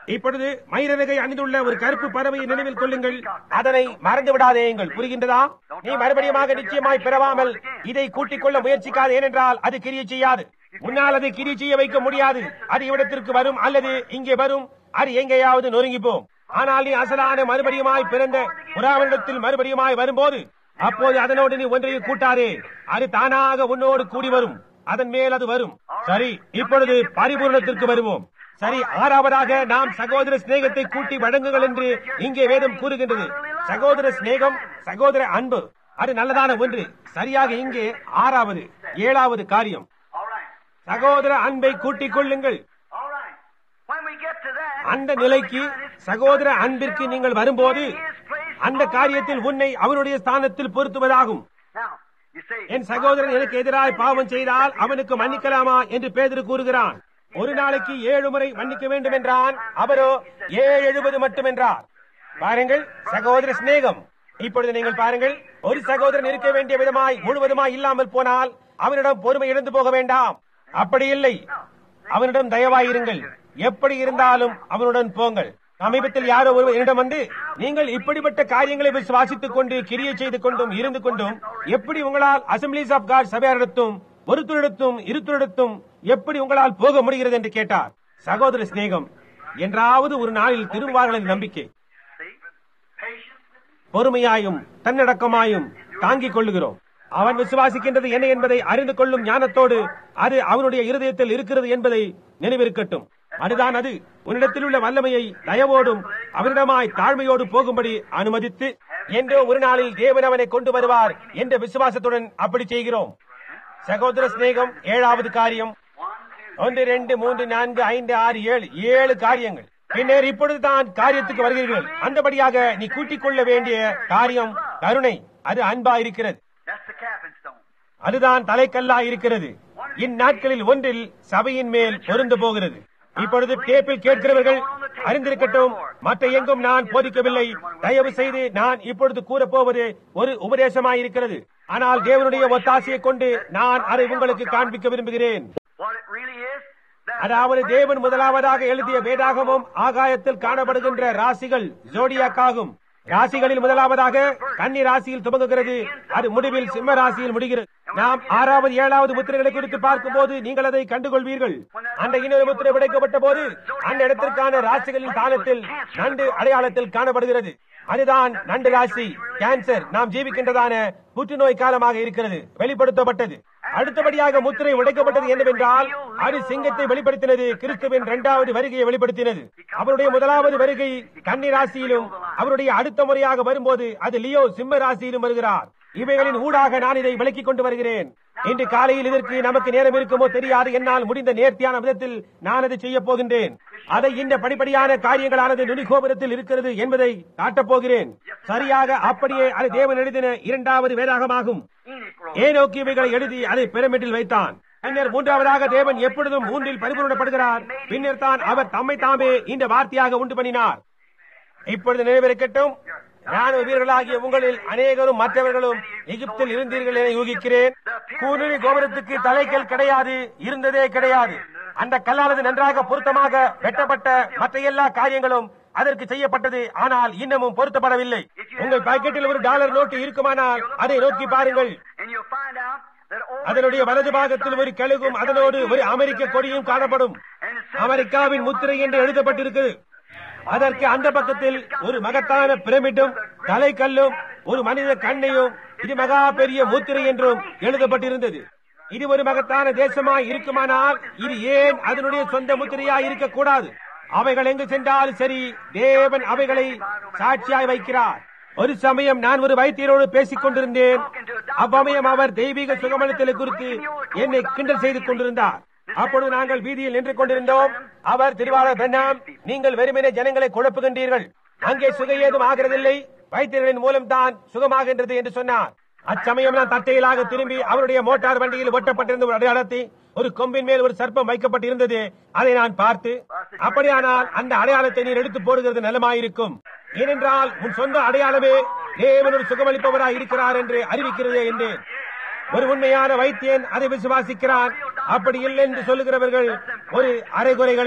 இப்பொழுது மயிரகை அணிந்துள்ள ஒரு கருப்பு பறவையை நினைவில் கொள்ளுங்கள் அதனை மறந்து விடாதேங்கள் புரிகின்றதா நீ மறுபடியுமாக நிச்சயமாய் பெறவாமல் இதை கூட்டிக் கொள்ள முயற்சிக்காது ஏனென்றால் அது கிரிய செய்யாது உன்னால் அதை கிரி செய்ய வைக்க முடியாது அது இவ்விடத்திற்கு வரும் அல்லது இங்கே வரும் அது எங்கேயாவது நொறுங்கி போம் ஆனால் நீ அசலான மறுபடியுமாய் பிறந்த புறாவனிடத்தில் மறுபடியுமாய் வரும்போது அப்போது அதனோடு நீ ஒன்றையும் கூட்டாதே அது தானாக உன்னோடு கூடி வரும் அதன் மேல் அது வரும் சரி இப்பொழுது பரிபூர்ணத்திற்கு வருவோம் சரி ஆறாவதாக நாம் சகோதர சிநேகத்தை கூட்டி வழங்குங்கள் என்று இங்கே வேதம் கூறுகின்றது சகோதர சிநேகம் சகோதர அன்பு அது நல்லதான ஒன்று சரியாக இங்கே ஆறாவது ஏழாவது காரியம் All right. சகோதர அன்பை கூட்டிக் கொள்ளுங்கள் All right. When we get to that, அந்த நிலைக்கு சகோதர அன்பிற்கு நீங்கள் வரும்போது அந்த காரியத்தில் உன்னை அவனுடைய ஸ்தானத்தில் பொருத்துவதாகும் now you say, என் சகோதரன் எனக்கு எதிராய் பாவம் செய்தால் அவனுக்கு மன்னிக்கலாமா என்று பேதுரு கூறுகிறான் ஒரு நாளைக்கு ஏழு முறை மன்னிக்க வேண்டும் என்றான் அவரோ ஏழு எழுபது மட்டும் என்றார் பாருங்கள் சகோதர சிநேகம் இப்பொழுது நீங்கள் பாருங்கள் ஒரு சகோதரன் இருக்க வேண்டிய விதமாய் முழுவதுமாய் இல்லாமல் போனால் அவனிடம் பொறுமை இழந்து போக வேண்டாம் அப்படி இல்லை அவனிடம் தயவாயிருங்கள் எப்படி இருந்தாலும் அவனுடன் போங்கள் சமீபத்தில் யாரோ ஒருவர் என்னிடம் வந்து நீங்கள் இப்படிப்பட்ட காரியங்களை விசுவாசித்துக் கொண்டு கிரியை செய்து கொண்டும் இருந்து கொண்டும் எப்படி உங்களால் அசம்பிளிஸ் ஆஃப் காட் சபையாரிடத்தும் ஒருத்தரிடத்தும் இருத்தரிடத்தும் எப்படி உங்களால் போக முடிகிறது என்று கேட்டார் சகோதர சிநேகம் என்றாவது ஒரு நாளில் திரும்புவார்கள் என்ற நம்பிக்கை see, patience. பொறுமையாயும் தன்னடக்கமாயும் தாங்கிக் கொள்ளுகிறோம் அவன் விசுவாசிக்கின்றது என்ன என்பதை அறிந்து கொள்ளும் ஞானத்தோடு அது அவனுடைய இருதயத்தில் இருக்கிறது என்பதை நினைவிருக்கட்டும் அதுதான் அது உன்னிடத்தில் உள்ள வல்லமையை தயவோடும் அவனிடமாய் தாழ்மையோடு போகும்படி அனுமதித்து என்றோ ஒரு நாளில் தேவன் அவனை கொண்டு வருவார் என்ற விசுவாசத்துடன் அப்படி செய்கிறோம் சகோதர சிநேகம் ஏழாவது காரியம் ஒன்று ரெண்டு மூன்று நான்கு ஐந்து ஆறு ஏழு ஏழு காரியங்கள் பின்னர் இப்பொழுது தான் காரியத்துக்கு வருகிறீர்கள் அந்தபடியாக நீ கூட்டிக் கொள்ள வேண்டிய காரியம் கருணை அது அன்பா இருக்கிறது That's the capping stone. அதுதான் தலைக்கல்லா இருக்கிறது இந்நாட்களில் ஒன்றில் சபையின் மேல் பொருந்து போகிறது இப்பொழுது டேப்பில் கேட்கிறவர்கள் அறிந்திருக்கட்டும் மற்ற எங்கும் நான் போதிக்கவில்லை தயவு செய்து நான் இப்பொழுது கூறப்போவது ஒரு உபதேசமாயிருக்கிறது ஆனால் தேவனுடைய ஒத்தாசையை கொண்டு நான் அதை உங்களுக்கு காண்பிக்க விரும்புகிறேன் What it really is, that அதாவது தேவன் முதலாவதாக எழுதிய வேதாகமும் ஆகாயத்தில் காணப்படுகின்ற ராசிகள் ஜோடியாக்காகும் ராசிகளில் முதலாவதாக கன்னி ராசியில் துவங்குகிறது அது முடிவில் சிம்ம ராசியில் முடிகிறது நாம் ஆறாவது ஏழாவது முத்திரைகளை குறித்து பார்க்கும்போது நீங்கள் அதை கண்டுகொள்வீர்கள் அந்த இன்னொரு முத்திரை விடைக்கப்பட்ட போது அந்த இடத்திற்கான ராசிகளின் காலத்தில் நண்டு அடையாளத்தில் காணப்படுகிறது அதுதான் நண்டு ராசி கேன்சர் நாம் ஜீவிக்கின்றதான புற்றுநோய் காலமாக இருக்கிறது வெளிப்படுத்தப்பட்டது அடுத்தபடியாக முத்திரை உடைக்கப்பட்டது என்னவென்றால் அது சிங்கத்தை வெளிப்படுத்தினது கிறிஸ்துவின் இரண்டாவது வருகையை வெளிப்படுத்தினது அவருடைய முதலாவது வருகை கன்னி ராசியிலும் அவருடைய அடுத்த முறையாக வரும்போது அது லியோ சிம்ம ராசியிலும் வருகிறார் இவைகளின் ஊடாக நான் இதை விளக்கிக் கொண்டு வருகிறேன் இன்று காலையில் இதற்கு நமக்கு நேரம் இருக்குமோ தெரியாது என்னால் முடிந்த நேர்த்தியான விதத்தில் நான் அதை செய்ய போகின்றேன் அதை இந்த படிப்படியான காரியங்களானது நுனிகோபுரத்தில் இருக்கிறது என்பதை காட்டப் போகிறேன் சரியாக அப்படியே அது தேவன் எழுதின இரண்டாவது வேதாகமாகும் Enoch wrote. ஏனோக்கி இவைகளை எழுதி அதை பிரமிட்டில் வைத்தான் பின்னர் மூன்றாவதாக தேவன் எப்பொழுதும் மூன்றில் பரிபூரணப்படுகிறார் பின்னர் தான் அவர் தம்மை தாமே இந்த வார்த்தையாக உண்டு பண்ணினார் இப்பொழுது நினைவிருக்கட்டும் ராணுவ வீரர்களாகிய உங்களில் அநேகரும் மற்றவர்களும் எகிப்தில் இருந்தீர்கள் என யூகிக்கிறேன் கூனி கோபுரத்துக்கு தலைக்கல் கிடையாது இருந்ததே கிடையாது அந்த கல்லானது நன்றாக பொருத்தமாக வெட்டப்பட்ட மற்ற எல்லா காரியங்களும் அதற்கு செய்யப்பட்டது ஆனால் இன்னமும் பொருத்தப்படவில்லை உங்கள் பாக்கெட்டில் ஒரு டாலர் நோட்டு இருக்குமானால் அதை நோக்கி பாருங்கள் And you'll find out that over அதனுடைய வலது பாகத்தில் ஒரு கழுகும் அதனோடு ஒரு அமெரிக்க கொடியும் காணப்படும் அமெரிக்காவின் முத்திரை என்று எழுதப்பட்டிருக்கு அதற்கு அந்த பக்கத்தில் ஒரு மகத்தான பிரமிடும் தலைக்கல்லும் ஒரு மனித கண்ணையும் இது மகா பெரிய முத்திரை என்றும் எழுதப்பட்டிருந்தது இது ஒரு மகத்தான தேசமாய் இருக்குமானால் இது ஏன் அதனுடைய சொந்த முத்திரையாய் இருக்கக்கூடாது அவைகள் எங்கு சென்றாலும் சரி தேவன் அவைகளை சாட்சியாய் வைக்கிறார் ஒரு சமயம் நான் ஒரு வைத்தியரோடு பேசிக் கொண்டிருந்தேன் அவ்வமயம் அவர் தெய்வீக சுகமளித்தலை குறித்து என்னை கிண்டல் செய்து கொண்டிருந்தார் அப்பொழுது நாங்கள் வீதியில் நின்று கொண்டிருந்தோம் அவர் திருவாளர் பெண்ணாம் நீங்கள் வெறுமனே ஜனங்களை குழப்புகின்றீர்கள் அங்கே சுக ஏதும் ஆகிறதில்லை வைத்தியர்களின் மூலம்தான் சுகமாகின்றது என்று சொன்னார் அச்சமயம் நான் தற்செயலாக திரும்பி அவருடைய மோட்டார் வண்டியில் ஒட்டப்பட்டிருந்த ஒரு அடையாளத்தை ஒரு கொம்பின் மேல் ஒரு சர்ப்பம் வைக்கப்பட்டிருந்தது அதை நான் பார்த்து அப்படியானால் அந்த அடையாளத்தை நீர் எடுத்து போடுகிறது நலமாயிருக்கும் ஏனென்றால் உன் சொந்த அடையாளமே தேவன் ஒரு சுகமளிப்பவராய் இருக்கிறார் என்று அறிவிக்கிறதே என்றேன் ஒரு உண்மையான வைத்தியன் அதை விசுவாசிக்கிறான் அப்படி இல்லை என்று சொல்லுகிறவர்கள் ஒரு அரைகுறைகளே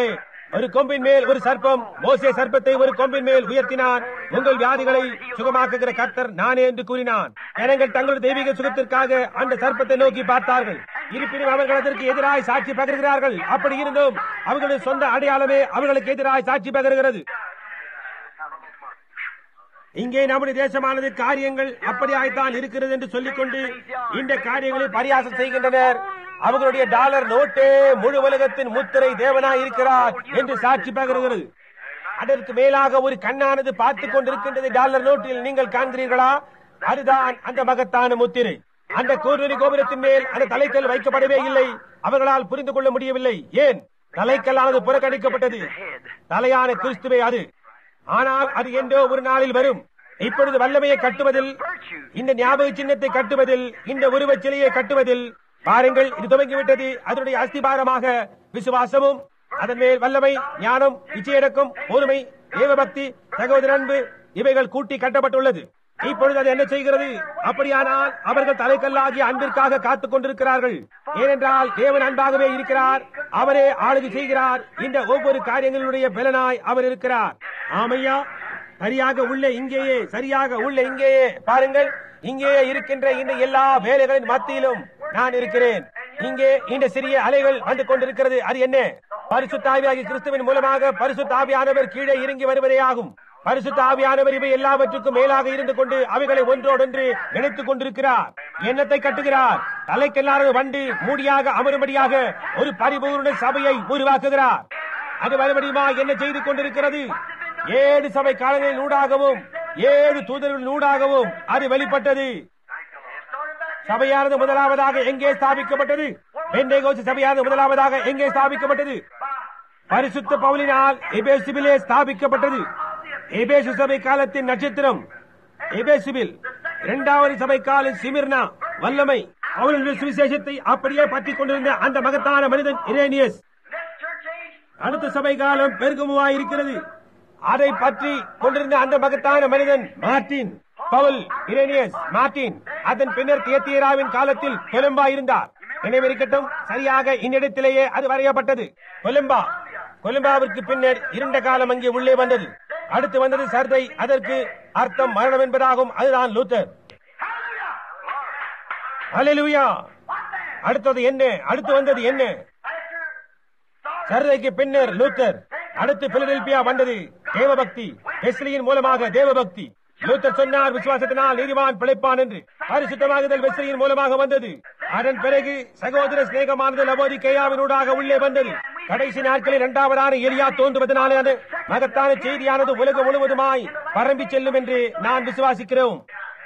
ஒரு கொம்பின் மேல் ஒரு சர்ப்பம் மோசே சர்ப்பத்தை ஒரு கொம்பின் மேல் உயர்த்தினான் உங்கள் வியாதிகளை சுகமாக்குகிற கர்த்தர் நானே என்று கூறினான் ஜனங்கள் தங்களுடைய தெய்வீக சுகத்திற்காக அந்த சர்ப்பத்தை நோக்கி பார்த்தார்கள் இருப்பினும் அவர்கள் அதற்கு எதிராய் சாட்சி பகர்கிறார்கள் அப்படி இருந்தும் அவர்களுடைய சொந்த அடையாளமே அவர்களுக்கு எதிராய் சாட்சி பகர்கிறது இங்கே நம்முடைய தேசமானது காரியங்கள் அப்படியாய்த்தான் இருக்கிறது என்று சொல்லிக்கொண்டு இந்த காரியங்களை பரியாசம் செய்கின்றனர் அவர்களுடைய டாலர் நோட்டே முழு உலகத்தின் முத்திரை தேவனாய் இருக்கிறார் என்று சாட்சி பகர்கிறது அதற்கு மேலாக ஒரு கண்ணானது பார்த்துக் கொண்டிருக்கின்றது டாலர் நோட்டில் நீங்கள் காண்கிறீர்களா அதுதான் அந்த மகத்தான முத்திரை அந்த கூர்வெளி கோபுரத்தின் மேல் அந்த தலைக்கல் வைக்கப்படவே இல்லை அவர்களால் புரிந்து கொள்ள முடியவில்லை ஏன் தலைக்கல்லானது புறக்கணிக்கப்பட்டது தலையான கிறிஸ்துவே அது ஆனால் அது என்றோ ஒரு நாளில் வரும் இப்பொழுது வல்லமையை கட்டுவதில் இந்த ஞாபக சின்னத்தை கட்டுவதில் இந்த உருவச் சிலையை கட்டுவதில் பாருங்கள் இது துவங்கிவிட்டது அதனுடைய அஸ்திபாரமாக விசுவாசமும் அதன் மேல் வல்லமை ஞானம் இச்சையடக்கம் பொறுமை தேவபக்தி சகோதர அன்பு இவைகள் கூட்டி கட்டப்பட்டுள்ளது இப்பொழுது அது என்ன செய்கிறது அப்படியானால் அவர்கள் தலைக்கல்லாகிய அன்பிற்காக காத்துக் கொண்டிருக்கிறார்கள் ஏனென்றால் தேவன் அன்பாகவே இருக்கிறார் அவரே ஆளுகை செய்கிறார் இந்த ஒவ்வொரு காரியங்களுடைய பலனாய் அவர் இருக்கிறார் ஆமையா சரியாக உள்ள இங்கேயே சரியாக உள்ள இங்கேயே பாருங்கள் இங்கேயே இருக்கின்ற இந்த எல்லா வேலைகளின் மத்தியிலும் நான் இருக்கிறேன் இங்கே இந்த சிறிய அலைகள் வந்து கொண்டிருக்கிறது அது என்ன பரிசுத்த ஆவியாகிய கிறிஸ்துவின் மூலமாக பரிசுத்த ஆவியானவர் கீழே இறங்கி வருவதே ஆகும் பரிசுத்த ஆவியானவர் இவை எல்லாவற்றுக்கும் மேலாக இருந்து கொண்டு அவைகளை ஒன்றோடொன்று இணைத்துக் கொண்டிருக்கிறார் எண்ணத்தை கட்டுகிறார் தலைக்கெல்லாரது வண்டு மூடியாக அமரும்படியாக ஒரு பரிபூர்ண சபையை உருவாக்குகிறார் அது மறுபடியுமா என்ன செய்து கொண்டிருக்கிறது ஏழு சபை காலங்களில் ஊடாகவும் ஏழு தூதர்கள் ஊடாகவும் அது வெளிப்பட்டது சபையானது முதலாவதாக எங்கே ஸ்தாபிக்கப்பட்டது பெண்டேகோஸ் சபையானது முதலாவதாக எங்கே ஸ்தாபிக்கப்பட்டது பரிசுத்த பவுலினால் எபேசுவிலே ஸ்தாபிக்கப்பட்டது எபேசு சபை காலத்தின் நட்சத்திரம் எபேசுவில் இரண்டாவது சபை காலின் சிமிர்னா வல்லமை அவர்களுடைய சுவிசேஷத்தை அப்படியே பற்றிக் கொண்டிருந்த அந்த மகத்தான மனிதன் இரேனியஸ் அடுத்த சபை காலம் பெருகமுவாய் இருக்கிறது அதை பற்றி கொண்டிருந்த அந்த மகத்தான மனிதன் மார்டின் பவுல் இரேனியஸ் மார்டின் அதன் பின்னர் தியத்தியராவின் காலத்தில் கொலம்பா இருந்தார் நினைவிருக்கட்டும் சரியாக இன்னிடத்திலேயே அது வரையப்பட்டது கொலம்பா கொலம்பாவிற்கு பின்னர் இருண்ட காலம் அங்கே உள்ளே வந்தது அடுத்து வந்தது சர்தை அதற்கு அர்த்தம் மரணம் என்பதாகும் அதுதான் லூத்தர் அல்லேலூயா அடுத்தது என்ன அடுத்து வந்தது என்ன சர்தைக்கு பின்னர் லூத்தர் அடுத்து பிலடெல்பியா வந்தது தேவபக்தி வெஸ்லியின் மூலமாக தேவபக்தி லூத்தர் சொன்னார் விசுவாசத்தினால் நீதிவான் பிழைப்பான் என்று பரிசுத்தமாகுதல் வெஸ்லியின் மூலமாக வந்தது அதன் பிறகு சகோதர சிநேகமானது லவோதிகேயாவினூடாக உள்ளே வந்தது கடைசி நாட்களில் இரண்டாவதான எலியா தோன்றுவதனாலே அது மகத்தான செய்தியானது உலகம் முழுவதுமாய் பரம்பி செல்லும் என்று நான் விசுவாசிக்கிறோம்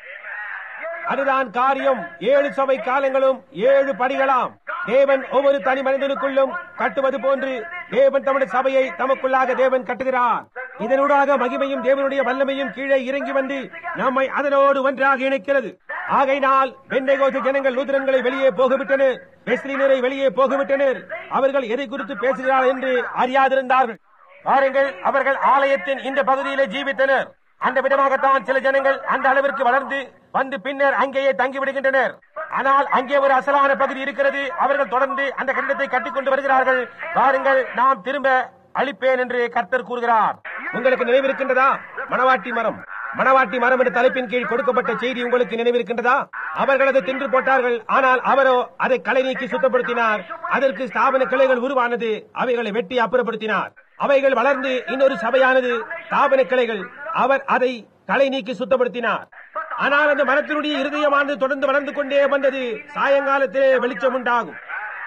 அதுதான் காரியம் ஏழு சபை காலங்களும் ஏழு படிகளாம் தேவன் ஒவ்வொரு தனி மனிதனுக்குள்ளும் கட்டுவது போன்று தேவன் தம்முடைய சபையை தமக்குள்ளாக தேவன் கட்டுகிறார் இதனூடாக மகிமையும் தேவனுடைய வல்லமையும் கீழே இறங்கி வந்து நம்மை அதனோடு ஒன்றாக இணைக்கிறது ஆகையினால் பெண்டைகோச ஜனங்கள் லூதரன்களை வெளியே போகவிட்டனர் வெஸ்லினரை வெளியே போகவிட்டனர் அவர்கள் எதை குறித்து பேசுகிறார்கள் என்று அறியாதிருந்தார்கள் பாருங்கள் அவர்கள் ஆலயத்தின் இந்த பகுதியிலே ஜீவித்தனர் அந்த விதமாகத்தான் சில ஜனங்கள் அந்த அளவிற்கு வளர்ந்து வந்து பின்னர் அங்கேயே தங்கிவிடுகின்றனர் ஆனால் அங்கே ஒரு அசலான பகுதி இருக்கிறது அவர்கள் தொடர்ந்து அந்த கட்டிடத்தை கட்டிக்கொண்டு வருகிறார்கள் பாருங்கள் நாம் திரும்ப அழிப்பேன் என்று கர்த்தர் கூறுகிறார் உங்களுக்கு நினைவிருக்கின்றதா மணவாட்டி மரம் மணவாட்டி மரம் என்ற தலைப்பின் கீழ் கொடுக்கப்பட்ட செய்தி உங்களுக்கு நினைவிருக்கின்றதா அவர்கள் அதை தின்று போட்டார்கள் ஆனால் அவரோ அதை களை நீக்கி சுத்தப்படுத்தினார் அதற்கு ஸ்தாபன கிளைகள் உருவானது அவைகளை வெட்டி அப்புறப்படுத்தினார் அவைகள் வளர்ந்து இன்னொரு சபையானது ஸ்தாபன கிளைகள் அவர் அதை களை நீக்கி சுத்தப்படுத்தினார் ஆனால் அந்த மரத்தினுடைய இருதயமானது தொடர்ந்து வளர்ந்து கொண்டே வந்தது சாயங்காலத்திலே வெளிச்சம் உண்டாகும்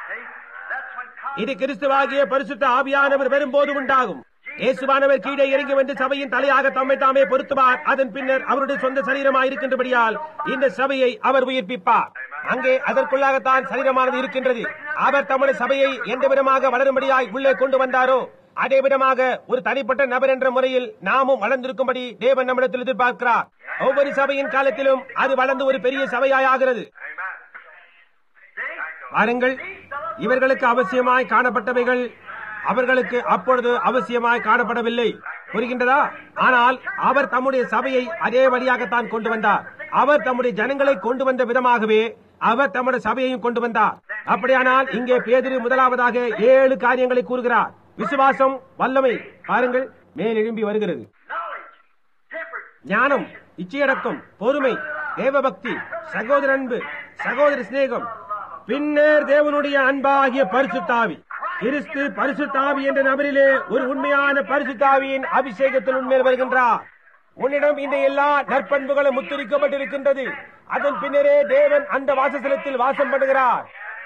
இது கிறிஸ்துவாகிய பரிசுத்த ஆவியானவர் வரும்போது உண்டாகும் இயேசுவானவர் கீழே இறங்கி வந்து சபையின் தலையாக தம்மை தாமே பொருத்துவார் அதன் பின்னர் அவருடைய சொந்த சரீரமாக இருக்கின்றபடியால் இந்த சபையை அவர் உயிர்ப்பிப்பார் அங்கே அதற்குள்ளாகத்தான் சரீரமானது இருக்கின்றது அவர் தம்முடைய சபையை எந்த விதமாக வளரும்படியாய் உள்ளே கொண்டு வந்தாரோ அதே விதமாக ஒரு தனிப்பட்ட நபர் என்ற முறையில் நாமும் வளர்ந்திருக்கும்படி தேவன் நம்மிடத்தில் எதிர்பார்க்கிறார் ஒவ்வொரு சபையின் காலத்திலும் அது வளர்ந்து ஒரு பெரிய சபையாய் ஆகிறது பாருங்கள் இவர்களுக்கு அவசியமாய் காணப்பட்டவைகள் அவர்களுக்கு அப்பொழுது அவசியமாய் காணப்படவில்லை புரிகின்றதா ஆனால் அவர் தம்முடைய சபையை அதே வழியாகத்தான் கொண்டு வந்தார் அவர் தம்முடைய ஜனங்களை கொண்டு வந்த விதமாகவே அவர் தம்முடைய சபையையும் கொண்டு வந்தார் அப்படியானால் இங்கே பேதிரி முதலாவதாக ஏழு காரியங்களை கூறுகிறார் விசுவாசம் வல்லமை பாருங்கள் மேலெழும்பி வருகிறது knowledge, temperance, ஞானம் இச்சையடக்கம் பொறுமை தேவபக்தி சகோதர அன்பு சகோதர சிநேகம் பின்னர் தேவனுடைய அன்பாகிய பரிசுத்தாவி கிறிஸ்து பரிசுத்தாவி என்ற நபரிலே ஒரு உண்மையான பரிசுத்தாவியின் அபிஷேகத்தில் உண்மையில் வருகின்றார் உன்னிடம் இந்த எல்லா நற்பண்புகளும் முத்திரிக்கப்பட்டிருக்கின்றது அதன் பின்னரே தேவன் அந்த வாசஸ்தலத்தில் வாசம் பண்ணுகிறார்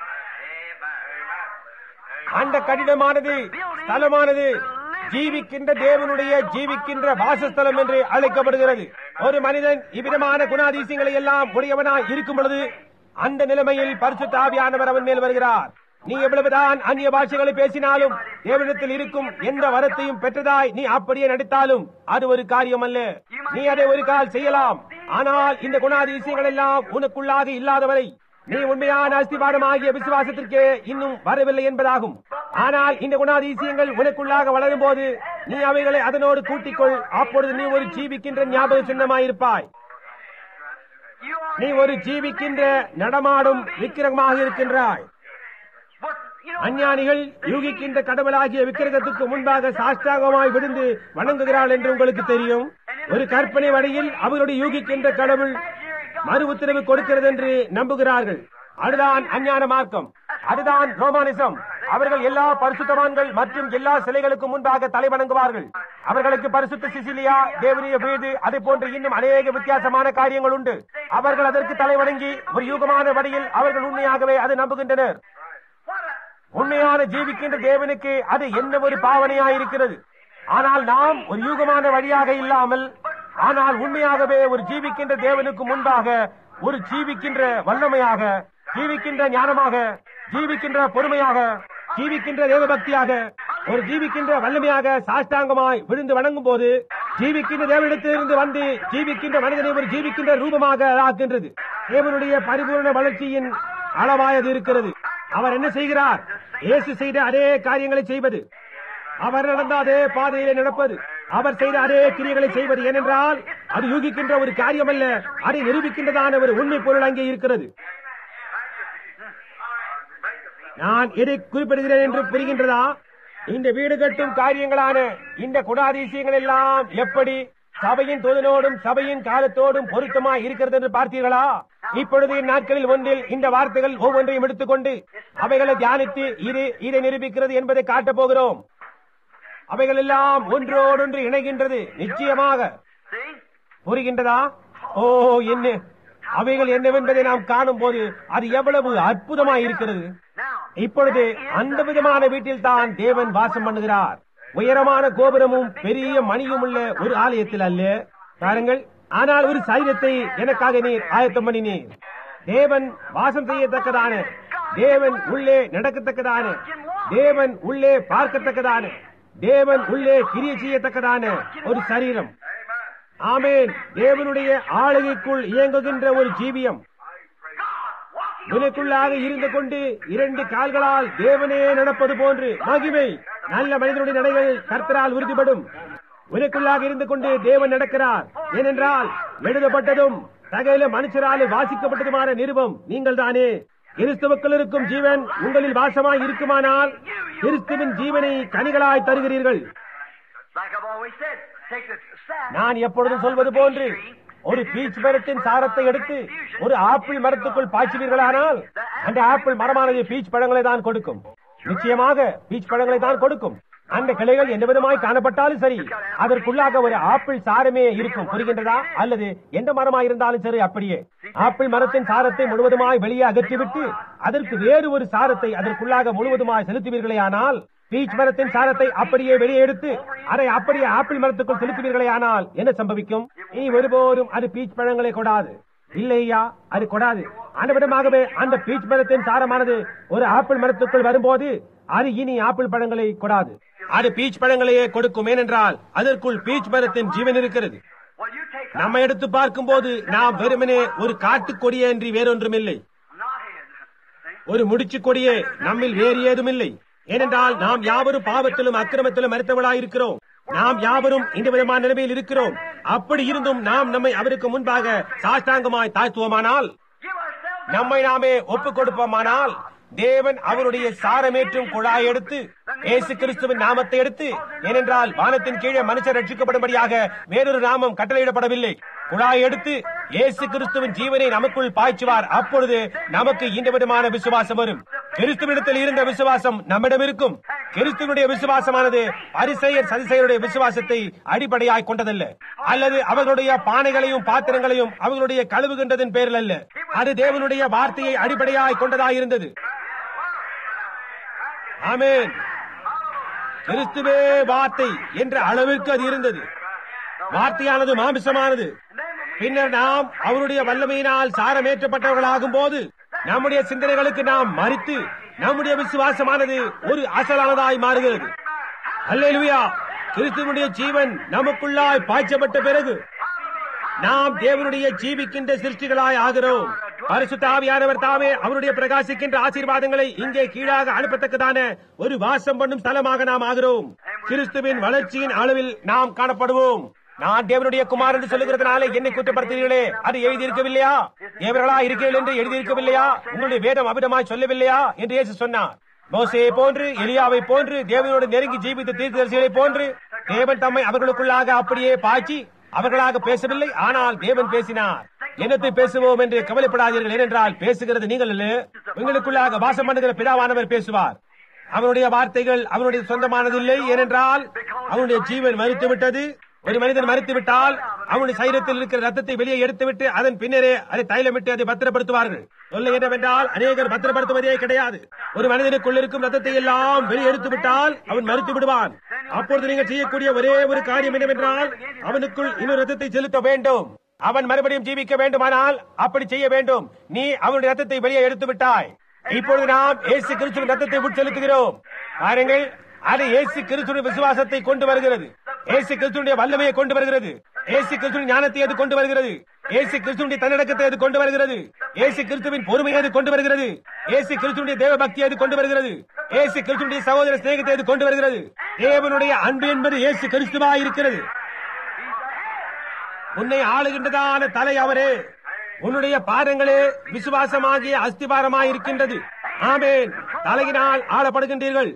அந்த கடினமானது ஸ்தலமானது ஜீவிக்கின்ற தேவனுடைய ஜீவிக்கின்ற வாசஸ்தலம் என்று அழைக்கப்படுகிறது ஒரு மனிதன் இவ்விதமான குணாதிசயங்களை எல்லாம் உடையவனாய் இருக்கும் பொழுது அந்த நிலைமையில் பரிசுத்த ஆவியானவர் அவன் மேல் வருகிறார் நீ எவ்வளவுதான் அந்நிய பாஷைகளை பேசினாலும் தேவனிடத்தில் இருக்கும் எந்த வரத்தையும் பெற்றதாய் நீ அப்படியே நடித்தாலும் அது ஒரு காரியம் அல்ல நீ அதை ஒரு கால் செய்யலாம் ஆனால் இந்த குணாதிசயங்கள் எல்லாம் உனக்குள்ளாக இல்லாதவரை நீ உண்மையான அஸ்திவாரமாகிய விசுவாசத்திற்கே இன்னும் வரவில்லை என்பதாகும் ஆனால் இந்த குணாதிசயங்கள் உனக்குள்ளாக வளரும் போது நீ அவைகளை அதனோடு கூட்டிக்கொள் அப்பொழுது நீ ஒரு ஜீவிக்கின்ற ஞாபக சின்னமாயிருப்பாய் you are நீ ஒரு ஜீவிக்கின்ற நடமாடும் விக்கிரகமாக இருக்கின்றாய் what you know. அஞ்ஞானிகள் யூகிக்கின்ற கடவுளாகிய விக்கிரகத்துக்கு முன்பாக சாஷ்டாங்கமாய் விழுந்து வணங்குகிறாள் என்று உங்களுக்கு தெரியும் ஒரு கற்பனை வழியில் அவர்களுடைய யூகிக்கின்ற கடவுள் மறு உத்தரவு கொடுக்கிறது என்று நம்புகிறார்கள் அதுதான் அஞ்ஞான மார்க்கம் அதுதான் ரோமானிசம் அவர்கள் எல்லா பரிசுத்தவான்கள் மற்றும் எல்லா சிலைகளுக்கும் முன்பாக தலை வணங்குவார்கள் அவர்களுக்கு பரிசுத்த சிசிலியா தேவனிய வீடு அதை போன்ற இன்னும் அநேக வித்தியாசமான காரியங்கள் உண்டு அவர்கள் அதற்கு தலை வணங்கி ஒரு யூகமான வழியில் அவர்கள் உண்மையாகவே அதை நம்புகின்றனர் What a உண்மையான ஜீவிக்கின்ற தேவனுக்கு அது என்ன ஒரு பாவனையாயிருக்கிறது ஆனால் நாம் ஒரு யூகமான வழியாக இல்லாமல் ஆனால் உண்மையாகவே ஒரு ஜீவிக்கின்ற தேவனுக்கு முன்பாக ஒரு ஜீவிக்கின்ற வல்லமையாக ஜீவிக்கின்ற ஞானமாக ஜீவிக்கின்ற பொறுமையாக ஜீவிக்கின்ற தேவபக்தியாக ஒரு ஜீவிக்கின்ற வல்லமையாக சாஷ்டாங்கமாய் விழுந்து வணங்கும் போது ஜீவிக்கின்ற தேவனிடத்திலிருந்து வந்து ஜீவிக்கின்ற மனிதனை ஒரு ஜீவிக்கின்ற ரூபமாக ஆக்கின்றது தேவனுடைய பரிபூர்ண வளர்ச்சியின் அளவாயது இருக்கிறது அவர் என்ன செய்கிறார் இயேசு செய்த அதே காரியங்களை செய்வது அவர் நடந்த அதே பாதையிலே நடப்பது அவர் செய்த அதே கிரியைகளை செய்வது ஏனென்றால் அது யூகிக்கின்ற ஒரு காரியம் அல்ல அதை நிரூபிக்கின்றதான ஒரு உண்மை பொருள் அங்கே இருக்கிறது நான் எதை குறிப்பிடுகிறேன் என்று புரிகின்றதா இந்த வீடு கட்டும் காரியங்களான இந்த குணாதிசயங்கள் எல்லாம் எப்படி சபையின் தொழிலோடும் சபையின் காலத்தோடும் பொருத்தமாய் இருக்கிறது என்று பார்த்தீர்களா இப்பொழுது இந்நாட்களில் ஒன்றில் இந்த வார்த்தைகள் ஒவ்வொன்றையும் எடுத்துக்கொண்டு அவைகளை தியானித்து இது இதை நிரூபிக்கிறது என்பதை காட்டப் போகிறோம் அவைகள் எல்லாம் ஒன்றோடொன்று இணைகின்றது நிச்சயமாக see. புரிகின்றதா ஓ என்ன அவைகள் என்னவென்பதை நாம் காணும் போது அது எவ்வளவு அற்புதமாய் இருக்கிறது Now இப்பொழுது அந்த விதமான வீட்டில் தான் தேவன் வாசம் பண்ணுகிறார் உயரமான கோபுரமும் பெரிய மணியும் உள்ள ஒரு ஆலயத்தில் அல்ல பாருங்கள் ஆனால் ஒரு சரீரத்தை எனக்காக நீர் ஆயத்தம் பண்ணினீர் தேவன் வாசம் செய்யத்தக்கதான தேவன் உள்ளே நடக்கத்தக்கதான தேவன் உள்ளே பார்க்கத்தக்கதான தேவன் உள்ளே கிரிய செய்யத்தக்கதான ஒரு சரீரம் ஆமேன் தேவனுடைய ஆளுகைக்குள் இயங்குகின்ற ஒரு ஜீவியம் உனக்குள்ளாக இருந்து கொண்டு இரண்டு கால்களால் தேவனே நடப்பது போன்று மகிமை நல்ல மனிதனுடைய நடைகள் கர்த்தரால் உறுதிப்படும் உனக்குள்ளாக இருந்து கொண்டு தேவன் நடக்கிறார் ஏனென்றால் எழுதப்பட்டதும் சகல மனுஷரால் வாசிக்கப்பட்டதுமான நிருபம் நீங்கள் தானே கிறிஸ்துவுக்குள் இருக்கும் ஜீவன் உங்களில் வாசமாய் இருக்குமானால் கிறிஸ்துவின் ஜீவனை கனிகளாய் தருகிறீர்கள் like I've always said, take the sap. நான் எப்பொழுதும் சொல்வது போன்று ஒரு பீச் மரத்தின் சாரத்தை எடுத்து ஒரு ஆப்பிள் மரத்துக்குள் பாய்ச்சுவீர்களானால் அந்த ஆப்பிள் மரமானது பீச் பழங்களை தான் கொடுக்கும் நிச்சயமாக பீச் பழங்களை தான் கொடுக்கும் அந்த கிளைகள் எந்த விதமாய் காணப்பட்டாலும் சரி அதற்குள்ளாக ஒரு ஆப்பிள் சாரமே இருக்கும் புரிகின்றதா அல்லது எந்த மரமாய் இருந்தாலும் சரி அப்படியே ஆப்பிள் மரத்தின் சாரத்தை முழுவதுமாய் வெளியே அகற்றிவிட்டு அதற்கு வேறு ஒரு சாரத்தை அதற்குள்ளாக முழுவதுமாய் செலுத்துவீர்களேயானால் பீச் மரத்தின் சாரத்தை அப்படியே வெளியே எடுத்து அதை அப்படியே ஆப்பிள் மரத்துக்குள் செலுத்துவீர்களேயானால் என்ன சம்பவிக்கும் இனி ஒருபோதும் அது பீச் பழங்களை கொடாது இல்லையா அது கொடாது அந்த விதமாகவே அந்த பீச் மரத்தின் சாரமானது ஒரு ஆப்பிள் மரத்துக்குள் வரும்போது அது இனி ஆப்பிள் பழங்களை கொடாது அது பீச் பழங்களையே கொடுக்கும் ஏனென்றால் அதற்குள் பீச் மரத்தின் ஜீவன் இருக்கிறது Well, you take நம்ம எடுத்து பார்க்கும்போது நாம் வெறுமனே ஒரு காட்டுக் கொடியே அன்றி வேறொன்றும் இல்லை not his. See? ஒரு முடிச்சு கொடியே நம்மில் வேறு ஏதும் இல்லை ஏனென்றால் நாம் யாவரும் பாவத்திலும் அக்கிரமத்திலும் மறுத்தவளாய் இருக்கிறோம் நாம் யாவரும் இந்த விதமான நிலைமையில் இருக்கிறோம் அப்படி இருந்தும் நாம் நம்மை அவருக்கு முன்பாக சாஷ்டாங்கமாய் தாழ்த்துவோமானால் Give ourselves நம்மை நாமே ஒப்புக் கொடுப்போமானால் தேவன் அவருடைய சாரமேற்றும் குழாய் எடுத்து இயேசு கிறிஸ்துவின் நாமத்தை எடுத்து ஏனென்றால் வானத்தின் கீழே மனுஷர் ரட்சிக்கப்படும்படியாக வேறொரு நாமம் கட்டளையிடப்படவில்லை குழாய் எடுத்து இயேசு கிறிஸ்துவின் ஜீவனை நமக்குள் பாய்ச்சுவார் அப்பொழுது நமக்கு இந்த விதமான விசுவாசம் வரும் கிறிஸ்துவிடத்தில் இருந்த விசுவாசம் நம்மிடம் இருக்கும் கிறிஸ்துவனுடைய விசுவாசமானது அரிசெயர் சதிசெயருடைய விசுவாசத்தை அடிப்படையாய் கொண்டதல்ல அல்லது அவர்களுடைய பானைகளையும் பாத்திரங்களையும் அவர்களுடைய கழுவுகின்றதன் பேரில் அல்ல அது தேவனுடைய வார்த்தையை அடிப்படையாய் கொண்டதாய் இருந்தது ஆமென் கிறிஸ்துவே வார்த்தை என்ற அளவிற்கு அது இருந்தது வார்த்தையானது மாமிசமானது பின்னர் நாம் அவருடைய வல்லமையினால் சாரமேற்றப்பட்டவர்களாகும் போது நம்முடைய சிந்தனைகளுக்கு நாம் மறித்து நம்முடைய விசுவாசமானது ஒரு அசலானதாய் மாறுகிறது அல்லேலூயா கிறிஸ்துவனுடைய ஜீவன் நமக்குள்ளாய் பாய்ச்சப்பட்ட பிறகு நாம் தேவனுடைய ஜீவிக்கின்ற சிருஷ்டிகளாய் ஆகிறோம் பரிசுத்த ஆவியானவர் தாமே அவருடைய பிரகாசிக்கின்ற ஆசீர்வாதங்களை இங்கே கீழாக அனுப்பத்தக்கதான ஒரு வாசம் பண்ணும் ஸ்தலமாக நாம் ஆகிறோம் கிறிஸ்துவின் வளர்ச்சியின் அளவில் நாம் காணப்படுவோம் நான் தேவனுடைய குமார் என்று சொல்லுகிறதுனால என்னை குற்றப்படுத்துகிறீர்களே அது எழுதியிருக்கவில்லையா தேவர்களா இருக்கிறீர்கள் என்று எழுதியிருக்கவில்லையா உங்களுடைய வேதம் அபிடமாய் சொல்லவில்லையா என்று இயேசு சொன்னார் மோசையை போன்று எலியாவை போன்று தேவனோடு நெருங்கி ஜீவித்த தீர்க்கதரிசிகளை போன்று தேவன் தம்மை அவர்களுக்குள்ளாக அப்படியே பாய்ச்சி அவர்களாக பேசவில்லை ஆனால் தேவன் பேசினார் என்னத்தை பேசுவோம் என்று கவலைப்படாதீர்கள் ஏனென்றால் பேசுகிறது நீங்கள் அல்ல உங்களுக்குள்ளாக வாசம் பண்ணுகிற பிதாவானவர் பேசுவார் அவனுடைய வார்த்தைகள் அவனுடைய சொந்தமானதில்லை ஏனென்றால் அவனுடைய ஜீவன் மறித்து விட்டது ஒரு மனிதன் மறித்து விட்டால் அவனுடைய சரீரத்தில் இருக்கிற ரத்தத்தை வெளியே எடுத்துவிட்டு அதன் பின்னரே அதை தைலமிட்டு அதை பத்திரப்படுத்துவார்கள் சொல்ல என்னவென்றால் அநேகர் பத்திரப்படுத்துவதே கிடையாது ஒரு மனிதனுக்குள் இருக்கும் ரத்தத்தை எல்லாம் வெளியே எடுத்து விட்டால் அவன் மறுத்து விடுவான் அப்பொழுது நீங்கள் செய்யக்கூடிய ஒரே ஒரு காரியம் என்னவென்றால் அவனுக்குள் இன்னொரு ரத்தத்தை செலுத்த வேண்டும் அவன் மறுபடியும் ஜீவிக்க வேண்டுமானால் அப்படி செய்ய வேண்டும் நீ அவனுடைய ரத்தத்தை வெளியே எடுத்து விட்டாய் இப்பொழுது நாம் இயேசு கிறிஸ்துவின் ரத்தத்தை உட்செலுத்துகிறோம் பாருங்கள் அது இயேசு கிறிஸ்துவின் விசுவாசத்தை கொண்டு வருகிறது இயேசு கிறிஸ்துடைய வல்லமையை கொண்டு வருகிறது இயேசு கிறிஸ்துவின் ஞானத்தை அது கொண்டு வருகிறது இயேசு கிறிஸ்துடைய தன்னடக்கத்தை அது கொண்டு வருகிறது இயேசு கிறிஸ்துவின் பொறுமையை அது கொண்டு வருகிறது இயேசு கிறிஸ்துடைய தேவ பக்தியை அது கொண்டு வருகிறது இயேசு கிறிஸ்துடைய சகோதர சிநேகத்தை அது கொண்டு வருகிறது தேவனுடைய அன்பு என்பது இயேசு கிறிஸ்துவா இருக்கிறது உன்னை ஆளுகின்றதான தலை அவரே உன்னுடைய பாதங்களே விசுவாசமாகிய அஸ்திபாரமாய் இருக்கின்றது ஆமேன் தலையினால் ஆளப்படுகின்றீர்கள்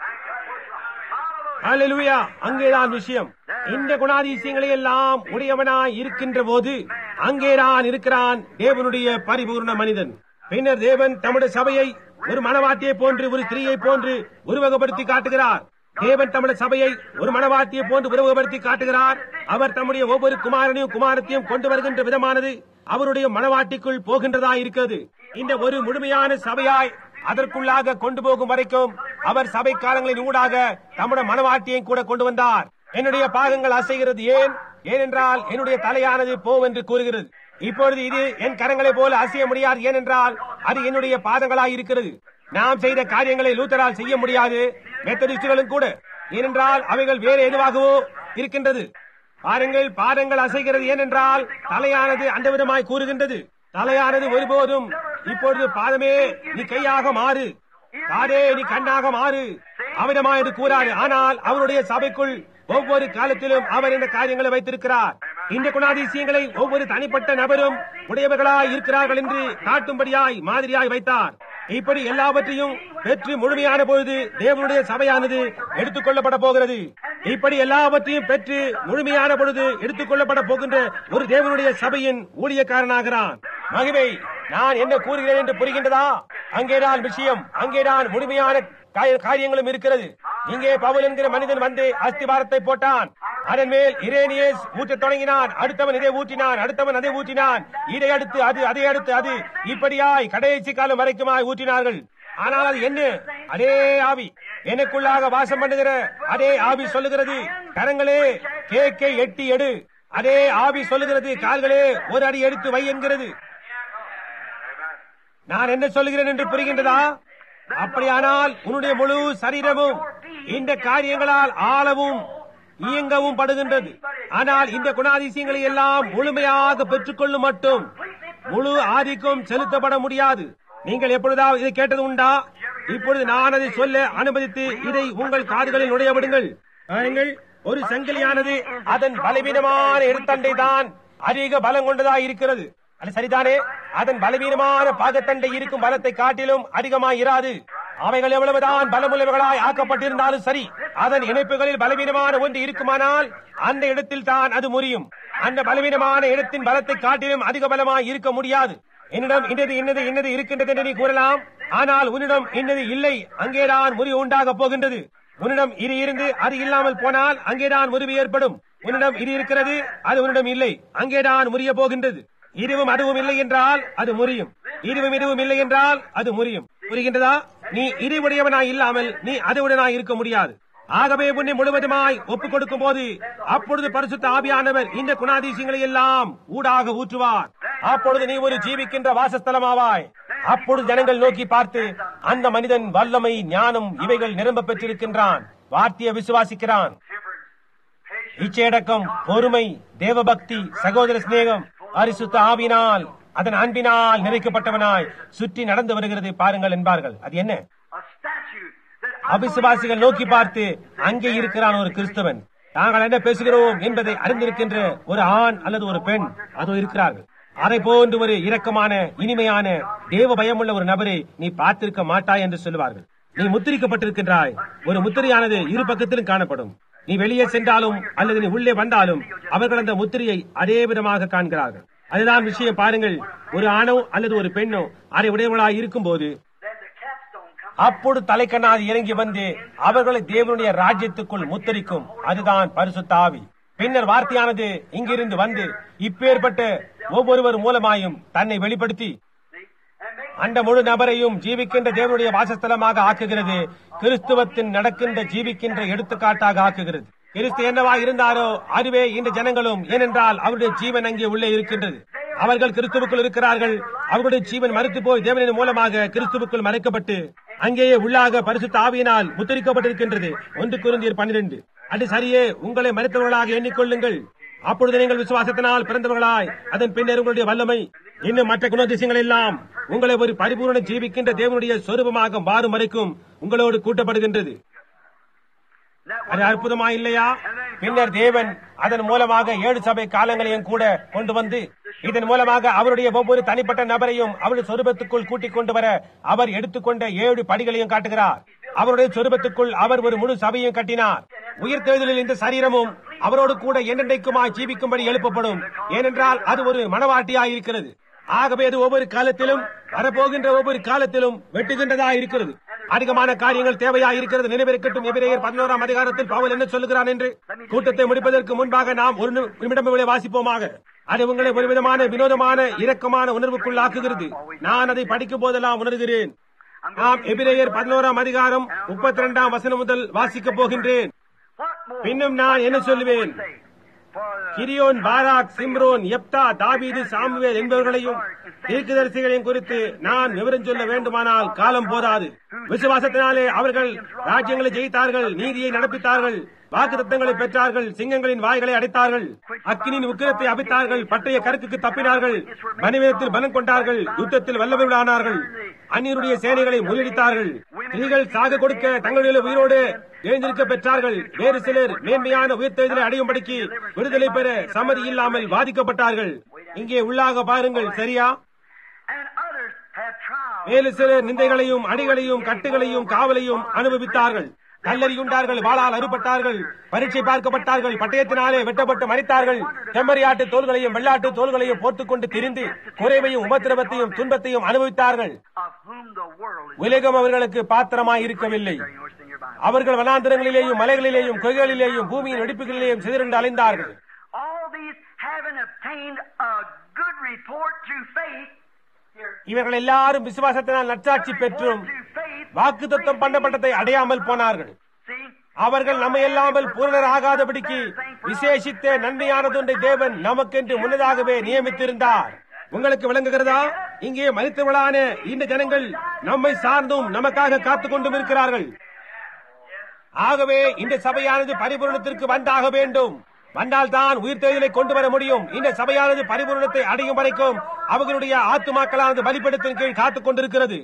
ஹalleluya அங்கேதான் விஷயம் இந்த குணாதிசயங்களை எல்லாம் உடையவனாய் இருக்கின்ற போது அங்கேதான் இருக்கிறான் தேவனுடைய பரிபூர்ண மனிதன் பின்னர் தேவன் தம்முடைய சபையை ஒரு மனவாட்டியை போன்று ஒரு ஸ்திரீயை போன்று உருவகப்படுத்தி காட்டுகிறார் தேவன் தம்முடைய சபையை ஒரு மனவாட்டியை போன்று உருவகப்படுத்தி காட்டுகிறார் அவர் தம்முடைய ஒவ்வொரு குமாரனையும் குமாரத்தையும் கொண்டு வருகின்ற விதமானது அவருடைய மனவாட்டிக்குள் போகின்றதாய் இருக்கிறது இந்த ஒரு முழுமையான சபையாய் அதற்குள்ளாக கொண்டு போகும் வரைக்கும் அவர் சபை காலங்களின் ஊடாக தம்முடைய மனவாட்டியை கூட கொண்டு வந்தார் என்னுடைய பாகங்கள் அசைகிறது ஏன் ஏனென்றால் என்னுடைய தலையானது போம் என்று கூறுகிறது இப்பொழுது இது என் கரங்களை போல அசைய முடியாது ஏனென்றால் அது என்னுடைய பாதங்களாய் இருக்கிறது நாம் செய்த காரியங்களை லூத்தரால் செய்ய முடியாது மெத்தடிஸ்டுகளும் கூட ஏனென்றால் அவைகள் வேறு எதுவாகவோ இருக்கின்றது பாருங்கள் பாதங்கள் அசைகிறது ஏனென்றால் தலையானது அந்த விதமாய் கூறுகின்றது தலையானது ஒருபோதும் இப்பொழுது பாதமே நீ கையாக மாறு காதே நீ கண்ணாக மாறு அவிதமாய் என்று கூறாரு ஆனால் அவருடைய சபைக்குள் ஒவ்வொரு காலத்திலும் அவர் இந்த காரியங்களை வைத்திருக்கிறார் இந்த குணாதிசயங்களை ஒவ்வொரு தனிப்பட்ட நபரும் உடையவர்களாய் இருக்கிறார்கள் என்று காட்டும்படியாய் மாதிரியாய் வைத்தார் இப்படி எல்லாவற்றையும் பெற்று முழுமையான பொழுது தேவனுடைய சபையானது எடுத்துக் கொள்ளப்பட போகிறது இப்படி எல்லாவற்றையும் பெற்று முழுமையான பொழுது எடுத்துக் கொள்ளப்பட போகின்ற ஒரு தேவனுடைய சபையின் ஊழியக்காரனாகிறான் மகிமை நான் என்ன கூறுகிறேன் என்று புரிகின்றதா அங்கேதான் விஷயம் அங்கேதான் முழுமையான காய- காரியங்களும் இருக்கிறது இங்கே பவுல் என்கிற மனிதன் வந்து அஸ்திவாரத்தை போட்டான் அதன் மேல் இரேனியஸ் ஊற்றத் தொடங்கினான் அடுத்தவன் இதை ஊற்றினான் அடுத்தவன் அதை ஊற்றினான் இதை அடுத்து அது அதை அடுத்து அது இப்படியாய் கடைசி காலம் வரைக்குமாய் ஊற்றினார்கள் ஆனால் அது என்ன அதே ஆவி எனக்குள்ளாக வாசம் பண்ணுகிற அதே ஆவி சொல்லுகிறது கரங்களே கேக்கை எட்டி எடு அதே ஆவி சொல்லுகிறது கால்களே ஒரு அடி எடுத்து வை என்கிறது நான் என்ன சொல்லுகிறேன் என்று புரிகின்றதா அப்படியானால் உன்னுடைய முழு சரீரமும் இந்த காரியங்களால் ஆளவும் இயங்கவும் படுகின்றது ஆனால் இந்த குணாதிசயங்களை எல்லாம் முழுமையாக பெற்றுக்கொள்ளும் மட்டும் முழு ஆதிக்கம் செலுத்தப்பட முடியாது நீங்கள் எப்பொழுதாவது இதை கேட்டது உண்டா இப்பொழுது நான் அதை சொல்ல அனுமதித்து இதை உங்கள் காதுகளில் நுழைய விடுங்கள் பாருங்கள், ஒரு சங்கிலியானது அதன் பலவீனமான எடுத்தண்டை தான் அதிக பலம் கொண்டதாக இருக்கிறது அது சரிதானே அதன் பலவீனமான பாகத்தண்டை இருக்கும் பலத்தை காட்டிலும் அதிகமாய் இராது அவைகள் எவ்வளவுதான் பலமுள்ளவைகளாய் ஆக்கப்பட்டிருந்தாலும் சரி அதன் இணைப்புகளில் பலவீனமான ஒன்று இருக்குமானால் அந்த இடத்தில் தான் அது முறியும் அந்த பலவீனமான இடத்தின் பலத்தை காட்டிலும் அதிக பலமாய் இருக்க முடியாது என்னிடம் இன்னது இன்னது இன்னது இருக்கின்றது என்று நீ கூறலாம் ஆனால் உன்னிடம் இன்னது இல்லை அங்கேதான் முறிவு உண்டாக போகின்றது உன்னிடம் இது இருந்து அது இல்லாமல் போனால் அங்கேதான் முறிவு ஏற்படும் உன்னிடம் இது இருக்கிறது அது உன்னிடம் இல்லை அங்கேதான் முறிய போகின்றது இதுவும் அதுவும் இல்லை என்றால் அது முறியும் இதுவும் இதுவும் இல்லை என்றால் அது முறியும் புரிகின்றதா நீ இதுவுடையவனாய் இல்லாமல் நீ அதுவுடனாய் இருக்க முடியாது ஆகவே உன்னை முழுவதுமாய் ஒப்புக் கொடுக்கும் போது அப்பொழுது பரிசுத்த ஆவியானவர் இந்த குணாதிசயங்களை எல்லாம் ஊடாக ஊற்றுவார் அப்பொழுது நீ ஒரு ஜீவிக்கின்ற வாசஸ்தலமாவாய் அப்பொழுது ஜனங்கள் நோக்கி பார்த்து அந்த மனிதன் வல்லமை ஞானம் இவைகள் நிரம்ப பெற்றிருக்கின்றான் வார்த்தையை விசுவாசிக்கிறான் இச்சையடக்கம் பொறுமை தேவபக்தி சகோதர சிநேகம் பரிசுத்த ஆவினால் அதன் அன்பினால் நிறைக்கப்பட்டவனாய் சுற்றி நடந்து வருகிறது பாருங்கள் என்பார்கள் அது என்ன A statue that அபிசுவாசிகள் நோக்கி பார்த்து அங்கே இருக்கிறான் ஒரு கிறிஸ்தவன் நாங்கள் என்ன பேசுகிறோம் என்பதை அறிந்திருக்கின்ற ஒரு ஆண் அல்லது ஒரு பெண் அதோ இருக்கிறார்கள் அதை போன்று ஒரு இரக்கமான இனிமையான தேவ பயமுள்ள ஒரு நபரை நீ பார்த்திருக்க மாட்டாய் என்று சொல்லுவார்கள் நீ முத்திரிக்கப்பட்டிருக்கின்றாய் ஒரு முத்திரையானது இரு பக்கத்திலும் காணப்படும் நீ வெளியே சென்றாலும் அல்லது நீ உள்ளே வந்தாலும் அவர்கள் அந்த முத்திரையை அதே விதமாக காண்கிறார்கள் அதுதான் விஷயம் பாருங்கள் ஒரு ஆணோ அல்லது ஒரு பெண்ணோ அதை உடையவளாய் இருக்கும்போது then the capstone comes. அப்பொழுது தலைக்கண்ணாது இறங்கி வந்து அவர்களை தேவனுடைய ராஜ்யத்துக்குள் முத்தரிக்கும் அதுதான் பரிசுத்த ஆவி பின்னர் வார்த்தையானது இங்கிருந்து வந்து இப்பேற்பட்ட ஒவ்வொருவர் மூலமாயும் தன்னை வெளிப்படுத்தி See? And make அந்த முழு நபரையும் ஜீவிக்கின்ற தேவனுடைய வாசஸ்தலமாக ஆக்குகிறது கிறிஸ்துவத்தின் நடக்கின்ற ஜீவிக்கின்ற எடுத்துக்காட்டாக ஆக்குகிறது கிறிஸ்து என்னவா இருந்தாரோ அதுவே இந்த ஜனங்களும் ஏனென்றால் அவருடைய ஜீவன் அங்கே உள்ளே இருக்கின்றது அவர்கள் கிறிஸ்துவுக்குள் இருக்கிறார்கள் அவருடைய ஜீவன் மறுத்து போய் தேவனின் மூலமாக கிறிஸ்துவுக்குள் மறைக்கப்பட்டு அங்கேயே உள்ளாக பரிசுத்த ஆவியினால் முத்திரிக்கப்பட்டிருக்கின்றது ஒன்று குருந்தியர் பன்னிரண்டு அது சரியே உங்களை மறுத்தவர்களாக எண்ணிக்கொள்ளுங்கள் அப்பொழுது நீங்கள் விசுவாசத்தினால் பிறந்தவர்களாய் அதன் பின்னர் உங்களுடைய வல்லமை இன்னும் மற்ற குணாதிசயங்கள் எல்லாம் உங்களை ஒரு பரிபூர்ண ஜீவிக்கின்ற தேவனுடைய சொரூபமாக மாறும் வரைக்கும் உங்களோடு கூட்டப்படுகின்றது அது அற்புதமா இல்லையா பின்னர் தேவன் அதன் மூலமாக ஏழு சபை காலங்களையும் கூட கொண்டு வந்து இதன் மூலமாக அவருடைய ஒவ்வொரு தனிப்பட்ட நபரையும் அவருடைய சொரூபத்துக்குள் கூட்டிக் கொண்டு வர அவர் எடுத்துக்கொண்ட ஏழு படிகளையும் காட்டுகிறார் அவருடைய சொரூபத்துக்குள் அவர் ஒரு முழு சபையும் கட்டினார் உயிர்த்தெழுதலில் இந்த சரீரமும் அவரோடு கூட என்றென்றைக்குமாய் ஜீவிக்கும்படி எழுப்பப்படும் ஏனென்றால் அது ஒரு மனவாட்டியாய் இருக்கிறது ஆகவே அது ஒவ்வொரு காலத்திலும் வரப்போகின்ற ஒவ்வொரு காலத்திலும் வெட்டுகின்றதா இருக்கிறது அதிகமான காரியங்கள் தேவையா இருக்கிறது நினைவிருக்கட்டும் எபிரேயர் பதினோராம் அதிகாரத்தில் பவுல் என்ன சொல்லுகிறான் என்று கூட்டத்தை முடிப்பதற்கு முன்பாக நாம் ஒரு நி- நிமிடம் இவளை வாசிப்போமாக அது உங்களை ஒரு விதமான வினோதமான இரக்கமான உணர்வுக்குள்ளாக்குகிறது நான் அதை படிக்கும் போதெல்லாம் உணர்கிறேன் நாம் எபிரேயர் பதினோராம் அதிகாரம் முப்பத்தி ரெண்டாம் வசனம் முதல் வாசிக்கப் போகின்றேன் What more? பின்னும் நான் என்ன சொல்லுவேன் Say, for the கிரியோன் பாராக் சிம்ரோன் எப்தா தாவீது சாமுவேல் என்பவர்களையும் தீர்க்கதரிசிகளையும் குறித்து நான் விவரம் சொல்ல வேண்டுமானால் காலம் போதாது விசுவாசத்தினாலே அவர்கள் ராஜ்யங்களை ஜெயித்தார்கள் நீதியை நடப்பித்தார்கள் வாக்குத்தத்தங்களை பெற்றார்கள் சிங்கங்களின் வாய்களை அடைத்தார்கள் அக்கினியின் உக்கிரத்தை அபித்தார்கள் பட்டய கருத்துக்கு தப்பினார்கள் மனிதத்தில் பலம் கொண்டார்கள் யுத்தத்தில் வல்லவர்களானார்கள் அந்நியருடைய சேனைகளை முறியடித்தார்கள் ஸ்திரீகள் சாக கொடுக்க தங்களுடைய உயிரோடு எழுந்திருக்க பெற்றார்கள் வேறு சிலர் மேன்மையான உயிர்த்தெழுதலை அடையும்படிக்கு விடுதலை பெற சம்மதி இல்லாமல் பாதிக்கப்பட்டார்கள் இங்கே உள்ளாக பாருங்கள் சரியா and others have trials. வேறு சிலர் நிந்தைகளையும் அடிகளையும் கட்டுகளையும் காவலையும் அனுபவித்தார்கள் கல்லறியுண்டார்கள் வாளால் அறுபட்டார்கள் பரீட்சை பார்க்கப்பட்டார்கள் பட்டயத்தினாலே வெட்டப்பட்டு மறித்தார்கள் செம்மறியாட்டு தோள்களையும் வெள்ளாட்டு தோள்களையும் போர்த்துக் கொண்டு திரிந்து குறைவையும் உபத்திரவத்தையும் துன்பத்தையும் அனுபவித்தார்கள் of whom the world is. உலகம் அவர்களுக்கு பாத்திரமாய் இருக்கவில்லை You know what's in your Bible. அவர்கள் வனாந்திரங்களிலேயும் மலைகளிலேயும் கொய்களிலேயும் பூமியின் வெடிப்புகளிலேயும் சிதறண்டு அலைந்தார்கள் All these having obtained a good report through faith. Here. இவர்கள் எல்லாரும் விசுவாசத்தினால் நற்சாட்சி பெற்றும் Through faith. வாக்கு தத்தம் பண்ணப்பட்டதை அடையாமல் போனார்கள் See? அவர்கள் நம்மை எல்லாமல் பூரணர் ஆகாதபடிக்கு விசேஷித்த நன்மையானதொன்றை தேவன் நமக்கென்று முன்னதாகவே நியமித்திருந்தார் உங்களுக்கு விளங்குகிறதா இங்கே மனிதர்களான இந்த ஜனங்கள் நம்மை சார்ந்தும் நமக்காக காத்துக் கொண்டும் இருக்கிறார்கள் ஆகவே இந்த சபையானது பரிபூரணத்திற்கு வந்தாக வேண்டும் வந்தால் தான் உயிர்த்தெழுதலை கொண்டு வர முடியும் இந்த சபையானது பரிபூரணத்தை அடையும் வரைக்கும் அவர்களுடைய ஆத்துமாக்களானது பலிபடத்தின் கீழ் காத்துக் கொண்டிருக்கிறது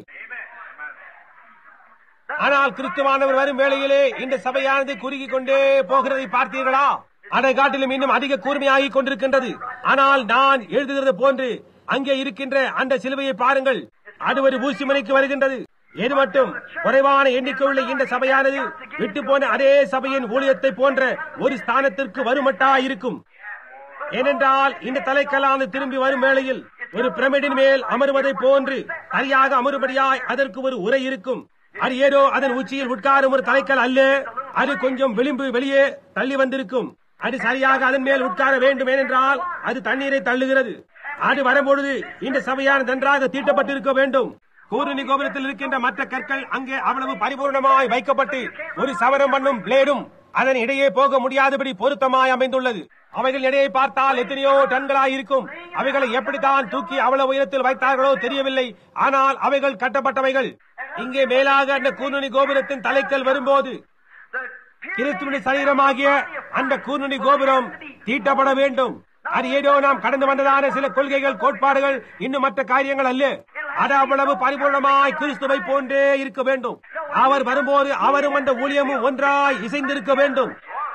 ஆனால் கிறிஸ்துவானவர் வரும் வேளையிலே இந்த சபையானது குறுகி கொண்டே போகிறதை பார்த்தீர்களா அதை காட்டிலும் இன்னும் அதிக கூர்மையாகிக் கொண்டிருக்கின்றது ஆனால் நான் எழுதுகிறது போன்று அங்கே இருக்கின்ற அந்த சிலுவையை பாருங்கள் அது ஒரு ஊசி முனைக்கு வருகின்றது எது மட்டும் குறைவான எண்ணிக்கை உள்ள இந்த சபையானது விட்டு போன அதே சபையின் ஊழியத்தை போன்ற ஒரு ஸ்தானத்திற்கு வருமட்டா இருக்கும் ஏனென்றால் இந்த தலைக்கலானது திரும்பி வரும் வேளையில் ஒரு பிரமிடின் மேல் அமருவதை போன்று சரியாக அமருபடியாய் அதற்கு ஒரு உரை இருக்கும் அது ஏதோ அதன் உச்சியில் உட்காரும் ஒரு தலைக்கல் அல்ல அது கொஞ்சம் விளிம்பு வெளியே தள்ளி வந்திருக்கும் அது சரியாக அதன் மேல் உட்கார வேண்டும் ஏனென்றால் அது தண்ணீரை தள்ளுகிறது அது வரும்பொழுது இந்த சபையானது நன்றாக தீட்டப்பட்டிருக்க வேண்டும் கூரணி கோபுரத்தில் இருக்கின்ற மற்ற கற்கள் அங்கே அவ்வளவு பரிபூர்ணமாய் வைக்கப்பட்டு ஒரு சவரம் பண்ணும் பிளேடும் அதன் இடையே போக முடியாதபடி பொருத்தமாய் அமைந்துள்ளது அவைகள் எடையை பார்த்தால் எத்தனையோ டன்களாய் இருக்கும் அவைகளை எப்படித்தான் தூக்கி அவ்வளவு உயரத்தில் வைத்தார்களோ தெரியவில்லை ஆனால் அவைகள் கட்டப்பட்டவைகள் இங்கே மேலாக அந்த கூர்நுனி கோபுரத்தின் தலைக்கல் வரும்போது கிறிஸ்துவின் சரீரமாகிய அந்த கூர்நுனி கோபுரம் தீட்டப்பட வேண்டும் அது ஏதோ நாம் கடந்து வந்ததான சில கொள்கைகள் கோட்பாடுகள் இன்னும் மற்ற காரியங்கள் அல்ல அது அவ்வளவு பரிபூர்ணமாய் கிறிஸ்துவை போன்றே இருக்க வேண்டும் அவர் வரும்போது அவரும் அந்த ஊழியமும் ஒன்றாய் இசைந்திருக்க வேண்டும்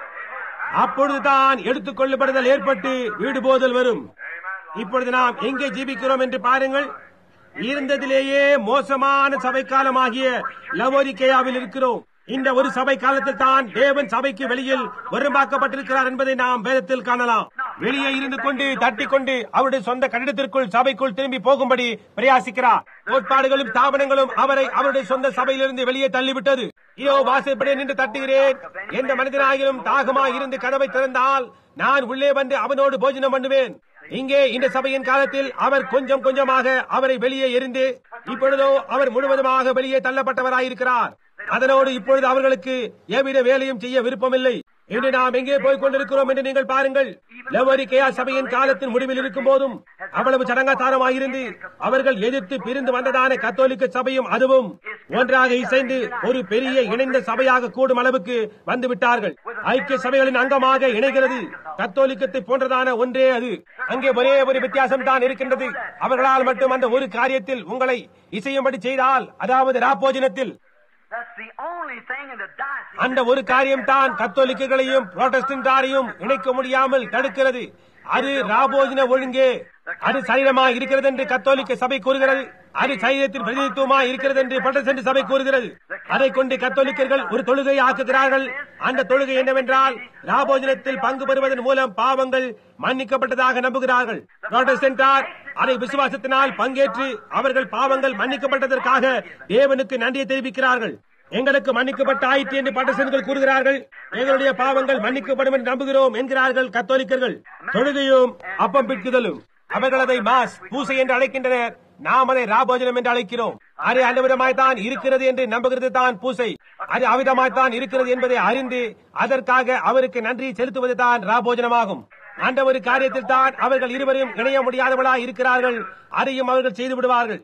அப்பொழுதுதான் எடுத்துக் கொள்ளப்படுதல் ஏற்பட்டு வீடு போதல் வரும் இப்பொழுது நாம் எங்கே ஜீவிக்கிறோம் என்று பாருங்கள் இருந்ததிலேயே மோசமான சபை காலமாகிய லவோரிக்கேயாவில் இருக்கிறோம் இந்த ஒரு சபை காலத்தில் தான் தேவன் சபைக்கு வெளியில் வரும்பாக்கப்பட்டிருக்கிறார் என்பதை நாம் வேதத்தில் காணலாம் வெளியே இருந்து கொண்டு தட்டிக் கொண்டு அவருடைய சொந்த கட்டிடத்திற்குள் சபைக்குள் திரும்பி போகும்படி பிரயாசிக்கிறார் கோட்பாடுகளும் ஸ்தாபனங்களும் அவரை அவருடைய சொந்த சபையிலிருந்து வெளியே தள்ளிவிட்டது இதோ வாசற்படியே நின்று தட்டுகிறேன் எந்த மனிதனாகிலும் தாகமாய் இருந்து கதவை திறந்தால் நான் உள்ளே வந்து அவனோடு போஜனம் பண்ணுவேன் இங்கே இந்த சபையின் காலத்தில் அவர் கொஞ்சம் கொஞ்சமாக அவரை வெளியே எரிந்து இப்பொழுதோ அவர் முழுவதுமாக வெளியே தள்ளப்பட்டவராயிருக்கிறார் அதனோடு இப்பொழுது அவர்களுக்கு எவ்வித வேலையும் செய்ய விருப்பமில்லை இன்று நாம் எங்கே போய் கொண்டிருக்கிறோம் என்று நீங்கள் பாருங்கள் லவரிக்கையா சபையின் காலத்தின் முடிவில் இருக்கும் போதும் அவ்வளவு சடங்காச்சாரமாயிருந்து அவர்கள் எதிர்த்து பிரிந்து வந்ததான கத்தோலிக்க சபையும் அதுவும் ஒன்றாக இசைந்து ஒரு பெரிய இணைந்த சபையாக கூடும் அளவுக்கு வந்து விட்டார்கள் ஐக்கிய சபைகளின் அங்கமாக இணைகிறது கத்தோலிக்கத்தை போன்றதான ஒன்றே அது அங்கே ஒரே ஒரு வித்தியாசம் தான் இருக்கின்றது அவர்களால் மட்டும் அந்த ஒரு காரியத்தில் உங்களை இசையும்படி செய்தால் அதாவது ராப்போஜனத்தில் That's the only thing in the diocese. அந்த ஒரு காரியம் தான் கத்தோலிக்கர்களையும் புரோட்டஸ்டன்டாரையும் இணைக்க முடியாமல் தடுக்கிறது அது ராபோஜன ஒழுங்கே அது சரீரமாக இருக்கிறது என்று கத்தோலிக்க சபை கூறுகிறது அது சரீரத்தின் பிரதிநிதித்துவமாக இருக்கிறது என்று புரோட்டஸ்டன்ட் சபை கூறுகிறது அதை கொண்டு கத்தோலிக்கர்கள் ஒரு தொழுகை ஆக்குகிறார்கள் அந்த தொழுகை என்னவென்றால் ராபோஜனத்தில் பங்கு பெறுவதன் மூலம் பாவங்கள் மன்னிக்கப்பட்டதாக நம்புகிறார்கள் புரோட்டஸ்டன்டார் அதை விசுவாசத்தினால் பங்கேற்று அவர்கள் பாவங்கள் மன்னிக்கப்பட்டதற்காக தேவனுக்கு நன்றியை தெரிவிக்கிறார்கள் எங்களுக்கு மன்னிக்கப்பட்ட ஆயிற்று என்று பட்டசன்கள் கூறுகிறார்கள் எங்களுடைய பாவங்கள் மன்னிக்கப்படும் என்று நம்புகிறோம் என்கிறார்கள் கத்தோலிக்கர்கள் தொழுகையும் அப்பம் பிற்குதலும் அவர்கள் அதை மாஸ் பூசை என்று அழைக்கின்றனர் நாம் அதை ராபோஜனம் என்று அழைக்கிறோம் அது அந்த விதமாய்த்தான் இருக்கிறது என்று நம்புகிறது தான் பூசை அது அவிதமாய்த்தான் இருக்கிறது என்பதை அறிந்து அதற்காக அவருக்கு நன்றி செலுத்துவது தான் ராபோஜனமாகும் அந்த ஒரு காரியத்தில் தான் அவர்கள் இருவரையும் இணைய முடியாதவர்களாய் இருக்கிறார்கள் அதையும் அவர்கள் செய்து விடுவார்கள்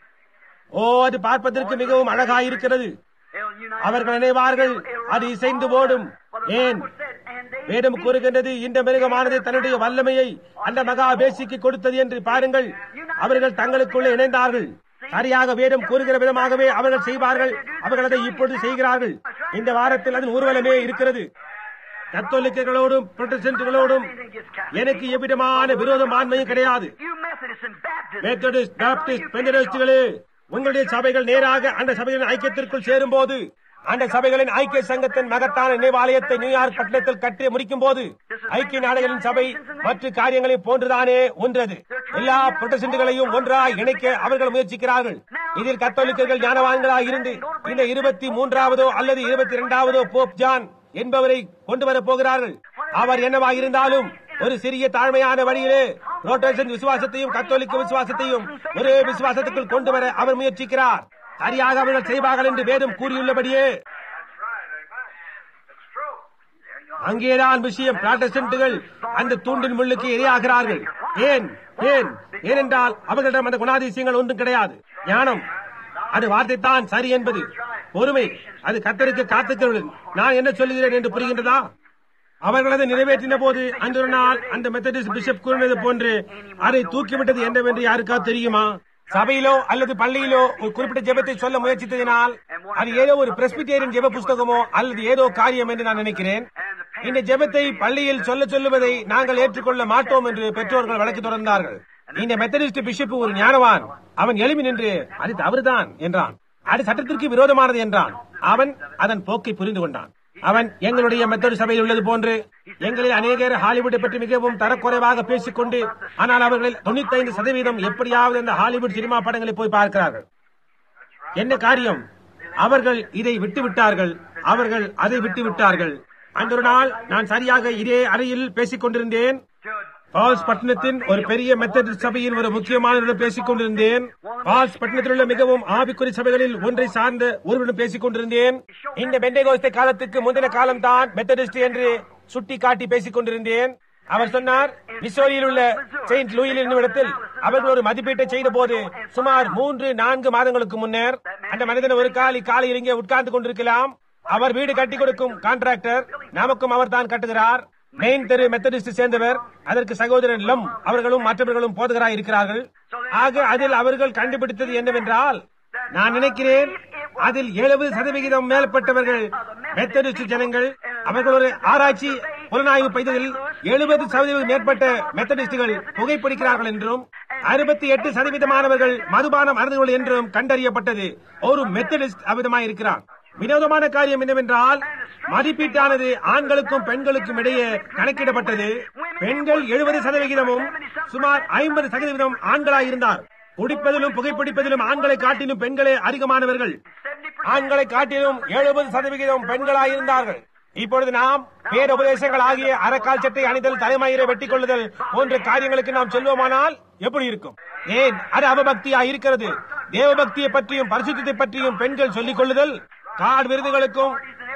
ஓ அது பார்ப்பதற்கு மிகவும் அழகாய் இருக்கிறது They'll unite. அவர்கள் நினைவார்கள் அது இசைந்து ஓடும் ஏன் வேதம் கூறுகின்றது இந்த மிருகமானது தன்னுடைய வல்லமையை அந்த மகா வேசிக்கு கொடுத்தது என்று பாருங்கள் அவர்கள் தங்களுக்குள்ளே இணைந்தார்கள் சரியாக வேதம் கூறுகிற விதமாகவே அவர்கள் செய்வார்கள் அவர்கள் அதை இப்பொழுது செய்கிறார்கள் இந்த வாரத்தில் அதன் ஊர்வலமே இருக்கிறது கத்தோலிக்கர்களோடும் புரொட்டஸ்டன்ட்களோடும் எனக்கு எவ்விதமான விரோதம் ஆண்மையும் கிடையாது You Methodists and Baptists. Methodist Baptist பெந்தடிஸ்டுகளே உங்களுடைய சபைகள் நேராக அந்த சபைகளின் ஐக்கியத்திற்குள் சேரும் போது அந்த சபைகளின் ஐக்கிய சங்கத்தின் மகத்தான நினைவாலயத்தை நியூயார்க் பட்டணத்தில் கட்டி முடிக்கும் போது ஐக்கிய நாடுகளின் சபை மற்ற காரியங்களை போன்றுதானே ஒன்றது எல்லா புரொட்டஸ்டன்ட்களையும் ஒன்றாய் இணைக்க அவர்கள் முயற்சிக்கிறார்கள் இதில் கத்தோலிக்கர்கள் ஞானவான்களாக இருந்து இந்த இருபத்தி மூன்றாவதோ அல்லது இருபத்தி இரண்டாவதோ போப் ஜான் என்பவரை கொண்டு வரப் போகிறார்கள் அவர் என்னவாக இருந்தாலும் ஒரு சிறிய தாழ்மையான வழியிலே புரோட்டஸ்டன்ட் விசுவாசத்தையும் கத்தோலிக்க விசுவாசத்தையும் ஒரே விசுவாசத்துக்குள் கொண்டு வர அவர் முயற்சிக்கிறார் சரியாக அவர்கள் செய்வார்கள் என்று வேதம் கூறியுள்ளபடியே அங்கேதான் விஷயம் புராட்டஸ்டன்ட்டுகள் அந்த தூண்டின் முள்ளுக்கு இரையாகிறார்கள் ஏன் ஏன் ஏனென்றால் அவர்களிடம் அந்த குணாதிசயங்கள் ஒன்றும் கிடையாது ஞானம் அது வார்த்தை தான் சரி என்பது பொறுமை அது கத்தருக்கு காத்துக்கிறது நான் என்ன சொல்லுகிறேன் என்று புரிகின்றதா அவர்கள் அதை நிறைவேற்றின போது அன்று ஒரு நாள் அந்த மெத்தடிஸ்ட் பிஷப் கூறினது போன்று அதை தூக்கிவிட்டது என்னவென்று யாருக்காவது தெரியுமா சபையிலோ அல்லது பள்ளியிலோ ஒரு குறிப்பிட்ட ஜெபத்தை சொல்ல முயற்சித்ததினால் அது ஏதோ ஒரு பிரஸ்பிட்டேரியன் ஜெப புஸ்தகமோ அல்லது ஏதோ காரியம் என்று நான் நினைக்கிறேன் இந்த ஜெபத்தை பள்ளியில் சொல்ல சொல்லுவதை நாங்கள் ஏற்றுக்கொள்ள மாட்டோம் என்று பெற்றோர்கள் வழக்கு தொடர்ந்தார்கள் இந்த மெத்தடிஸ்ட் பிஷப் ஒரு ஞானவான் அவன் எழுப்பி நின்று அது தவறுதான் என்றான் அது சட்டத்திற்கு விரோதமானது என்றான் அவன் அதன் போக்கை புரிந்து கொண்டான் அவன் எங்களுடைய மெத்தடு சபையில் உள்ளது போன்று எங்களில் அநேகர் ஹாலிவுட்டை பற்றி மிகவும் தரக்குறைவாக பேசிக்கொண்டு ஆனால் அவர்களில் தொண்ணூத்தைந்து சதவீதம் எப்படியாவது இந்த ஹாலிவுட் சினிமா படங்களை போய் பார்க்கிறார்கள் என்ன காரியம் அவர்கள் இதை விட்டு விட்டார்கள் அவர்கள் அதை விட்டு விட்டார்கள் அந்த ஒரு நாள் நான் சரியாக இதே அறையில் பேசிக் கொண்டிருந்தேன் பால்ஸ் பட்டணத்தின் ஒரு பெரிய மெத்தடிஸ்ட் சபையின் ஒரு முக்கியமானவருடன் பேசிக் கொண்டிருந்தேன் பால்ஸ் பட்டணத்தில் உள்ள மிகவும் ஆபிக்குறி சபைகளில் ஒன்றை சார்ந்த ஒருவருடன் பேசிக் கொண்டிருந்தேன் இந்த பெண்டேகோஸ்தே காலத்துக்கு முந்தின காலம் தான் மெத்தடிஸ்ட் என்று சுட்டி காட்டி பேசிக் கொண்டிருந்தேன் அவர் சொன்னார் மிசோரியில் உள்ள செயின்ட் லூயில் என்னும் இடத்தில் அவர்கள் ஒரு மதிப்பீட்டை செய்த போது சுமார் மூன்று நான்கு மாதங்களுக்கு முன்னர் அந்த மனிதன் ஒரு காலி காலையில் இங்கே உட்கார்ந்து கொண்டிருக்கலாம் அவர் வீடு கட்டி கொடுக்கும் கான்ட்ராக்டர் நமக்கும் அவர் தான் கட்டுகிறார் மெயின் தெரு மெத்தடிஸ்ட் சேர்ந்தவர் அதற்கு சகோதரன் லம் அவர்களும் மற்றவர்களும் போதகராய் இருக்கிறார்கள் ஆக அதில் அவர்கள் கண்டுபிடித்தது என்னவென்றால் நான் நினைக்கிறேன் அதில் எழுபது சதவிகிதம் மேற்பட்டவர்கள் மெத்தடிஸ்ட் ஜனங்கள் அவர்கள் ஒரு ஆராய்ச்சி புலனாய்வு செய்ததில் எழுபது சதவீதம் மேற்பட்ட மெத்தடிஸ்டுகள் புகைப்பிடிக்கிறார்கள் என்றும் அறுபத்தி எட்டு சதவீதமானவர்கள் மதுபானம் அருந்துகள் என்றும் கண்டறியப்பட்டது ஒரு மெத்தடிஸ்ட் அவிதமாய் இருக்கிறார் வினோதமான காரியம் என்னவென்றால் மதிப்பீட்டானது ஆண்களுக்கும் பெண்களுக்கும் இடையே கணக்கிடப்பட்டது பெண்கள் எழுபது சதவிகிதமும் சுமார் ஐம்பது சதவீதம் ஆண்களாய் இருந்தார் குடிப்பதிலும் புகைப்பிடிப்பதிலும் ஆண்களை காட்டிலும் பெண்களே அதிகமானவர்கள் ஆண்களை காட்டிலும் எழுபது சதவிகிதம் பெண்களாய் இருந்தார்கள் இப்பொழுது நாம் பேருபதேசங்கள் ஆகிய அறக்கால் சட்டை அணிதல் தலைமயிரை வெட்டிக் கொள்ளுதல் போன்ற காரியங்களுக்கு நாம் செல்வோமானால் எப்படி இருக்கும் ஏன் அது அவபக்தியா இருக்கிறது தேவபக்தியை பற்றியும் பரிசுத்தத்தை பற்றியும் பெண்கள் சொல்லிக் கொள்ளுதல் காடு விருதுகளுக்கும்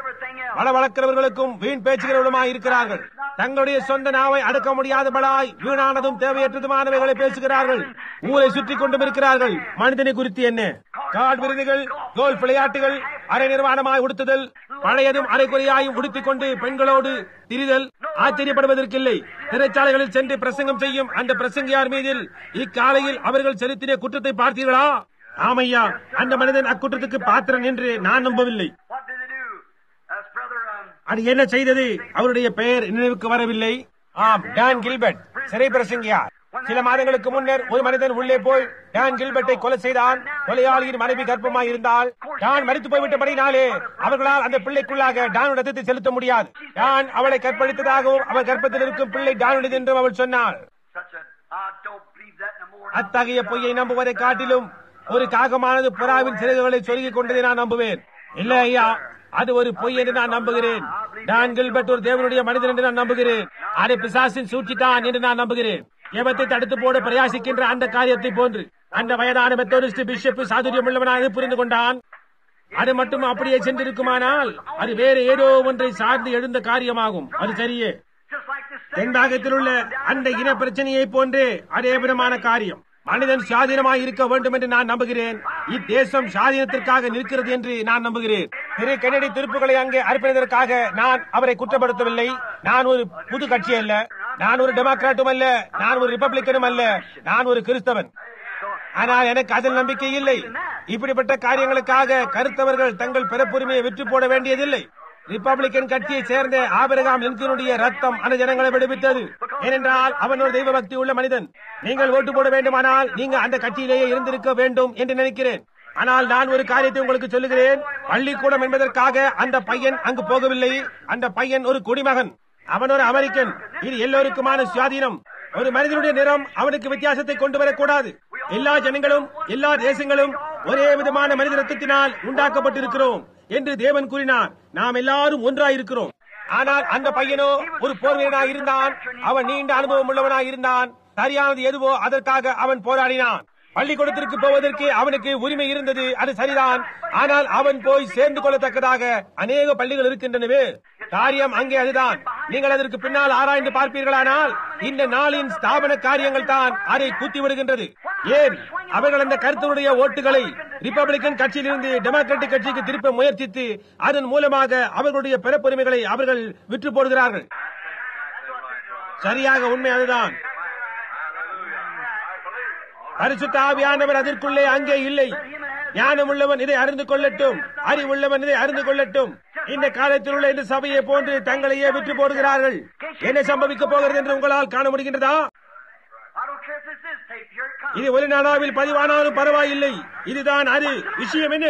வள வளர்க்கிறவர்களுக்கும் வீண் பேச்சுகிறவர்களுமாய் இருக்கிறார்கள் தங்களுடைய சொந்த நாவை அடக்க முடியாதபடாய் வீணானதும் தேவையற்றதுமானவைகளை பேசுகிறார்கள் ஊரை சுற்றி கொண்டும் இருக்கிறார்கள் மனிதனை குறித்து என்ன காடு விருதுகள் கோல்ஃப் விளையாட்டுகள் அரை நிர்வாணமாய் உடுத்துதல் பழையதும் அரைக்குறையாயும் உடுத்திக் கொண்டு பெண்களோடு திரிதல் ஆச்சரியப்படுவதற்கில்லை சிறைச்சாலைகளில் சென்று பிரசங்கம் செய்யும் அந்த பிரசங்கியார் மீதில் இக்காலையில் அவர்கள் செலுத்தின குற்றத்தை பார்த்தீர்களா ஆமையா அந்த மனிதன் அக்குற்றத்துக்கு பாத்திரன் என்று நான் நம்பவில்லை What did they do? That's brother, um, அது என்ன செய்தது அவருடைய பெயர் நினைவுக்கு வரவில்லை ஆம் டான் கில்பர்ட் சிறை பிரசங்கியார் சில மாதங்களுக்கு முன்னர் ஒரு மனிதன் உள்ளே போய் டான் கில்பர்ட்டை கொலை செய்தான் கொலையாளியின் மனைவி கர்ப்பமாய் இருந்தால் டான் மறித்து போய்விட்டபடினாலே அவர்களால் அந்த பிள்ளைக்குள்ளாக டான் ரத்தத்தை செலுத்த முடியாது டான் அவளை கற்பழித்ததாகவும் அவர் கர்ப்பத்தில் இருக்கும் பிள்ளை டானுடையது என்றும் அவள் சொன்னாள் such a, I don't believe that no more. அத்தகைய பொய்யை நம்புவதை காட்டிலும் ஒரு காகமானது புறாவின் சிறகுகளை சொருகிக் கொண்டதை நான் நம்புவேன் இல்லை ஐயா அது ஒரு பொய் என்று நான் நம்புகிறேன் டான் கில்பர்ட் ஒரு தேவனுடைய மனிதன் என்று நான் நம்புகிறேன் அதை பிசாசின் சூழ்ச்சித்தான் என்று நான் நம்புகிறேன் எவத்தை தடுத்து போட பிரயாசிக்கின்ற அந்த காரியத்தை போன்று அந்த வயதான மெத்தோடிஸ்ட் பிஷப் சாதுரியம் உள்ளவனாக புரிந்து கொண்டான் அது மட்டும் அப்படியே சென்றிருக்குமானால் அது வேற ஏதோ ஒன்றை சார்ந்து எழுந்த காரியமாகும் அது சரியே Just like this தென்பாகத்தில் உள்ள அந்த இன பிரச்சனையை போன்றே அதே விதமான காரியம் மனிதன் சுயாதீனமாய் இருக்க வேண்டும் என்று நான் நம்புகிறேன் இத்தேசம் சுயாதீனத்திற்காக நிற்கிறது என்று நான் நம்புகிறேன் திரு கென்னடி திருப்புகளை அங்கே அர்ப்பணித்ததற்காக நான் அவரை குற்றப்படுத்தவில்லை நான் ஒரு புது கட்சி அல்ல நான் ஒரு டெமோக்ராட்டும் அல்ல நான் ஒரு ரிப்பப்ளிக்கனும் அல்ல நான் ஒரு கிறிஸ்தவன் ஆனால் எனக்கு அதில் நம்பிக்கை இல்லை இப்படிப்பட்ட காரியங்களுக்காக கருத்தவர்கள் தங்கள் பிறப்புரிமையை விற்று போட வேண்டியதில்லை ரிப்பப்ளிக்கன் கட்சியை சேர்ந்த ஆபிரகாம் லிங்கனுடைய ரத்தம் அந்த ஜனங்களை விடுவித்தது ஏனென்றால் அவன் ஒரு தெய்வ பக்தி உள்ள மனிதன் நீங்கள் ஓட்டு போட வேண்டுமானால் நீங்க அந்த கட்சியிலேயே இருந்திருக்க வேண்டும் என்று நினைக்கிறேன் ஆனால் நான் ஒரு காரியத்தை உங்களுக்கு சொல்லுகிறேன் பள்ளிக்கூடம் என்பதற்காக அந்த பையன் அங்கு போகவில்லை அந்த பையன் ஒரு குடிமகன் அவன் ஒரு அமெரிக்கன் இது எல்லோருக்குமான சுயாதீனம் ஒரு மனிதனுடைய நிறம் அவனுக்கு வித்தியாசத்தை கொண்டு வரக்கூடாது எல்லா ஜனங்களும் எல்லா தேசங்களும் ஒரே விதமான மனித ரத்தத்தினால் உண்டாக்கப்பட்டிருக்கிறோம் என்று தேவன் கூறினார் நாம் எல்லாரும் ஒன்றாயிருக்கிறோம் ஆனால் அந்த பையனோ ஒரு போர்வீரனாக இருந்தான் அவன் நீண்ட அனுபவம் உள்ளவனாக இருந்தான் சரியானது எதுவோ அதற்காக அவன் போராடினான் பள்ளிக்கூடத்திற்கு போவதற்கு அவனுக்கு உரிமை இருந்தது அது சரிதான் ஆனால் அவன் போய் சேர்ந்து கொள்ளத்தக்கதாக அநேக பள்ளிகள் இருக்கின்றனவே காரியம் அங்கே அதுதான் நீங்கள் அதற்கு பின்னால் ஆராய்ந்து பார்ப்பீர்களானால் இந்த நாளின் ஸ்தாபன காரியங்கள் தான் அதை கூத்தி விடுகின்றது ஏன் அவர்கள் அந்த கருத்துடைய ஓட்டுகளை ரிப்பப்ளிக்கன் கட்சியிலிருந்து டெமோக்ராட்டிக் கட்சிக்கு திருப்ப முயற்சித்து அதன் மூலமாக அவர்களுடைய பிறப்புரிமைகளை அவர்கள் விற்று போடுகிறார்கள் சரியாக உண்மை அதுதான் பரிசுத்த ஆவியானவர் அதற்குள்ளே அங்கே இல்லை ஞானம் உள்ளவன் இதை அறிந்து கொள்ளட்டும் அறிவுள்ளவன் இதை அறிந்து கொள்ளட்டும் இந்த காலத்தில் உள்ள இந்த சபையை போன்று தங்களையே விற்று போடுகிறார்கள் என்ன சம்பவிக்க போகிறது என்று உங்களால் காண முடிகின்றதா I don't care if this is tape. Here it comes. இது ஒரு நாடாவில் பதிவானாலும் பரவாயில்லை இதுதான் அது விஷயம் என்ன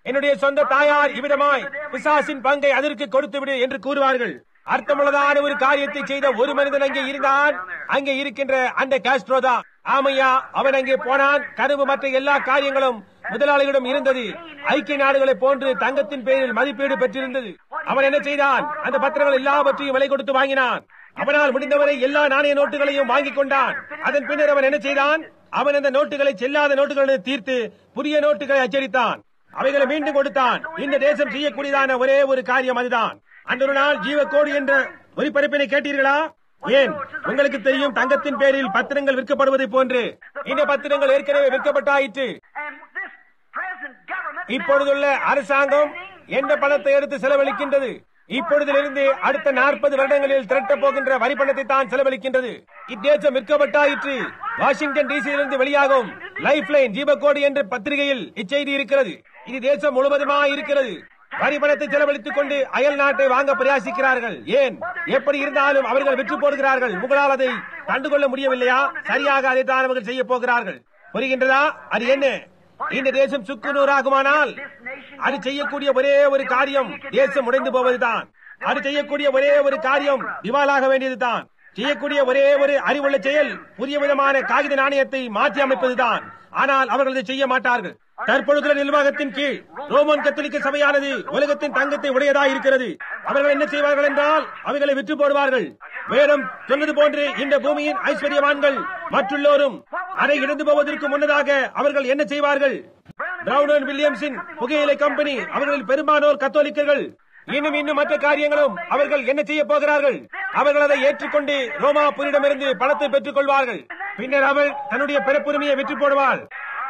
என்னுடைய சொந்த தாயார் இவ்விதமாய் பிசாசின் பங்கை அதற்கு கொடுத்து விடு என்று கூறுவார்கள் அர்த்தமுள்ளதான ஒரு காரியத்தை செய்த ஒரு மனிதன் அங்கே இருந்தான் அங்கே இருக்கின்ற அந்த காஸ்ட்ரோ தான் ஆமையா அவன் அங்கே போனான் கனவு மற்ற எல்லா காரியங்களும் முதலாளிகளிடம் இருந்தது ஐக்கிய நாடுகளை போன்று தங்கத்தின் பேரில் மதிப்பீடு பெற்றிருந்தது அவன் என்ன செய்தான் அந்த பத்திரங்கள் எல்லாவற்றையும் விலை கொடுத்து வாங்கினான் அவனால் முடிந்தவரை எல்லா நாணய நோட்டுகளையும் வாங்கிக் கொண்டான் அதன் பின்னர் அவன் என்ன செய்தான் அவன் அந்த நோட்டுகளை செல்லாத நோட்டுகளை தீர்த்து புதிய நோட்டுகளை அச்சடித்தான் அவைகளை மீண்டும் கொடுத்தான் இந்த தேசம் செய்யக்கூடியதான ஒரே ஒரு காரியம் அதுதான் அந்த ஒரு நாள் ஜீவக்கோடு என்ற ஒலிபரப்பினை கேட்டீர்களா ஏன் உங்களுக்கு தெரியும் தங்கத்தின் பேரில் பத்திரங்கள் விற்கப்படுவதை போன்று இந்த பத்திரங்கள் ஏற்கனவே விற்கப்பட்டாயிற்று And this present government இப்பொழுதுள்ள அரசாங்கம் எந்த பணத்தை எடுத்து செலவழிக்கின்றது இப்பொழுதிலிருந்து அடுத்த நாற்பது வருடங்களில் திரட்டப் போகின்ற வரி பணத்தை தான் செலவழிக்கின்றது இத்தேசம் விற்கப்பட்டாயிற்று வாஷிங்டன் டிசியிலிருந்து வெளியாகும் லைஃப் லைன் ஜீவக்கோடு என்ற பத்திரிகையில் இச்செய்தி இருக்கிறது இது தேசம் முழுவதுமாய் இருக்கிறது வரி பணத்தை செலவழித்துக் கொண்டு அயல் நாட்டை வாங்க பிரயாசிக்கிறார்கள் ஏன் எப்படி இருந்தாலும் அவர்கள் விற்று போடுகிறார்கள் உங்களால் அதை கண்டுகொள்ள முடியவில்லையா சரியாக அதைத்தான் அவர்கள் செய்ய போகிறார்கள் புரிகின்றதா அது என்ன இந்த தேசம் சுக்குநூறாகுமானால் அது செய்யக்கூடிய ஒரே ஒரு காரியம் தேசம் உடைந்து போவதுதான் அது செய்யக்கூடிய ஒரே ஒரு காரியம் திவாலாக வேண்டியதுதான் செய்யக்கூடிய ஒரே ஒரு அறிவுள்ள செயல் புதிய விதமான காகித நாணயத்தை மாற்றி அமைப்பதுதான் ஆனால் அவர்கள் இதை செய்ய மாட்டார்கள் தற்பொழுதுள்ள நிர்வாகத்தின் கீழ் ரோமன் கத்தோலிக்க சபையானது உலகத்தின் தங்கத்தை உடையதா இருக்கிறது அவர்கள் என்ன செய்வார்கள் என்றால் அவைகளை விற்று போடுவார்கள் வேதம் சொன்னது போன்று இந்த பூமியின் ஐஸ்வர்யவான்கள் மற்றுள்ளோரும் அதை இழந்து போவதற்கு முன்னதாக அவர்கள் என்ன செய்வார்கள் பிரவுன் அண்ட் வில்லியம்ஸின் புகையிலை கம்பெனி அவர்களில் பெரும்பாலோர் கத்தோலிக்கர்கள் இன்னும் இன்னும் மற்ற காரியங்களும் அவர்கள் என்ன செய்ய போகிறார்கள் அவர்கள் அதை ஏற்றுக்கொண்டு ரோமாபுரிடமிருந்து பணத்தை பெற்றுக் கொள்வார்கள் பின்னர் அவள் தன்னுடைய பிறப்புரிமையை விற்று போடுவாள்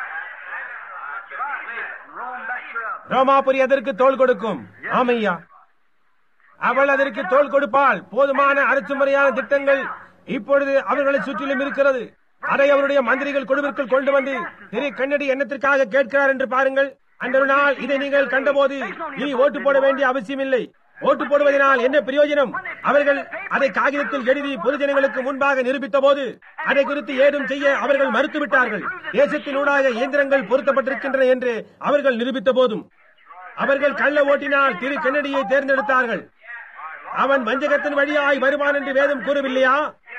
Rome back her up. ரோமாபுரி அதற்கு தோள் கொடுக்கும் ஆமையா அவள் அதற்கு தோள் கொடுப்பாள் போதுமான அரசு முறையான திட்டங்கள் இப்பொழுது அவர்களை சுற்றிலும் இருக்கிறது அதை அவருடைய மந்திரிகள் குழுவிற்குள் கொண்டு வந்து திரு கண்ணடி எண்ணத்திற்காக கேட்கிறார் என்று பாருங்கள் அந்த ஒரு நாள் இதை நீங்கள் கண்டபோது நீ ஓட்டு போட வேண்டிய அவசியமில்லை ஓட்டு போடுவதனால் என்ன பிரயோஜனம் அவர்கள் அதை காகிதத்தில் எழுதி பொதுஜனங்களுக்கு முன்பாக நிரூபித்த போது அதை குறித்து ஏதும் செய்ய அவர்கள் மறுத்துவிட்டார்கள் தேசத்தின் ஊடாக இயந்திரங்கள் பொருத்தப்பட்டிருக்கின்றன என்று அவர்கள் நிரூபித்த போதும் அவர்கள் கள்ள ஓட்டினால் திரு கென்னடியை தேர்ந்தெடுத்தார்கள் அவன் வஞ்சகத்தின் வழியாய் வருவான் என்று வேதம் கூறவில்லையா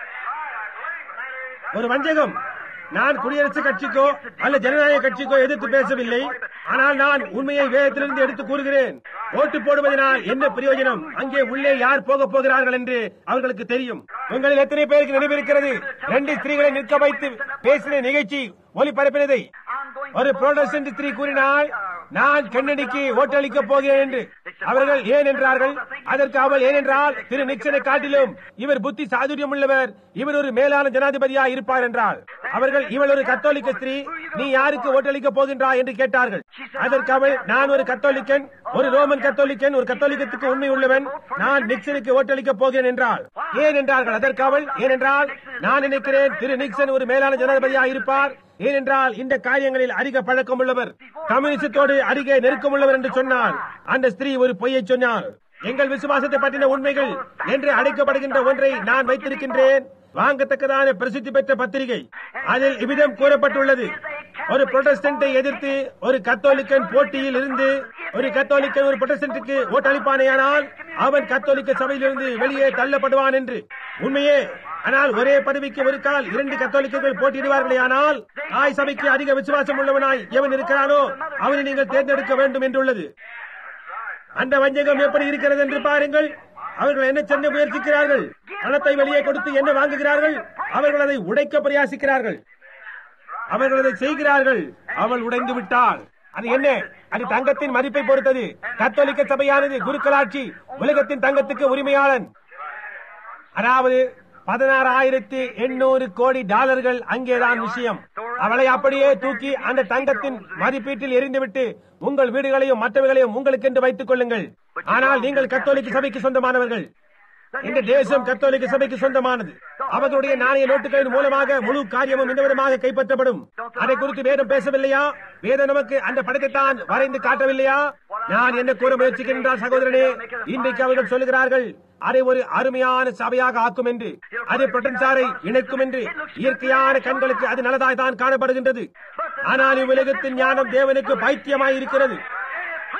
ஒரு வஞ்சகம் நான் குடியரசுக் கட்சிக்கோ அல்ல ஜனநாயக கட்சிக்கோ எதிர்த்து பேசவில்லை ஆனால் நான் உண்மையை வேதத்திலிருந்து எடுத்து கூறுகிறேன் ஓட்டு போடுவதனால் என்ன பிரயோஜனம் அங்கே உள்ளே யார் போக போகிறார்கள் என்று அவர்களுக்கு தெரியும் உங்களில் எத்தனை பேருக்கு நினைவிருக்கிறது ரெண்டு ஸ்திரீகளை நிற்க வைத்து பேசின நிகழ்ச்சி ஒளிபரப்பினதை I'm going ஒரு புரோட்டஸ்டன்ட் ஸ்திரீ கூறினாள் நான் கென்னடிக்கு ஓட்டளிக்க போகிறேன் என்று அவர்கள் ஏன் என்றார்கள் அதற்கு அவள் ஏனென்றால் திரு நிக்சனை காட்டிலும் இவர் புத்தி சாதுரியம் உள்ளவர் இவர் ஒரு மேலான ஜனாதிபதியா இருப்பார் என்றால் அவர்கள் இவள் ஒரு கத்தோலிக்க ஸ்திரீ நீ யாருக்கு ஓட்டளிக்க போகின்றாய் என்று கேட்டார்கள் அதற்கு அவள் நான் ஒரு கத்தோலிக்கன் ஒரு ரோமன் கத்தோலிக்கன் ஒரு கத்தோலிக்கத்துக்கு உண்மை உள்ளவன் நான் நிக்சனுக்கு ஓட்டளிக்க போகிறேன் என்றால் ஏன் என்றார்கள் அதற்கு அவள் ஏனென்றால் நான் நினைக்கிறேன் திரு நிக்சன் ஒரு மேலான ஜனாதிபதியா இருப்பார் ஏனென்றால் இந்த காரியங்களில் அதிக பழக்கம் உள்ளவர் கம்யூனிசத்தோடு அதிக நெருக்கம் உள்ளவர் என்று சொன்னார் அந்த ஸ்திரீ ஒரு பொய்யை சொன்னார் எங்கள் விசுவாசத்தை பற்றின உண்மைகள் என்று அழைக்கப்படுகின்ற ஒன்றை நான் வைத்திருக்கின்றேன் வாங்கத்தக்கதான பிரசித்தி பெற்ற பத்திரிகை அதில் இவ்விதம் கூறப்பட்டுள்ளது ஒரு புரொட்டஸ்டன்டை எதிர்த்து ஒரு கத்தோலிக்கன் போட்டியில் இருந்து ஒரு கத்தோலிக்கன் ஒரு புரொட்டஸ்டன்ட்டுக்கு ஓட்டளிப்பானேயானால் அவன் கத்தோலிக்க சபையிலிருந்து வெளியே தள்ளப்படுவான் என்று உண்மையே ஆனால் ஒரே பதவிக்கு ஒரு கால் இரண்டு கத்தோலிக்கர்கள் போட்டியிடுவார்களே ஆனால் தாய் சபைக்கு அதிக விசுவாசம் உள்ளவனாய் எவன் இருக்கிறானோ அவனை நீங்கள் தேர்ந்தெடுக்க வேண்டும் என்றுள்ளது அந்த வஞ்சகம் எப்படி இருக்கிறது என்று பாருங்கள் அவர்கள் என்ன சென்று முயற்சிக்கிறார்கள் பணத்தை வெளியே கொடுத்து என்ன வாங்குகிறார்கள் அவர்கள் அதை உடைக்க பிரயாசிக்கிறார்கள் அவர்கள் அதை செய்கிறார்கள் அவள் உடைந்து விட்டாள் அது என்ன அது தங்கத்தின் மதிப்பை பொறுத்தது கத்தோலிக்க சபையானது குருக்களாட்சி உலகத்தின் தங்கத்துக்கு உரிமையாளன் அதாவது பதினாறாயிரத்தி எண்ணூறு கோடி டாலர்கள் அங்கேதான் விஷயம் அவளை அப்படியே தூக்கி அந்த தங்கத்தின் மதிப்பீட்டில் எரிந்துவிட்டு உங்கள் வீடுகளையும் மற்றவைகளையும் உங்களுக்கென்று வைத்துக் கொள்ளுங்கள் ஆனால் நீங்கள் கத்தோலிக்க சபைக்கு சொந்தமானவர்கள் இந்த தேசம் கத்தோலிக்க சபைக்கு சொந்தமானது அவர்களுடைய நாணய நோட்டுகளின் மூலமாக முழு காரியமும் இந்த விதமாக கைப்பற்றப்படும் அதை குறித்து வேதம் பேசவில்லையா வேதம் நமக்கு அந்த படத்தைத்தான் வரைந்து காட்டவில்லையா நான் என்ன கூற முயற்சிக்கின்றார் சகோதரனே இன்றைக்கு அவர்கள் சொல்லுகிறார்கள் அதை ஒரு அருமையான சபையாக ஆக்கும் என்று அது புரட்டன்சாரை இணைக்கும் என்று இயற்கையான கண்களுக்கு அது நல்லதாய் தான் காணப்படுகின்றது ஆனால் இவ்வுலகத்தின் ஞானம் தேவனுக்கு பைத்தியமாய் இருக்கிறது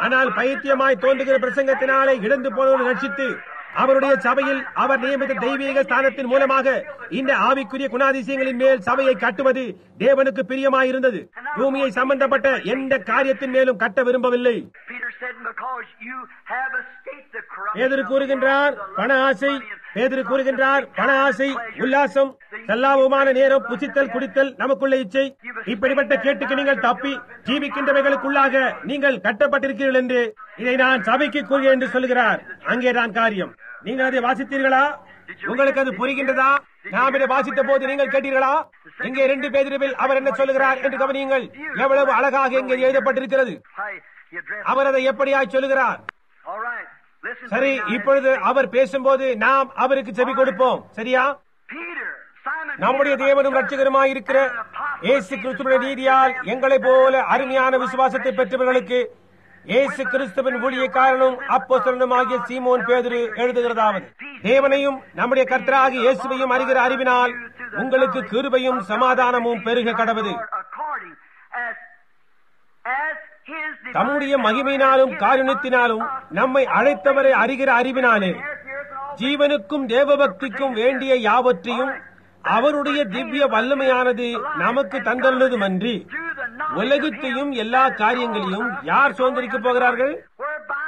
ஆனால் பைத்தியமாய் தோன்றுகிற பிரசங்கத்தினாலே இழந்து போனவர்கள் ரட்சித்து அவருடைய சபையில் அவர் நியமித்த தெய்வீக ஸ்தானத்தின் மூலமாக இந்த ஆவிக்குரிய குணாதிசயங்களின் மேல் சபையை கட்டுவது தேவனுக்கு பிரியமாயிருந்தது பூமியை சம்பந்தப்பட்ட எந்த காரியத்தின் மேலும் கட்ட விரும்பவில்லை Peter said, because you have escaped the corruption பேதுரு கூறுகின்றார் பண ஆசை பேதுரு கூறுகின்றார் பண ஆசை உல்லாசம் சல்லாபமான நேரம் புசித்தல் குடித்தல் நமக்குள்ள இச்சை இப்படிப்பட்ட கேட்டுக்கு நீங்கள் தப்பி ஜீவிக்கின்றவைகளுக்குள்ளாக நீங்கள் கட்டப்பட்டிருக்கிறீர்கள் என்று இதை நான் சபைக்கு கூறுகிறேன் என்று சொல்கிறார் அங்கேதான் காரியம் நீங்கள் அதை வாசித்தீர்களா உங்களுக்கு அது புரிகின்றதா நாம் இதை வாசித்த போது நீங்கள் கேட்டீர்களா இங்கே ரெண்டு பேதிரவில் அவர் என்ன சொல்லுகிறார் என்று கவனியுங்கள் எவ்வளவு அழகாக இங்கே எழுதப்பட்டிருக்கிறது How he addressed அவர் அதை எப்படியாய் சொல்லுகிறார் All right. Listen to சரி me now. இப்பொழுது அவர் பேசும்போது நாம் அவருக்கு செவி கொடுப்போம் சரியா Peter, Simon நம்முடைய Peter, தேவனும் a ரட்சகருமாய் இருக்கிற and an apostle இயேசு of Jesus கிறிஸ்துவின் Christ, நீதியால் to them எங்களைப் போல அருமையான விசுவாசத்தை பெற்றவர்களுக்கு இயேசு கிறிஸ்துவின் ஊழியக்காரனும் அப்போஸ்தலனும் ஆகிய சீமோன் பேதுரு எழுதுகிறதாவது தேவனையும் நம்முடைய கர்த்தராகிய இயேசுவையும் அறிகிற அறிவினால் உங்களுக்கு கிருபையும் சமாதானமும் பெருக கடவுது according as as his divine தம்முடைய மகிமையினாலும் காருண்யத்தினாலும் நம்மை அழைத்தவரை அறிகிற அறிவினாலே ஜீவனுக்கும் தேவபக்திக்கும் வேண்டிய யாவற்றையும் அவருடைய திவ்ய வல்லமையானது நமக்கு தந்தருளதுமன்றி உலகத்தையும் எல்லா காரியங்களையும் யார் சுதந்திரிக்க போகிறார்கள் whereby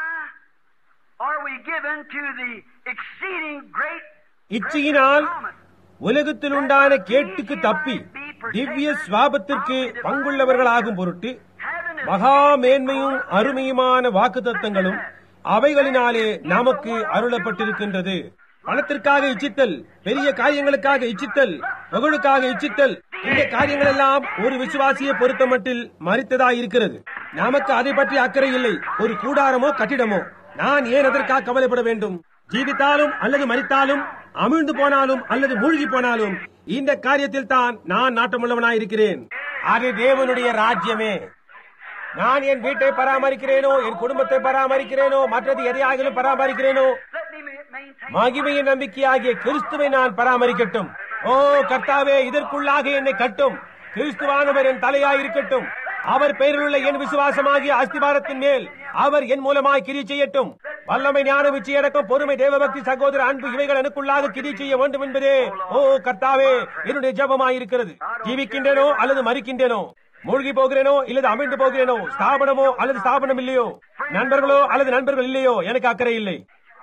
are we given to the exceeding great இச்சையினால் உலகத்தில் உண்டான கேட்டுக்கு தப்பி திவ்ய சுவாபத்திற்கு பங்குள்ளவர்களாகும் பொருட்டு மகா மேன்மையும் அருமையுமான வாக்குத்தத்தங்களும் அவைகளினாலே நமக்கு அருளப்பட்டிருக்கின்றது பணத்திற்காக இச்சித்தல் பெரிய காரியங்களுக்காக இச்சித்தல் மகளுக்காக இச்சித்தல் இந்த காரியங்கள் எல்லாம் ஒரு விசுவாசியை பொறுத்தமட்டில் மறித்ததாய் இருக்கிறது நமக்கு அதை பற்றி அக்கறை இல்லை ஒரு கூடாரமோ கட்டிடமோ நான் ஏன் அதற்காக கவலைப்பட வேண்டும் ஜீவித்தாலும் அல்லது மறித்தாலும் அமிழ்ந்து போனாலும் அல்லது மூழ்கி போனாலும் இந்த காரியத்தில் தான் நான் நாட்டமுள்ளவனாயிருக்கிறேன் அது தேவனுடைய ராஜ்யமே நான் என் வீட்டை பராமரிக்கிறேனோ என் குடும்பத்தை பராமரிக்கிறேனோ மற்றது எதையாகிலும் பராமரிக்கிறேனோ let me ma- maintain மகிமையின் நம்பிக்கையாகிய கிறிஸ்துவை நான் பராமரிக்கட்டும் ஓ கர்த்தாவே இதற்குள்ளாக என்னை கட்டும் கிறிஸ்துவானவர் என் தலையாய் இருக்கட்டும் அவர் பெயரிலுள்ள என் விசுவாசமாகிய அஸ்திபாரத்தின் மேல் அவர் என் மூலமாய் கிரி செய்யட்டும் வல்லமை ஞான விச்சயடக்கம் பொறுமை தேவபக்தி சகோதர அன்பு இவைகள் எனக்குள்ளாக கிரி செய்ய வேண்டும் என்பதே ஓ கர்த்தாவே என்னுடைய ஜெபமாய் இருக்கிறது ஜீவிக்கின்றேனோ அல்லது மறிக்கின்றேனோ மூழ்கி போகிறேனோ இல்லது அமிழ்ந்து போகிறேனோ ஸ்தாபனமோ அல்லது ஸ்தாபனம் இல்லையோ நண்பர்களோ அல்லது நண்பர்கள் இல்லையோ எனக்கு அக்கறை இல்லை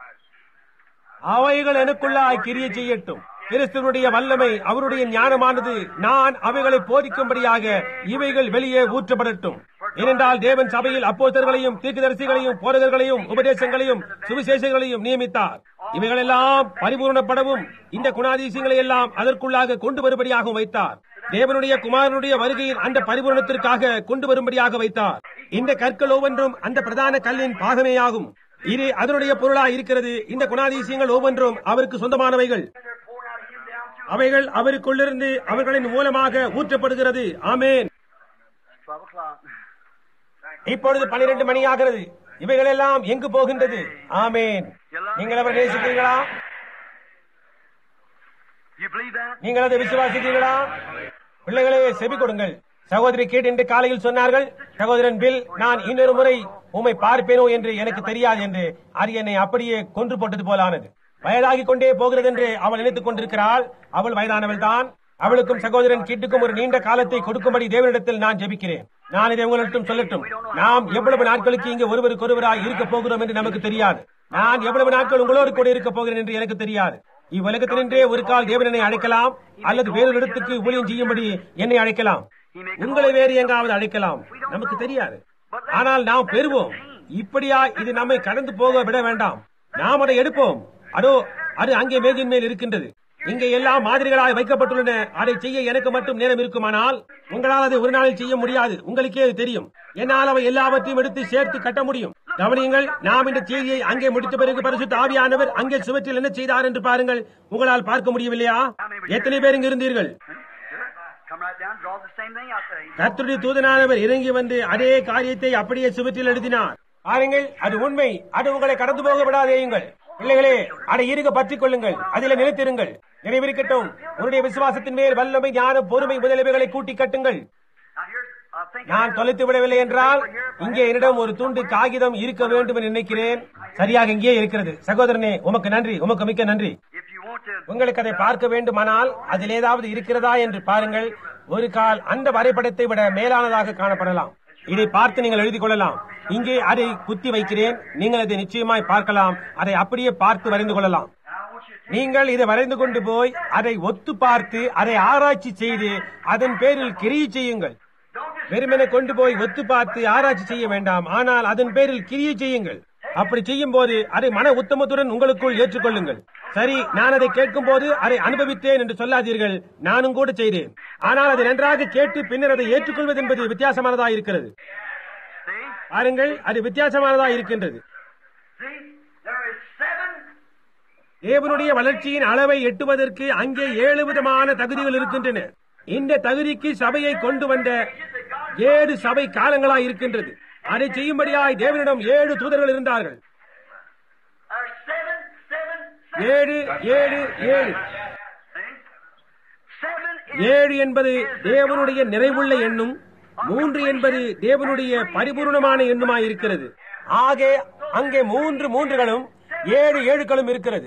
அவைகள் எனக்குள்ளாய் கிரிய செய்யட்டும் கிறிஸ்துவனுடைய வல்லமை அவருடைய ஞானமானது நான் அவைகளை போதிக்கும்படியாக இவைகள் வெளியே ஊற்றப்படட்டும் ஏனென்றால் தேவன் சபையில் அப்போஸ்தலர்களையும் தீர்க்கதரிசிகளையும் போதகர்களையும் உபதேசங்களையும் சுவிசேஷங்களையும் நியமித்தார் இவைகளெல்லாம் பரிபூர்ணப்படவும் இந்த குணாதிசயங்களை எல்லாம் அதற்குள்ளாக கொண்டு வரும்படியாக வைத்தார் தேவனுடைய குமாரனுடைய வருகையில் அந்த பரிபூரணத்திற்காக கொண்டு வரும்படியாக வைத்தார் இந்த கற்கள் ஒவ்வொன்றும் அந்த பிரதான கல்லின் பாகமேயாகும் இது அதனுடைய பொருளா இருக்கிறது இந்த குணாதிசயங்கள் ஒவ்வொன்றும் அவருக்கு சொந்தமானவைகள் அவைகள் அவருக்குள்ளிருந்து அவர்களின் மூலமாக ஊற்றப்படுகிறது ஆமேன் 12 o'clock. இப்பொழுது பனிரெண்டு மணி ஆகிறது இவைகள் எல்லாம் எங்கு போகின்றது ஆமேன் நீங்கள் அவர் நேசிக்கிறீர்களா You believe that? நீங்கள் அதை விசுவாசிக்கிறீர்களா பிள்ளைகளே செவி கொடுங்கள் சகோதரி கேட் என்று காலையில் சொன்னார்கள் சகோதரன் பில் நான் இன்னொரு முறை உம்மை பார்ப்பேனோ என்று எனக்கு தெரியாது என்று அது என்னை அப்படியே கொன்று போட்டது போலானது வயதாகிக் கொண்டே போகிறது என்று அவள் நினைத்துக் கொண்டிருக்கிறாள் அவள் வயதானவள் தான் அவளுக்கும் சகோதரன் கிட்டுக்கும் ஒரு நீண்ட காலத்தை கொடுக்கும்படி தேவனிடத்தில் நான் ஜெபிக்கிறேன் நான் இதை உங்களிடம் சொல்லட்டும் நாம் எவ்வளவு நாட்களுக்கு இங்கே ஒருவருக்கொருவராய் இருக்க போகிறோம் என்று நமக்கு தெரியாது நான் எவ்வளவு நாட்கள் உங்களோடு கூட இருக்க போகிறேன் என்று எனக்கு தெரியாது இவ்வுலகத்தினின்றே ஒரு கால் தேவன் என்னை அழைக்கலாம் அல்லது வேறொரு இடத்துக்கு ஊழியம் செய்யும்படி என்னை அழைக்கலாம் உங்களை வேறு எங்காவது அழைக்கலாம் நமக்கு தெரியாது ஆனால் நாம் பெறுவோம் இப்படியா இது நம்மை கடந்து போக விட வேண்டாம் நாம் அதை எடுப்போம் அதோ அது அங்கே மேஜின் மேல் இருக்கின்றது இங்கே எல்லா மாதிரிகளாய் வைக்கப்பட்டுள்ளன அதை செய்ய எனக்கு மட்டும் நேரம் இருக்குமானால் உங்களால் அதை ஒரு நாளில் செய்ய முடியாது உங்களுக்கே அது தெரியும் என்னால் அவை எல்லாவற்றையும் எடுத்து சேர்த்து கட்ட முடியும் கவனியுங்கள் நாம் இந்த செய்தியை அங்கே முடித்த பிறகு பரிசுத்த ஆவியானவர் அங்கே சுவற்றில் என்ன செய்தார் என்று பாருங்கள் உங்களால் பார்க்க முடியவில்லையா எத்தனை பேர் இங்கு இருந்தீர்கள் Come right down, draw the same thing out there. கர்த்தருடைய தூதனானவர் இறங்கி வந்து அதே காரியத்தை அப்படியே சுவற்றில் எழுதினார் பாருங்கள் அது உண்மை அது உங்களை கடந்து போக விடாதேயுங்கள் பிள்ளைகளே அதை இருக பற்றிக் கொள்ளுங்கள் அதில் நிலைத்திருங்கள் நினைவிருக்கட்டும் உன்னுடைய விசுவாசத்தின் மேல் வல்லமை ஞானம் பொறுமை முதலியவைகளை கூட்டி கட்டுங்கள் Now here's I think நான் தொலைத்து விடவில்லை என்றால் இங்கே என்னிடம் ஒரு துண்டு காகிதம் இருக்க வேண்டும் என்று நினைக்கிறேன் சரியாக இங்கே இருக்கிறது சகோதரனே உமக்கு நன்றி உமக்கு மிக்க நன்றி if you want to, உங்களுக்கு அதை பார்க்க வேண்டுமானால் அதில் ஏதாவது இருக்கிறதா என்று பாருங்கள் ஒரு கால் அந்த வரைபடத்தை விட மேலானதாக காணப்படலாம் இதை பார்த்து நீங்கள் எழுதிக் கொள்ளலாம் இங்கே அதை குத்தி வைக்கிறேன் நீங்கள் அதை நிச்சயமாய் பார்க்கலாம் அதை அப்படியே பார்த்து வரைந்து கொள்ளலாம் and I want you to நீங்கள் இதை வரைந்து கொண்டு போய் அதை ஒத்து பார்த்து அதை ஆராய்ச்சி செய்து அதன் பேரில் கிரியை செய்யுங்கள் don't just வெறுமனே கொண்டு போய் ஒத்து பார்த்து ஆராய்ச்சி செய்ய வேண்டாம் ஆனால் அதன் பேரில் கிரியை செய்யுங்கள் அப்படி செய்யும் போது அதை மன உத்தமத்துடன் உங்களுக்குள் ஏற்றுக்கொள்ளுங்கள் சரி நான் அதை கேட்கும் போது அதை அனுபவித்தேன் என்று சொல்லாதீர்கள் நானும் கூட செய்தேன் ஆனால் அதை நன்றாக கேட்டு பின்னர் அதை ஏற்றுக்கொள்வது என்பது வித்தியாசமானதா இருக்கிறது see, பாருங்கள் அது வித்தியாசமானதா இருக்கின்றது see, there is seven தேவனுடைய வளர்ச்சியின் அளவை எட்டுவதற்கு அங்கே ஏழு விதமான தகுதிகள் இருக்கின்றன இந்த தகுதிக்கு சபையை கொண்டு வந்த ஏழு சபை காலங்களாய் இருக்கின்றது அதை செய்யும்படியாய் தேவனிடம் ஏழு தூதர்கள் இருந்தார்கள் or seven, seven, ஏழு ஏழு ஏழு see, seven is ஏழு என்பது தேவனுடைய நிறைவுள்ள எண்ணும் மூன்று என்பது தேவனுடைய பரிபூர்ணமான எண்ணுமாய் இருக்கிறது ஆக அங்கே மூன்று மூன்றுகளும் ஏழு ஏழுகளும் இருக்கிறது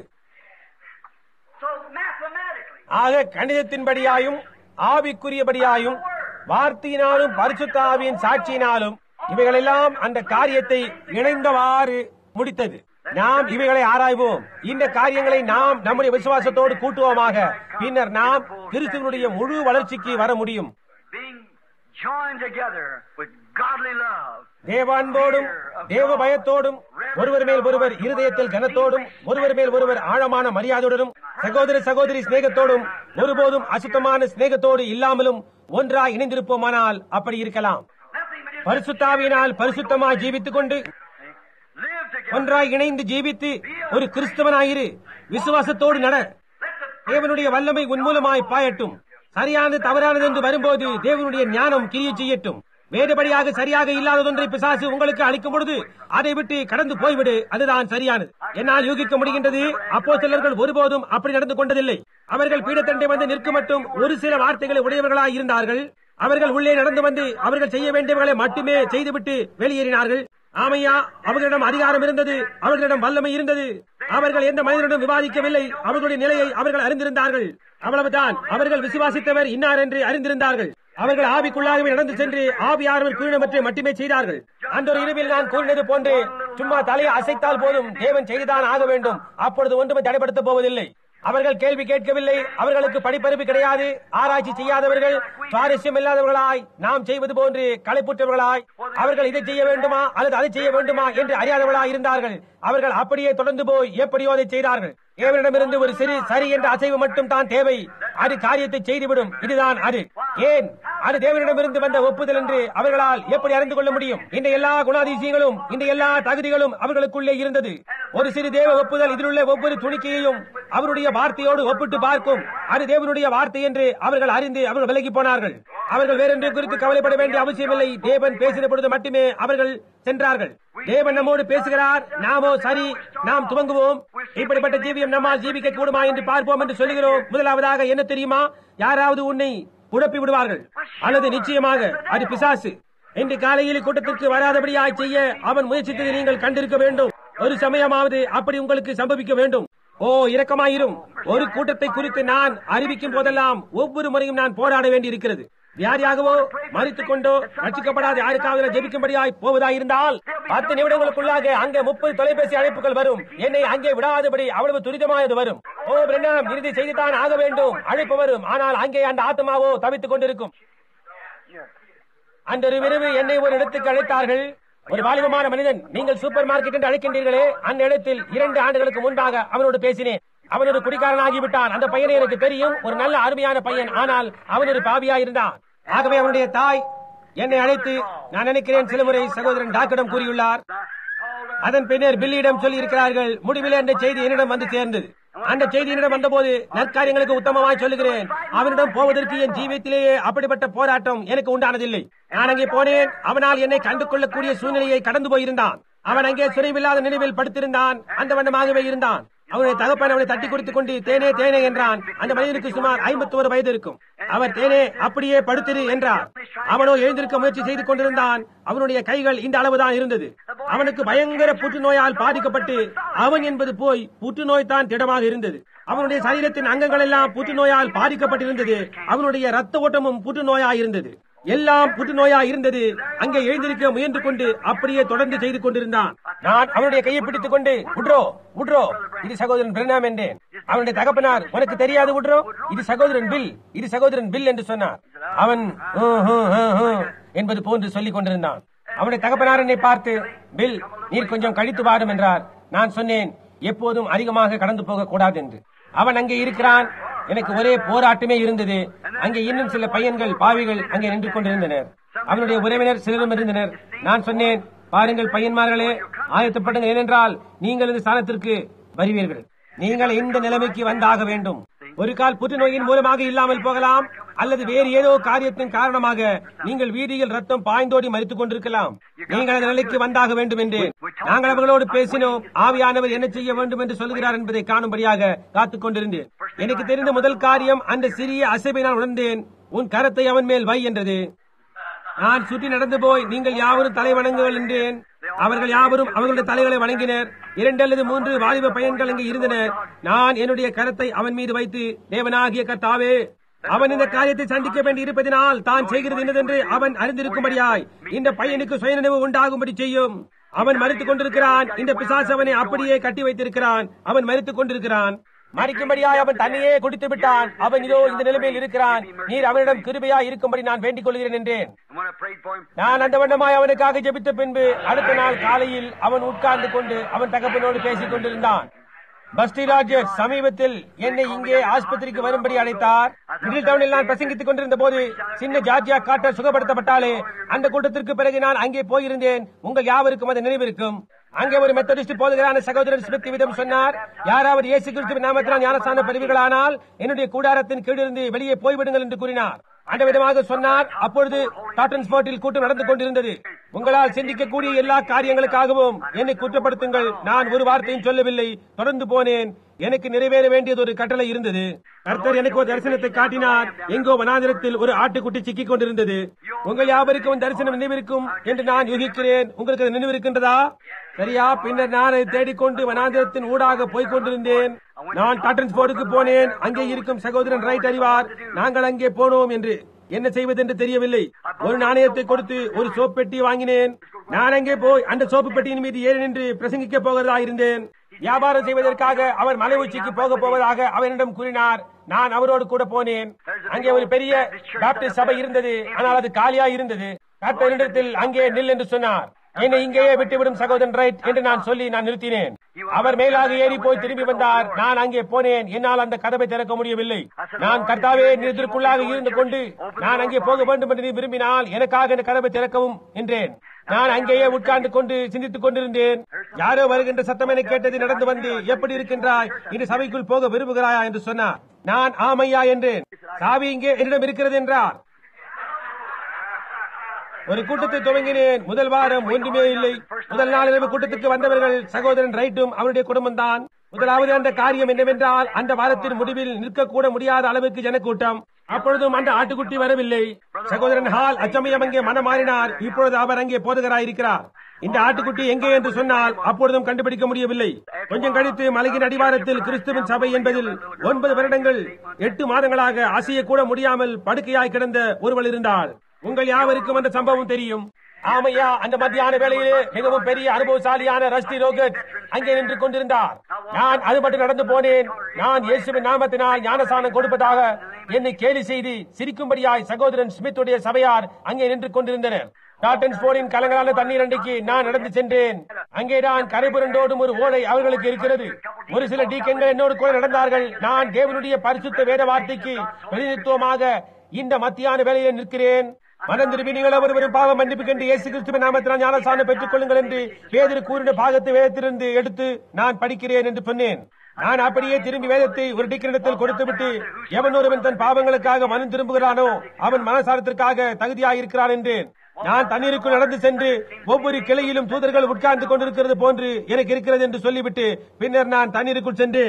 so mathematically. ஆக கணிதத்தின்படியாயும் ஆவிக்குரியபடியாயும் வார்த்தையினாலும் பரிசுத்த ஆவியின் சாட்சியினாலும் இவைகளெல்லாம் அந்த காரியத்தை இணைந்தவாறு முடித்தது நாம் இவைகளை ஆராய்வோம் இந்த காரியங்களை நாம் நம்முடைய விசுவாசத்தோடு கூட்டுவோமாக பின்னர் நாம் கிறிஸ்துவனுடைய முழு வளர்ச்சிக்கு வர முடியும் being joined together with godly love. தேவ அன்போடும் தேவ பயத்தோடும் ஒருவர் மேல் ஒருவர் இருதயத்தில் கனத்தோடும் ஒருவர் மேல் ஒருவர் ஆழமான மரியாதையுடனும் சகோதர சகோதரி சிநேகத்தோடும் ஒருபோதும் அசுத்தமான சிநேகத்தோடு இல்லாமலும் ஒன்றாய் இணைந்திருப்போமானால் அப்படி இருக்கலாம் Nothing but just பரிசுத்தாவினால் பரிசுத்தமாய் ஜீவித்துக் கொண்டு live together. ஒன்றாய் இணைந்து ஜீவித்து ஒரு கிறிஸ்தவனாயிரு விசுவாசத்தோடு நட Let the தேவனுடைய வல்லமை உன் மூலமாய் பாயட்டும் சரியானது தவறானது என்று வரும்போது தேவனுடைய ஞானம் கிரிய செய்யட்டும் வேறுபடியாக சரியாக இல்லாததொன்றை பிசாசு உங்களுக்கு அளிக்கும் பொழுது அதை விட்டு கடந்து போய்விடு அதுதான் சரியானது என்னால் யூகிக்க முடிகின்றது அப்போ சிலர்கள் ஒருபோதும் அப்படி நடந்து கொண்டதில்லை அவர்கள் பீடத்தண்டை வந்து நிற்கும் மட்டும் ஒரு சில வார்த்தைகளை உடையவர்களாய் இருந்தார்கள் அவர்கள் உள்ளே நடந்து வந்து அவர்கள் செய்ய வேண்டியவர்களை மட்டுமே செய்துவிட்டு வெளியேறினார்கள் ஆமையா அவர்களிடம் அதிகாரம் இருந்தது அவர்களிடம் வல்லமை இருந்தது அவர்கள் எந்த மனிதனிடம் விவாதிக்கவில்லை அவர்களுடைய நிலையை அவர்கள் அறிந்திருந்தார்கள் அவ்வளவுதான் அவர்கள் விசுவாசித்தவர் இன்னார் என்று அறிந்திருந்தார்கள் அவர்கள் ஆவிக்குள்ளாகவே நடந்து சென்று ஆவியானவர் கூறினவற்றை மட்டுமே செய்தார்கள் அந்த ஒரு இரவில் நான் கூறினது போன்று சும்மா தலையை அசைத்தால் போதும் தேவன் செய்துதான் ஆக வேண்டும் அப்பொழுது ஒன்றுமே தடைப்படுத்தப் போவதில்லை அவர்கள் கேள்வி கேட்கவில்லை அவர்களுக்கு படிப்பறிவு கிடையாது ஆராய்ச்சி செய்யாதவர்கள் சுவாரஸ்யம் இல்லாதவர்களாய் நாம் செய்வது போன்று களைப்புற்றவர்களாய் அவர்கள் இதை செய்ய வேண்டுமா அல்லது அதை செய்ய வேண்டுமா என்று அறியாதவர்களாய் இருந்தார்கள் அவர்கள் அப்படியே தொடர்ந்து போய் எப்படியோ அதை செய்தார்கள் தேவனிடமிருந்து ஒரு சிறு சரி என்ற அசைவு மட்டும் தான் தேவை அது காரியத்தை செய்துவிடும் இதுதான் அது ஏன் அது தேவனிடமிருந்து வந்த ஒப்புதல் என்று அவர்களால் எப்படி அறிந்து கொள்ள முடியும் இந்த எல்லா குணாதிசயங்களும் இந்த எல்லா தகுதிகளும் அவர்களுக்குள்ளே இருந்தது ஒரு சிறு தேவ ஒப்புதல் இதிலுள்ள ஒவ்வொரு துணிக்கையையும் அவருடைய வார்த்தையோடு ஒப்பிட்டு பார்க்கும் அது தேவனுடைய வார்த்தை என்று அவர்கள் அறிந்து அவர்கள் விலகி போனார்கள் அவர்கள் வேறென்று குறித்து கவலைப்பட வேண்டிய அவசியமில்லை தேவன் பேசின பொழுது மட்டுமே அவர்கள் சென்றார்கள் தேவன் நம்மோடு பேசுகிறார் நாமோ சரி நாம் துவங்குவோம் இப்படிப்பட்ட ஜீவியம் நம்மால் ஜீவிக்க கூடுமா என்று பார்ப்போம் என்று சொல்லுகிறோம் முதலாவதாக என்ன தெரியுமா யாராவது உன்னை குழப்பி விடுவார்கள் அல்லது நிச்சயமாக அது பிசாசு இன்று காலையில் கூட்டத்திற்கு வராதபடியாய் செய்ய அவன் முயற்சித்ததை நீங்கள் கண்டிருக்க வேண்டும் ஒரு சமயமாவது அப்படி உங்களுக்கு சம்பவிக்க வேண்டும் ஓ இரக்கமாயிரும் ஒரு கூட்டத்தை குறித்து நான் அறிவிக்கும் போதெல்லாம் ஒவ்வொரு முறையும் நான் போராட வேண்டியிருக்கிறது வியாதியாகவோ மறித்துக் கொண்டோ ரட்சிக்கப்படாத யாருக்காவது ஜெபிக்கும்படியாய் போவதாயிருந்தால் பத்து நிமிடங்களுக்குள்ளாக அங்கே முப்பது தொலைபேசி அழைப்புகள் வரும் என்னை அங்கே விடாதபடி அவ்வளவு துரிதமாயது வரும் ஓ பிரண்ணாம் இறுதி செய்துதான் ஆக வேண்டும் அழைப்பு வரும் ஆனால் அங்கே அந்த ஆத்மாவோ தவித்துக் கொண்டிருக்கும் அன்றொரு விரைவு என்னை ஒரு இடத்துக்கு அழைத்தார்கள் ஒரு வாலிபமான மனிதன் நீங்கள் சூப்பர் மார்க்கெட் என்று அழைக்கின்றீர்களே அந்த இடத்தில் இரண்டு ஆண்டுகளுக்கு முன்பாக அவனோடு பேசினேன் அவன் ஒரு குடிக்காரன் ஆகிவிட்டான் அந்த பையனை எனக்கு தெரியும் ஒரு நல்ல அருமையான பையன் ஆனால் அவன் ஒரு பாவியா இருந்தான் ஆகவே அவனுடைய தாய் என்னை அழைத்து நான் நினைக்கிறேன் சில முறை சகோதரன் டாக்டரிடம் கூறியுள்ளார் அதன் பின்னர் பில்லியிடம் சொல்லி இருக்கிறார்கள் முடிவில் அந்த செய்தி என்னிடம் வந்து சேர்ந்தது அந்த செய்தி என்னிடம் வந்தபோது நற்காரியங்களுக்கு உத்தமமாய் சொல்லுகிறேன் அவனிடம் போவதற்கு என் ஜீவியத்திலேயே அப்படிப்பட்ட போராட்டம் எனக்கு உண்டானதில்லை நான் அங்கே போனேன் அவனால் என்னை கண்டு கொள்ளக்கூடிய சூழ்நிலையை கடந்து போயிருந்தான் அவன் அங்கே சுரைவில்லாத நினைவில் படுத்திருந்தான் அந்த வண்ணமாகவே இருந்தான் அவனுடைய தகப்பன் அவனை தட்டி கொடுத்துக் கொண்டு தேனே தேனே என்றான் அந்த மனிதனுக்கு சுமார் ஐம்பத்தி ஒரு வயது இருக்கும் அவர் தேனே அப்படியே படுத்திரு என்றார் அவனோ எழுந்திருக்க முயற்சி செய்து கொண்டிருந்தான் அவனுடைய கைகள் இந்த அளவுதான் இருந்தது அவனுக்கு பயங்கர புற்றுநோயால் பாதிக்கப்பட்டு அவன் என்பது போய் புற்றுநோய் தான் திடமாக இருந்தது அவனுடைய சரீரத்தின் அங்கங்கள் எல்லாம் புற்றுநோயால் பாதிக்கப்பட்டிருந்தது அவனுடைய ரத்த ஓட்டமும் புற்றுநோயாய் இருந்தது எல்லாம் புற்றுநோயா இருந்தது அங்கே எழுந்திருக்க முயன்று கொண்டு அப்படியே தொடர்ந்து செய்து கொண்டிருந்தான் நான் அவனுடைய கையை பிடித்துக் கொண்டு உட்ரோ உட்ரோ இது சகோதரன் பிரணாம் என்றேன் அவனுடைய தகப்பனார் உனக்கு தெரியாது உட்ரோ இது சகோதரன் பில் இது சகோதரன் பில் என்று சொன்னார் அவன் "ஹூ, ஹூ, ஹூ, ஹூ" என்பது போன்று சொல்லிக் கொண்டிருந்தான் அவனுடைய தகப்பனார் என்னை பார்த்து பில் நீர் கொஞ்சம் கழித்து வாரும் என்றார் நான் சொன்னேன் எப்போதும் அதிகமாக கடந்து போக கூடாது என்று அவன் அங்கே இருக்கிறான் எனக்கு ஒரே போராட்டமே இருந்தது அங்கே இன்னும் சில பையன்கள் பாவிகள் அங்கே நின்று கொண்டிருந்தனர் அவனுடைய உறவினர் சிலரும் இருந்தனர் நான் சொன்னேன் பாருங்கள் பையன்மார்களே ஆயத்தப்படுங்க ஏனென்றால் நீங்கள் இந்த ஸ்தானத்திற்கு வருவீர்கள் நீங்கள் இந்த நிலைமைக்கு வந்தாக வேண்டும் ஒரு கால் புற்றுநோயின் மூலமாக இல்லாமல் போகலாம் அல்லது வேறு ஏதோ காரியத்தின் காரணமாக நீங்கள் வீதியில் ரத்தம் பாய்ந்தோடி மறித்துக் கொண்டிருக்கலாம் நீங்கள் அந்த நிலைக்கு வந்தாக வேண்டும் என்று நாங்கள் அவர்களோடு பேசினோம் ஆவியானவர் என்ன செய்ய வேண்டும் என்று சொல்கிறார் என்பதை காணும்படியாக காத்துக் கொண்டிருந்தேன் எனக்கு தெரிந்த முதல் காரியம் அந்த சிறிய அசைவை நான் உணர்ந்தேன் உன் கரத்தை அவன் மேல் வை என்றது நான் சுற்றி நடந்து போய் நீங்கள் யாவரும் தலை வணங்குங்கள் என்றேன் அவர்கள் யாவரும் அவர்களுடைய தலைகளை வணங்கினர் இரண்டு அல்லது மூன்று வாலிப பையன்கள் இங்கே இருந்தனர் நான் என்னுடைய கரத்தை அவன் மீது வைத்து தேவனாகிய கர்த்தாவே அவன் இந்த காரியத்தை சந்திக்க வேண்டி இருப்பதினால் தான் செய்கிறது என்னதென்று அவன் அறிந்திருக்கும்படியாய் இந்த பையனுக்கு சுயநினைவு உண்டாகும்படி செய்யும் அவன் மறித்துக் கொண்டிருக்கிறான் இந்த பிசாசு அவனை அப்படியே கட்டி வைத்திருக்கிறான் அவன் மறித்துக் கொண்டிருக்கிறான் மறிக்கும்படியாய் அவன் தன்னையே குடித்து விட்டான் அவன் இதோ இந்த நிலைமையில் இருக்கிறான் நீர் அவனிடம் கிருபையா இருக்கும்படி நான் வேண்டிக் கொள்கிறேன் என்றேன் And when I prayed for him, நான் அந்த வண்ணமாய் அவனுக்காக ஜெபித்த பின்பு அடுத்த நாள் காலையில் அவன் உட்கார்ந்து கொண்டு அவன் தகப்பனோடு பேசிக் கொண்டிருந்தான் பஸ்டி ராஜர் சமீபத்தில் என்னை இங்கே ஆஸ்பத்திரிக்கு வரும்படி அழைத்தார் மிடில் டவுனில் நான் பிரசங்கித்துக் கொண்டிருந்த போது சின்ன ஜார்ஜியா காட்டர் சுகப்படுத்தப்பட்டாலே அந்த கூட்டத்திற்கு பிறகு நான் அங்கே போயிருந்தேன் உங்கள் யாவருக்கும் அது நினைவிருக்கும் அங்கே ஒரு மெத்தடிஸ்ட் போதுகிறான சகோதரர் ஸ்மித் விதம் சொன்னார் யாராவது இயேசு கிறிஸ்துவின் நாமத்தினால் ஞானஸ்தான பெறுவீர்களானால் என்னுடைய கூடாரத்தின் கீழிருந்து வெளியே போய்விடுங்கள் என்று கூறினார் அந்த விதமாக சொன்னார் அப்பொழுது டாட்டன் ஸ்போர்ட்டில் கூட்டம் நடந்து கொண்டிருந்தது உங்களால் சிந்திக்கக்கூடிய எல்லா காரியங்களுக்காகவும் என்னை குற்றப்படுத்துங்கள் நான் ஒரு வார்த்தையும் சொல்லவில்லை தொடர்ந்து போனேன் எனக்கு நிறைவேற வேண்டியது ஒரு கட்டளை இருந்தது கர்த்தர் எனக்கு ஒரு தரிசனத்தை காட்டினார் எங்கோ வனாந்திரத்தில் ஒரு ஆட்டுக்குட்டி சிக்கிக் கொண்டிருந்தது உங்கள் யாவருக்கும் அந்த தரிசனம் நினைவிருக்கும் என்று நான் யூகிக்கிறேன் உங்களுக்கு அது நினைவிருக்கின்றதா சரியா பின்னர் நான் அதை தேடிக்கொண்டு வனாந்திரத்தின் ஊடாக போய்க் கொண்டிருந்தேன் நான் டாட்டன் போர்டுக்கு போனேன் அங்கே இருக்கும் சகோதரன் ரைட் அறிவார் நாங்கள் அங்கே போனோம் என்று என்ன செய்வது என்று தெரியவில்லை ஒரு நாணயத்தை கொடுத்து ஒரு சோப் பெட்டி வாங்கினேன் நான் அங்கே போய் அந்த சோப்பு பெட்டியின் மீது ஏறி நின்று பிரசங்கிக்க போகிறதா இருந்தேன் வியாபாரம் செய்வதற்காக அவர் மலை உச்சிக்கு போக போவதாக அவரிடம் கூறினார் நான் அவரோடு கூட போனேன் அங்கே ஒரு பெரிய பாப்டிஸ்ட் சபை இருந்தது ஆனால் அது காலியா இருந்தது கர்த்தரிடத்தில் அங்கே நில் என்று சொன்னார் என்னை இங்கேயே விட்டுவிடும் சகோதரன் ரைட் என்று நான் சொல்லி நான் நிறுத்தினேன் அவர் மேலாக ஏறி போய் திரும்பி வந்தார் நான் அங்கே போனேன் என்னால் அந்த கதவை திறக்க முடியவில்லை நான் கர்த்தாவே இதற்குள்ளாக இருந்து கொண்டு நான் அங்கே போக வேண்டும் என்று நீ விரும்பினால் எனக்காக இந்த கதவை திறக்கவும் என்றேன் நான் அங்கேயே உட்கார்ந்து கொண்டு சிந்தித்துக் கொண்டிருந்தேன் யாரோ வருகின்ற சத்தம் என கேட்டது நடந்து வந்து எப்படி இருக்கின்றாய் இந்த சபைக்குள் போக விரும்புகிறாயா என்று சொன்னார் நான் ஆமையா என்றேன் சாவி இங்கே என்னிடம் இருக்கிறது என்றார் ஒரு கூட்டத்தை துவங்கினேன் முதல் வாரம் ஒன்றுமே இல்லை முதல் நாள் இரவு கூட்டத்துக்கு வந்தவர்கள் சகோதரன் ரைட்டும் அவருடைய குடும்பம் தான் முதலாவது அந்த காரியம் என்னவென்றால் அந்த வாரத்தின் முடிவில் நிற்கக்கூட முடியாத அளவுக்கு ஜனக்கூட்டம் அப்பொழுதும் அந்த ஆட்டுக்குட்டி வரவில்லை சகோதரன் ஹால் அச்சமயம் அங்கே மனம் மாறினார் இப்பொழுது அவர் அங்கே போதுகராயிருக்கிறார் இந்த ஆட்டுக்குட்டி எங்கே என்று சொன்னால் அப்பொழுதும் கண்டுபிடிக்க முடியவில்லை கொஞ்சம் கழித்து மலையின் அடிவாரத்தில் கிறிஸ்துவின் சபை என்பதில் ஒன்பது வருடங்கள் எட்டு மாதங்களாக அசையக்கூட முடியாமல் படுக்கையாய் கிடந்த ஒருவள் இருந்தாள் உங்கள் யாவருக்கும் அந்த சம்பவம் தெரியும் ஆமையா அந்த மத்தியான வேளையிலே மிகவும் பெரிய அனுபவசாலியான ரஸ்டி ரோகட் அங்கே நின்று கொண்டிருந்தார் நான் அது மட்டும் நடந்து போனேன் நான் இயேசுவின் நாமத்தினால் ஞானசானம் கொடுப்பதாக என்னை கேலி செய்து சிரிக்கும்படியாய் சகோதரன் ஸ்மித்துடைய சபையார் அங்கே நின்று கொண்டிருந்தனர் டாட்டன் ஸ்போரின் கலங்களான தண்ணீர் அண்டைக்கு நான் நடந்து சென்றேன் அங்கே நான் கரைபுரண்டோடும் ஒரு ஓடை அவர்களுக்கு இருக்கிறது ஒரு சில டீக்கன்கள் என்னோடு கூட நடந்தார்கள் நான் தேவனுடைய பரிசுத்த வேத வார்த்தைக்கு பிரதிநிதித்துவமாக இந்த மத்தியான வேலையில் நிற்கிறேன் மனம் திரும்பி நீங்கள் ஒருவரும் பாவம் மன்னிப்பு கண்டு இயேசு கிறிஸ்துவின் நாமத்தினால் ஞானசானம் பெற்றுக் கொள்ளுங்கள் என்று பேதர் கூறின பாகத்தை வேதத்திலிருந்து எடுத்து நான் படிக்கிறேன் என்று சொன்னேன் நான் அப்படியே திரும்பி வேதத்தை ஒரு டிக்கனிடத்தில் கொடுத்துவிட்டு எவன் ஒருவன் தன் பாவங்களுக்காக மனம் திரும்புகிறானோ அவன் மனசாரத்திற்காக தகுதியாயிருக்கிறான் என்றேன் நான் தண்ணீருக்குள் நடந்து சென்று ஒவ்வொரு கிளையிலும் தூதர்கள் உட்கார்ந்து கொண்டிருக்கிறது போன்று எனக்கு இருக்கிறது என்று சொல்லிவிட்டு பின்னர் நான் தண்ணீருக்குள் சென்றேன்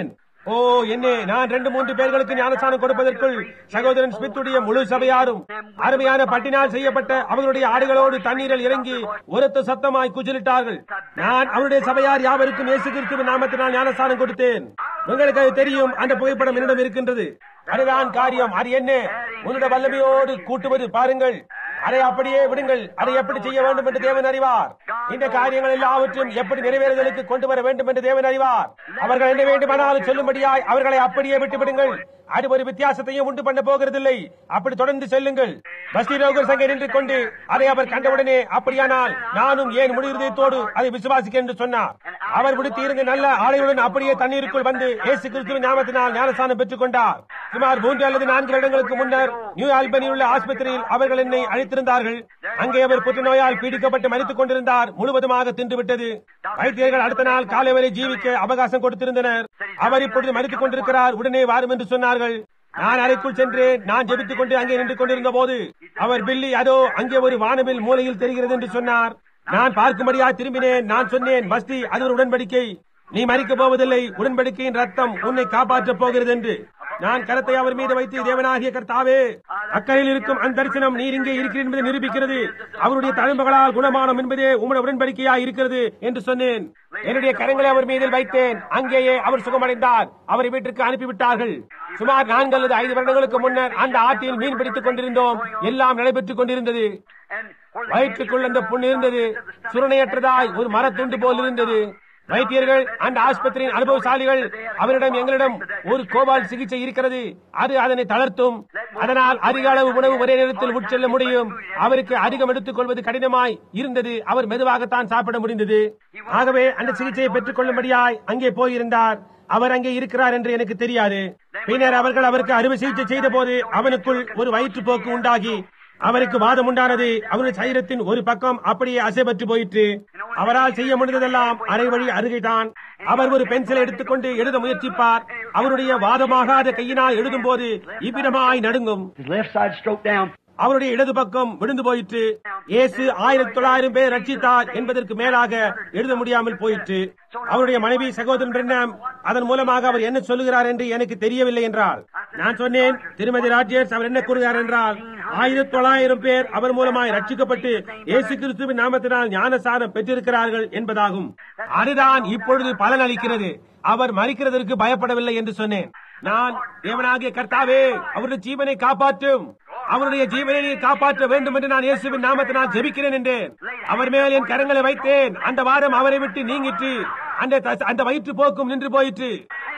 ஓ என்ன நான் ரெண்டு மூன்று பேர்களுக்கு ஞானஸ்தானம் கொடுப்பதற்குள் சகோதரன் ஸ்மித்துடைய முழு சபையாரும் அருமையான பட்டினால் செய்யப்பட்ட அவர்களுடைய ஆடுகளோடு தண்ணீரில் இறங்கி ஒருத்த சத்தமாய் குஜலிட்டார்கள் நான் அவருடைய சபையார் யாவருக்கும் இயேசு கிறிஸ்துவின் நாமத்தினால் ஞானஸ்தானம் கொடுத்தேன் உங்களுக்கு அது தெரியும் அந்த புகைப்படம் என்னிடம் இருக்கின்றது அதுதான் காரியம் அது என்ன உன்னுடைய வல்லமையோடு கூட்டுவது பாருங்கள் அதை அப்படியே விடுங்கள் அதை எப்படி செய்ய வேண்டும் என்று தேவன் அறிவார் இந்த காரியங்கள் எல்லாவற்றையும் எப்படி நிறைவேறுதலுக்கு கொண்டு வர வேண்டும் என்று தேவன் அறிவார் அவர்கள் என்ன வேண்டுமானாலும் சொல்லும்படியாய் அவர்களை அப்படியே விட்டு விடுங்கள் அது ஒரு வித்தியாசத்தையும் உண்டு பண்ண போகிறதில்லை அப்படி தொடர்ந்து செல்லுங்கள் பஸ்திரோகர் சங்கை நின்று கொண்டு அதை அவர் கண்டவுடனே அப்படியானால் நானும் ஏன் முடிவுதயத்தோடு அதை விசுவாசிக்க என்று சொன்னார் அவர் விடுத்து இருந்த நல்ல ஆலையுடன் அப்படியே தண்ணீருக்குள் வந்து இயேசு கிறிஸ்துவின் நாமத்தினால் ஞானஸ்தானம் பெற்றுக் கொண்டார் சுமார் மூன்று அல்லது நான்கு வருடங்களுக்கு முன்னர் நியூ ஆல்பனியில் உள்ள ஆஸ்பத்திரியில் அவர்கள் என்னை அழைத்திருந்தார்கள் அங்கே அவர் புற்றுநோயால் பீடிக்கப்பட்டு மறித்துக் கொண்டிருந்தார் முழுவதுமாக தின்றுவிட்டது வைத்தியர்கள் அடுத்த நாள் காலை வரை ஜீவிக்க அவகாசம் கொடுத்திருந்தனர் அவர் இப்பொழுது மறித்துக் கொண்டிருக்கிறார் உடனே வாரும் என்று சொன்னார்கள் நான் அறைக்குள் சென்றேன் நான் ஜெபித்துக் கொண்டு அங்கே நின்று கொண்டிருந்த போது அவர் பில்லி அதோ அங்கே ஒரு வானவில் மூலையில் தெரிகிறது என்று சொன்னார் நான் பார்க்கும்படியா திரும்பினேன் நான் சொன்னேன் மஸ்தி அது ஒரு உடன்படிக்கை நீ மறிக்கப் போவதில்லை உடன்படிக்கையின் ரத்தம் உன்னை காப்பாற்றப் போகிறது என்று நான் கரத்தை அவர் மீது வைத்து தேவனாகிய கர்த்தாவே அக்கறையில் இருக்கும் அந்த தரிசனம் நீர் இங்கே இருக்கிறீர் என்பதை நிரூபிக்கிறது அவருடைய தழும்புகளால் குணமானம் என்பதே உம்முடைய உடன்படிக்கையா இருக்கிறது என்று சொன்னேன் என்னுடைய கரங்களை அவர் மீது வைத்தேன் அங்கேயே அவர் சுகமடைந்தார் அவரை வீட்டிற்கு அனுப்பிவிட்டார்கள் சுமார் நான்கு அல்லது ஐந்து வருடங்களுக்கு முன்னர் அந்த ஆற்றில் மீன் பிடித்துக் கொண்டிருந்தோம் எல்லாம் நடைபெற்றுக் கொண்டிருந்தது வயிற்றுக்குள் அந்த புண் இருந்தது சுரணையற்றதாய் ஒரு மரத்துண்டு போல் இருந்தது வைத்தியர்கள் அந்த ஆஸ்பத்திரியின் அனுபவசாலிகள் அவரிடம் எங்களிடம் ஒரு கோபால் சிகிச்சை இருக்கிறது அது அதனை தளர்த்தும் அதனால் அதிக அளவு உணவு ஒரே நேரத்தில் உட்செல்ல முடியும் அவருக்கு அதிகம் எடுத்துக் கொள்வது கடினமாய் இருந்தது அவர் மெதுவாகத்தான் சாப்பிட முடிந்தது ஆகவே அந்த சிகிச்சையை பெற்றுக் கொள்ளும்படியாய் அங்கே போயிருந்தார் அவர் அங்கே இருக்கிறார் என்று எனக்கு தெரியாது பின்னர் அவர்கள் அவருக்கு அறுவை சிகிச்சை செய்த போது அவனுக்குள் ஒரு வயிற்றுப்போக்கு உண்டாகி அவருக்கு வாதம் உண்டானது அவருடைய சரீரத்தின் ஒரு பக்கம் அப்படியே அசைபற்று போயிற்று அவரால் செய்ய முடிந்ததெல்லாம் அரை வழி அருகைதான் அவர் ஒரு பென்சிலை எடுத்துக்கொண்டு எழுத முயற்சிப்பார் அவருடைய வாதமாகாத கையினால் எழுதும் போது இவ்விதமாய் நடுங்கும் His left side stroked down. அவருடைய இடது பக்கம் விழுந்து போயிற்று இயேசு ஆயிரத்தி தொள்ளாயிரம் பேர் ரட்சித்தார் என்பதற்கு மேலாக எழுத முடியாமல் போயிற்று அவருடைய மனைவி சகோதரன் பிரண்ணாம் அதன் மூலமாக அவர் என்ன சொல்லுகிறார் என்று எனக்கு தெரியவில்லை என்றால் நான் சொன்னேன் திருமதி ராஜேஷ் அவர் என்ன கூறுகிறார் என்றால் ஆயிரத்தி தொள்ளாயிரம் பேர் அவர் மூலமாய் ரட்சிக்கப்பட்டு இயேசு கிறிஸ்துவின் நாமத்தினால் ஞானசாரம் பெற்றிருக்கிறார்கள் என்பதாகும் அதுதான் இப்பொழுது பலன் அளிக்கிறது அவர் மறிக்கிறதற்கு பயப்படவில்லை என்று சொன்னேன் நான் தேவனாகிய கர்த்தாவே அவருடைய ஜீவனை காப்பாற்றும் அவருடைய ஜீவனை நீர் காப்பாற்ற வேண்டும் என்று நான் இயேசுவின் நாமத்தினால் ஜெபிக்கிறேன் என்றேன் அவர் மேல் என் கரங்களை வைத்தேன் அந்த வாரம் அவரை விட்டு நீங்கிற்று அந்த அந்த வயிற்று போக்கும் நின்று போயிற்று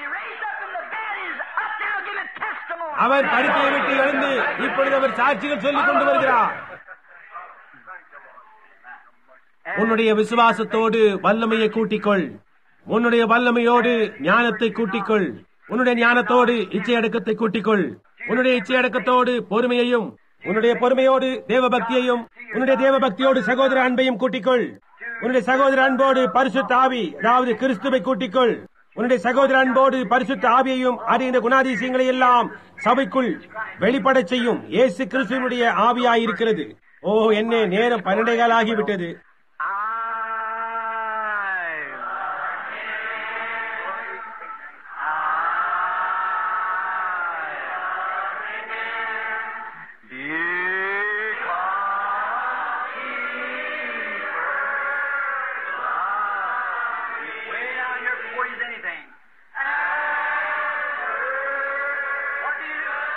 And he raised up from the bed. He's up now giving testimony. அவர் படுக்கையை விட்டு எழுந்து இப்பொழுது அவர் சாட்சிகள் சொல்லிக் கொண்டு வருகிறார் உன்னுடைய விசுவாசத்தோடு வல்லமையை கூட்டிக்கொள் உன்னுடைய வல்லமையோடு ஞானத்தை கூட்டிக்கொள் உன்னுடைய ஞானத்தோடு இச்சையடக்கத்தை கூட்டிக்கொள் உன்னுடைய இச்சையடக்கத்தோடு பொறுமையையும் உன்னுடைய பொறுமையோடு தேவ பக்தியையும் உன்னுடைய தேவ பக்தியோடு சகோதர அன்பையும் கூட்டிக்கொள் உன்னுடைய சகோதர அன்போடு பரிசுத்த ஆவி அதாவது கிறிஸ்துவை கூட்டிக்கொள் உன்னுடைய சகோதர அன்போடு பரிசுத்த ஆவியையும் அது இந்த குணாதிசயங்களை எல்லாம் சபைக்குள் வெளிப்படச் செய்யும் இயேசு கிறிஸ்துவனுடைய ஆவியாயிருக்கிறது ஓ என்ன நேரம் பன்னெண்டே கால் ஆகிவிட்டது Way down here before he's anything. What do you do?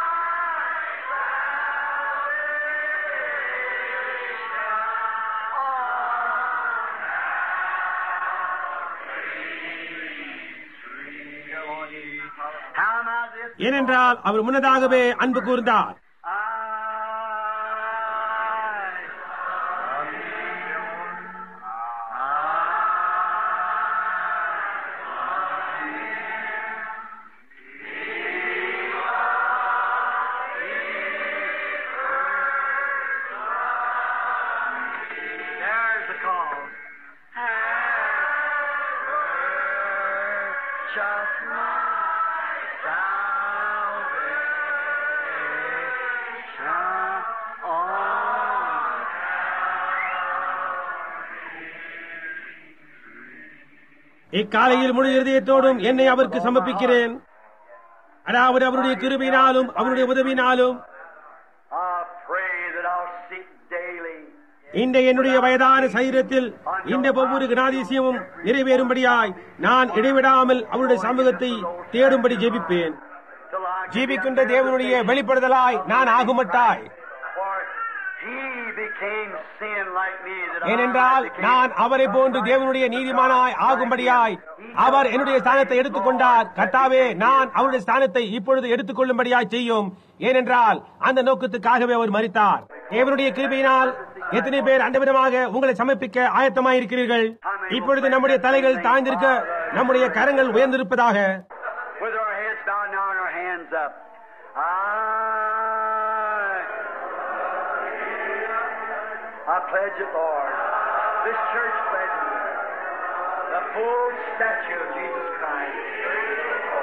How am I this? ஏனென்றால் அவர் முன்னதாகவே அன்பு கூர்ந்தார் There's the call. Just my salvation on இக்காலையில் முழு இருதயத்தோடும் என்னை அவருக்கு சமர்ப்பிக்கிறேன் அதாவது அவருடைய கிருபினாலும் அவருடைய உதவினாலும் I pray that I'll seek daily இந்த என்னுடைய வயதான சரீரத்தில் இந்த ஒவ்வொரு குணாதிசயமும் நிறைவேறும்படியாய் நான் இடைவிடாமல் அவருடைய சமூகத்தை தேடும்படி ஜெபிப்பேன் till I get ஜீவிக்கின்ற தேவனுடைய வெளிப்படுதலாய் நான் ஆகுமட்டாய் For he became sin like me that I ஏனென்றால் might become நான் அவரை போன்று தேவனுடைய நீதிமானாய் ஆகும்படியாய் அவர் என்னுடைய ஸ்தானத்தை எடுத்துக்கொண்டார் கர்த்தாவே நான் அவருடைய ஸ்தானத்தை இப்பொழுது எடுத்துக்கொள்ளும்படியாய் செய்யும் ஏனென்றால் அந்த நோக்கத்துக்காகவே அவர் மரித்தார் தேவனுடைய கிருபையினால் எத்தனை பேர் அந்த விதமாக உங்களை சமர்ப்பிக்க ஆயத்தமாயிருக்கிறீர்கள் இப்பொழுது நம்முடைய தலைகள் தாழ்ந்திருக்க நம்முடைய கரங்கள் உயர்ந்திருப்பதாக With our heads bowed now and our hands up. I, I pledge it, Lord. This church pledges it. The full statue of Jesus Christ.